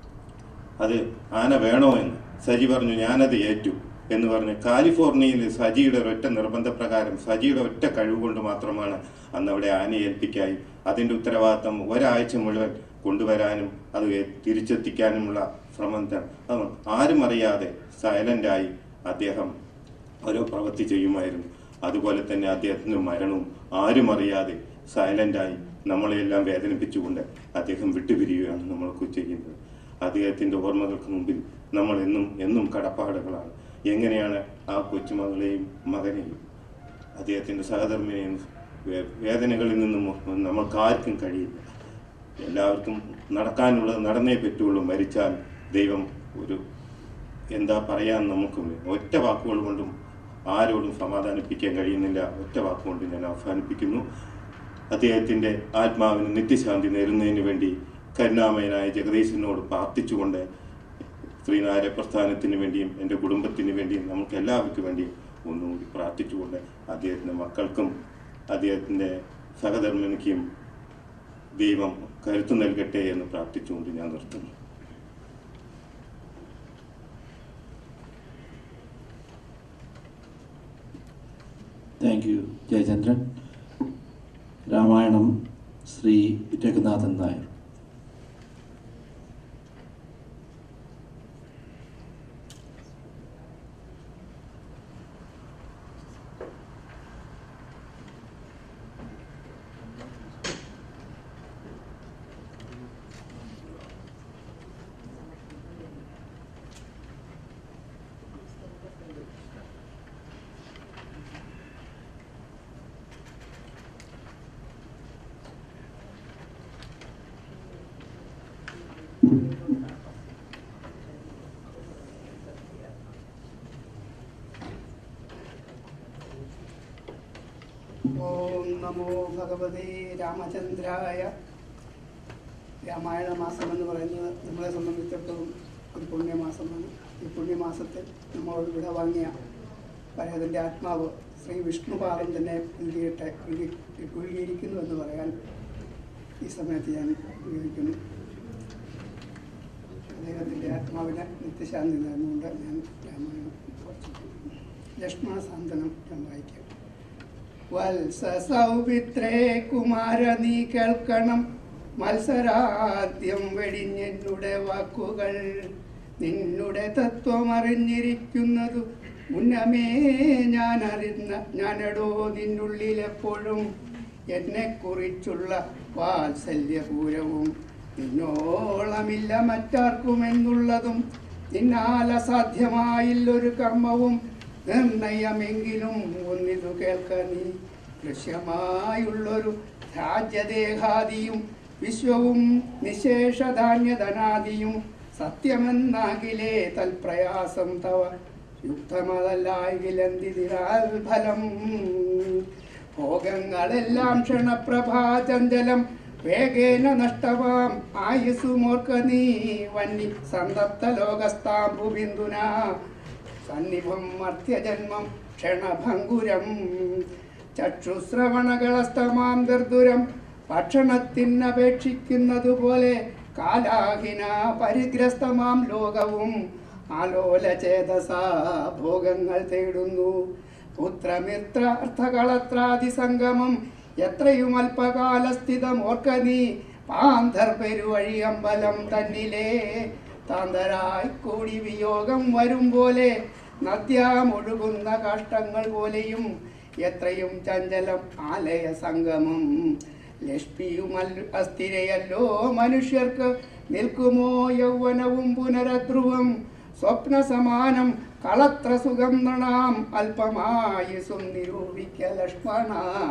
അത് ആന വേണോ എന്ന് സജി പറഞ്ഞു ഞാനത് ഏറ്റു എന്ന് പറഞ്ഞ് കാലിഫോർണിയയിൽ സജിയുടെ ഒരൊറ്റ നിർബന്ധപ്രകാരം സജിയുടെ ഒറ്റ കഴിവ് കൊണ്ട് മാത്രമാണ് അന്ന് അവിടെ ആനയെ ഏൽപ്പിക്കായി അതിന്റെ ഉത്തരവാദിത്തം ഒരാഴ്ച മുഴുവൻ കൊണ്ടുവരാനും അത് തിരിച്ചെത്തിക്കാനുമുള്ള ശ്രമം ത- അത് ആരും അറിയാതെ സൈലന്റായി അദ്ദേഹം ഓരോ പ്രവൃത്തി ചെയ്യുമായിരുന്നു അതുപോലെ തന്നെ അദ്ദേഹത്തിന്റെ മരണവും ആരും അറിയാതെ സൈലന്റായി നമ്മളെല്ലാം വേദനിപ്പിച്ചുകൊണ്ട് അദ്ദേഹം വിട്ടുപിരിയുകയാണ് നമ്മളൊക്കെ ചെയ്യുന്നത് അദ്ദേഹത്തിന്റെ ഓർമ്മകൾക്ക് മുമ്പിൽ നമ്മൾ എന്നും എന്നും കടപ്പാടുകളാണ് എങ്ങനെയാണ് ആ കൊച്ചുമകളെയും മകനെയും അദ്ദേഹത്തിന്റെ സഹധർമ്മിനെയും വേ- വേദനകളിൽ നിന്നും നമ്മൾക്ക് ആർക്കും കഴിയില്ല എല്ലാവർക്കും നടക്കാനുള്ളത് നടന്നേ പറ്റുള്ളൂ മരിച്ചാൽ ദൈവം ഒരു എന്താ പറയാൻ നമുക്ക് ഒറ്റ വാക്കുകൾ കൊണ്ടും ആരോടും സമാധാനിപ്പിക്കാൻ കഴിയുന്നില്ല ഒറ്റ വാക്കുകൊണ്ട് ഞാൻ അവസാനിപ്പിക്കുന്നു അദ്ദേഹത്തിന്റെ ആത്മാവിന് നിത്യശാന്തി നേരുന്നതിന് വേണ്ടി കരുണാമയനായ ജഗദീശനോട് പ്രാർത്ഥിച്ചുകൊണ്ട് ശ്രീനാരായ പ്രസ്ഥാനത്തിന് വേണ്ടിയും എൻ്റെ കുടുംബത്തിന് വേണ്ടിയും നമുക്ക് എല്ലാവർക്കും വേണ്ടിയും ഒന്നുകൂടി പ്രാർത്ഥിച്ചുകൊണ്ട് അദ്ദേഹത്തിൻ്റെ മക്കൾക്കും അദ്ദേഹത്തിൻ്റെ സഹധർമ്മിണിക്കും ദൈവം കരുത്തു നൽകട്ടെ എന്ന് പ്രാർത്ഥിച്ചുകൊണ്ട് ഞാൻ നിർത്തുന്നു താങ്ക് യു ജയചന്ദ്രൻ രാമായണം ശ്രീ രഘുനാഥൻ നായർ ഓം നമോ ഭഗവതേ രാമചന്ദ്രായ രാമായണ മാസം എന്ന് പറയുന്നത് നമ്മളെ സംബന്ധിച്ചിടത്തോളം ഒരു പുണ്യമാസമാണ് ഈ പുണ്യമാസത്തിൽ നമ്മളോട് വിട വാങ്ങിയ പരേതൻ്റെ ആത്മാവ് ശ്രീ വിഷ്ണുപാദം തന്നെ പുൽകിയിട്ട് പുൽകിയിരിക്കുന്നു എന്ന് പറയാൻ ഈ സമയത്ത് ഞാൻ ഉപയോഗിക്കുന്നു അദ്ദേഹത്തിൻ്റെ ആത്മാവിന് നിത്യശാന്തി നേർന്നുകൊണ്ട് ഞാൻ രാമായണം കുറച്ച് ലക്ഷ്മണ സാന്ത്വനം ഞാൻ വായിക്കാം വത്സ സൗമിത്രേ കുമാര നീ കേൾക്കണം മത്സരാദ്യം വെടിഞ്ഞെന്നുടെ വാക്കുകൾ നിന്നുടെ തത്വം അറിഞ്ഞിരിക്കുന്നതു മുന്നമേ ഞാൻ അറിഞ്ഞ ഞാനടോ നിന്നുള്ളിൽ എപ്പോഴും എന്നെ കുറിച്ചുള്ള വാത്സല്യപൂരവും നിന്നോളമില്ല മറ്റാർക്കുമെന്നുള്ളതും നിന്നാൽ അസാധ്യമായില്ലൊരു കർമ്മവും നിർണയമെങ്കിലും ഒന്നിതു കേൾക്ക നീ ദൃശ്യമായുള്ളൊരു രാജ്യദേഹാദിയും വിശ്വവും നിശേഷധാന്യധനാദിയും സത്യമെന്നാകിലേ തൽപ്രയാസം തവ യുക്തമതല്ലായിലെന്തിരാൽ ഫലം ഭോഗങ്ങളെല്ലാം ക്ഷണപ്രഭാചഞ്ചലം വേഗേന നഷ്ടവാം ആയുസുമോർക്ക നീ വന്നി സന്തപ്ത ലോകസ്ഥാംബുബിന്ദുന സന്നിഭം മർത്യജന്മം ക്ഷണഭംഗുരം ചക്ഷുശ്രവണകളസ്തമാം ദർദുരം ഭക്ഷണത്തിനപേക്ഷിക്കുന്നതുപോലെ കാലാഹിന പരിഗ്രസ്തമാം ലോകവും ആലോലചേതസ ഭോഗങ്ങൾ തേടുന്നു പുത്രമിത്ര അർത്ഥകളത്രാദി സംഗമം എത്രയും അല്പകാലസ്ഥിതം ഓർക്ക നീ പാന്തർ പെരുവഴി അമ്പലം തന്നിലേ താന്തരായി കൂടി വിയോഗം വരും പോലെ നദ്യാമൊഴുകുന്ന കാഷ്ടങ്ങൾ പോലെയും എത്രയും ചഞ്ചലം ആലയ സംഗമം ലക്ഷ്മിയുമല്ല അസ്ഥിരയല്ലോ മനുഷ്യർക്ക് നിൽക്കുമോ യൗവനവും പുനരധ്രുവം സ്വപ്ന സമാനം കളത്ര സുഖം നണാം അല്പമായുസും നിരൂപിക്ക ലക്ഷ്മണ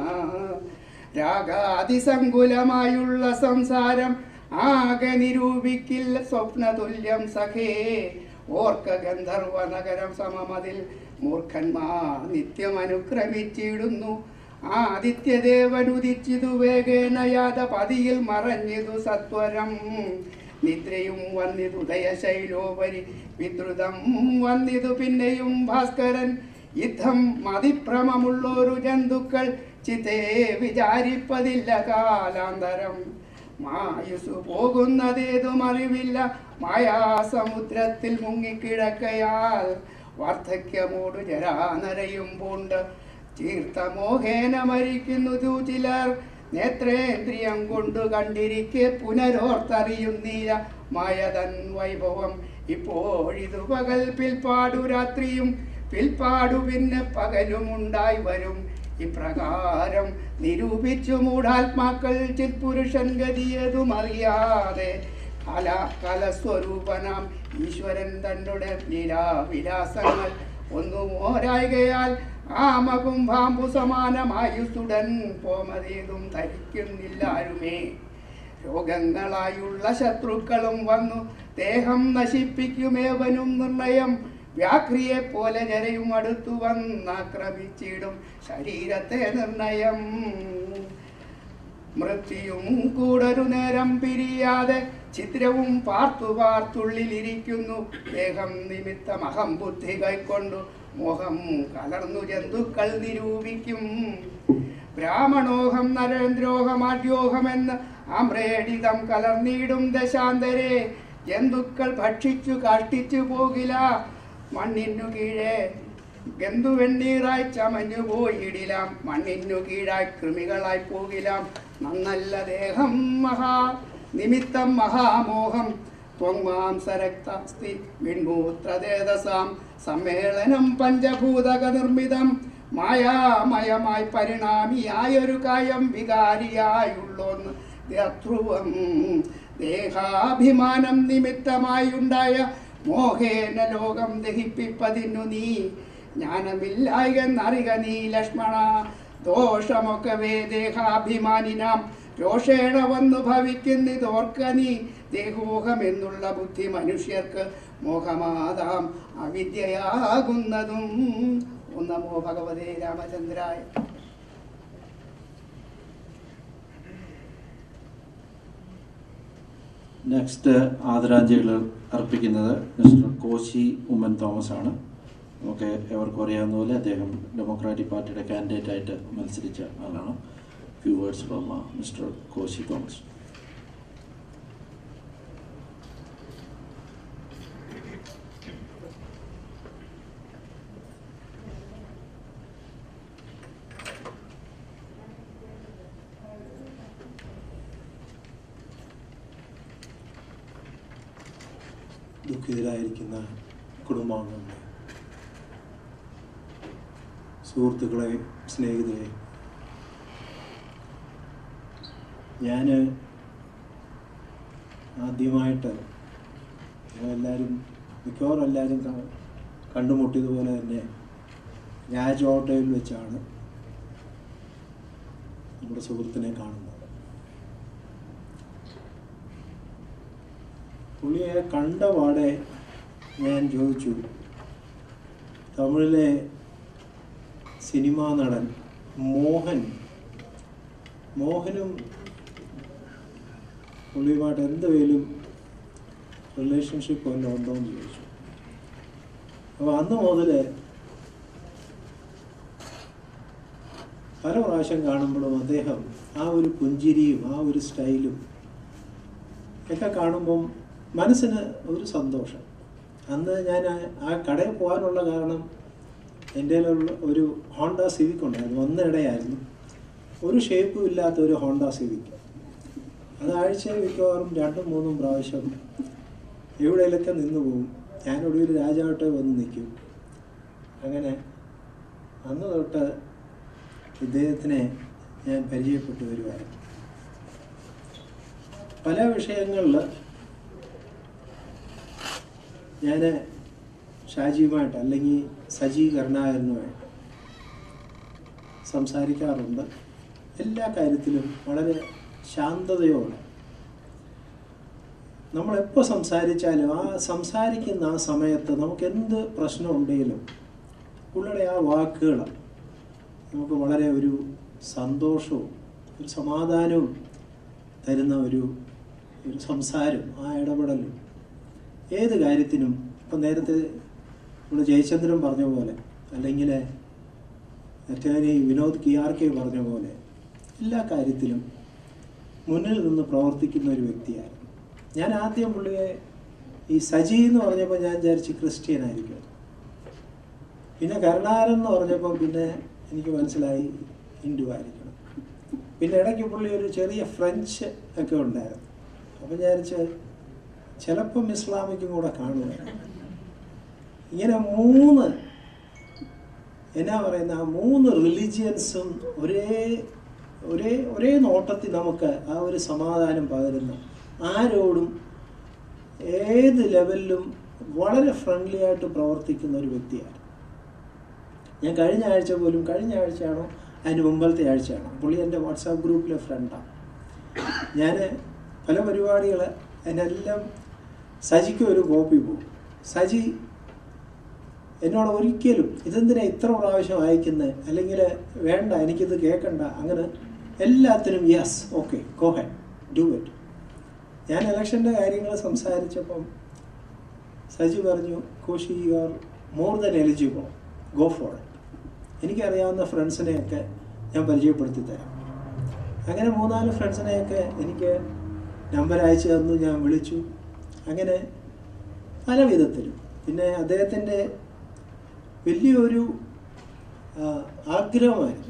രാഗാതിസങ്കുലമായുള്ള സംസാരം ആകെ നിരൂപിക്കില്ല സ്വപ്നതുല്യം സഖേ ഓർക്ക ഗന്ധർവ നഗരം സമമതിൽ മൂർഖന്മാർ നിത്യം അനുക്രമിച്ചിടുന്നു ആദിത്യദേവൻ ഉദിച്ചിതു വേഗേന യാത പതിയിൽ മറഞ്ഞിതു സത്വരം നിദ്രയും വന്നിതു ദയശൈലോപരി വിദ്രുതം വന്നിതു പിന്നെയും ഭാസ്കരൻ യുദ്ധം മതിഭ്രമമുള്ളൊരു ജന്തുക്കൾ ചിതേ വിചാരിപ്പതില്ല കാലാന്തരം മായുസു പോകുന്നതേതും അറിവില്ല മായാസമുദ്രത്തിൽ മുങ്ങിക്കിടക്കയാൽ വാർദ്ധക്യമോടു ജരാനരയും പൂണ്ട് തീർത്ഥമോഹേന മരിക്കുന്നു ചിലർ നേത്രേന്ദ്രിയം കൊണ്ടു കണ്ടിരിക്കെ പുനരോർത്തറിയുന്നീര മായതൻ വൈഭവം ഇപ്പോഴിതു പകൽ പിൽപ്പാടു രാത്രിയും പിൽപ്പാടു പിന്നെ പകലുമുണ്ടായി വരും ഇപ്രകാരം നിരൂപിച്ചു മൂഢാത്മാക്കൾ ചിത്പുരുഷൻ ഗതിയതും അറിയാതെ കല കലസ്വരൂപനാം ഈശ്വരൻ തന്നുടെ ലീലാവിലാസങ്ങൾ ഒന്നും ഓരായികയാൽ ആമകും പാമ്പു സമാനമായുസുടൻ പോമതേതും ധരിക്കുന്നില്ലാരുമേ രോഗങ്ങളായുള്ള ശത്രുക്കളും വന്നു ദേഹം നശിപ്പിക്കുമേവനും നിർണയം വ്യാക്രിയെ പോലെ ജരയും അടുത്തു വന്നാക്രമിച്ചിടും ശരീരത്തെ നിർണയം മൃത്യുവും കൂടൊരു നേരം പിരിയാതെ ചിത്രവും പാർത്തു പാർത്തുള്ളിലിരിക്കുന്നു ദേഹം നിമിത്തം അഹം ബുദ്ധി കൈക്കൊണ്ടു മോഹം കലർന്നു ജന്തുക്കൾ നിരൂപിക്കും ബ്രാഹ്മണോഹം നരേന്ദ്രോഹമാദ്യോഹമെന്ന് ആമ്രേഡിതം കലർന്നിടും ദശാന്തരെ ജന്തുക്കൾ ഭക്ഷിച്ചു കാഷ്ടിച്ചു പോകില്ല മണ്ണിനു കീഴെ ഗന്ധുവെണ്ണീറായി ചമഞ്ഞു പോയിടിലാം മണ്ണിനു കീഴായി കൃമികളായി പോകിലാം നന്നല്ല ദേഹം മഹാ നിമിത്തം മഹാമോഹം ത്വങ്മാംസരക്തസ്തി വിൺമൂത്രദേതസാം സമ്മേളനം പഞ്ചഭൂതക നിർമ്മിതം മായാമയമായി പരിണാമിയായൊരു കായം വികാരിയായുള്ളോന്ന് ധ്രുവം ദേഹാഭിമാനം നിമിത്തമായുണ്ടായ മോഹേന ലോകം ദഹിപ്പിപ്പതിനു നീ ജ്ഞാനമില്ലായെന്നറിക നീ ലക്ഷ്മണ ദോഷമൊക്കെ ദേഹാഭിമാനിനാം രോഷേണ വന്നു ഭവിക്കുന്നിതോർക്ക നീ ദേഹോഹമെന്നുള്ള ബുദ്ധി മനുഷ്യർക്ക് മോഹമാതാം അവിദ്യയാകുന്നതും ഒന്നമോ ഭഗവതേ രാമചന്ദ്രായ നെക്സ്റ്റ് ആദരാഞ്ജലികൾ അർപ്പിക്കുന്നത് മിസ്റ്റർ കോശി ഉമ്മൻ തോമസ് ആണ് നമുക്ക് എവർക്കും അറിയാവുന്ന പോലെ അദ്ദേഹം ഡെമോക്രാറ്റിക് പാർട്ടിയുടെ കാൻഡിഡേറ്റ് ആയിട്ട് മത്സരിച്ച ആളാണ് few words from mister Koshy Thomas ദുഃഖിതരായിരിക്കുന്ന കുടുംബാംഗങ്ങളെ സുഹൃത്തുക്കളെ സ്നേഹിതരെ ഞാൻ ആദ്യമായിട്ട് എല്ലാവരും മിക്കവാറും എല്ലാവരും ക- കണ്ടുമുട്ടിയതുപോലെ തന്നെ രാജ് ഓട്ടോയിൽ വെച്ചാണ് നമ്മുടെ സുഹൃത്തിനെ കാണുന്നത് പുള്ളിയെ കണ്ട പാടെ ഞാൻ ചോദിച്ചു തമിഴിലെ സിനിമാ നടൻ മോഹൻ മോഹനും പുള്ളിയുമായിട്ട് എന്തെങ്കിലും റിലേഷൻഷിപ്പ് വല്ലതും ഉണ്ടോ എന്ന് ചോദിച്ചു അപ്പോൾ അന്ന് മുതൽ പല പ്രാവശ്യം കാണുമ്പോഴും അദ്ദേഹം ആ ഒരു പുഞ്ചിരിയും ആ ഒരു സ്റ്റൈലും ഒക്കെ കാണുമ്പം മനസ്സിന് ഒരു സന്തോഷം അന്ന് ഞാൻ ആ- ആ കടയിൽ പോകാനുള്ള കാരണം എൻ്റെ കയ്യിലുള്ള ഒരു ഹോണ്ട സിവിക് ഉണ്ടായിരുന്നു ഒന്നിടയായിരുന്നു ഒരു ഷേപ്പും ഇല്ലാത്ത ഒരു ഹോണ്ട സിവിക് അത് ആഴ്ചയിൽ മിക്കവാറും രണ്ടും മൂന്നും പ്രാവശ്യം എവിടെയെങ്കിലൊക്കെ നിന്ന് പോകും ഞാനിവിടെ ഒരു രാജാവട്ടെ വന്ന് നിൽക്കും അങ്ങനെ അന്ന് തൊട്ട് ഇദ്ദേഹത്തിനെ ഞാൻ പരിചയപ്പെട്ടു വരുമായിരുന്നു പല വിഷയങ്ങളിൽ ഞാൻ ഷാജിയുമായിട്ട് അല്ലെങ്കിൽ സജി കരുണാകരനുമായിട്ട് സംസാരിക്കാറുണ്ട് എല്ലാ കാര്യത്തിലും വളരെ ശാന്തതയോടെ നമ്മളെപ്പോൾ സംസാരിച്ചാലും ആ സംസാരിക്കുന്ന ആ സമയത്ത് നമുക്ക് എന്ത് പ്രശ്നമുണ്ടെങ്കിലും പുള്ളിയുടെ ആ വാക്കുകൾ നമുക്ക് വളരെ ഒരു സന്തോഷവും ഒരു സമാധാനവും തരുന്ന ഒരു ഒരു സംസാരം ആ ഇടപെടലും ഏത് കാര്യത്തിനും ഇപ്പം നേരത്തെ നമ്മൾ ജയചന്ദ്രൻ പറഞ്ഞ പോലെ അല്ലെങ്കിൽ attorney Vinod K R K പറഞ്ഞ പോലെ എല്ലാ കാര്യത്തിലും മുന്നിൽ നിന്ന് പ്രവർത്തിക്കുന്ന ഒരു വ്യക്തിയായിരുന്നു ഞാൻ ആദ്യം പുള്ളിയെ ഈ സജി എന്ന് പറഞ്ഞപ്പോൾ ഞാൻ വിചാരിച്ച് ക്രിസ്ത്യൻ ആയിരിക്കും പിന്നെ കരുണാകരൻ എന്ന് പറഞ്ഞപ്പോൾ പിന്നെ എനിക്ക് മനസ്സിലായി ഹിന്ദു ആയിരിക്കണം പിന്നെ ഇടയ്ക്ക് പുള്ളി ഒരു ചെറിയ ഫ്രഞ്ച് ഒക്കെ ഉണ്ടായിരുന്നു അപ്പം വിചാരിച്ച് ചിലപ്പം ഇസ്ലാമിക്കും കൂടെ കാണുമായിരുന്നു ഇങ്ങനെ മൂന്ന് എന്നാ പറയുന്ന ആ മൂന്ന് റിലിജിയൻസും ഒരേ ഒരേ ഒരേ നോട്ടത്തിൽ നമുക്ക് ആ ഒരു സമാധാനം പകരുന്ന ആരോടും ഏത് ലെവലിലും വളരെ ഫ്രണ്ട്ലി ആയിട്ട് പ്രവർത്തിക്കുന്ന ഒരു വ്യക്തിയാണ് ഞാൻ കഴിഞ്ഞ ആഴ്ച പോലും കഴിഞ്ഞ ആഴ്ചയാണോ അതിന് മുമ്പത്തെ ആഴ്ചയാണോ പുള്ളി എൻ്റെ വാട്സാപ്പ് ഗ്രൂപ്പിലെ ഫ്രണ്ടാണ് ഞാൻ പല പരിപാടികൾ അതിനെല്ലാം സജിക്ക് ഒരു കോപ്പി പോകും സജി എന്നോട് ഒരിക്കലും ഇതെന്തിനാ ഇത്ര പ്രാവശ്യം അയക്കുന്നത് അല്ലെങ്കിൽ വേണ്ട എനിക്കിത് കേൾക്കണ്ട അങ്ങനെ എല്ലാത്തിനും yes okay go ahead do it ഞാൻ ഇലക്ഷൻ്റെ കാര്യങ്ങൾ സംസാരിച്ചപ്പം സജി പറഞ്ഞു Koshy you are more than eligible go for it എനിക്കറിയാവുന്ന ഫ്രണ്ട്സിനെയൊക്കെ ഞാൻ പരിചയപ്പെടുത്തി തരാം അങ്ങനെ മൂന്നാല് ഫ്രണ്ട്സിനെയൊക്കെ എനിക്ക് നമ്പർ അയച്ചു തന്നു ഞാൻ വിളിച്ചു അങ്ങനെ പല വിധത്തിലും പിന്നെ അദ്ദേഹത്തിൻ്റെ വലിയൊരു ആ, ആഗ്രഹമായിരുന്നു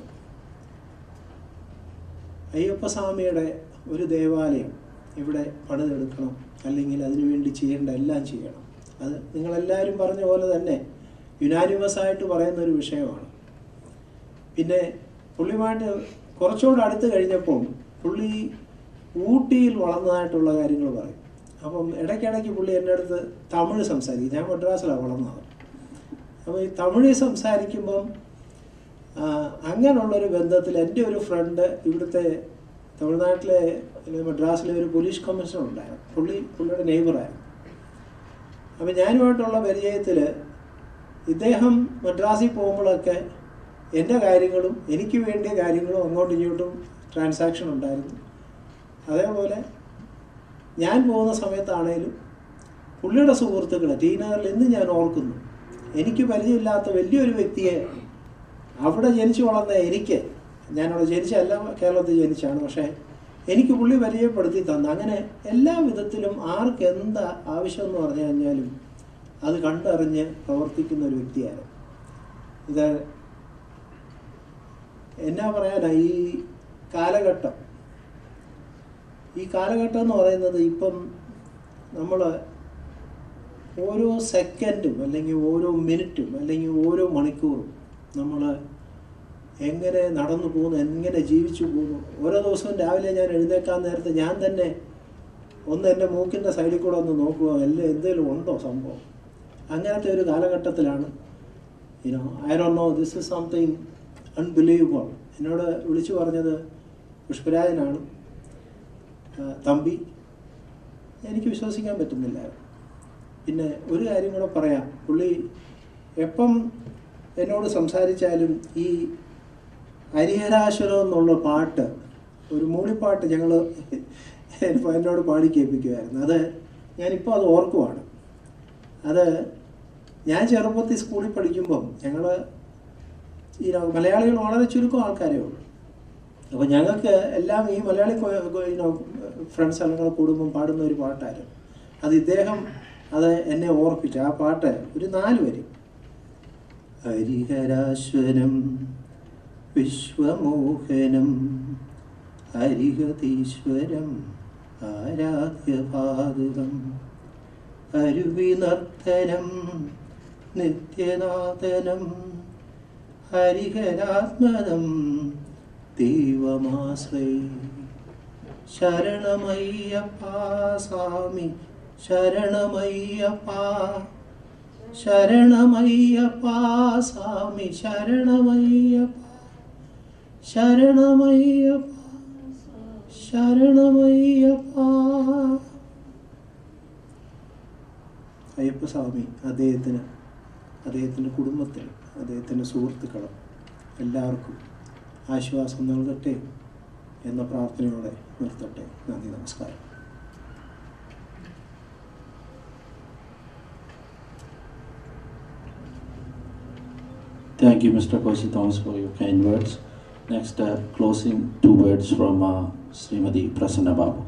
അയ്യപ്പസ്വാമിയുടെ ഒരു ദേവാലയം ഇവിടെ പണിതെടുക്കണം അല്ലെങ്കിൽ അതിനുവേണ്ടി ചെയ്യേണ്ട എല്ലാം ചെയ്യണം അത് നിങ്ങളെല്ലാവരും പറഞ്ഞ പോലെ തന്നെ യുനാനിമസ് ആയിട്ട് പറയുന്ന ഒരു വിഷയമാണ് പിന്നെ പുള്ളിയുമായിട്ട് കുറച്ചുകൂടെ അടുത്ത് കഴിഞ്ഞപ്പോൾ പുള്ളി ഊട്ടിയിൽ വളർന്നതായിട്ടുള്ള കാര്യങ്ങൾ പറയും അപ്പം ഇടയ്ക്കിടയ്ക്ക് പുള്ളി എൻ്റെ അടുത്ത് തമിഴ് സംസാരിക്കും ഞാൻ മദ്രാസിലാണ് വളർന്നത് അപ്പോൾ ഈ തമിഴ് സംസാരിക്കുമ്പം ആ, അങ്ങനെയുള്ളൊരു ബന്ധത്തിൽ എൻ്റെ ഒരു ഫ്രണ്ട് ഇവിടുത്തെ തമിഴ്നാട്ടിലെ അല്ലെങ്കിൽ മദ്രാസിലെ ഒരു പോലീസ് കമ്മീഷണർ ഉണ്ടായിരുന്നു പുള്ളി പുള്ളിയുടെ നെയ്ബറായിരുന്നു അപ്പം ഞാനുമായിട്ടുള്ള പരിചയത്തിൽ ഇദ്ദേഹം മദ്രാസിൽ പോകുമ്പോഴൊക്കെ എൻ്റെ കാര്യങ്ങളും എനിക്ക് വേണ്ടിയ കാര്യങ്ങളും അങ്ങോട്ടും ഇങ്ങോട്ടും ട്രാൻസാക്ഷൻ ഉണ്ടായിരുന്നു അതേപോലെ ഞാൻ പോകുന്ന സമയത്താണേലും പുള്ളിയുടെ സുഹൃത്തുക്കൾ ടീനറിൽ ഇന്ന് ഞാൻ ഓർക്കുന്നു എനിക്ക് പരിചയമില്ലാത്ത വലിയൊരു വ്യക്തിയെ അവിടെ ജനിച്ചു വളർന്ന എനിക്ക് ഞാനവിടെ ജനിച്ചല്ല കേരളത്തിൽ ജനിച്ചാണ് പക്ഷേ എനിക്ക് പുള്ളി പരിചയപ്പെടുത്തി തന്നു അങ്ങനെ എല്ലാ വിധത്തിലും ആർക്ക് എന്താ ആവശ്യം എന്ന് പറഞ്ഞു കഴിഞ്ഞാലും അത് കണ്ടറിഞ്ഞ് പ്രവർത്തിക്കുന്ന ഒരു വ്യക്തിയാണ് ഇത് എന്നാ പറയാനാ ഈ കാലഘട്ടം ഈ കാലഘട്ടം എന്ന് പറയുന്നത് ഇപ്പം നമ്മൾ ഓരോ സെക്കൻഡും അല്ലെങ്കിൽ ഓരോ മിനിറ്റും അല്ലെങ്കിൽ ഓരോ മണിക്കൂറും നമ്മൾ എങ്ങനെ നടന്നു പോകുന്നു എങ്ങനെ ജീവിച്ചു പോകുന്നു ഓരോ ദിവസവും രാവിലെ ഞാൻ എഴുന്നേക്കാൻ നേരത്തെ ഞാൻ തന്നെ ഒന്ന് എൻ്റെ മൂക്കിൻ്റെ സൈഡിൽ കൂടെ ഒന്ന് നോക്കുക എല്ലാം എന്തെങ്കിലും ഉണ്ടോ സംഭവം അങ്ങനത്തെ ഒരു കാലഘട്ടത്തിലാണ് you know I do know this is something unbelievable എന്നോട് വിളിച്ചു പറഞ്ഞത് പുഷ്പരാജനാണ് ആ, തമ്പി എനിക്ക് വിശ്വസിക്കാൻ പറ്റുന്നില്ല പിന്നെ ഒരു കാര്യം കൂടെ പറയാം പുള്ളി എപ്പം എന്നോട് സംസാരിച്ചാലും ഈ ഹരിഹരാശ്വരം എന്നുള്ള പാട്ട് ഒരു മൂളിപ്പാട്ട് ഞങ്ങൾ എന്നോട് പാടി കേൾപ്പിക്കുമായിരുന്നു അത് ഞാനിപ്പോൾ അത് ഓർക്കുവാണ് അത് ഞാൻ ചെറുപ്പത്തിൽ സ്കൂളിൽ പഠിക്കുമ്പം ഞങ്ങൾ ഈ മലയാളികൾ വളരെ ചുരുക്കം ആൾക്കാരേ ഉള്ളൂ അപ്പോൾ ഞങ്ങൾക്ക് എല്ലാം ഈ മലയാളി ഫ്രണ്ട്സ് അല്ലെങ്കിൽ കുടുംബം പാടുന്ന ഒരു പാട്ടായിരുന്നു അത് ഇദ്ദേഹം അത് എന്നെ ഓർപ്പിച്ചു ആ പാട്ട് ഒരു നാല് വരി ഹരിഹരാശ്വരം വിശ്വമോഹനം ഹരിഹതീശ്വരം ആരാധ്യപാദകം അരുവിനർത്തനം നിത്യനാഥനം ഹരിഹരാത്മനം ദൈവമാശ്രയി ശരണമയ്യപ്പ സ്വാമി ശരണമയ്യപ്പ ശരണമയ്യപ്പ സ്വാമി ശരണമയ്യപ്പ ശരണമയ്യപ്പ ശരണമയ്യപ്പ അയ്യപ്പസ്വാമി അദ്ദേഹത്തിന് അദ്ദേഹത്തിൻ്റെ കുടുംബത്തിൽ അദ്ദേഹത്തിൻ്റെ സുഹൃത്തുക്കൾ എല്ലാവർക്കും ആശ്വാസം നൽകട്ടെ എന്ന പ്രാർത്ഥനയോടെ നിർത്തട്ടെ നന്ദി നമസ്കാരം Thank you, Mr. Kosi Thomas, for your kind words. Next, uh, closing two words from uh, Srimati Prasanna Babu.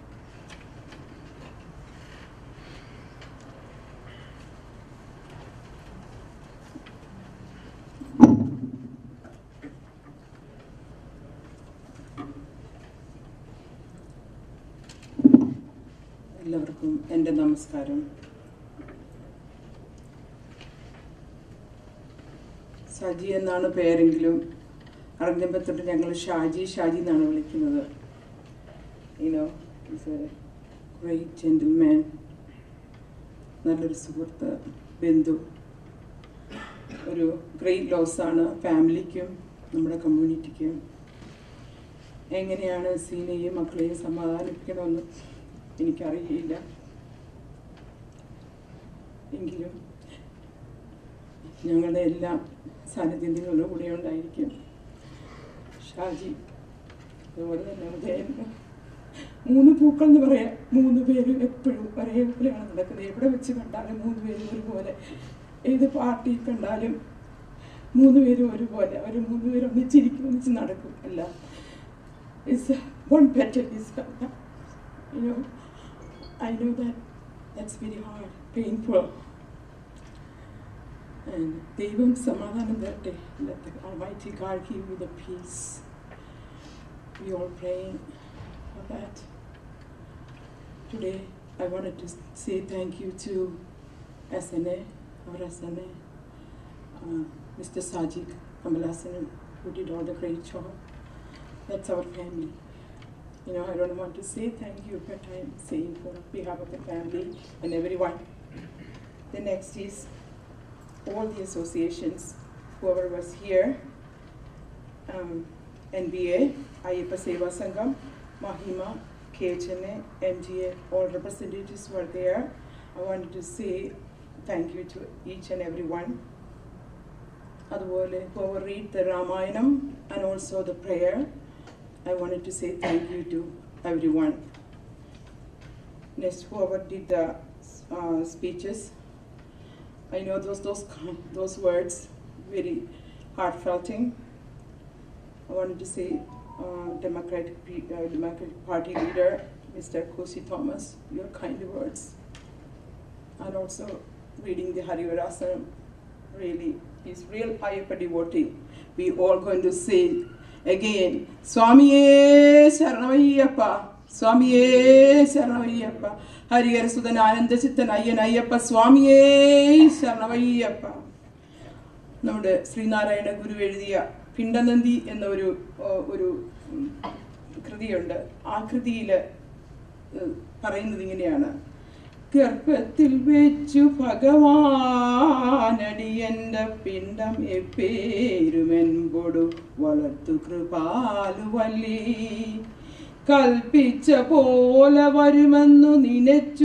എല്ലാവർക്കും എൻ്റെ നമസ്കാരം സജി എന്നാണ് പേരെങ്കിലും അറിഞ്ഞപ്പോൾ തൊട്ട് ഞങ്ങൾ ഷാജി ഷാജി എന്നാണ് വിളിക്കുന്നത് you know is a great gentleman നല്ലൊരു സുഹൃത്ത് ബന്ധു ഒരു ഗ്രേറ്റ് ലോസാണ് ഫാമിലിക്കും നമ്മുടെ കമ്മ്യൂണിറ്റിക്കും എങ്ങനെയാണ് സീനയും മക്കളെയും സമാധാനിപ്പിക്കണമെന്ന് എനിക്കറിയില്ല എങ്കിലും ഞങ്ങളുടെ എല്ലാ സാന്നിധ്യം നിങ്ങളുടെ കൂടെ ഉണ്ടായിരിക്കും ഷാജി അതുപോലെ തന്നെ ഉദയൻ മൂന്ന് പൂക്കൾ എന്ന് പറയാം മൂന്ന് പേരും എപ്പോഴും ഒരേപോലെയാണ് നടക്കുന്നത് എവിടെ വെച്ച് കണ്ടാലും മൂന്ന് പേരും ഒരുപോലെ ഏത് പാർട്ടി കണ്ടാലും മൂന്ന് പേരും ഒരുപോലെ അവർ മൂന്ന് പേരും ഒന്നിച്ചിരിക്കും ഒന്നിച്ച് നടക്കും അല്ല it's one petal is you know, I know that that's very hard, painful. And Devam Samadhanam Darte, let the Almighty God give you the peace. We all praying for that. Today, I wanted to say thank you to SNA, our SNA, uh, Mr. Sajid Kamalasanan, who did all the great job. That's our family. You know, I don't want to say thank you, but I'm saying for behalf of the family and everyone. The next is all the associations, whoever was here, um, NBA, Ayappa Seva Sangam, Mahima, KHNA, MGA, all representatives were there. I wanted to say thank you to each and every one. അതുപോലെ whoever read the Ramayanam and also the prayer, I wanted to say thank you to everyone. Next, whoever did the uh, speeches, I know those those kind- those words very heartfelting. I wanted to say, uh, Democratic Pe- uh, Democratic Party leader, Mr. Kosi Thomas, your kind words, and also reading the Harivarasana. Really, he's real Ayappa devotee. We all going to say again, Swamiye Sharanayappa, Swamiye Sharanayappa, Harihara Sudanananda Chittanayyanayappa, Swamiye Sharanayappa. നമ്മുടെ ശ്രീനാരായണ ഗുരു എഴുതിയ പിണ്ടനന്ദി എന്ന ഒരു ഓ, ഒരു ഉം, കൃതിയുണ്ട് ആ കൃതിയിൽ പറയുന്നത് ഇങ്ങനെയാണ് ഗർഭത്തിൽ വെച്ചു ഭഗവാനടിയന്റെ പിണ്ടം എപ്പേരുമെൻപൊടു വളർത്തു കൃപാലുവല്ലി കൽപ്പിച്ച പോലെ വരുമെന്നു നിനച്ചു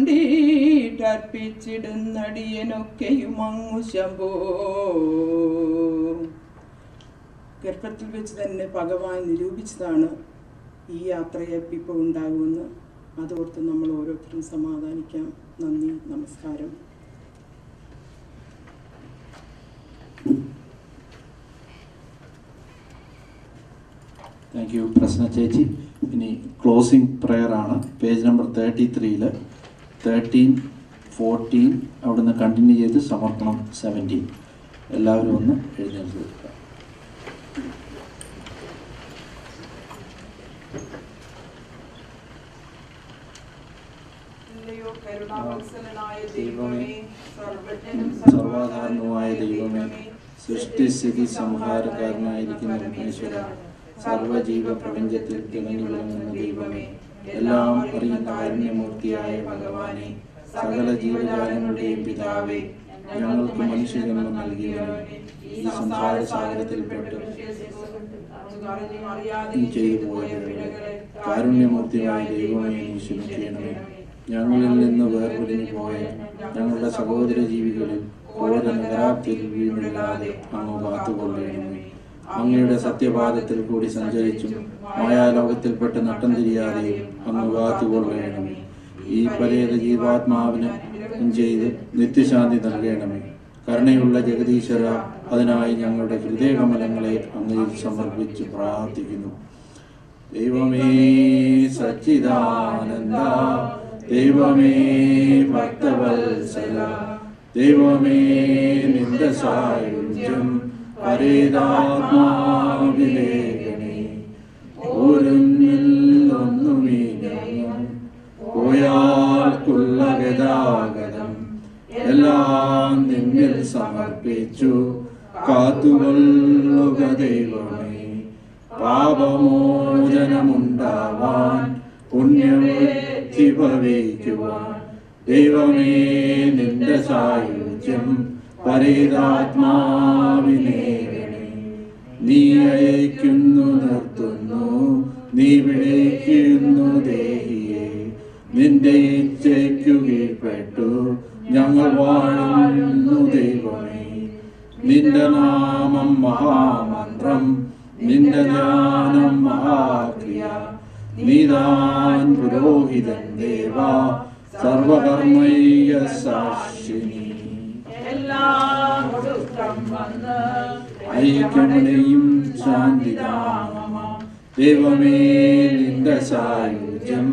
കണ്ടിട്ടർപ്പിച്ചിടുന്നടിയനൊക്കെയും അങ്ങു ശംഭോ ഗർഭത്തിൽ വെച്ച് തന്നെ ഭഗവാൻ നിരൂപിച്ചതാണ് ഈ യാത്രയപ്പ് ഇപ്പോൾ ഉണ്ടാകുമെന്ന് അതോർത്ത് നമ്മൾ ഓരോരുത്തരും സമാധാനിക്കാം നന്ദി നമസ്കാരം താങ്ക് യു പ്രശ്ന ചേച്ചി ഇനി ക്ലോസിംഗ് പ്രെയർ ആണ് പേജ് നമ്പർ തേർട്ടി ത്രീയിൽ തേർട്ടീൻ ഫോർട്ടീൻ അവിടുന്ന് കണ്ടിന്യൂ ചെയ്ത് സമർപ്പണം സെവൻറ്റീൻ എല്ലാവരും ഒന്ന് എഴുന്നേൽത്ത് നിൽക്കുക അല്ലയോ കരുണാവത്സലനായ ദൈവമേ സർവജ്ഞനും സർവാധാരണവുമായ ദൈവമേ സൃഷ്ടിസ്ഥിതി സംഹാരകാരനായിരിക്കുന്ന പരമേശ്വര സർവജീവ പ്രപഞ്ചത്തിൽ തിളങ്ങി വിളങ്ങുന്ന ദൈവമേ എല്ലാം അറിയുന്ന കാരുണ്യമൂർത്തിയായ ഭഗവാനെ സകല ജീവജാലങ്ങളുടെയും പിതാവേ ഞങ്ങൾക്ക് മനുഷ്യജന്മം നൽകിയവനും ഈ സംസാര സാഗരത്തിൽപ്പെട്ട് നീ ചെയ്തു പോയ പിഴവുകളെ കാരുണ്യമൂർത്തിയായ ദൈവമേ നീ ക്ഷമിക്കണമേ ഞങ്ങളിൽ നിന്ന് വേർപിരിഞ്ഞു പോയ ഞങ്ങളുടെ സഹോദര ജീവികളിൽ ഓരോ നഗരാബ്ദിയിൽ വീണില്ലാതെ അങ്ങ് കാത്തുകൊള്ളണമേ അങ്ങയുടെ സത്യപാദത്തിൽ കൂടി സഞ്ചരിച്ചും മായാലോകത്തിൽപ്പെട്ട് നട്ടം തിരിയാതെയും അങ്ങ് കാത്തുകൊള്ളണമേ ഈ പരേത ജീവാത്മാവിന് ചെയ്ത് നിത്യശാന്തി നൽകണമേ കരുണയുള്ള ജഗദീശ്വര അതിനായി ഞങ്ങളുടെ ഹൃദയകമലങ്ങളെ അങ്ങയിൽ സമർപ്പിച്ച് പ്രാർത്ഥിക്കുന്നു ദൈവമേ സച്ചിദാനന്ദ ദൈവമേ ഭക്തവത്സല ദൈവമേ നിന്റെ സായുജ്യം പരേതാത്മാവിലേഖനെ ഓരോന്നിലൊന്നുമേ ഞങ്ങൾ പോയാൽക്കുള്ള ഗതാഗതം എല്ലാം നിന്നിൽ സമർപ്പിച്ചു കാത്തുകൊള്ളുക ദൈവമേ പാപമോചനമുണ്ടാവാൻ പുണ്യവൃത്തി ഭവിക്കുവാൻ ദൈവമേ നിന്റെ സായുജ്യം പരേതാത്മാവിനേകണേ നീ അയക്കുന്നു നിർത്തുന്നു നീ വിളിക്കുന്നു ദേഹിയെ നിന്റെ ഇച്ഛയ്ക്കു കീഴ്പ്പെട്ടു ഞങ്ങൾ വാഴുന്നു ദൈവമേ നിന്റെ നാമം മഹാമന്ത്രം നിന്റെ ധ്യാനം മഹാക്രിയ നീതാൻ പുരോഹിതൻ ദേവ സർവകർമ്മയ്യ സാക്ഷിനി എല്ലാം ഒടുക്കം വന്ന് ഐക്യമണയും ശാന്തിദാമ ദൈവമേ നിന്റെ സായുജ്യം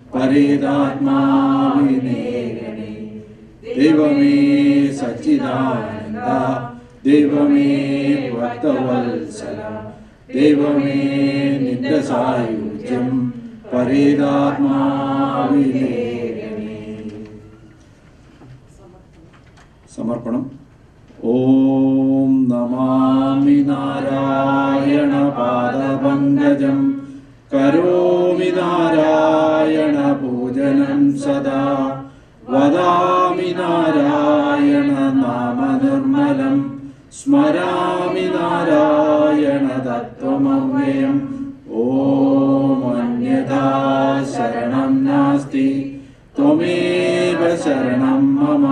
പരേതാത്മാവിനേകണേ ദൈവമേ സച്ചിദാനന്ദ ദൈവമേ ഭക്തവത്സല ദൈവമേ നിന്റെ സായുജ്യം പരേതാത്മാവിനേകണേ സമർപ്പണം ഓം നമാമി നാരായണ പാദപങ്കജം കരോമി നാരായണ പൂജനം സദാ വദാമി നാരായണ നാമ നിർമ്മലം സ്മരാമി നാരായണ തത്വമവ്യയം ഓം അന്യഥാ ശരണം നാസ്തി ത്വമേവ ശരണം മമ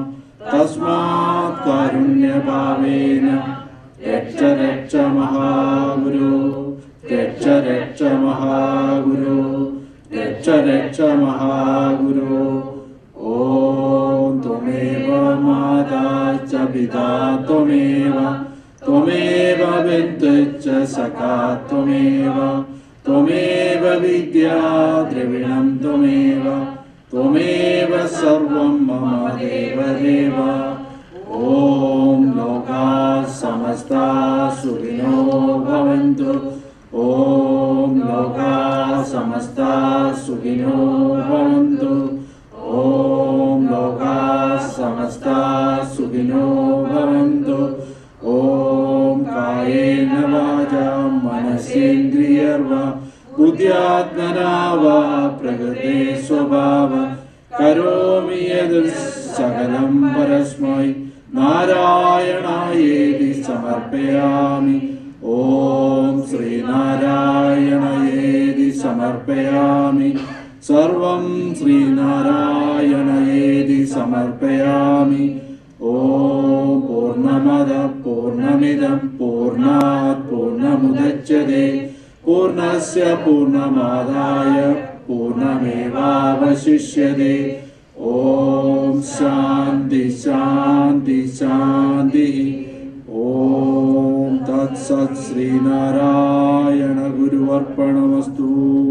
തസ്മാത് കാരുണ്യഭാവേന രക്ഷ രക്ഷ മഹാഗുരു രക്ഷ രക്ഷ മഹാഗുരു രക്ഷ രക്ഷ മഹാഗുരു ഓം ത്വമേവ മാതാ ച പിതാ ത്വമേവ ത്വമേവ ബന്ധുശ്ച സഖാ ത്വമേവ ത്വമേവ വിദ്യാ ദ്രവിണം ത്വമേവ त्वमेव सर्वं मम देवदेव ॐ लोकाः समस्ताः सुखिनो भवन्तु ॐ लोकाः समस्ताः सुखिनो भवन्तु ॐ लोकाः समस्ताः सुखिनो भवन्तु ॐ कायेन वाचा मनसेन्द्रियर्वा बुद्ध्यात्मना वा प्रकृते स्वभाव करोमि यद् सकलं परस्मै नारायणायेति समर्पयामि ॐ श्रीनारायणयेति समर्पयामि सर्वं श्रीनारायणयेति समर्पयामि ॐ पूर्णमद पूर्णमिदं पूर्णात् पूर्णमुदच्यते पूर्णस्य पूर्णमादाय पूर्णमेवावशिष्यते ॐ शान्ति शान्ति शान्तिः ॐ तत्सत् श्रीनारायण गुरुवर्पणमस्तु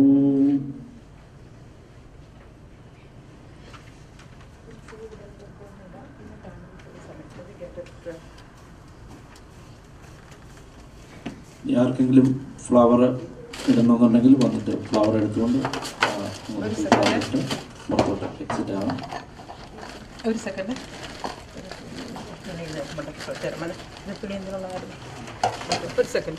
ആർക്കെങ്കിലും ഫ്ലവർ ഇടണമെന്നുണ്ടെങ്കിൽ വന്നിട്ട് ഫ്ലവർ എടുത്തുകൊണ്ട് ആ, അങ്ങോട്ട് flower ഇട്ട് പുറത്തോട്ട് എക്സിറ്റ് ആവാം ഒരു സെക്കൻഡ് ഇത് മടക്കി തരാം മന ഇത് തുണി എന്തിനുള്ളതായിരുന്നു ഒരു സെക്കൻഡ്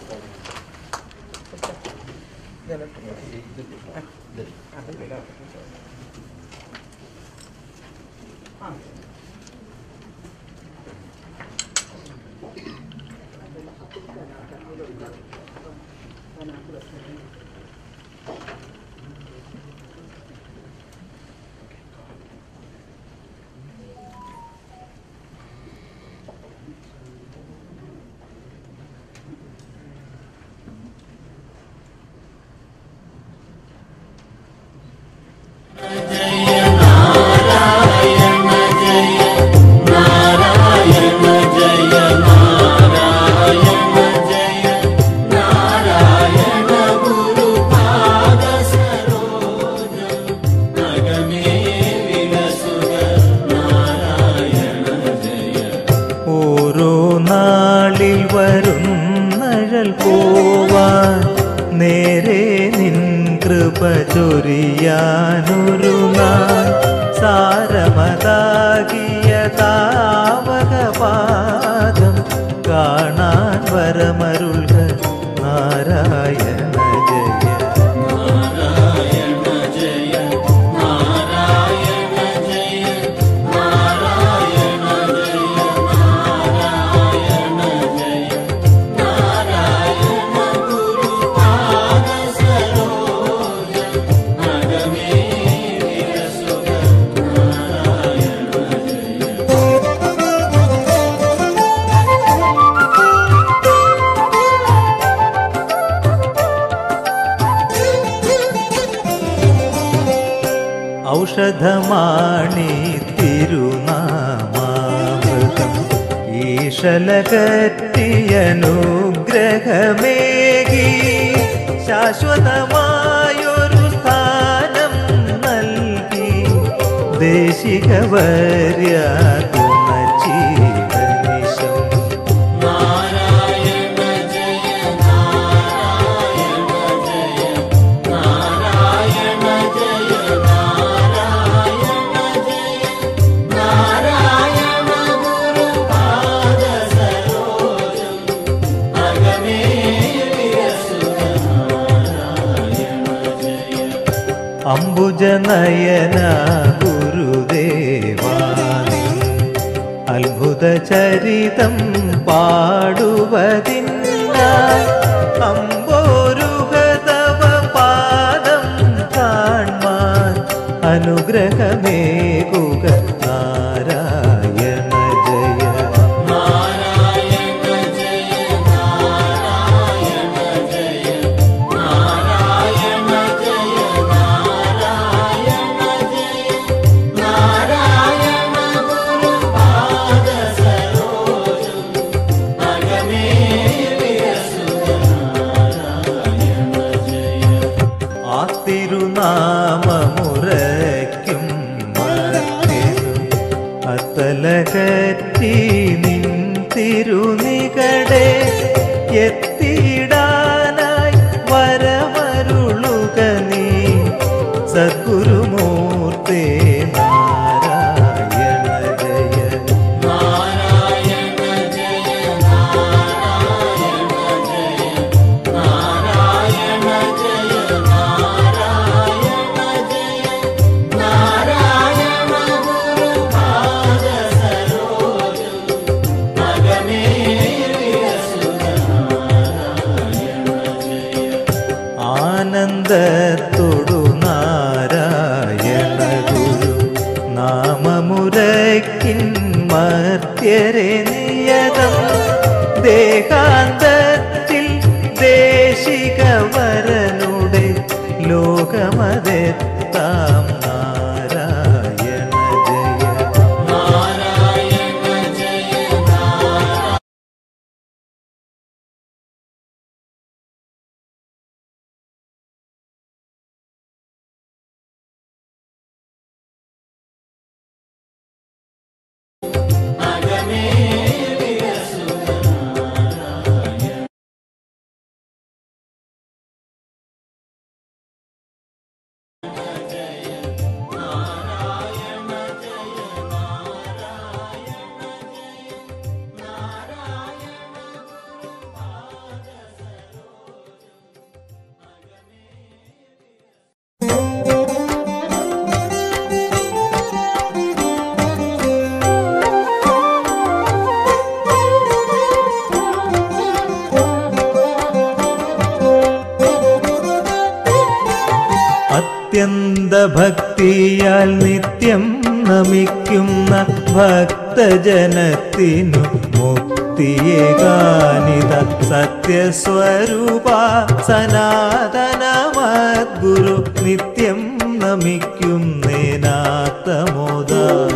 ആ ഓരോ നാളിൽ വരുന്നഴൽ പോവാൻ നേരെ നിൻ കൃപ ചൊരിയാനൊരു നാൾ സാരമതാകിയ താവകപാദം കാണാൻ വരമരുൾക നാരായണ ജയ ഔഷധമാണി തിരുനാമാമൃതം ഈശലകറ്റിയനുഗ്രഹമേകി ശാശ്വതമായൊരു സ്ഥാനം നൽകി ദേശികവർയ ഗുണചീവനിശം അംബുജനയന ഗുരുദേവാനി അത്ഭുത ചരിതം പാടുവതിന്നായി അമ്പോരുഹതവ പാദം കാൺമാൻ അനുഗ്രഹമേകുക നാരായണ ജയ ആ തിരുനാമമുറയ്ക്കും മർത്യനും അത്തലകറ്റി നിൻ തിരുനികടെ എത്തിയിടാനായി വരമരുളുക നീ സദ്ഗുരുമൂർത്തേ നാരായണ ജയ ആനന്ദത്തൊടു നാരായണ ഗുരു നാമമുരയ്ക്കിൻ മർത്യരെ നിയതം ദേഹാന്തത്തിൽ ദേശിക വരനുടെ ലോകമതെത്താം നാരായണ ജയ ജയ അത്യന്ത ഭക്തിയാൽ നിത്യം നമിക്കുന്ന ഭക്തജനത്തിനു മുക്തിയേകാനിത സത്യസ്വരൂപ സനാതനമദ്ഗുരു നിത്യം നമിക്കും നേനാത്തമോദ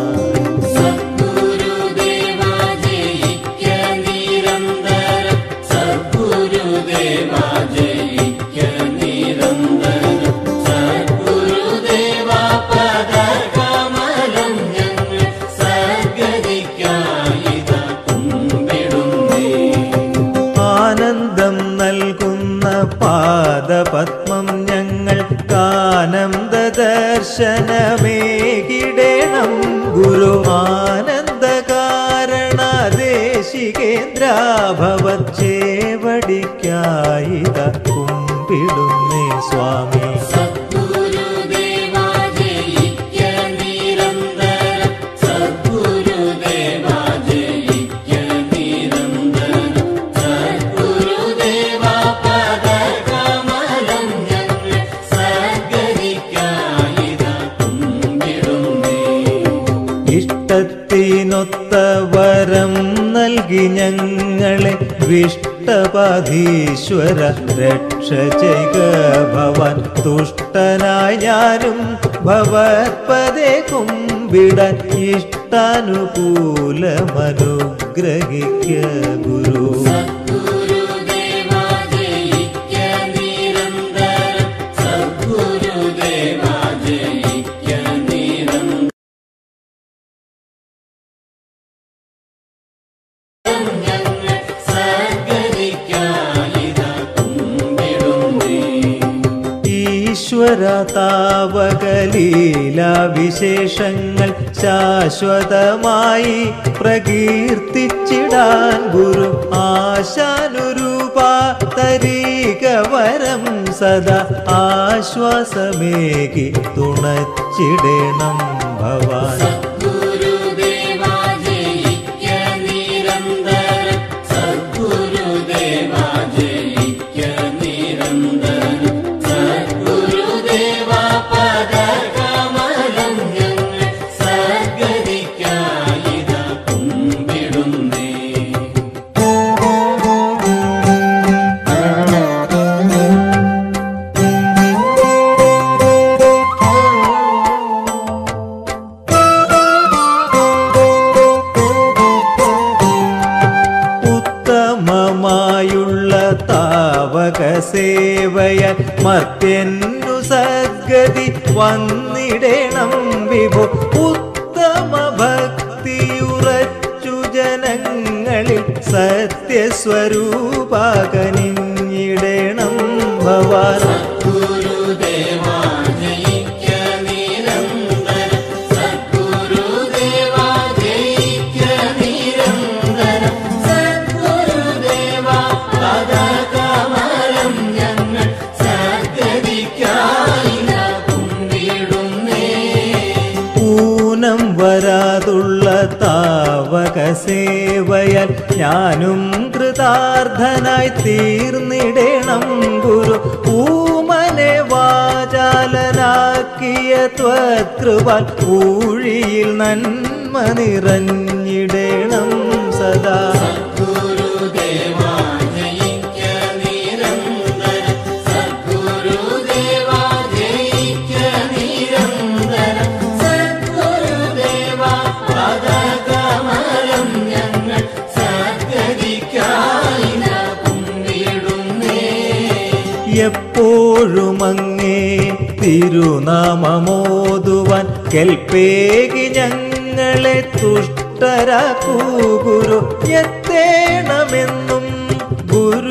ആനന്ദം നൽകുന്ന പാദപത്മം ഞങ്ങൾ കാനന്ദ ദർശനമേകിടേണം ഗുരു ആനന്ദ കാരണ ദേശികേന്ദ്രാഭവച്ചേവടിക്കായിത കുമ്പിടുന്നേ സ്വാമി ഇഷ്ടത്തിനൊത്ത വരം നൽകി ഞങ്ങളെ വിഷ്ടപാധീശ്വര രക്ഷ ചെയ്യുക ഭവാൻ തുഷ്ടനായ ഞാനും ഭവത്പദേ കുമ്പിടാൻ ഇഷ്ടാനുകൂലമനുഗ്രഹിക്ക ഗുരു ഈശ്വര താവകലീല വിശേഷങ്ങൾ ശാശ്വതമായി പ്രകീർത്തിച്ചിടാൻ ഗുരു ആശാനുരൂപ തരീക വരം സദാ ആശ്വാസമേകി തുണച്ചിടണം ഭവാൻ ഉത്തമമായുള്ള താവക സേവയ മർത്യന്നു സദ്ഗതി വന്നിടണം വിഭു ഉത്തമ ഭക്തിയുറച്ചു ജനങ്ങളിൽ സത്യസ്വരൂപാകനിഞ്ഞിടണം ഭവാൻ ഊനം വരാതുള്ള താവക സേവയാൽ ഞാനും കൃതാർത്ഥനായി തീർന്നിടണം ഗുരു ഊമനെ വാചാലനാക്കിയ ത്വകൃപാൽ ഊഴിയിൽ നന്മ നിറഞ്ഞിടണം സദാ എപ്പോഴും അങ്ങേ തിരുനാമമോതുവാൻ കെൽപ്പേകി ഞങ്ങളെ തുഷ്ടരാക്കൂ ഗുരു എത്തേണമെന്ന്